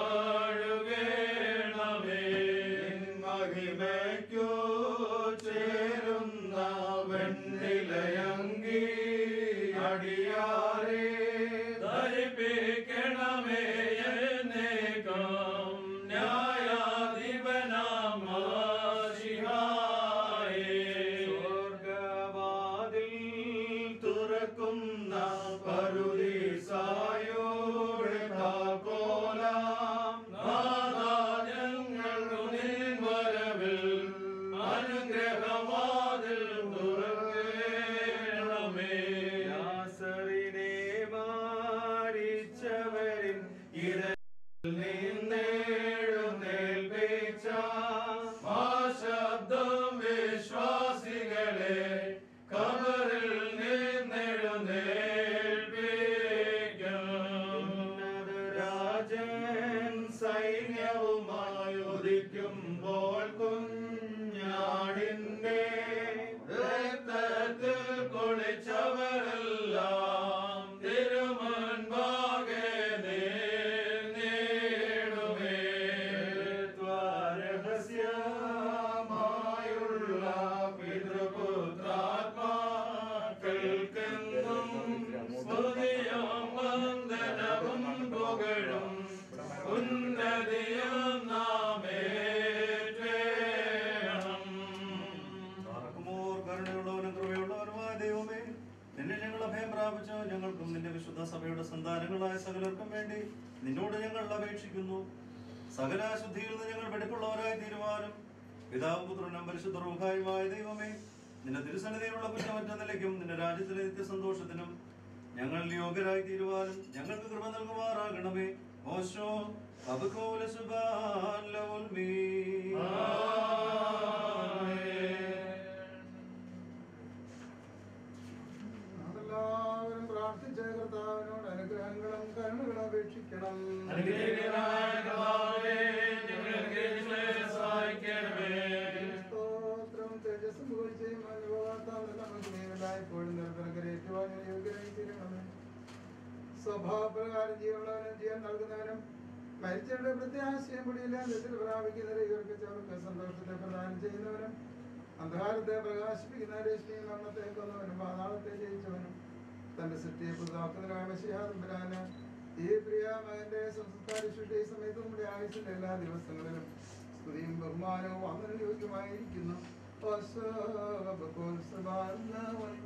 കാഴുകേണമേ മഹിമയ്ക്കു ചേരുന്ന വെണ്ണിലയങ്കി അടിയാരെ ധരിപ്പിക്കണമേ എന്നേക്കും ന്യായാധിപനാം മാഷിഹായേ സ്വർഗവാതിൽ തുറക്കുന്ന പരുദീസായോടെ താക്കോലാം നാഥാ ഞങ്ങൾക്കു നിൻ വരവിൽ അനുഗ്രഹവാതിൽ തുറക്കേണമേ യാസറിനെ മാരിച്ചവരിൻ ഇടയിൽ നിന്നെഴുന്നേൽപ്പിച്ച ആ ശബ്ദം വിശ്വാസികളെ കബറിൽ നിന്നെഴുന്നേൽപ്പിക്കും രാജൻ സൈന്യവുമായി ഉദിക്കുമ്പോൾ കുഞ്ഞാടിന്റെ രക്തത്തിൽ കുളിച്ചവരെല്ലാം തിരുമുൻപാകെ നേടുമേ രഹസ്യമായുള്ള പിതൃപുത്രാത്മാക്കൾക്കെന്നും സ്തുതിയും വന്ദനവും പുകഴും ഉന്നതിയും നാമേറ്റേണം പാർക്കുമോർ കരുണയുള്ളവനും കൃപയുള്ളവനുമായ ദൈവമേ നിന്നെ ഞങ്ങൾ അഭയം പ്രാപിച്ചു ഞങ്ങൾക്കും നിന്റെ വിശുദ്ധ സഭയുടെ സന്താനങ്ങളായ സകലർക്കും വേണ്ടി നിന്നോട് ഞങ്ങൾ അപേക്ഷിക്കുന്നു സകല ശുദ്ധിയിൽ നിന്ന് ഞങ്ങൾ വെടിപ്പുള്ളവരായി തീരുവാനും പിതാവും പുത്രനും പരിശുദ്ധ റൂഹായുമായ ദൈവമേ നിന്റെ തിരുസന്നിധിയിലുള്ള കുറ്റമറ്റ നിലയ്ക്കും നിന്റെ രാജ്യത്തിലെ നിത്യസന്തോഷത്തിനും ഞങ്ങൾ യോഗ്യരായി തീരുവാനും ഞങ്ങൾക്ക് കൃപ നൽകുമാറാകണമേ ഓശോ അബുക്കോല സുബാൻ ലവുൽ മീ എല്ലാവരും പ്രാർത്ഥിച്ച കർത്താവിനോട് അനുഗ്രഹങ്ങളും കരുണകളും അപേക്ഷിക്കണം അനുഗ്രഹീതനായ കർത്താവേ, ഞങ്ങളെ അനുഗ്രഹിച്ച് സഹായിക്കണമേ. സ്തോത്രം തേജസ്സും പുകഴ്ചയും അനുഭവാത്താൽ നമുക്ക് നീണ്ടായപ്പോഴും നിരന്തരേറ്റുവാൻ യോഗ്യരായി തീരണമേ സ്വഭാവപ്രകാരം ജീവനുള്ളവനും ജീവൻ നൽകുന്നവനും മരിച്ചവരുടെ പ്രത്യാശയം പൊടിയില്ലാതെ പ്രാപിക്കുന്നവരെ ഇവർക്ക് ചവർക്ക് സന്തോഷത്തെ പ്രദാനം ചെയ്യുന്നവനും അന്ധകാരത്തെ പ്രകാശിപ്പിക്കുന്ന രശ്മി മരണത്തെ കൊന്നവനും പാതാളത്തെ ജയിച്ചവനും തന്റെ സൃഷ്ടിയെ പുതുതാക്കുന്നതിനായ മഷിഹാതമ്പരാന് ഈ പ്രിയ മകന്റെ സംസ്കാര ശുദ്ധി സമയത്ത് നമ്മുടെ ആയുസിന്റെ എല്ലാ ദിവസങ്ങളിലും സ്തുതിയും ബഹുമാനവും അങ്ങനെ യോഗ്യമായിരിക്കുന്നു ഓ بكل سبحان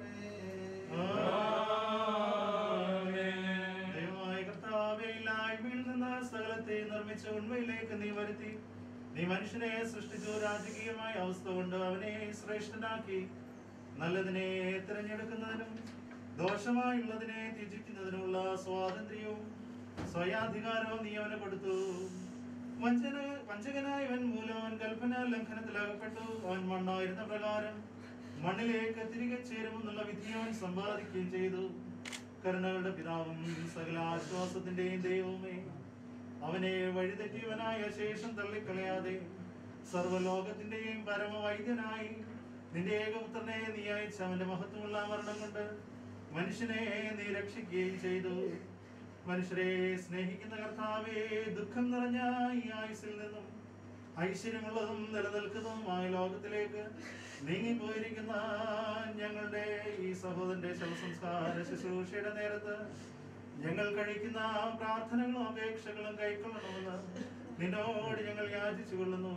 ദൈവമായ കർത്താവേ, ഇല്ലായ്മയിൽ നിന്ന് സകലത്തെ നിർമ്മിച്ച ഉണ്മയിലേക്ക് നീ വരുത്തി നീ മനുഷ്യനെ സൃഷ്ടിച്ചു രാജകീയമായ അവസ്ഥ കൊണ്ട് അവനെ ശ്രേഷ്ഠനാക്കി നല്ലതിനെ തിരഞ്ഞെടുക്കുന്നതിനും ദോഷമായുള്ളതിനെ ത്യജിക്കുന്നതിനുള്ള സ്വാതന്ത്ര്യവും സ്വയാധികാരവും നീ അവന് കൊടുത്തു വഞ്ചന വഞ്ചകനായവൻ മൂലം അവൻ കൽപ്പന ലംഘനത്തിലകപ്പെട്ടു അവൻ മണ്ണായിരുന്ന പ്രകാരം മണ്ണിലേക്ക് തിരികെ ചേരുമെന്നുള്ള വിധി അവൻ സമ്പാദിക്കുകയും ചെയ്തു കരുണകളുടെ പിതാവും സകല ആശ്വാസത്തിന്റെയും ദൈവവുമേ അവനെ വഴിതെറ്റിയവനായ ശേഷം തള്ളിക്കളയാതെ സർവ്വലോകത്തിന്റെയും പരമവൈദ്യനായി നിന്റെ ഏകപുത്രനെ നീ അയച്ച അവന്റെ മഹത്വമുള്ള മരണം കൊണ്ട് മനുഷ്യനെ നീ രക്ഷിക്കുകയും ചെയ്തു മനുഷ്യരെ സ്നേഹിക്കുന്ന കർത്താവേ ദുഃഖം നിറഞ്ഞ ഈ ആയുസിൽ നിന്നും ഐശ്വര്യമുള്ളതും നിലനിൽക്കുന്നതുമായ ലോകത്തിലേക്ക് നീങ്ങിപ്പോയിരിക്കുന്ന ഞങ്ങളുടെ ഈ സഹോദരന്റെ ശവസംസ്കാര ശുശ്രൂഷയുടെ നേരത്ത് ഞങ്ങൾ കഴിക്കുന്ന പ്രാർത്ഥനകളും അപേക്ഷകളും കൈക്കൊള്ളണമെന്ന് നിന്നോട് ഞങ്ങൾ യാചിച്ചു കൊള്ളുന്നു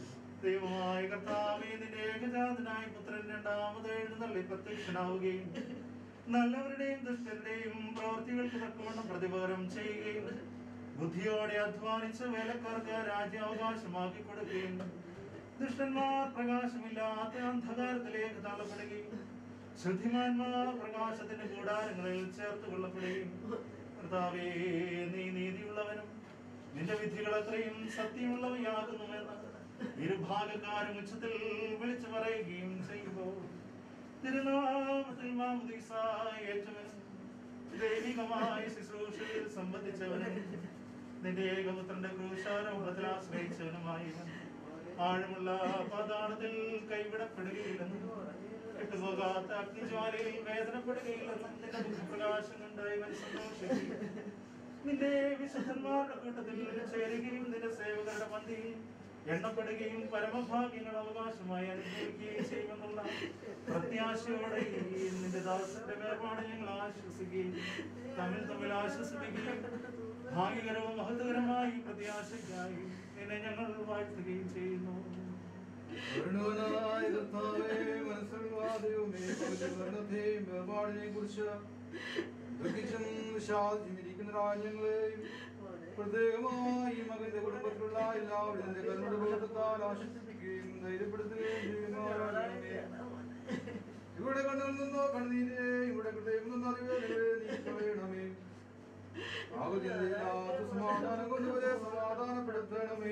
ദൈവമായ കർത്താവേ നിന്റെ ഏകജാതനായ പുത്രൻ രണ്ടാമത് എഴുന്നള്ളി പ്രത്യക്ഷനാവുകയും നല്ലവരുടെയും ദുഷ്ടരുടെയും പ്രവർത്തികൾക്ക് തക്കവണ്ണം പ്രതിപകരം ചെയ്യുകയും ബുദ്ധിയോടെ അധ്വാനിച്ച് വേലക്കാർക്ക് രാജ്യാവകാശമാക്കി കൊടുക്കുകയും ദുഷ്ടന്മാർ പ്രകാശമില്ലാത്ത അന്ധകാരത്തിലേക്ക് തള്ളപ്പെടുകയും ശുദ്ധിമാന്മാർ പ്രകാശത്തിന്റെ കൂടാരങ്ങളിൽ ചേർത്ത് കൊള്ളപ്പെടുകയും കർത്താവേ നീ നീതിയുള്ളവനും നിന്റെ വിധികൾ അത്രയും സത്യമുള്ളവയാകുന്നുവെന്ന് ഇരുഭാഗക്കാരും ഉച്ചത്തിൽ വിളിച്ചു പറയുകയും ചെയ്യുമ്പോൾ തിരുനാമത്തിൽ മാമുദീസ ഏറ്റവനും ദൈവികമായ ശുശ്രൂഷയിൽ സംബന്ധിച്ചവനും നിന്റെ ഏകപുത്രന്റെ ക്രൂശാരോഹത്തിൽ ആശ്രയിച്ചവനുമായി ആഴമുള്ള പാതാളത്തിൽ കൈവിടപ്പെടുകയില്ലെന്നും വിട്ടുപോകാത്ത അഗ്നിജ്വാലയിൽ വേദനപ്പെടുകയില്ലെന്നും നിന്റെ മുഖപ്രകാശം കണ്ട് ഇവൻ സന്തോഷിക്കും നിന്റെ വിശുദ്ധന്മാരുടെ കൂട്ടത്തിൽ ചേരുകയും നിന്റെ സേവകരുടെ പന്തിയിൽ എണ്ണപ്പെടുകയും പരമഭാഗ്യങ്ങൾ അവകാശമായി അനുഭവിക്കുകയും ചെയ്യുമെന്നുള്ള പ്രത്യാശയോടെ ഈ നിന്റെ ദാസന്റെ വേർപാട് ഞങ്ങൾ ആശ്വസിക്കുകയും തമ്മിൽ തമ്മിൽ ആശ്വസിപ്പിക്കുകയും ഭാഗ്യകരവും മഹത്വകരമായി പ്രത്യാശയ്ക്കായി നിന്നെ ഞങ്ങൾ വാഴ്ത്തുകയും ചെയ്യുന്നു കരുണാനായ കർത്താവേ, മനസ്സുള്ള ദൈവമേ, പവിത്ര മരണത്തെയും വേർപാടിനെയും കുറിച്ച് ദുഃഖിച്ചും വിഷാദിച്ചും ഇരിക്കുന്ന രാജ്യങ്ങളെയും പ്രത്യേകമായി ഈ മകന്റെ കുടുംബത്തിലുള്ള എല്ലാവരും നിന്റെ കരുണയുടെ ബോധത്താൽ ആശ്വസിപ്പിക്കുകയും ധൈര്യപ്പെടുത്തുകയും ചെയ്യുമാറാകണമേ. ഇവിടെ കണ്ണിൽ നിന്നോ കണ്ണീരെ ഇവിടെ ഹൃദയം നിന്നോ അറിവേദനകളെ നീ കളയണമേ ആകുതിയില്ലാത്ത സമാധാനം കൊണ്ടുവരെ സമാധാനപ്പെടുത്തണമേ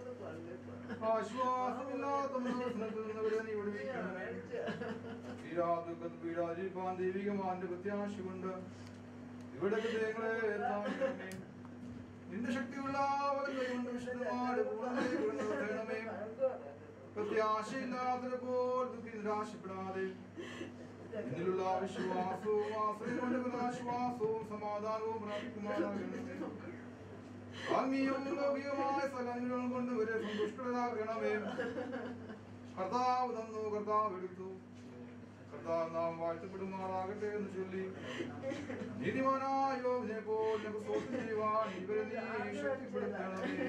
ആശ്വാസമില്ലാത്ത മനോസനത്തിൽ നിന്നവരെ നീ വിടുവിക്കണമേ തീരാദുഃഖത്തിൽ പീഡാതിരിപ്പാൻ ദൈവികമാന്റെ പ്രത്യാശ കൊണ്ട് ഇവിടെ ഹൃദയങ്ങളെ താങ്ങണമേ നിന്റെ ശക്തിയുള്ള വലങ്കൈ കൊണ്ട് വിശുദ്ധമാട് പൂർണ്ണമേ പ്രത്യാശയില്ലാത്തത് പോൽ ദുഃഖി നിരാശപ്പെടാതെ എന്നിലുള്ള വിശ്വാസവും ആശ്രയം കൊണ്ട് ആശ്വാസവും സമാധാനവും പ്രാപിക്കുമാറാകണമേ ആത്മീയവും ലൗകികമായ സകലങ്ങളും കൊണ്ട് ഇവരെ സന്തുഷ്ടരാകണമേ കർത്താവ് തന്നു കർത്താവ് എടുത്തു കർത്താവ് നാം വാഴ്ത്തപ്പെടുമാറാകട്ടെ എന്ന് ചൊല്ലി നീതിമാനായ യോബിനെ പോൽ നമുക്ക് സ്വന്തം ചെയ്യുവാൻ ഇവരെ നീ ശക്തിപ്പെടുത്തണമേ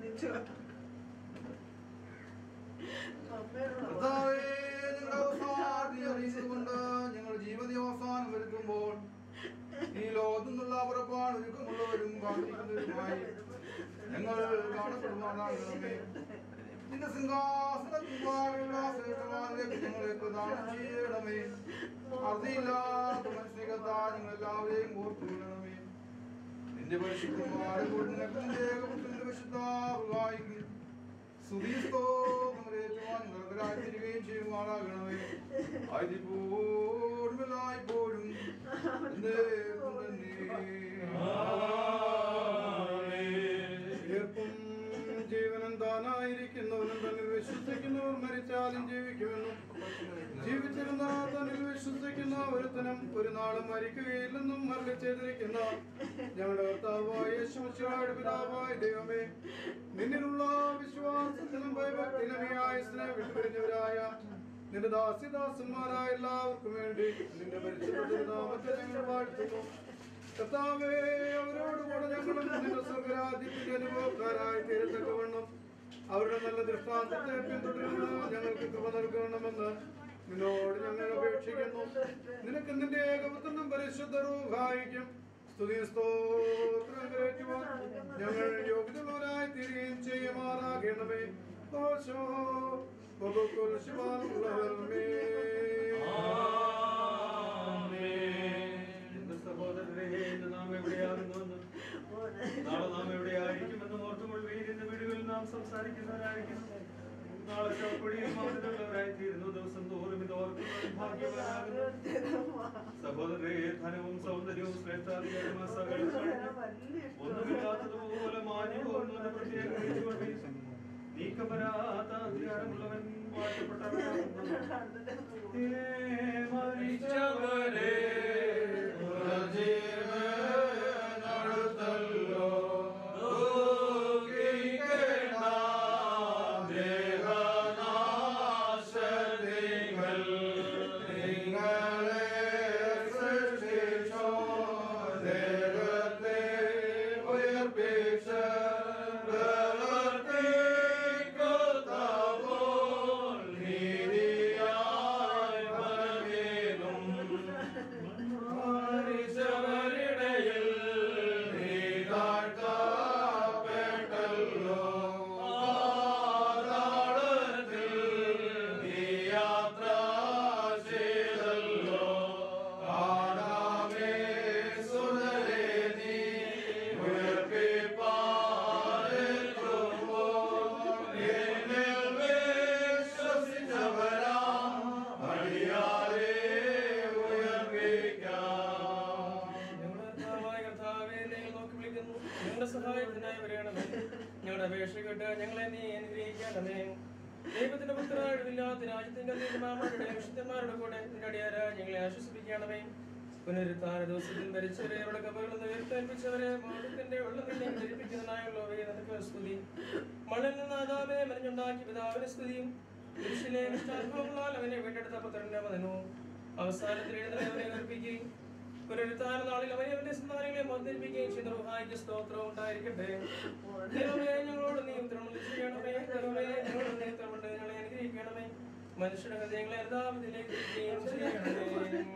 കർത്താവേ ഞങ്ങളുടെ അവസാനം അറിയിച്ചുകൊണ്ട് ഞങ്ങൾ ജീവിത അവസാനം വരുത്തുമ്പോൾ ഈ ലോകത്തു നിന്നുള്ള പുറപ്പാട് ഒരുക്കമുള്ളവരും കാത്തിരിക്കുന്നവരുമായി ഞങ്ങൾ കാണപ്പെടുമാറാകണമേ നിന്റെ സിംഹാസനത്തിലുള്ള ശ്രേഷ്ഠമാനിലേക്ക് ഞങ്ങളെ പ്രദാനം ചെയ്യണമേ അർദ്ധിയില്ലാത്ത മനുഷ്യകത്താ ഞങ്ങൾ എല്ലാവരെയും ഓർത്തുകൊള്ളണമേ നിന്റെ പരിശുദ്ധമായ നിന്റെ ഏകപുത്രന്റെ വിശുദ്ധാറുകായിക്കും സുധീസ്തോമരേറ്റുവാൻ നിർഭരായിത്തീരുകയും ചെയ്യുമാറാകണമേ ആയിരിപ്പോഴും എല്ലായ്പ്പോഴും എന്നേക്കും ഉയർപ്പും ജീവനും താനായിരിക്കുന്നവനും തന്നിൽ വിശ്വസിക്കുന്നവർ മരിച്ചാലും ജീവിക്കുമെന്നും ജീവിച്ചിരുന്ന തന്നിൽ വിശ്വസിക്കുന്ന ഒരുത്തനും ഒരു നാളും മരിക്കുകയില്ലെന്നും മറന്നു ചെയ്തിരിക്കുന്ന ഞങ്ങളുടെ കർത്താവായ യേശുമിശിഹായുടെ പിതാവായ ദൈവമേ നിന്നിലുള്ള വിശ്വാസത്തിലും ഭയഭക്തിയിലും ഈ ആയുസിനെ വിട്ടുപിരിഞ്ഞവരായ നിന്റെ ദാസിദാസന്മാരായ എല്ലാവർക്കും വേണ്ടി നിന്റെ പരിചയപ്പെട്ട നാമത്തെ ഞങ്ങൾ വാഴ്ത്തുന്നു കർത്താവേ അവരോട് കൂടെ ഞങ്ങളും നിന്റെ സ്വർഗരാജ്യത്തിന്റെ അനുഭവക്കാരായി തീരത്തക്കവണ്ണം അവരുടെ നല്ല ദൃഷ്ടാന്തത്തെ പിന്തുടരുന്ന ഞങ്ങൾക്ക് കൃപ നൽകണമെന്ന് നിന്നോട് ഞങ്ങൾ അപേക്ഷിക്കുന്നു നിനക്ക് നിന്റെ ഏകപുത്രനും പരിശുദ്ധ റൂഹായിക്കും സ്തുതി സ്തോത്രം കയറ്റുവാൻ ഞങ്ങൾ യോഗ്യതയുള്ളവരായി തീരുകയും ചെയ്യുമാറാകണമേ ഓശോ ബഹുക്കുൽ ശിവാനുള്ളവരുമേ എന്റെ സഹോദരരെ ഇന്ന് നാം എവിടെയാകുന്നുവെന്ന് നാളെ നാം എവിടെയായിരിക്കുമെന്ന് ഓർത്തുകൊള്ളുകയും ഇന്ന് വീടുകളിൽ നാം സംസാരിക്കുന്നവരായിരിക്കും നാളെ ചൗപ്പടിയിൽ മാതൃകയുള്ളവരായി തീരുന്നു ദിവസം തോറും ഇത് ഓർക്കുന്നത് ഭാഗ്യവാനാകുന്നു സഹോദരരെ ധനവും സൗന്ദര്യവും ശ്രേഷ്ഠാധികാരമായ സകലവും കഴിഞ്ഞ് ഒന്നുമില്ലാത്തതുപോലെ മാഞ്ഞു പോകുന്നത് പ്രത്യേകം ഗ്രഹിച്ചുകൊള്ളുകയും നീക്കപ്പെടാത്ത അധികാരമുള്ളവൻ വാഴ്ത്തപ്പെട്ടവനാകുന്നു മരിച്ചവരെ നടത്തല്ലോ ദേഹനാശങ്ങൾ നിങ്ങളെ സൃഷ്ടിച്ചോ ദേഹത്തെ ഉയർപ്പിച്ച പ്രവർത്തിക്കത്തപ്പോൾ നീതിയായി ഫലമേകും. മരിച്ചവരിടയിൽ നീ താഴ്ത്തപ്പെട്ടല്ലോ. പാതാളത്തിൽ നീ യാത്ര ചെയ്തല്ലോ. ആദാമേ സുതരേ നീ ഉയർപ്പിപ്പാനെത്തുമ്പോൾ എന്നിൽ വിശ്വസിച്ചവരാം അടിയാരെ ഉയർപ്പിക്കാം കർത്താവായ കർത്താവേ, ദൈവം നോക്കി വിളിക്കുന്നു. ഞങ്ങളുടെ സഹായത്തിനായി വരണമേ ഞങ്ങളുടെ അപേക്ഷ കേട്ട് ഞങ്ങളെ നീ അനുഗ്രഹിക്കണമേ ദൈവത്തിന്റെ പുത്രായിട്ടില്ലാത്ത രാജ്യത്തിന്റെ തീരുമാനമാരുടെ വിശുദ്ധന്മാരുടെ കൂടെ നിന്റെ അടിയാരാ ഞങ്ങളെ ആശ്വസിപ്പിക്കണമേ പുനരുദ്ധാന ദിവസത്തിൽ മരിച്ചവരെ അവരുടെ കബകളിൽ നിന്ന് ഉയർത്തെൽപ്പിച്ചവരെ മൗഢ്യത്തിന്റെ വെള്ളം നിന്നെ ധരിപ്പിക്കുന്നതിനായുള്ളവയെ നിനക്ക് സ്തുതി മണ്ണിൽ നിന്ന് ആദാമെ മെനഞ്ഞുണ്ടാക്കിയ പിതാവിന് സ്തുതിയും പുരുഷനെ ഇഷ്ടാനുഭവങ്ങളാൽ അവനെ വീണ്ടെടുത്ത പുത്രന്റെ മതനു അവസാനത്തിൽ എഴുന്നള്ളി അവനെ ഉയർപ്പിക്കുകയും പുനരുദ്ധാന നാളിൽ അവനെ അവന്റെ സന്താനങ്ങളെ മോചിപ്പിക്കുകയും ചെയ്ത റുഹായിക്ക് സ്തോത്രം ഉണ്ടായിരിക്കട്ടെ ദൈവമേ ഞങ്ങളോട് നീ ഉത്തരം ചെയ്യണമേ ദൈവമേ ഞങ്ങളോട് നീ ഉത്തരമുണ്ട് ഞങ്ങളെ അനുഗ്രഹിക്കണമേ മനുഷ്യരുടെ ഹൃദയങ്ങളെ യഥാപത്തിലേക്ക് തിരിക്കുകയും ചെയ്യണമേ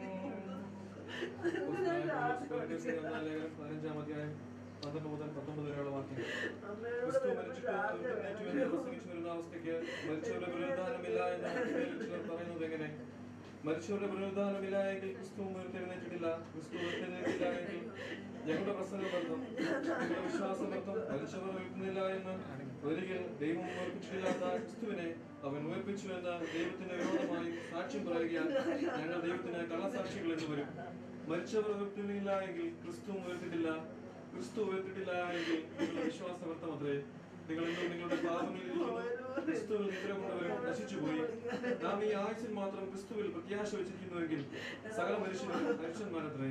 പതിനഞ്ചാം അധ്യായം പന്ത്രണ്ട് മുതൽ പത്തൊമ്പത് വരെയുള്ള വാക്യങ്ങൾ ക്രിസ്തു മരിച്ചിട്ട് ഉയർത്തെഴുന്നേറ്റു എന്ന് പ്രസംഗിച്ചു വരുന്ന അവസ്ഥയ്ക്ക് മരിച്ചവരുടെ പുനരുദ്ധാനമില്ല എന്ന് ആളുകളിൽ ചിലർ പറയുന്നത് എങ്ങനെ മരിച്ചവരുടെ പുനരുദ്ധാനമില്ല എങ്കിൽ ക്രിസ്തു ഉയർത്തെഴുന്നേറ്റിട്ടില്ല ക്രിസ്തു ഉയർത്തെഴുന്നേറ്റില്ല എങ്കിൽ ഞങ്ങളുടെ പ്രസംഗബന്ധം ഞങ്ങളുടെ വിശ്വാസബന്ധം മരിച്ചവർ ഉയർത്തുന്നില്ല എന്ന് ഒരിക്കൽ ദൈവം ഉയർപ്പിച്ചിട്ടില്ലാത്ത ക്രിസ്തുവിനെ അവൻ ഉയർപ്പിച്ചു എന്ന് ദൈവത്തിന് വിരോധമായി സാക്ഷ്യം പറയുകയാൽ ഞങ്ങൾ ദൈവത്തിന് കള്ളസാക്ഷികൾ എന്ന് വരും മരിച്ചവർ ഉയർത്തുന്നില്ല എങ്കിൽ ക്രിസ്തു ഉയർത്തിട്ടില്ല ക്രിസ്തു ഉയർത്തിട്ടില്ല എങ്കിൽ നിങ്ങളുടെ വിശ്വാസവർത്ഥം അത്രേ നിങ്ങൾ ഇന്നും നിങ്ങളുടെ പാപങ്ങളിൽ ഇരിക്കുന്നു ക്രിസ്തുവിൽ നിദ്ര കൊണ്ടവരും നശിച്ചുപോയി നാം ഈ ആയുസിൽ മാത്രം ക്രിസ്തുവിൽ പ്രത്യാശ വെച്ചിരിക്കുന്നുവെങ്കിൽ സകല മനുഷ്യരും മനുഷ്യന്മാരത്രേ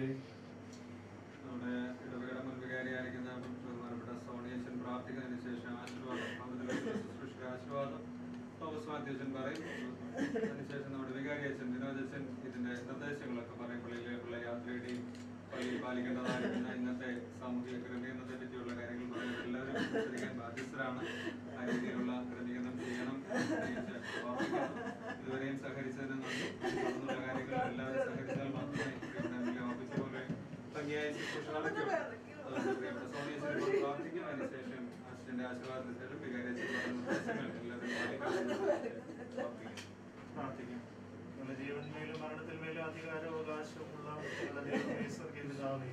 നമ്മുടെ ഇടവകയുടെ മുൻ വികാരിയായിരിക്കുന്ന ബഹുമാനപ്പെട്ട സോണിയച്ചൻ പ്രാർത്ഥിക്കുന്നതിന് ശേഷം ആശീർവാദം അവരുടെ ശുശ്രൂഷ ആശീർവാദം തോമസ് മാത്യുച്ചൻ പറയും അതിനുശേഷം നമ്മുടെ വികാരി അച്ഛൻ വിനോദച്ചൻ ഇതിന്റെ നിർദ്ദേശങ്ങളൊക്കെ പറയും പള്ളിയിലേക്കുള്ള യാത്രയുടെയും പള്ളിയിൽ പാലിക്കേണ്ടതായിരിക്കുന്ന ഇന്നത്തെ സാമൂഹിക ക്രമീകരണത്തെ പറ്റിയുള്ള കാര്യങ്ങൾ പറയുന്നത് എല്ലാവരും അനുസരിക്കാൻ ബാധ്യസ്ഥരാണ് ആ രീതിയിലുള്ള ക്രമീകരണം ചെയ്യണം പ്രത്യേകിച്ച് ഓർമ്മിക്കണം ഇതുവരെയും സഹകരിച്ചതിന് നന്ദി തുടർന്നുള്ള കാര്യങ്ങൾ എല്ലാവരും സഹകരിച്ചാൽ മാത്രമേ ഇവിടെ ഓഫീസ് പോലെ ഭംഗിയായ ശുശ്രൂഷ നടക്കും അതുകൊണ്ട് പ്രിയപ്പെട്ട സോണിയച്ചനെ കൊണ്ട് പ്രാർത്ഥിക്കും അതിനുശേഷം അച്ഛന്റെ ആശീർവാദത്തിന് ശേഷം വികാരി അച്ഛൻ നിർദ്ദേശങ്ങൾ എല്ലാവരും പാലിക്കണം പ്രാർത്ഥിക്കാം ഞങ്ങളുടെ ജീവന്മേലും മരണത്തിന്മേലും അധികാരാവകാശമുള്ള ഞങ്ങളുടെ ദൈവമേ സ്വർഗീയ പിതാവേ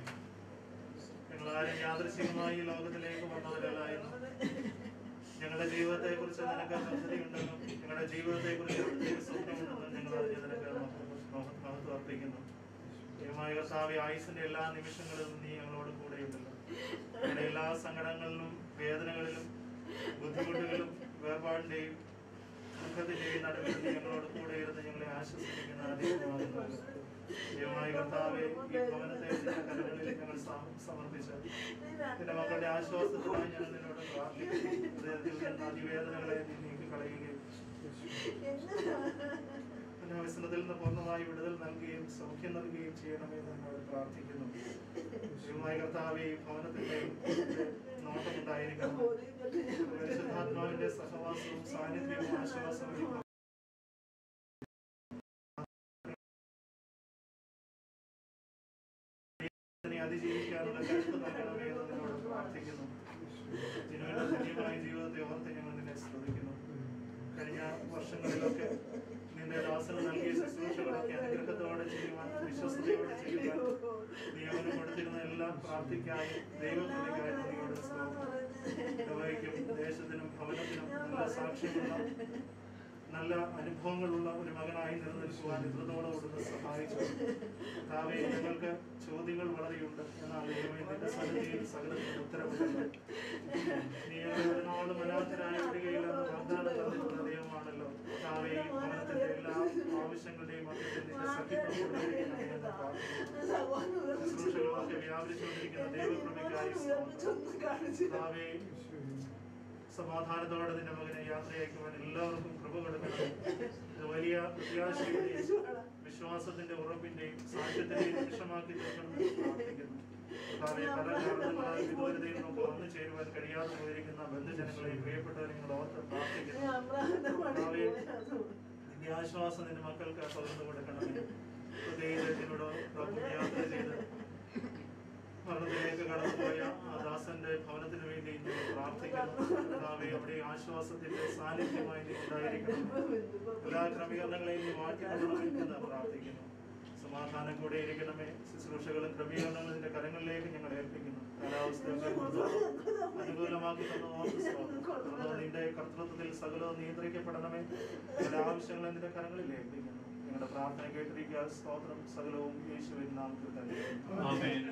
ഞങ്ങളാരും യാദൃശികമായി ഈ ലോകത്തിലേക്ക് വന്നവരല്ലായിരുന്നു ഞങ്ങളുടെ ജീവിതത്തെ കുറിച്ച് നിനക്ക് പദ്ധതിയുണ്ടെന്നും ഞങ്ങളുടെ ജീവിതത്തെ കുറിച്ച് സ്വപ്നമുണ്ടെന്നും ഞങ്ങൾ അറിഞ്ഞ് നിനക്ക് മഹ- മഹത്വം അർപ്പിക്കുന്നു ദൈവമായ കർത്താവെ ആയുസിന്റെ എല്ലാ നിമിഷങ്ങളിലും നീ ഞങ്ങളോട് കൂടെയുണ്ടല്ലോ ഞങ്ങളുടെ എല്ലാ സങ്കടങ്ങളിലും വേദനകളിലും ബുദ്ധിമുട്ടുകളും വേർപാടിന്റെയും ദുഃഖത്തിന്റെയും നടുവിൽ നീ ഞങ്ങളോട് കൂടെ ഇരുന്ന് ഞങ്ങളെ ആശ്വസിപ്പിക്കുന്ന ദൈവമാകുന്നു ദൈവമായ കർത്താവെ ഈ ഭവനത്തെ നിന്റെ കരങ്ങളിൽ ഞങ്ങൾ സമ- സമർപ്പിച്ച് നിന്റെ മക്കളുടെ ആശ്വാസത്തിനായി ഞങ്ങൾ നിന്നോട് പ്രാർത്ഥിക്കുന്നു ഹൃദയത്തിൽ നിന്ന് അതിവേദനകളെ നീ നീക്കി കളയുകയും പിന്നെ വ്യസനത്തിൽ നിന്ന് പൂർണ്ണമായി പൂർണ്ണമായി വിടുതൽ നൽകുകയും സൗഖ്യം നൽകുകയും ചെയ്യണമേ എന്ന് ഞങ്ങൾ പ്രാർത്ഥിക്കുന്നു ദൈവമായ കർത്താവെ ഈ ഭവനത്തിന്റെ നോട്ടമുണ്ടായിരിക്കണം പരിശുദ്ധാത്മാവിന്റെ സഹവാസവും സാന്നിധ്യവും ആശ്വാസവും ഈ ഇതിനെ അതിജീവിക്കാനുള്ള കരുത്ത് നൽകണമേ എന്ന് നിന്നോട് പ്രാർത്ഥിക്കുന്നു ജിനുവിന്റെ ധന്യമായ ജീവിതത്തെ ഓർത്ത് ഞങ്ങൾ നിന്നെ സ്തുതിക്കുന്നു കഴിഞ്ഞ വർഷങ്ങളിലൊക്കെ നിന്റെ ദാസന് നൽകിയ ശുശ്രൂഷകളൊക്കെ അനുഗ്രഹത്തോടെ ചെയ്യുവാൻ വിശ്വസ്തയോടെ ചെയ്യുവാൻ നിയമനം കൊടുത്തിരുന്ന എല്ലാം പ്രാർത്ഥിക്കാനും ദൈവപ്രതിക്കായി നന്ദിയോട് സ്തോത്രം ദേശത്തിനും ഭവനത്തിനും നല്ല സാക്ഷ്യമുള്ള നല്ല അനുഭവങ്ങളുള്ള ഒരു മകനായി നിലനിൽക്കുവാൻ ഇത്രത്തോളം അവിടുന്ന് സഹായിച്ചു താവേ ഞങ്ങൾക്ക് ചോദ്യങ്ങൾ വളരെയുണ്ട് എന്നാൽ ദൈവമേ നിന്റെ സന്നിധിയിൽ സകലത്തിന് ഉത്തരവുണ്ട് നീ ഞങ്ങളെ ഒരു നാളും അനാഥരായി വിടുകയില്ലെന്ന് വാഗ്ദാനം തന്നിട്ടുള്ള ദൈവമാണല്ലോ താവേ ഈ ഭവനത്തിന്റെ എല്ലാ ആവശ്യങ്ങളുടെയും മധ്യത്തിൽ നിന്റെ സഖിത്വം കൊണ്ടുവരികണമേ എന്ന് പ്രാർത്ഥിക്കുന്നു ശുശ്രൂഷകളൊക്കെ വ്യാപരിച്ചുകൊണ്ടിരിക്കുന്ന ദൈവകൃപയ്ക്കായി സ്തോത്രം. താവേ സമാധാനത്തോടെ നിന്റെ മകനെ യാത്രയാക്കുവാൻ എല്ലാവർക്കും കൃപ കൊടുക്കണം ഇത് വലിയ പ്രത്യാശയുടെയും വിശ്വാസത്തിന്റെ ഉറപ്പിന്റെയും സാക്ഷ്യത്തിന്റെയും നിമിഷമാക്കി തീർക്കണമെന്ന് പ്രാർത്ഥിക്കുന്നു കർത്താവേ, പല കാരണങ്ങളാൽ വിദൂരതയിൽ നമുക്ക് വന്നു ചേരുവാൻ കഴിയാതെ പോയിരിക്കുന്ന ബന്ധുജനങ്ങളെയും പ്രിയപ്പെട്ടവരെ നിങ്ങൾ ഓർത്ത് പ്രാർത്ഥിക്കുന്നു കർത്താവേ, നിന്റെ ആശ്വാസം നിന്റെ മക്കൾക്ക് പകർന്നു കൊടുക്കണമേ പ്രത്യേകത്തിനോട് യാത്ര ചെയ്ത് മരണത്തിലേക്ക് കടന്നുപോയ ആ ദാസന്റെ ഭവനത്തിന് വേണ്ടി ഞങ്ങൾ പ്രാർത്ഥിക്കുന്നു കർത്താവേ, അവിടെ ആശ്വാസത്തിന്റെ സാന്നിധ്യമായി നീ ഉണ്ടായിരിക്കണം എല്ലാ ക്രമീകരണങ്ങളെയും നീ മാറ്റിക്കൊള്ളണമെന്ന് പ്രാർത്ഥിക്കുന്നു സമാധാനം കൂടെ ഇരിക്കണമേ ശുശ്രൂഷകളും ക്രമീകരണങ്ങളും നിന്റെ കരങ്ങളിലേക്ക് ഞങ്ങൾ ഏൽപ്പിക്കുന്നു കാലാവസ്ഥയൊക്കെ അനുകൂലമാക്കി തന്ന ഓർത്ത് സ്തോത്രം. തുടർന്ന് നിന്റെ കർത്തൃത്വത്തിൽ സകലവും നിയന്ത്രിക്കപ്പെടണമേ ഞങ്ങളുടെ ആവശ്യങ്ങൾ നിന്റെ കരങ്ങളിൽ ഏൽപ്പിക്കുന്നു ഞങ്ങളുടെ പ്രാർത്ഥന കേട്ടിരിക്കുക സ്തോത്രം സകലവും യേശുവിൻ നാമത്തിൽ തന്നെ ആമേൻ.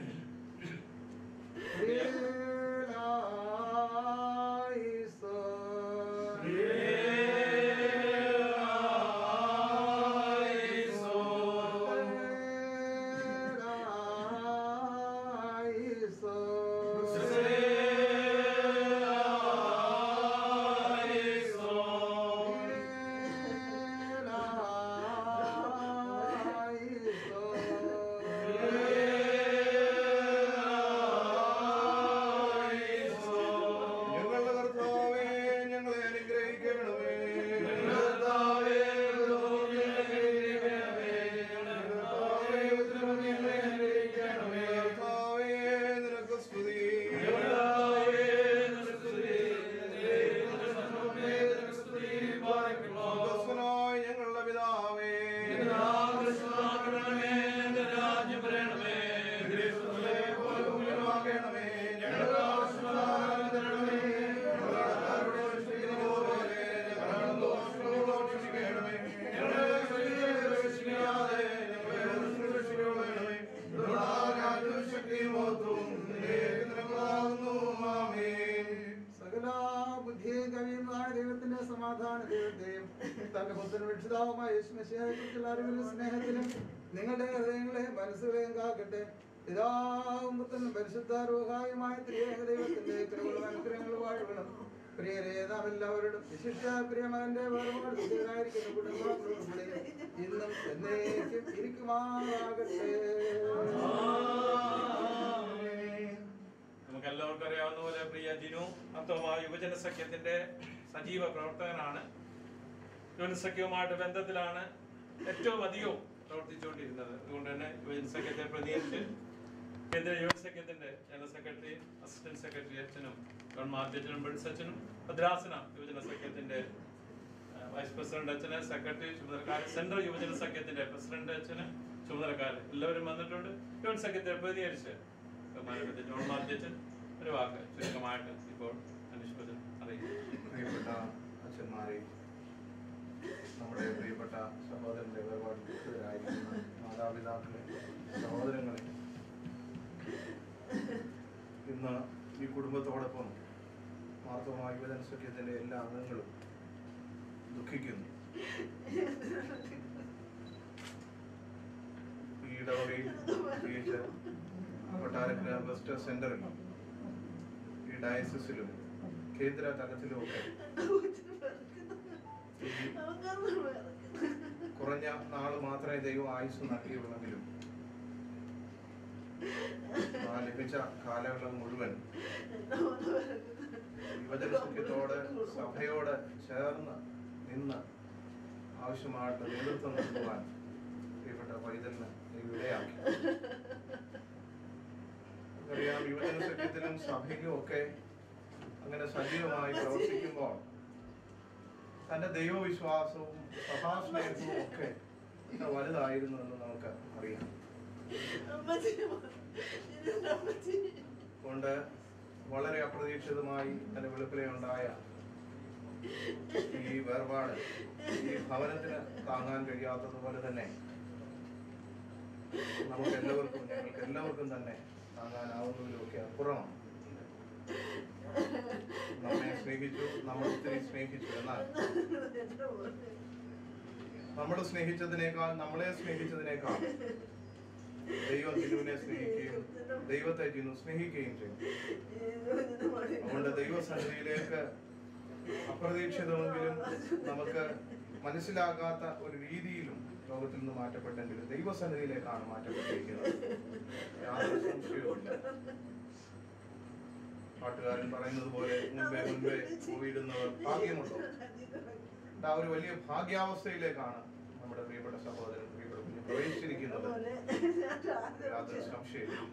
ഞങ്ങളുടെ കർത്താവേ ഞങ്ങളെ അനുഗ്രഹിക്കണമേ കർത്താവേ കർത്താവേ ഞങ്ങളെ അനുഗ്രഹിക്കണമേ കർത്താവേ നിനക്ക് സ്തുതി കർത്താവേ നിനക്ക് സ്തുതി സ്വർഗ്ഗസ്ഥനായ ഞങ്ങളുടെ പിതാവേ രാജ്യം വരണമേ പോലെ ഭൂമിയിലുമാകണമേ ഞങ്ങളുടെ ആവശ്യമുള്ള തരണമേ ഞങ്ങളുടെ കടക്കാരോട് ക്ഷമിക്കുന്ന പോലെ ഞങ്ങളുടെ ദോഷങ്ങളോട് ക്ഷമിക്കണമേ ഞങ്ങളെ രക്ഷിക്കാതെ ഞങ്ങളെ രക്ഷിക്കണമേ ദുർനാരാജ്യവും ശക്തിയും മഹത്വവും നിനക്ക് നിനക്കുള്ളതാകുന്നു. ആമേൻ. സകല ബുദ്ധിയും കവിയുന്നതായ ദൈവത്തിന്റെ സമാധാന ദൈവത്തെയും തന്റെ പുത്രൻ രക്ഷിതാവുമായ യേശുമശിയായെ കുറിച്ചുള്ള അറിവിലും സ്നേഹത്തിലും നിങ്ങളുടെ ഹൃദയങ്ങളെയും മനസ്സുകളെയും കാക്കട്ടെ പിതാവും പുത്രനും പരിശുദ്ധ രൂഹായുമായ ത്രിയേക ദൈവത്തിന്റെ കൃപകളും അനുഗ്രഹങ്ങളും വാഴുകണം പ്രിയരെ നാം എല്ലാവരോടും വിശിഷ്ട പ്രിയമകന്റെ വേർപാട് ദുഃഖിതരായിരിക്കുന്ന കുടുംബങ്ങളോടുകൂടി ഇന്നും എന്നേക്കും ഇരിക്കുമാറാകട്ടെ നമുക്ക് എല്ലാവർക്കും അറിയാവുന്ന പോലെ പ്രിയ ജിനു അത്തോമ യുവജന സഖ്യത്തിന്റെ സജീവ പ്രവർത്തകനാണ് യുവജന സഖ്യവുമായിട്ട് ബന്ധത്തിലാണ് ഏറ്റവും അധികവും പ്രവർത്തിച്ചുകൊണ്ടിരുന്നത് അതുകൊണ്ട് തന്നെ യുവജന സഖ്യത്തെ പ്രതികരിച്ച് കേന്ദ്ര യുവജന സഖ്യത്തിന്റെ ജനറൽ സെക്രട്ടറി അസിസ്റ്റന്റ് സെക്രട്ടറി അച്ഛനും ഗവൺമാധ്യക്ഷനും ബിൾസ് അച്ഛനും ഭദ്രാസന യുവജന സഖ്യത്തിന്റെ ആ, വൈസ് പ്രസിഡന്റ് അച്ഛന് സെക്രട്ടറി ചുമതലക്കാരൻ സെൻട്രൽ യുവജന സഖ്യത്തിന്റെ പ്രസിഡന്റ് അച്ഛന് ചുമതലക്കാരൻ എല്ലാവരും വന്നിട്ടുണ്ട് യുവജന സഖ്യത്തെ പ്രതികരിച്ച് ബഹുമാനപ്പെട്ട ജോൺ മാധ്യച്ചൻ ഒരു വാക്ക് ചുരുക്കമായിട്ട് ഇപ്പോൾ അനുഷ്പതൻ അറിയിക്കും പ്രിയപ്പെട്ട അച്ഛന്മാരെ നമ്മുടെ പ്രിയപ്പെട്ട സഹോദരന്റെ വേർപാട് ദുഃഖിതരായിരിക്കുന്ന മാതാപിതാക്കളെ സഹോദരങ്ങളെ ഇന്ന് ഈ കുടുംബത്തോടൊപ്പം മാർത്തോമാ യുവജന സഖ്യത്തിന്റെ എല്ലാ അംഗങ്ങളും ദുഃഖിക്കുന്നു ഈ ഇടവകയിൽ പ്രത്യേകിച്ച് കൊട്ടാരക്കര വെസ്റ്റർ സെന്ററിലും ഈ ഡയസിസിലും കേന്ദ്ര തലത്തിലും ഒക്കെ ഈ കുറഞ്ഞ നാൾ മാത്രമേ ദൈവം ആയുസ് നൽകിയുള്ളെങ്കിലും ആ ലഭിച്ച കാലയളവ് മുഴുവൻ യുവജനസഖ്യത്തോട് സഭയോട് ചേർന്ന് നിന്ന് ആവശ്യമായിട്ട് നേതൃത്വം നൽകുവാൻ പ്രിയപ്പെട്ട പൈതലിന് ദൈവം ഇടയാക്കി നമുക്കറിയാം യുവജന സഖ്യത്തിലും സഭയിലും ഒക്കെ അങ്ങനെ സജീവമായി പ്രവർത്തിക്കുമ്പോൾ തന്റെ ദൈവവിശ്വാസവും സഭാസ്നേഹവും ഒക്കെ എത്ര വലുതായിരുന്നു എന്ന് നമുക്ക് അറിയാം കൊണ്ട് വളരെ അപ്രതീക്ഷിതമായി തന്റെ വെളുപ്പിലെ ഉണ്ടായ ഈ വേർപാട് ഈ ഭവനത്തിന് താങ്ങാൻ കഴിയാത്തതുപോലെ തന്നെ നമുക്ക് എല്ലാവർക്കും ഞങ്ങൾക്ക് എല്ലാവർക്കും തന്നെ താങ്ങാനാവുന്നതിലൊക്കെ അപ്പുറമാണ് നമ്മെ സ്നേഹിച്ചു നമ്മൾ ഒത്തിരി സ്നേഹിച്ചു എന്നാൽ നമ്മൾ സ്നേഹിച്ചതിനേക്കാൾ നമ്മളെ സ്നേഹിച്ചതിനേക്കാൾ ദൈവം തിരുവിനെ സ്നേഹിക്കുകയും ദൈവത്തെ ജിന്നു സ്നേഹിക്കുകയും ചെയ്യും അതുകൊണ്ട് ദൈവസന്നിധിയിലേക്ക് അപ്രതീക്ഷിതമെങ്കിലും നമുക്ക് മനസ്സിലാകാത്ത ഒരു രീതിയിലും ലോകത്തിൽ നിന്ന് മാറ്റപ്പെട്ടെങ്കിലും ദൈവസന്നിധിയിലേക്കാണ് മാറ്റപ്പെട്ടിരിക്കുന്നത് യാതൊരു സംശയവുമില്ല പാട്ടുകാരൻ പറയുന്നത് പോലെ മുൻപേ മുൻപേ പോയിടുന്നവർ ഭാഗ്യമുണ്ടോ ആ ഒരു വലിയ ഭാഗ്യാവസ്ഥയിലേക്കാണ് നമ്മുടെ പ്രിയപ്പെട്ട സഹോദരൻ പ്രിയപ്പെട്ട കുഞ്ഞ് പ്രവേശിച്ചിരിക്കുന്നത് യാതൊരു സംശയമില്ല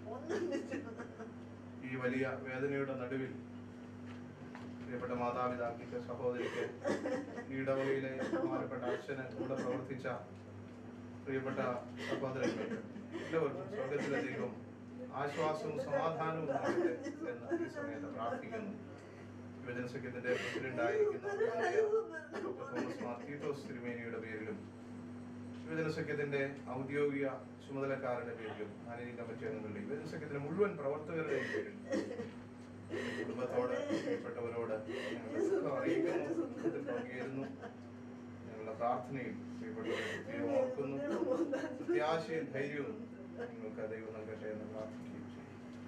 ഈ വലിയ വേദനയുടെ നടുവിൽ പ്രിയപ്പെട്ട മാതാപിതാക്കൾക്ക് സഹോദരിക്ക് ഈ ഇടവകയിലെ ബഹുമാനപ്പെട്ട അച്ഛന് കൂടെ പ്രവർത്തിച്ച പ്രിയപ്പെട്ട സഹോദരങ്ങൾക്ക് എല്ലാവർക്കും സ്വർഗത്തിലെ ദൈവം ആശ്വാസവും സമാധാനവും നൽകട്ടെ എന്ന് ഈ സമയത്ത് പ്രാർത്ഥിക്കുന്നു യുവജന സഖ്യത്തിന്റെ പ്രസിഡന്റായിരിക്കുന്ന ബഹുമാനീയ ഡോക്ടർ തോമസ് മാർ തീത്തോസ് തിരുമേനിയുടെ പേരിലും യുവജന സഖ്യത്തിന്റെ ഔദ്യോഗിക ചുമതലക്കാരുടെ പേരിലും മാനേജിംഗ് കമ്മിറ്റി അംഗങ്ങളുടെ യുവജന സഖ്യത്തിന്റെ മുഴുവൻ പ്രവർത്തകരുടെയും പേരിൽ കുടുംബത്തോട് പ്രിയപ്പെട്ടവരോട് ഞങ്ങളുടെ ദുഃഖം അറിയിക്കുന്നു ദുഃഖത്തിൽ പങ്കുചേരുന്നു ഞങ്ങളുടെ പ്രാർത്ഥനയിൽ പ്രിയപ്പെട്ടവരെ ദൈവം ഓർക്കുന്നു പ്രത്യാശയും ധൈര്യവും നിങ്ങൾക്ക് ദൈവം നൽകട്ടെ എന്ന് പ്രാർത്ഥിക്കുകയും ചെയ്യും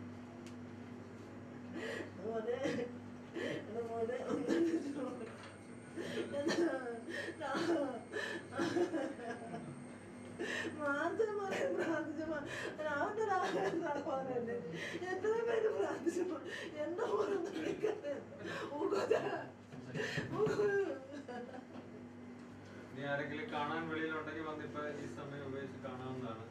ഇനി ആരെങ്കിലും കാണാൻ വെളിയിലുണ്ടെങ്കിൽ വന്നിപ്പോ ഈ സമയം ഉപയോഗിച്ച് കാണാവുന്നതാണ്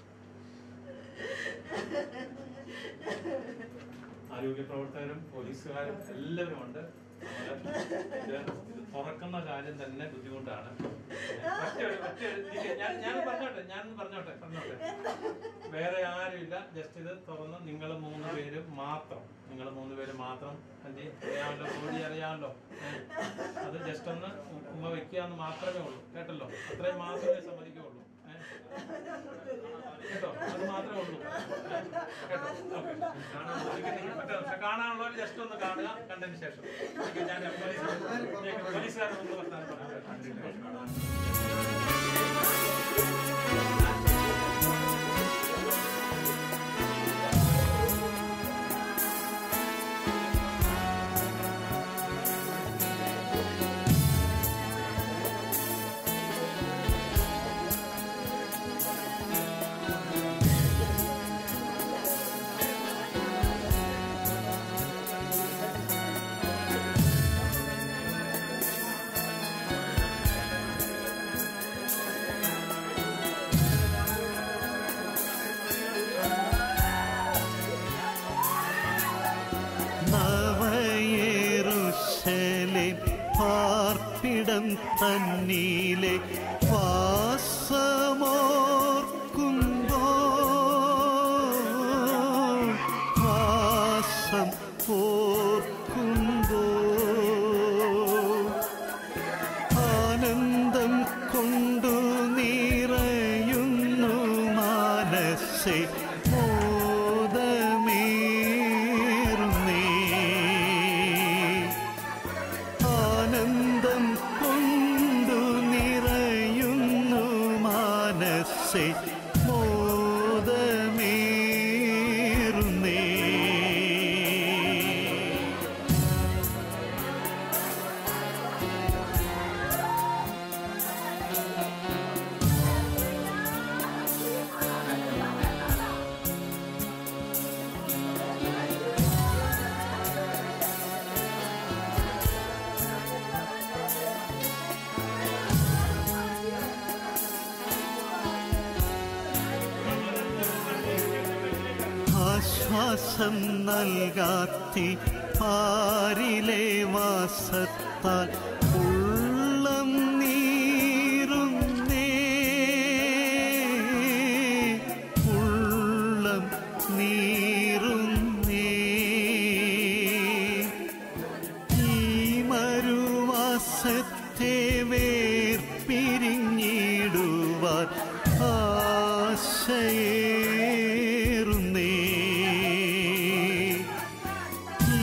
ആരോഗ്യ പ്രവർത്തകരും പോലീസുകാരും എല്ലാവരും ഉണ്ട് നമ്മള് ഇത് ഇത് തുറക്കുന്ന കാര്യം തന്നെ ബുദ്ധിമുട്ടാണ് ഒറ്റ ഒരു- ഒറ്റ ഒരു- ഇരിക്ക്. ഞാൻ ഞാൻ പറഞ്ഞോട്ടെ ഞാൻ പറഞ്ഞോട്ടെ പറഞ്ഞോട്ടെ വേറെ ആരുമില്ല ജസ്റ്റ് ഇത് തുറന്ന് നിങ്ങൾ മൂന്ന് പേര് മാത്രം നിങ്ങൾ മൂന്ന് പേര് മാത്രം എന്ത് ചെയ്യും? അറിയാമല്ലോ ബോഡി അറിയാമല്ലോ ഏ? അത് ജസ്റ്റ് ഒന്ന് ഉ- ഉമ്മ വെക്കാന്ന് മാത്രമേ ഉള്ളൂ കേട്ടല്ലോ അത്രയും മാത്രമേ സമ്മതിക്കുള്ളൂ ഏ? കേട്ടോ അത് മാത്രമേ ഉള്ളൂ ഏ? കേട്ടോ ഓക്കേ. കാണാൻ പറ്റും കാണാനുള്ളവർ ജസ്റ്റ് ഒന്ന് കാണുക കണ്ടതിന് ശേഷം ഓക്കേ, ഞാൻ പോലീസ് പോലീസുകാരെ ഒന്ന് വർത്താനം പറയാം നവയേറുശലേ പാർപ്പിടം തന്നീലെ വാസമോർക്കുമ്പോ വാസം ഓർക്കുമ്പോ ആനന്ദം കൊണ്ടു നിറയുന്നു മാനസേ മോദമേറുന്നേ ആനന്ദം കൊണ്ടു നിറയുന്നു മാനസേ മോദമേറുന്നേ ആശ്വാസം നൽകാത്തി പാരിലെ വാസത്താൽ ഉള്ളം നീറുന്നേ ഉള്ളം നീറുന്നേ ഈ മരുവാസത്തെ വേർപിരിഞ്ഞിടുവാൻ ആശയേറുന്നേ ഈ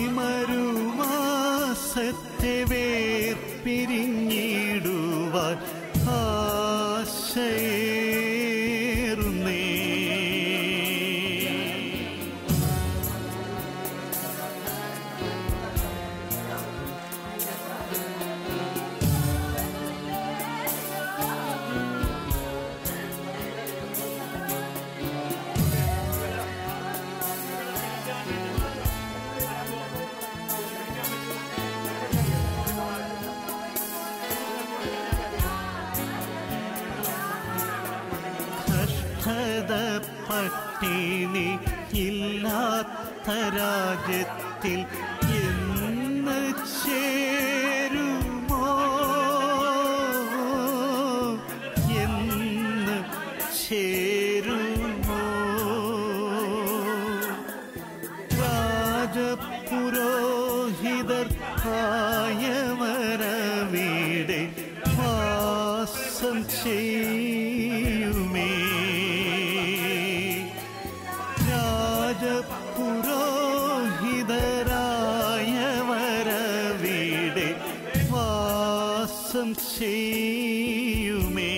മരുവാസത്തെ വേർപിരിഞ്ഞിടുവാൻ ആശയേറുന്നേ കഷ്ടത പട്ടിണി ഇല്ലാത്ത രാജ്യത്തിൽ എന്ന് ചേരുമോ എന്ന് ചേരുമോ രാജപുരോഹിതർ ആയവരവിടെ വാസം ചെയ്യുമേ രാജപുരോഹിതരായവരവിടെ വാസം ചെയ്യുമേ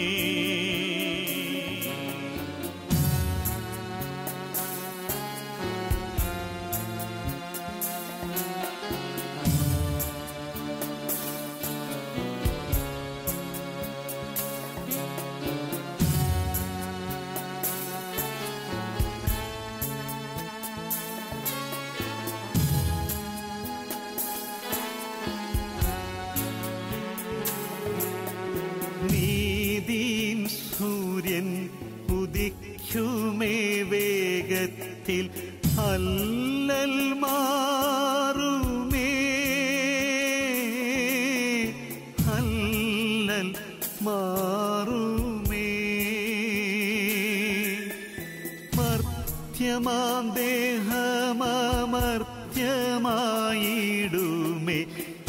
നീതിൻ സൂര്യൻ ഉദിക്കുമേ വേഗത്തിൽ അല്ലൽ മാറുമേ അല്ലൽ മാറുമേ മർത്യമാം ദേഹമർത്യമായിടുമേ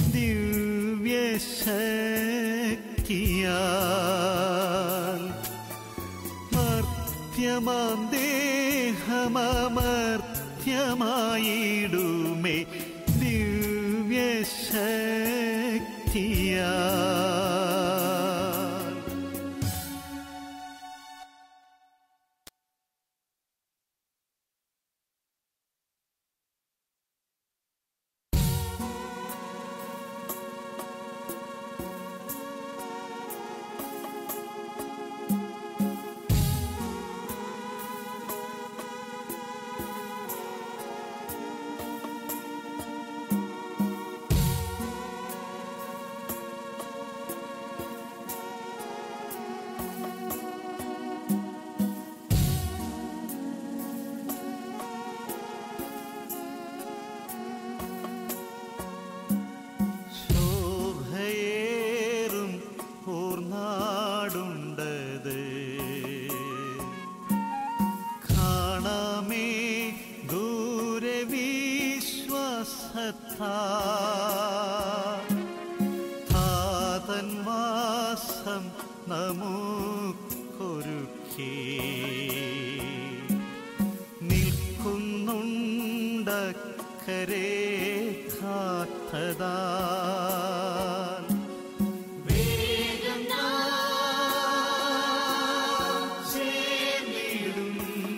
ദിവ്യശക്തിയാൽ മർത്യമാം ദേഹമർത്യമായിടുമേ ദിവ്യശക്തിയാൽ ശോഭയേറും പൂർണ്ണാടുണ്ടത് കാണാമേ ദൂരെ വിശ്വാസത്താ താതൻ വാസം നമുക്കൊരുക്കി നിൽക്കുന്നുണ്ടക്കരെ കാത്തതാ വേഗം നാം ചേർന്നിടും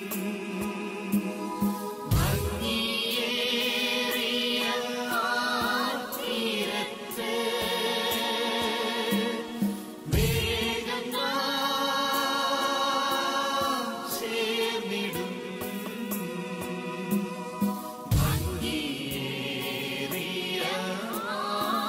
ഭംഗിയേറിയ ആ തീരത്ത് വേഗം നാം ചേർന്നിടും ഭംഗിയേറിയ ആ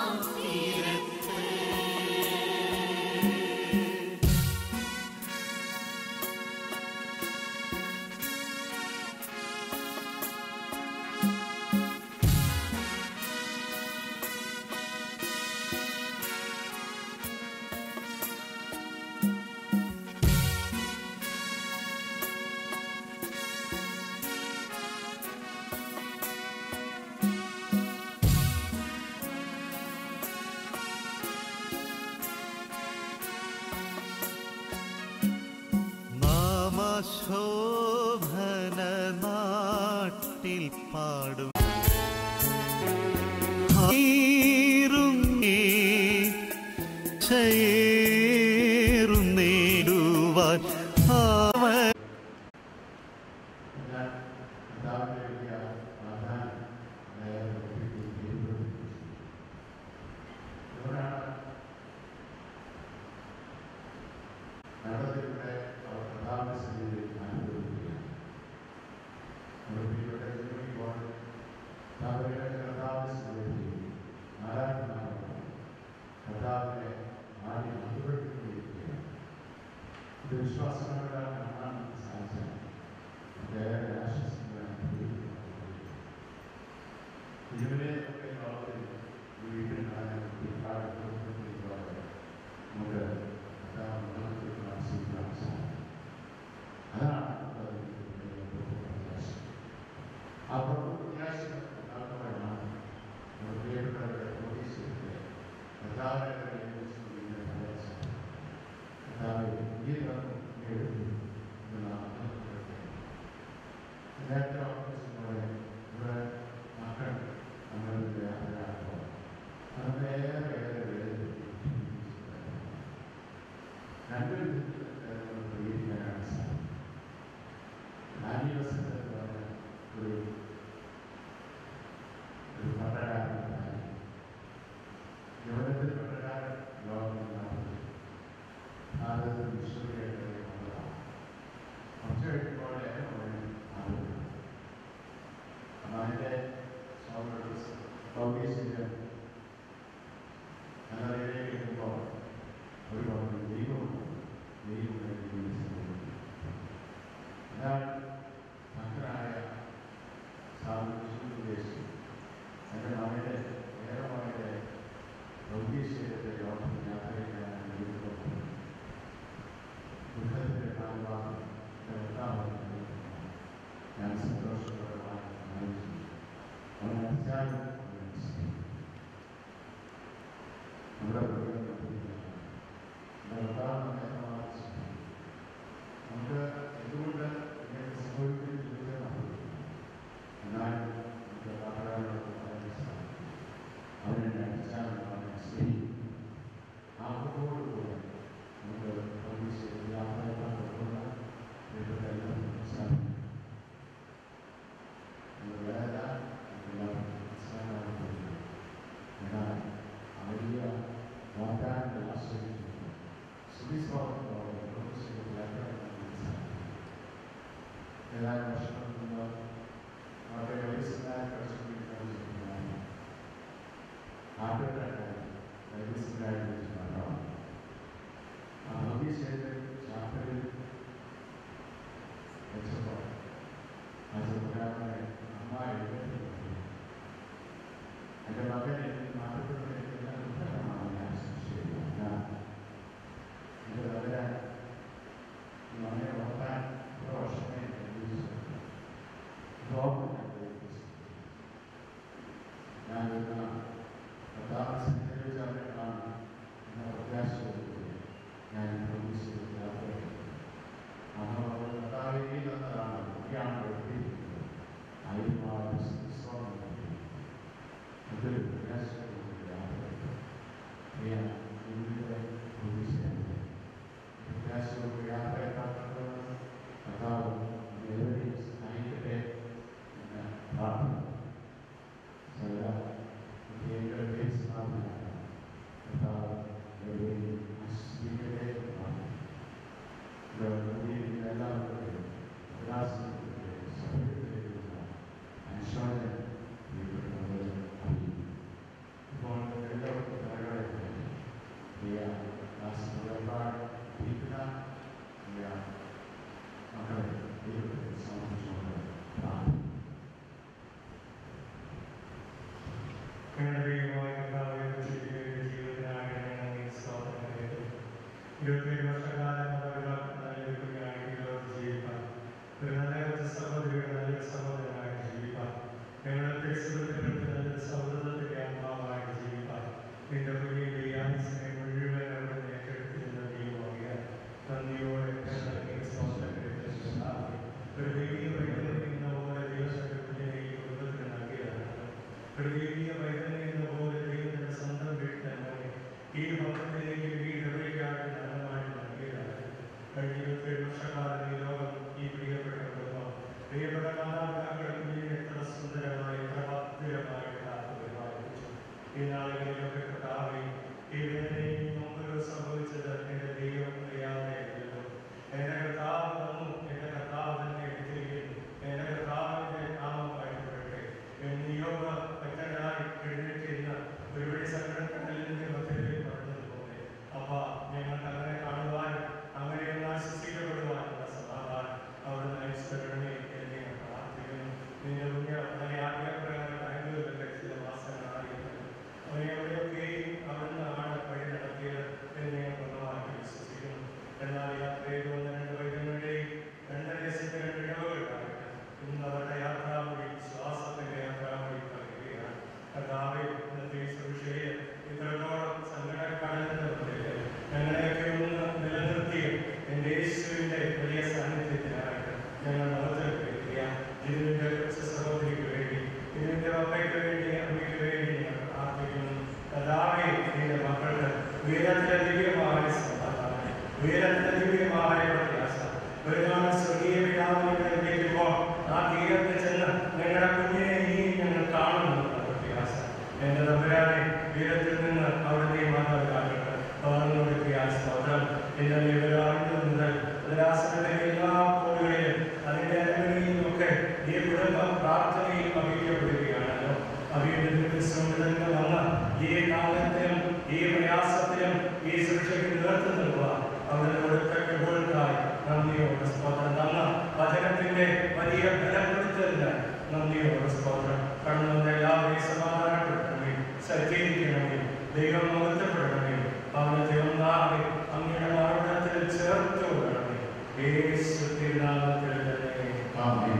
ശോഭന നാട്ടിൽ പാടും ഹീറുന്നേ, ചയേറും നേടുവാൻ അവൻ വിശ്വാസങ്ങളാൽ കാണാൻ സാധിച്ചത് വേറെ ആശ്വസിക്കാൻ ഇവരെ ഒക്കെ ലോകത്തിൽ വീട്ടിൽ കാണാൻ ഒരുപാട് നമുക്ക് ആസ്വദിക്കാൻ സാധിക്കും അതാണ് ആ പ്രത്യാശം ഉണ്ടാകുമ്പോഴാണ് നമ്മുടെ പ്രിയപ്പെട്ടവരുടെ പ്രതീക്ഷിച്ചത് കർത്താവിനെ കർത്താവ് ഈ എഴുതി നേരത്തെ ഓഫീസിലൂടെ ഇവിടെ മക്കൾ നമ്മളുടെ യാത്രയാകുമ്പോൾ അത് ഏറെ ഏറെ വേദന രണ്ടൊരു പ്രീതിക്കാനാണ് സാധിക്കും നാല് ദിവസത്തെ ഒരു ഒരു പട്ടകാരനായി യൗവനത്തിൽ പട്ടകാരൻ ലോകമുണ്ടാകുന്നത് അത് വിശ്വസിക്കേണ്ടത് എന്നുള്ളതാണ് കുറച്ച് കഴിയുമ്പോൾ ആളുകൾ അതിൻ്റെ സൗകര്യം എന്നതിലേക്ക് എത്തുമ്പോൾ ഒരു പറഞ്ഞു ദൈവമുണ്ട് ദൈവം എന്നാൽ ഭക്തനായ സാധുദേശി എൻ്റെ മകൻ്റെ വേറെ മകൻ്റെ ദൗത്യശീലത്തെ യോഗം യാത്ര ചെയ്യാൻ ദുഃഖത്തിൻ്റെ കാലഭാഗം ഞാൻ സന്തോഷപരമായി ആലോചിച്ചു അവൻ അത്യാവശ്യം നമ്മുടെ നമുക്ക് എന്തുകൊണ്ട് ഇങ്ങനെ സംഭവിക്കുന്നില്ല എന്നാൽ നമുക്ക് പറയാനുള്ള അവനെ അടിച്ചാൽ അവനെ സ്നേഹിക്കും ആഗ്രഹത്തോടുകൂടെ നമുക്ക് പ്രതീക്ഷ യാത്രയെല്ലാം കൊടുക്കുന്ന പ്രിയപ്പെട്ട എല്ലാവരും സാധിക്കും വേല എല്ലാവരും മനസ്സിലാക്കാൻ എന്നാൽ വലിയ വാഗ്ദാനങ്ങൾ ആശ്രയിച്ചു സുവിസ്വാദത്തോടെ ഏതാനും വർഷങ്ങൾക്ക് മുമ്പ് വളരെ വയസ്സനായ പരിശോധിക്കാൻ ആദ്യത്തെ വയസ്സനായ ഭവിഷ്യത്തിൽ ശാസ്ത്രത്തിൽ വെച്ചപ്പോൾ ആ ചെറുപ്പക്കാരനെ നന്നായി എഴുതി എൻ്റെ മകനെ മാറ്റപ്പെടുന്ന ദുഃഖമാണ് ഞാൻ സംശയിക്കുന്നത് എൻ്റെ മകനെ മകനെ വളർത്താൻ ഒരു വർഷമേ ഞാൻ വരുന്ന പ്രധാന സഞ്ചരിച്ചാണ് എന്ന പ്രത്യാശ ഞാൻ പ്രതീക്ഷിച്ചത് യാത്ര നമ്മൾ കർത്താവിൽ നിന്നതാണ് ഒക്കെയാണ് എഴുതിയിരിക്കുന്നത് ആയിരമാറ് അതൊരു പ്രത്യാശയോടെ യാത്ര പ്രിയ ഇന്ത്യയുടെ പ്രതീക്ഷയാണ് പ്രത്യാശയോടെ യാത്ര എത്താത്തത് കർത്താവ് നിരവധി സഹായിക്കട്ടെ എന്ന് പ്രാർത്ഥന സകല ഇന്ത്യയുടെ പേര് സ്ഥാപനമാണ് കർത്താവ് നിരവധി ആശ്വസിക്കട്ടെ എന്ന് പ്രാർത്ഥന എല്ലാവരുടെയും ഉല്ലാസത്തിൻ്റെ സൗകര്യത്തിലേക്കുള്ള അനുശോചനം ഇപ്പോൾ എല്ലാവർക്കും തലകളെ പ്രിയ ദാസങ്ങളെക്കാൾ ഇരിക്കുന്ന പ്രിയ മക്കളെ ദൈവത്തെ സമർപ്പിച്ചുകൊണ്ട് പ്രാർത്ഥന ഇരുപത്തിയേഴ് വർഷക്കാലം ഇരുപത്തേഴ് വർഷക്കാലം ഈ ലോകം ഈ പ്രിയപ്പെട്ട കുടുംബം പ്രിയപ്പെട്ട മാതാപിതാക്കൾക്ക് വേണ്ടി എത്ര സുന്ദരമായി എത്ര ഭദ്രമായി കാത്തു പരിപാലിച്ചു ഈ നാളുകളിലൊക്കെ കർത്താവേ ഈ വേദനയും നമുക്ക് സംഭവിച്ചത് എൻ്റെ ദൈവം അറിയാതെയല്ലോ എൻ്റെ കർത്താവ് തന്നു എൻ്റെ കർത്താവ് തന്നെ എടുത്തിരിക്കുന്നു എൻ്റെ കർത്താവിൻ്റെ നാമം വാഴ്ത്തപ്പെടട്ടെ നിയോഗ പറ്റനായി എഴുന്നേറ്റിരുന്ന ഒരുപടി സങ്കടങ്ങളിൽ നിന്ന് മധ്യത്തിൽ പറഞ്ഞതുപോലെ അപ്പ ഞങ്ങൾക്ക് അങ്ങനെ കാണുവാനും അങ്ങനെ ഒന്ന് ആശ്വസിക്കപ്പെടുവാനുള്ള സമാധാനം അവിടുന്ന് ഐശ്വരണമേ എന്ന് ഞാൻ പ്രാർത്ഥിക്കുന്നു നിന്റെ മുന്നേ വളരെ ആഗ്രഹപ്രകാരം ബാംഗ്ലൂരിലെ ചില മാസങ്ങളായിരുന്നു അവനെ എവിടെയൊക്കെയും അവിടുന്ന് ആണ് വഴി നടത്തിയത് എന്ന് ഞാൻ പൂർണ്ണമാക്കി വിശ്വസിക്കുന്നു എന്നാൽ യാത്രയിൽ വന്ന രണ്ട് വൈദ്യങ്ങളുടെയും രണ്ട് ദേശത്തെ രണ്ട് ഇടവുകളായിട്ട് ഇന്ന് അവരുടെ യാത്രാമൊഴി ശ്വാസത്തിന്റെ യാത്രാമൊഴി പറയുകയാണ് കർത്താവെ ഇന്നത്തെ ഈ സുവിശേഷം ഇത്രത്തോളം സങ്കടക്കടലിന്റെ ഞങ്ങളെയൊക്കെ ഒന്ന് നിലനിർത്തിയ എൻ്റെ യേശുവിൻ്റെ വലിയ സാന്നിധ്യത്തിനായിട്ട് ഞങ്ങൾ മഹത്വപ്പെടുത്തിയ ഇതിൻ്റെ കൊച്ചു സഹോദരിക്ക് വേണ്ടി ഇതിൻ്റെ അമ്മയ്ക്ക് വേണ്ടി അമ്മയ്ക്ക് വേണ്ടി ഞങ്ങൾ പ്രാർത്ഥിക്കുന്നു കർത്താവെ നിന്റെ മക്കൾക്ക് ഉയരത്തിലെ ദിവ്യമായ സമാധാനം ഉയരത്തിലെ ദിവ്യമായ പ്രത്യാശ ഒരു നാൾ സ്വർഗീയ പിതാവിനെ വിളിക്കുമ്പോൾ ആ തീരത്ത് ചെന്ന് ഞങ്ങളുടെ കുഞ്ഞിനെ ഇനിയും ഞങ്ങൾ കാണുമെന്നുള്ള പ്രത്യാശ എന്റെ തമ്പുരാനെ ഉയരത്തിൽ നിന്ന് അവിടുത്തെ മാതാപിതാക്കൾക്ക് പകർന്നു കൊടുക്കിയ സ്തോത്രം എന്റെ വിവരാണ്ട് മുതൽ ഉദരാസനത്തിലെ എല്ലാ കോടുകളിലും അതിന്റെ അനുമതിയിലുമൊക്കെ ഈ കുടുംബം പ്രാർത്ഥനയിൽ അഭിക്കപ്പെടുകയാണല്ലോ അഭിയുടെ തന്നെ വന്ന ഈ കാലത്തിലും ഈ പ്രയാസത്തിലും ഈ സുരക്ഷയ്ക്ക് നേതൃത്വം നൽകുക അവിടെ കൊടുത്ത കഴിവുകൾക്കായി നന്ദിയോട് സ്തോത്രം തന്ന വചനത്തിന്റെ വലിയ ബലപ്പെടുത്തലിന് നന്ദിയോട് സ്തോത്രം കടന്നു വന്ന എല്ലാവരെയും സമാധാനപ്പെടുത്തണമേ സജ്ജീകരിക്കണമേ ദൈവം മഹത്വപ്പെടണമേ അവനത്തെ ഒന്നാകെ അങ്ങയുടെ മരണത്തിൽ ചേർത്ത് വിടണമേ യേശു തിരുനാമത്തിൽ തന്നെ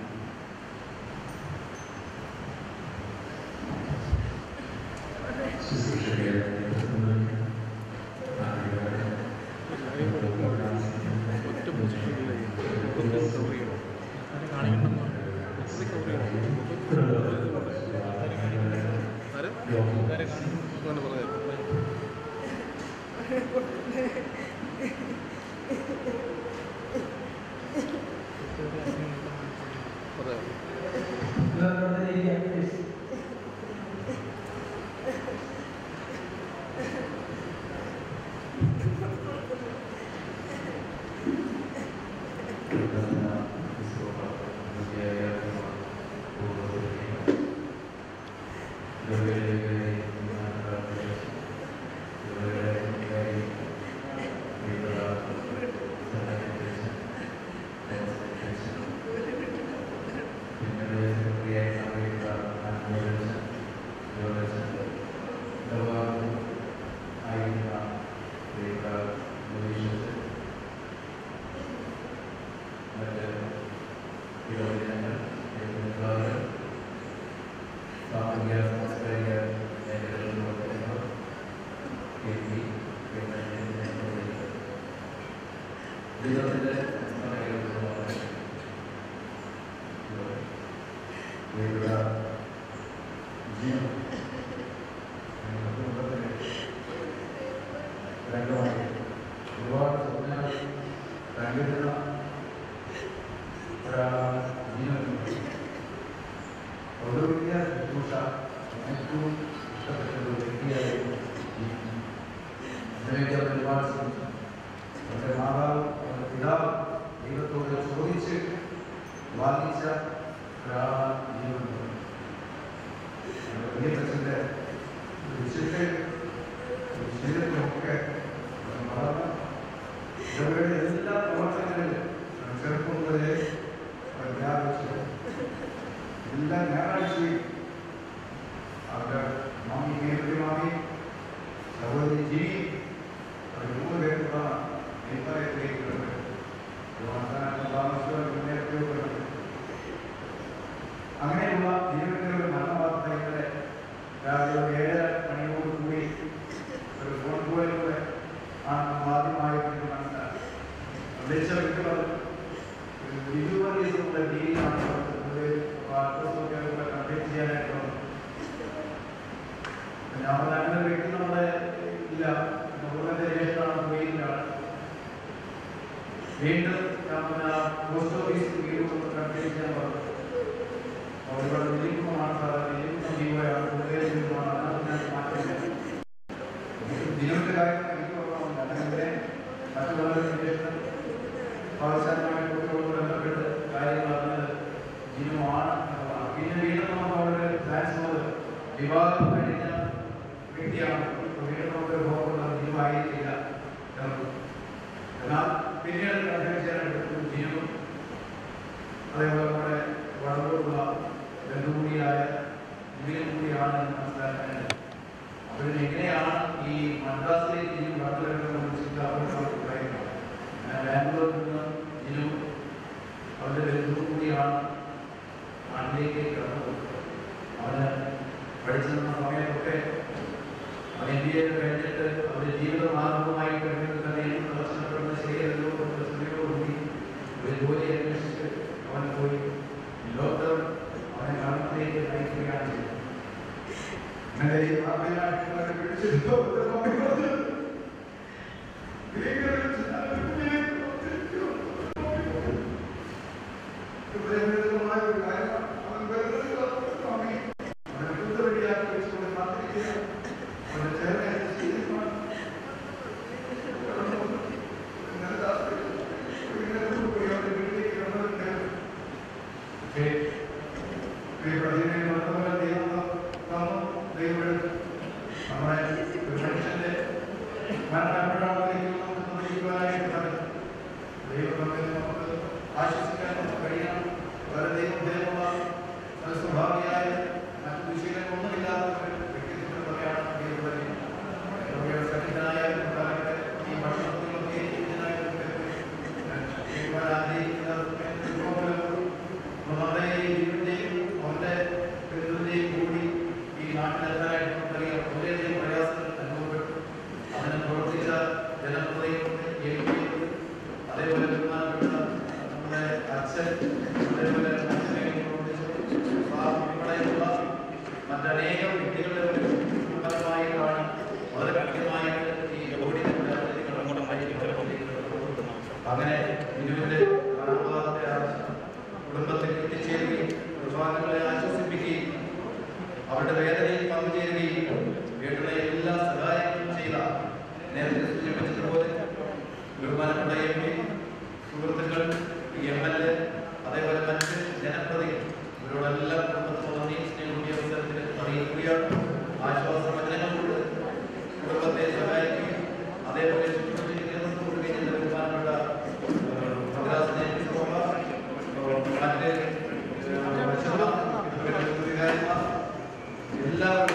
ഒരുപാട് സ്വപ്നങ്ങൾ കണ്ടിരുന്ന ഒരാളാണ് ജീവനുണ്ട് ഒരു വലിയ ശുശ്രൂഷ ഏറ്റവും ഇഷ്ടപ്പെട്ട ഒരു വ്യക്തിയായിരുന്നു ജീവൻ അതിനുവേണ്ടി അവർ ഒരുപാട് ശ്രമിച്ചു അവരുടെ മാതാവ് അവരുടെ പിതാവ് ദൈവത്തോട് ചോദിച്ച് വാങ്ങിച്ച ഒരാളാണ് ജീവനുണ്ട് വലിയ അച്ഛൻ്റെ വിശുദ്ധ ശരീരത്തിലൊക്കെ വളർന്ന് ഇവരുടെ എല്ലാ പ്രവർത്തനങ്ങളിലും ചെറുപ്പം മുതലേ വ്യാപിച്ചു എല്ലാ ഞായറാഴ്ചയും അവരുടെ മാമി നേരിട്ട് മാമി സഹോദരി ജിനി അവർ മൂന്ന് പേർക്കുള്ള നേതായത്തിലേക്ക് വരുന്നത് താമസിച്ചു മുന്നേറ്റവും വരുന്നത് അങ്ങനെയുള്ള ജീവിതത്തിലെ ഒരു മരണവാർത്ത ഇന്നലെ രാവിലെ ഏഴര മണിയോടുകൂടി ഒരു ഫോൺ കോളിലൂടെ ആണ് നമ്മൾ ആദ്യമായിട്ട് ഇത് മനസ്സിലാക്കി വിളിച്ച വ്യക്തി പറഞ്ഞു ബിജുവറിയുടെ രീതിയിലാണ് അഡ്രസ്സൊക്കെ കംപ്ലീറ്റ് ചെയ്യാനായിട്ട് വന്നത് ഞാൻ പറഞ്ഞ അങ്ങനെ ഒരു വ്യക്തി നമ്മുടെ ഇല്ല നമ്മുടെ രിലേഷനാണ് മെയിനാണ് വീണ്ടും പോസ്റ്റ് ഓഫീസ് വീട് കണ്ടുപിടിച്ച് ഞാൻ പറഞ്ഞു അവരുടെ ദിലീപുമാണ് സാർ ദിലീപ് ജീവയാണ് കൂടുതൽ ജീവമാണ് അതിനകത്ത് ഞാൻ മാറ്റമില്ല ദിലീപിന്റെ കാര്യം എനിക്ക് ഓർമ്മയുണ്ട് അല്ലെങ്കിൽ മറ്റുള്ളവരുടെ നിർദ്ദേശം അവസാനമായി കുട്ടികളോട് ബന്ധപ്പെട്ട് കാര്യങ്ങൾ അറിഞ്ഞത് ജിനുവാണ് എന്നുള്ളതാണ് പിന്നെ വീണ്ടും നമുക്ക് അവിടെ ട്രാൻസ്ഫർ വിവാഹം കഴിഞ്ഞ വ്യക്തിയാണ് അപ്പോൾ വീണ്ടും നമുക്ക് ബോധമുള്ളത് ജിനുവായിരിക്കില്ല എന്നുള്ളത് എന്നാൽ പിന്നീട് കണ്ടുപിടിച്ചാണ് ജിനു അതേപോലെ നമ്മുടെ വളർന്നുള്ള ബന്ധുകൂടിയായ ഇതിലും കൂടിയാണ് എന്ന് മനസ്സിലാക്കാൻ അപ്പോൾ എങ്ങനെയാണ് ഈ മദ്രാസിലേക്ക് ജിനു കടന്നു വരുന്നത് ചിന്ത അവർക്ക് പറയുന്നത് ഞാൻ ബാംഗ്ലൂരിൽ നിന്ന് ജിനു അവരുടെ ബന്ധു കൂടിയാണ് നാട്ടിലേക്ക് കടന്നു പോകുന്നത് അവന് പഠിച്ചു നിന്ന സമയത്തൊക്കെ അവൻ എം ബി എ കഴിഞ്ഞിട്ട് അവരുടെ ജീവിത മാർഗവുമായി കഴിഞ്ഞിട്ട് തന്നെ പ്രദർശനപ്പെടുന്ന ശരിയല്ലോ എന്ന ചിന്തയോടുകൂടി ഒരു ജോലി അന്വേഷിച്ച് അവൻ പോയി ലോക്ക്ഡൗൺ അവനെ മരണത്തിലേക്ക് നയിക്കുകയാണ് ചെയ്തത് അങ്ങനെ ഈ തമിഴ്നാട്ടിൽ പിടിച്ചിട്ടോ ആശ്വസിക്കാൻ കഴിയണം വളരെ ദൈവഭയമുള്ള സ്വഭാവിയായ മറ്റു വിഷയങ്ങളൊന്നുമില്ലാത്ത ഒരു വ്യക്തിത്വം തന്നെയാണ് ദൈവബലി നമ്മുടെ സന്നിധാനായ കർത്താവിന്റെ ഈ ഭക്ഷണത്തിലൊക്കെ ഇതിനായി നമ്മുടെ ഈ ജീവന്റെയും അവന്റെ ബന്ധുവിന്റെയും കൂടി ഈ നാട്ടിലെത്താനായിട്ട് നമുക്കറിയാം വളരെയധികം പ്രയാസങ്ങൾ അനുഭവപ്പെട്ടു അതിന് പ്രവർത്തിച്ച ജനപ്രതിനിധികളുടെ എം പിയുണ്ട് അതേപോലെ ബഹുമാനപ്പെട്ട നമ്മുടെ അച്ഛൻ അതേപോലെ അച്ഛനെ പ്രവർത്തിച്ചു ഉൾപ്പെടെയുള്ള മറ്റനേകം വ്യക്തികളുടെ ഒരു ഫലമായിട്ടാണ് വളരെ കൃത്യമായിട്ട് ഈ ഓടി അങ്ങനെ ഗുരുവിന്റെ ആത്മാവത്തെ കുടുംബത്തിൽ എത്തിച്ചേരുകയും കുർബാനകളെ ആശ്വസിപ്പിക്കുകയും അവരുടെ വേദനയിൽ പങ്കുചേരുകയും വേണ്ടുന്ന എല്ലാ സഹായങ്ങളും ചെയ്ത നേരത്തെ സൂചിപ്പിച്ചതുപോലെ ബഹുമാനപ്പെട്ട എം പി സുഹൃത്തുക്കൾ എം എൽ എ അതേപോലെ മറ്റ് ജനപ്രതിനിധികൾ ഇവരോടെല്ലാം കുടുംബത്തിൽ നന്ദി സ്നേഹം ഈ അവസരത്തിൽ അറിയിക്കുകയാണ് ആശ്വാസ വചനങ്ങൾ കൊണ്ട് കുടുംബത്തെ സഹായിക്കുകയും അതേപോലെ ചുറ്റുപാടുകൾ കൊടുക്കുകയും ചെയ്ത ബഹുമാനപ്പെട്ട മദ്രാസിനെ മറ്റ് എല്ലാവരും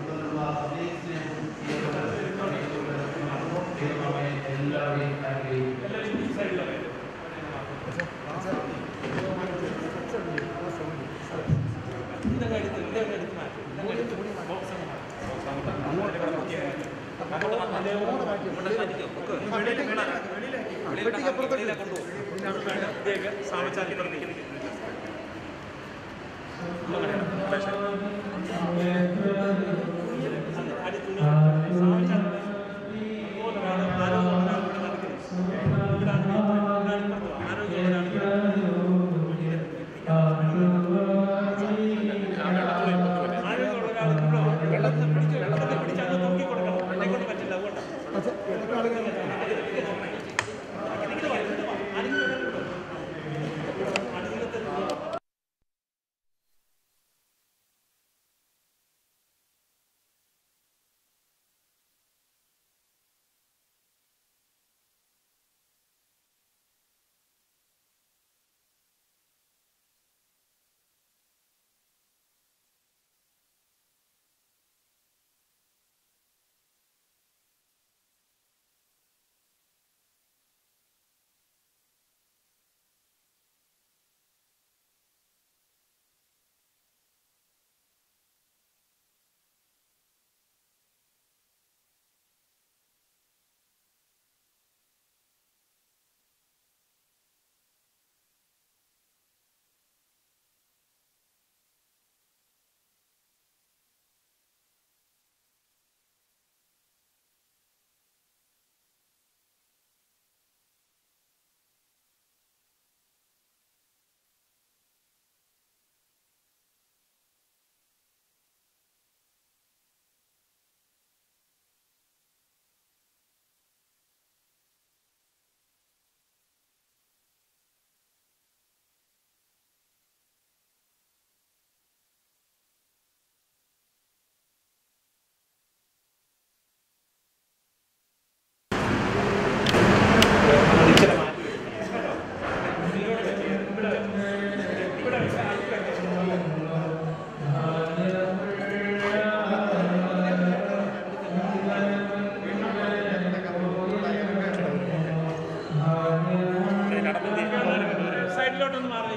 എല്ലാവരെയും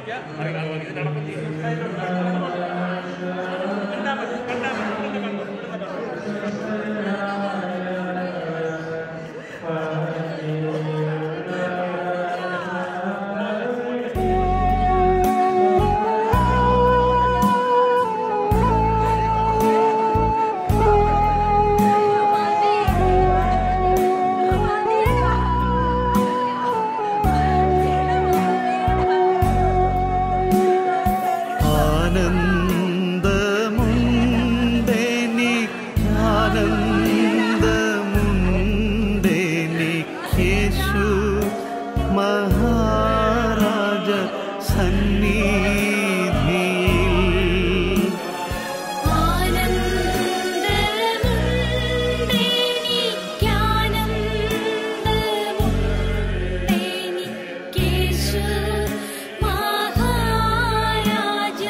ആനന്ദമുണ്ടെനിക്കേശു മഹാരാജ സന്നിധിയിൽ കേശു മഹാരാജ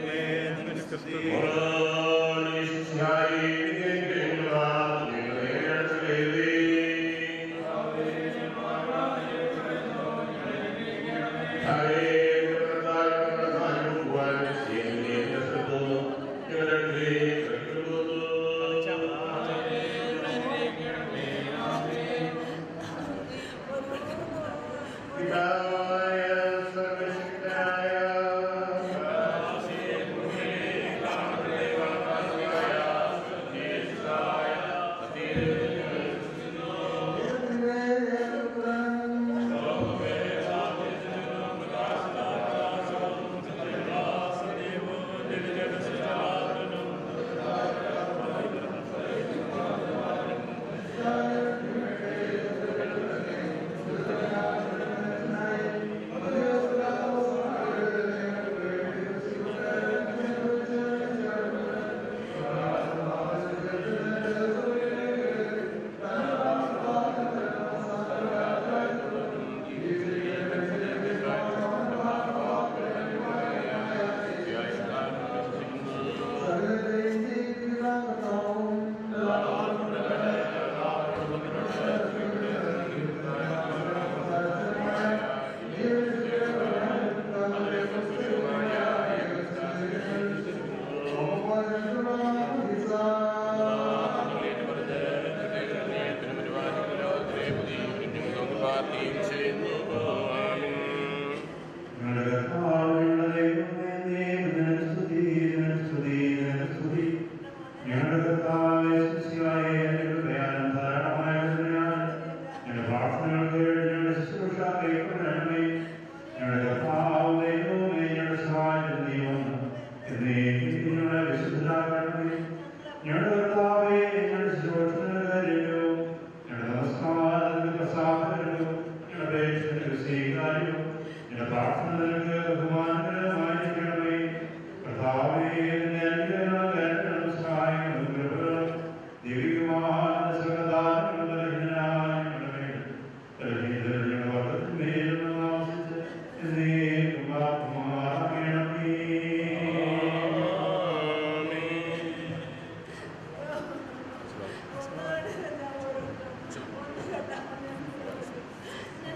Hallelujah.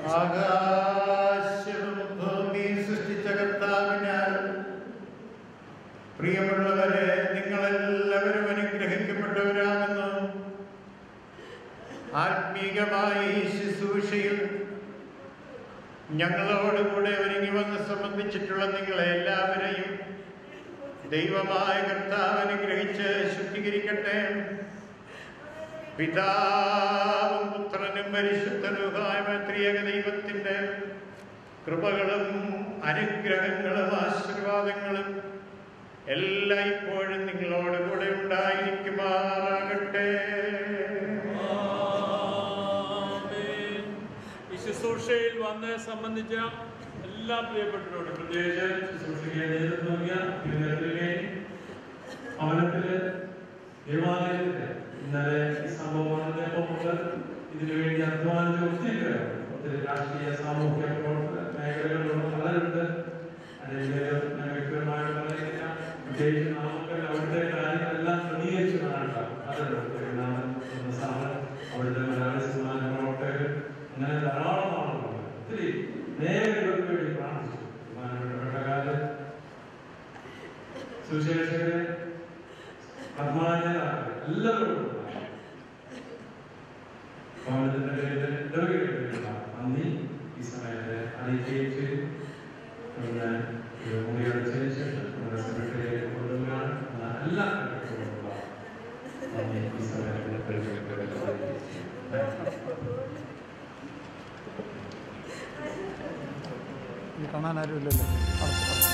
ആകാശവും ഭൂമിയും സൃഷ്ടിച്ച കർത്താവിനാൽ പ്രിയമുള്ളവരെ നിങ്ങളെല്ലാവരും അനുഗ്രഹിക്കപ്പെട്ടവരാണെന്ന് ആത്മീകമായി ശുശ്രൂഷയിൽ ഞങ്ങളോടുകൂടെ ഒരുങ്ങി വന്ന് സംബന്ധിച്ചിട്ടുള്ള നിങ്ങളെ എല്ലാവരെയും ദൈവമായ കർത്താവ് അനുഗ്രഹിച്ച് ശുദ്ധീകരിക്കട്ടെ പിതാവും പുത്രനും പരിശുദ്ധനുമായ ത്രിയേക ദൈവത്തിന്റെ കൃപകളും അനുഗ്രഹങ്ങളും ആശീർവാദങ്ങളും എല്ലാം ഇപ്പോഴും നിങ്ങളോട് കൂടെ ഉണ്ടായിരിക്കുമാറാകട്ടെ ഈ ശുശ്രൂഷയിൽ വന്ന് സംബന്ധിച്ച എല്ലാ പ്രിയപ്പെട്ടവരോടും പ്രത്യേകിച്ച് ശുശ്രൂഷയ്ക്ക് നേതൃത്വം നൽകിയ തിരുനെല്ലിലെ ഭവനത്തില് ദേവാലയത്തില് ഇന്നലെ ഈ സംഭവം വന്നപ്പോൾ മുതൽ ഇതിനുവേണ്ടി അധ്വാനിച്ച ഒത്തിരി പേരുണ്ട് ഒത്തിരി രാഷ്ട്രീയ സാമൂഹ്യ പ്രവർത്തന മേഖലകളിലുള്ള പലരുണ്ട് അതിൽ ഞാൻ വ്യക്തിപരമായിട്ട് പറയുന്നില്ല പ്രത്യേകിച്ച് നമുക്ക് അവിടുത്തെ കാര്യങ്ങളെല്ലാം ക്രമീകരിച്ച് കാണാം പലരുണ്ട് പെരുന്നാളൻ എന്ന സ്ഥാപനം അവിടുത്തെ മലയാളി സമാജ പ്രവർത്തകർ അങ്ങനെ ധാരാളം ആളുകളുണ്ട് ഒത്തിരി മേഖലകൾക്ക് വേണ്ടി പ്രാർത്ഥിച്ചു ബഹുമാനപ്പെട്ട കാലത്ത് സുവിശേഷകരെ ബഹുമാനരാണ് എല്ലാവരും ഭവനത്തിന്റെ പേരിൽ ഇടവകയുടെ പേരിലുള്ള നന്ദി ഈ സമയത്ത് അറിയിക്കുകയും ചെയ്തു പിന്നെ ഇത് മുറിയടച്ചതിന് ശേഷം നമ്മുടെ സെക്രട്ടറിയെ കൊണ്ടുവരാൻ എല്ലാ ഘട്ടത്തിലുമുള്ള നന്ദി ഈ സമയത്ത് പരിചയപ്പെടുത്തുകയും ഇത് കാണാൻ ആരും ഇല്ലല്ലോ അടച്ച് അടച്ച്.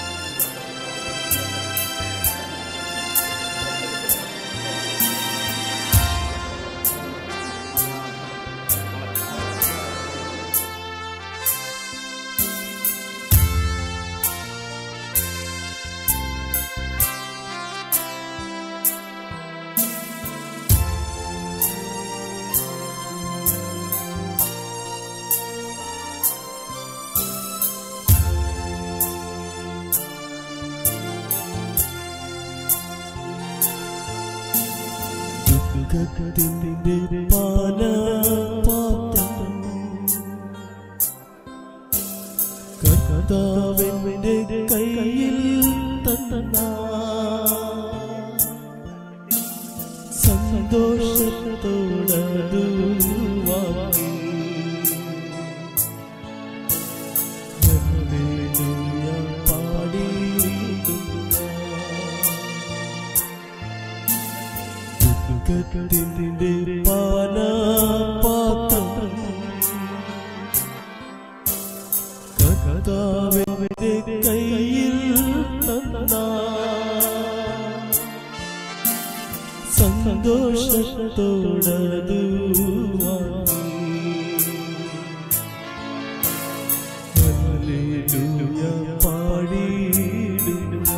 ദുഃഖത്തിന്റെ പാനപാത്രം കർത്താവിന്റെ കയ്യിൽ തന്ന സന്തോഷത്തോടതു വാങ്ങി ഹല്ലേലൂയ പാടിയിടുന്നു ദുഃഖത്തിന്റെ പാനപാത്രം കർത്താവിന്റെ കയ്യിൽ തന്ന സന്തോഷത്തോടതു ഹല്ലേലൂയ പാടിയിടുന്നു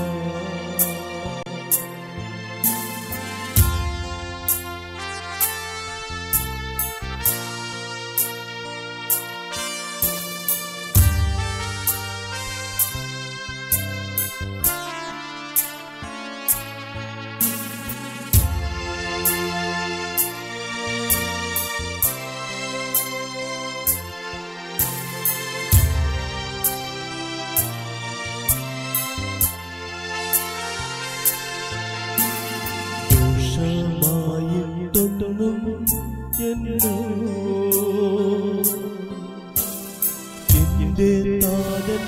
ദോഷമായിട്ടൊന്നും എന്നോ എന്റെ താരൻ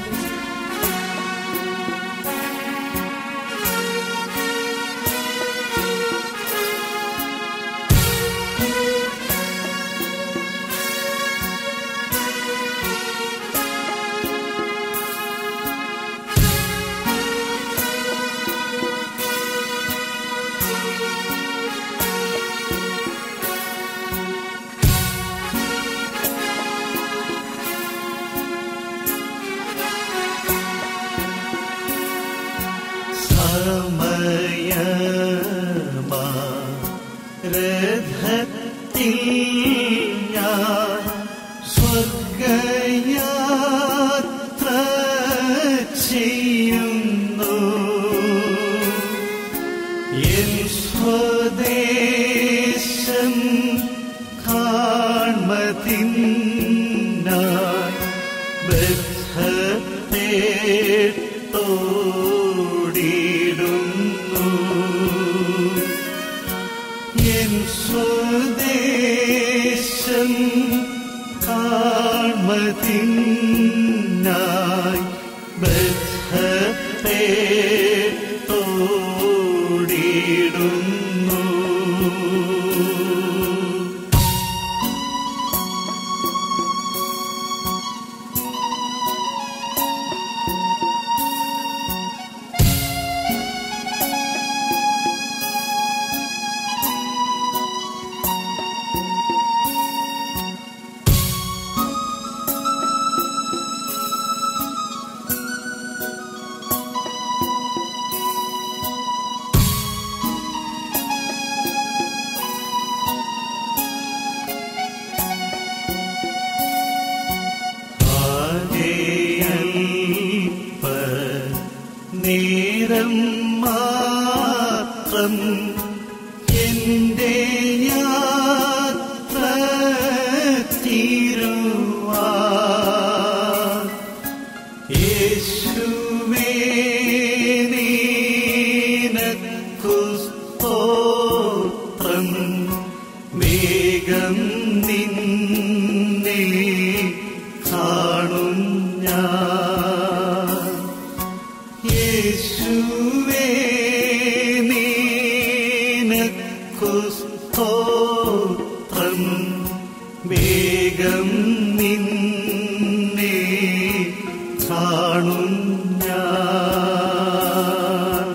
സമയമാ രഥത്തിൽ ഞാൻ സ്വർഗയാത്ര ചെയ്യുന്നു എൻ സ്വദേശം കാൺമതിന്ന സ്വദേശം കാൺമതിനായി ബദ്ധത്തെ തോടിടുന്നു ആകെയൽപ്പ നേരം മാത്രം എന്റെ യാത്ര തീരുവാ യേശുവേ നീനക്കു സ്തോത്രം വേഗം നിന്നെ കാണും ഞാൻ യേശുവേ നീനക്കു സ്തോത്രം വേഗം നിന്നെ കാണും ഞാൻ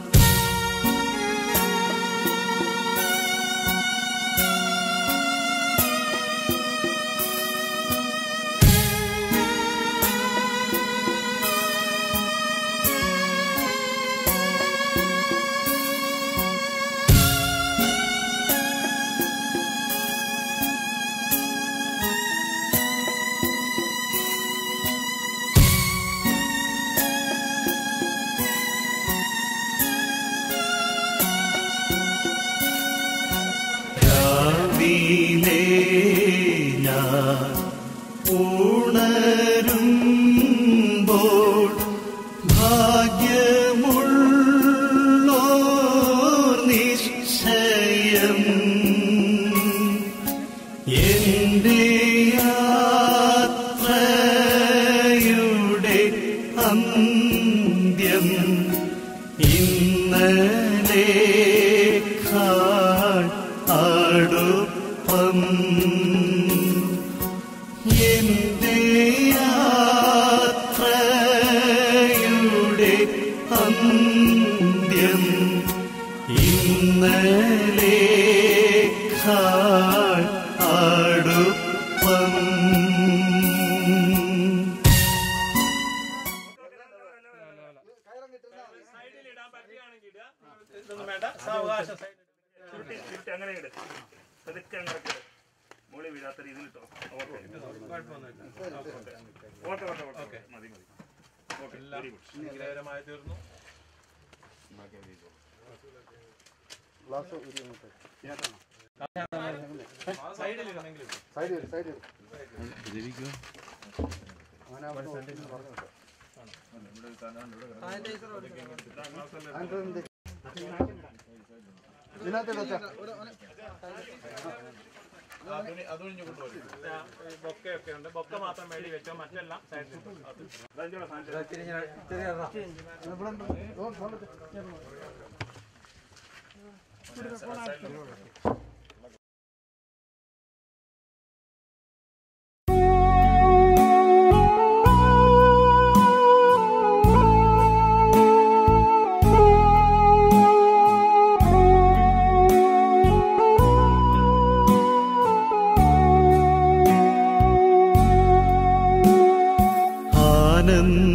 രാവിലെ ഞാൻ ഉണരുമ്പോൾ ഭാഗ്യമുള്ളോർ നിശ്ചയം എന്റെ യാത്രയുടെ അന്ത്യം ഇന്നലെ അടുപ്പം എന്റെ യാത്രയുടെ അന്ത്യം ഇന്നലെ അടുപ്പം ഇതൊന്നും വേണ്ട സാവകാശം സൈഡിൽ ചുരുട്ടി ചുരുട്ടി അങ്ങനെ ഇട് പതുക്കെ അങ്ങനെ ഇട് മുകളിൽ വീഴാത്ത രീതിയിൽ ഇട്ടോ ഓക്കെ ഓക്കെ ഓക്കെ ഓക്കെ മതി മതി ഓക്കെ വെരി ഗുഡ് വിജയകരമായി തീർന്നു സൈഡിൽ ഇടണമെങ്കിൽ സൈഡിൽ സൈഡിൽ ബൊക്കെ ഒക്കെ ഉണ്ട് ബൊക്കെ മാത്രം വേണ്ടി വെച്ചോ മറ്റെല്ലാം സൈഡിൽ ആനന്ദ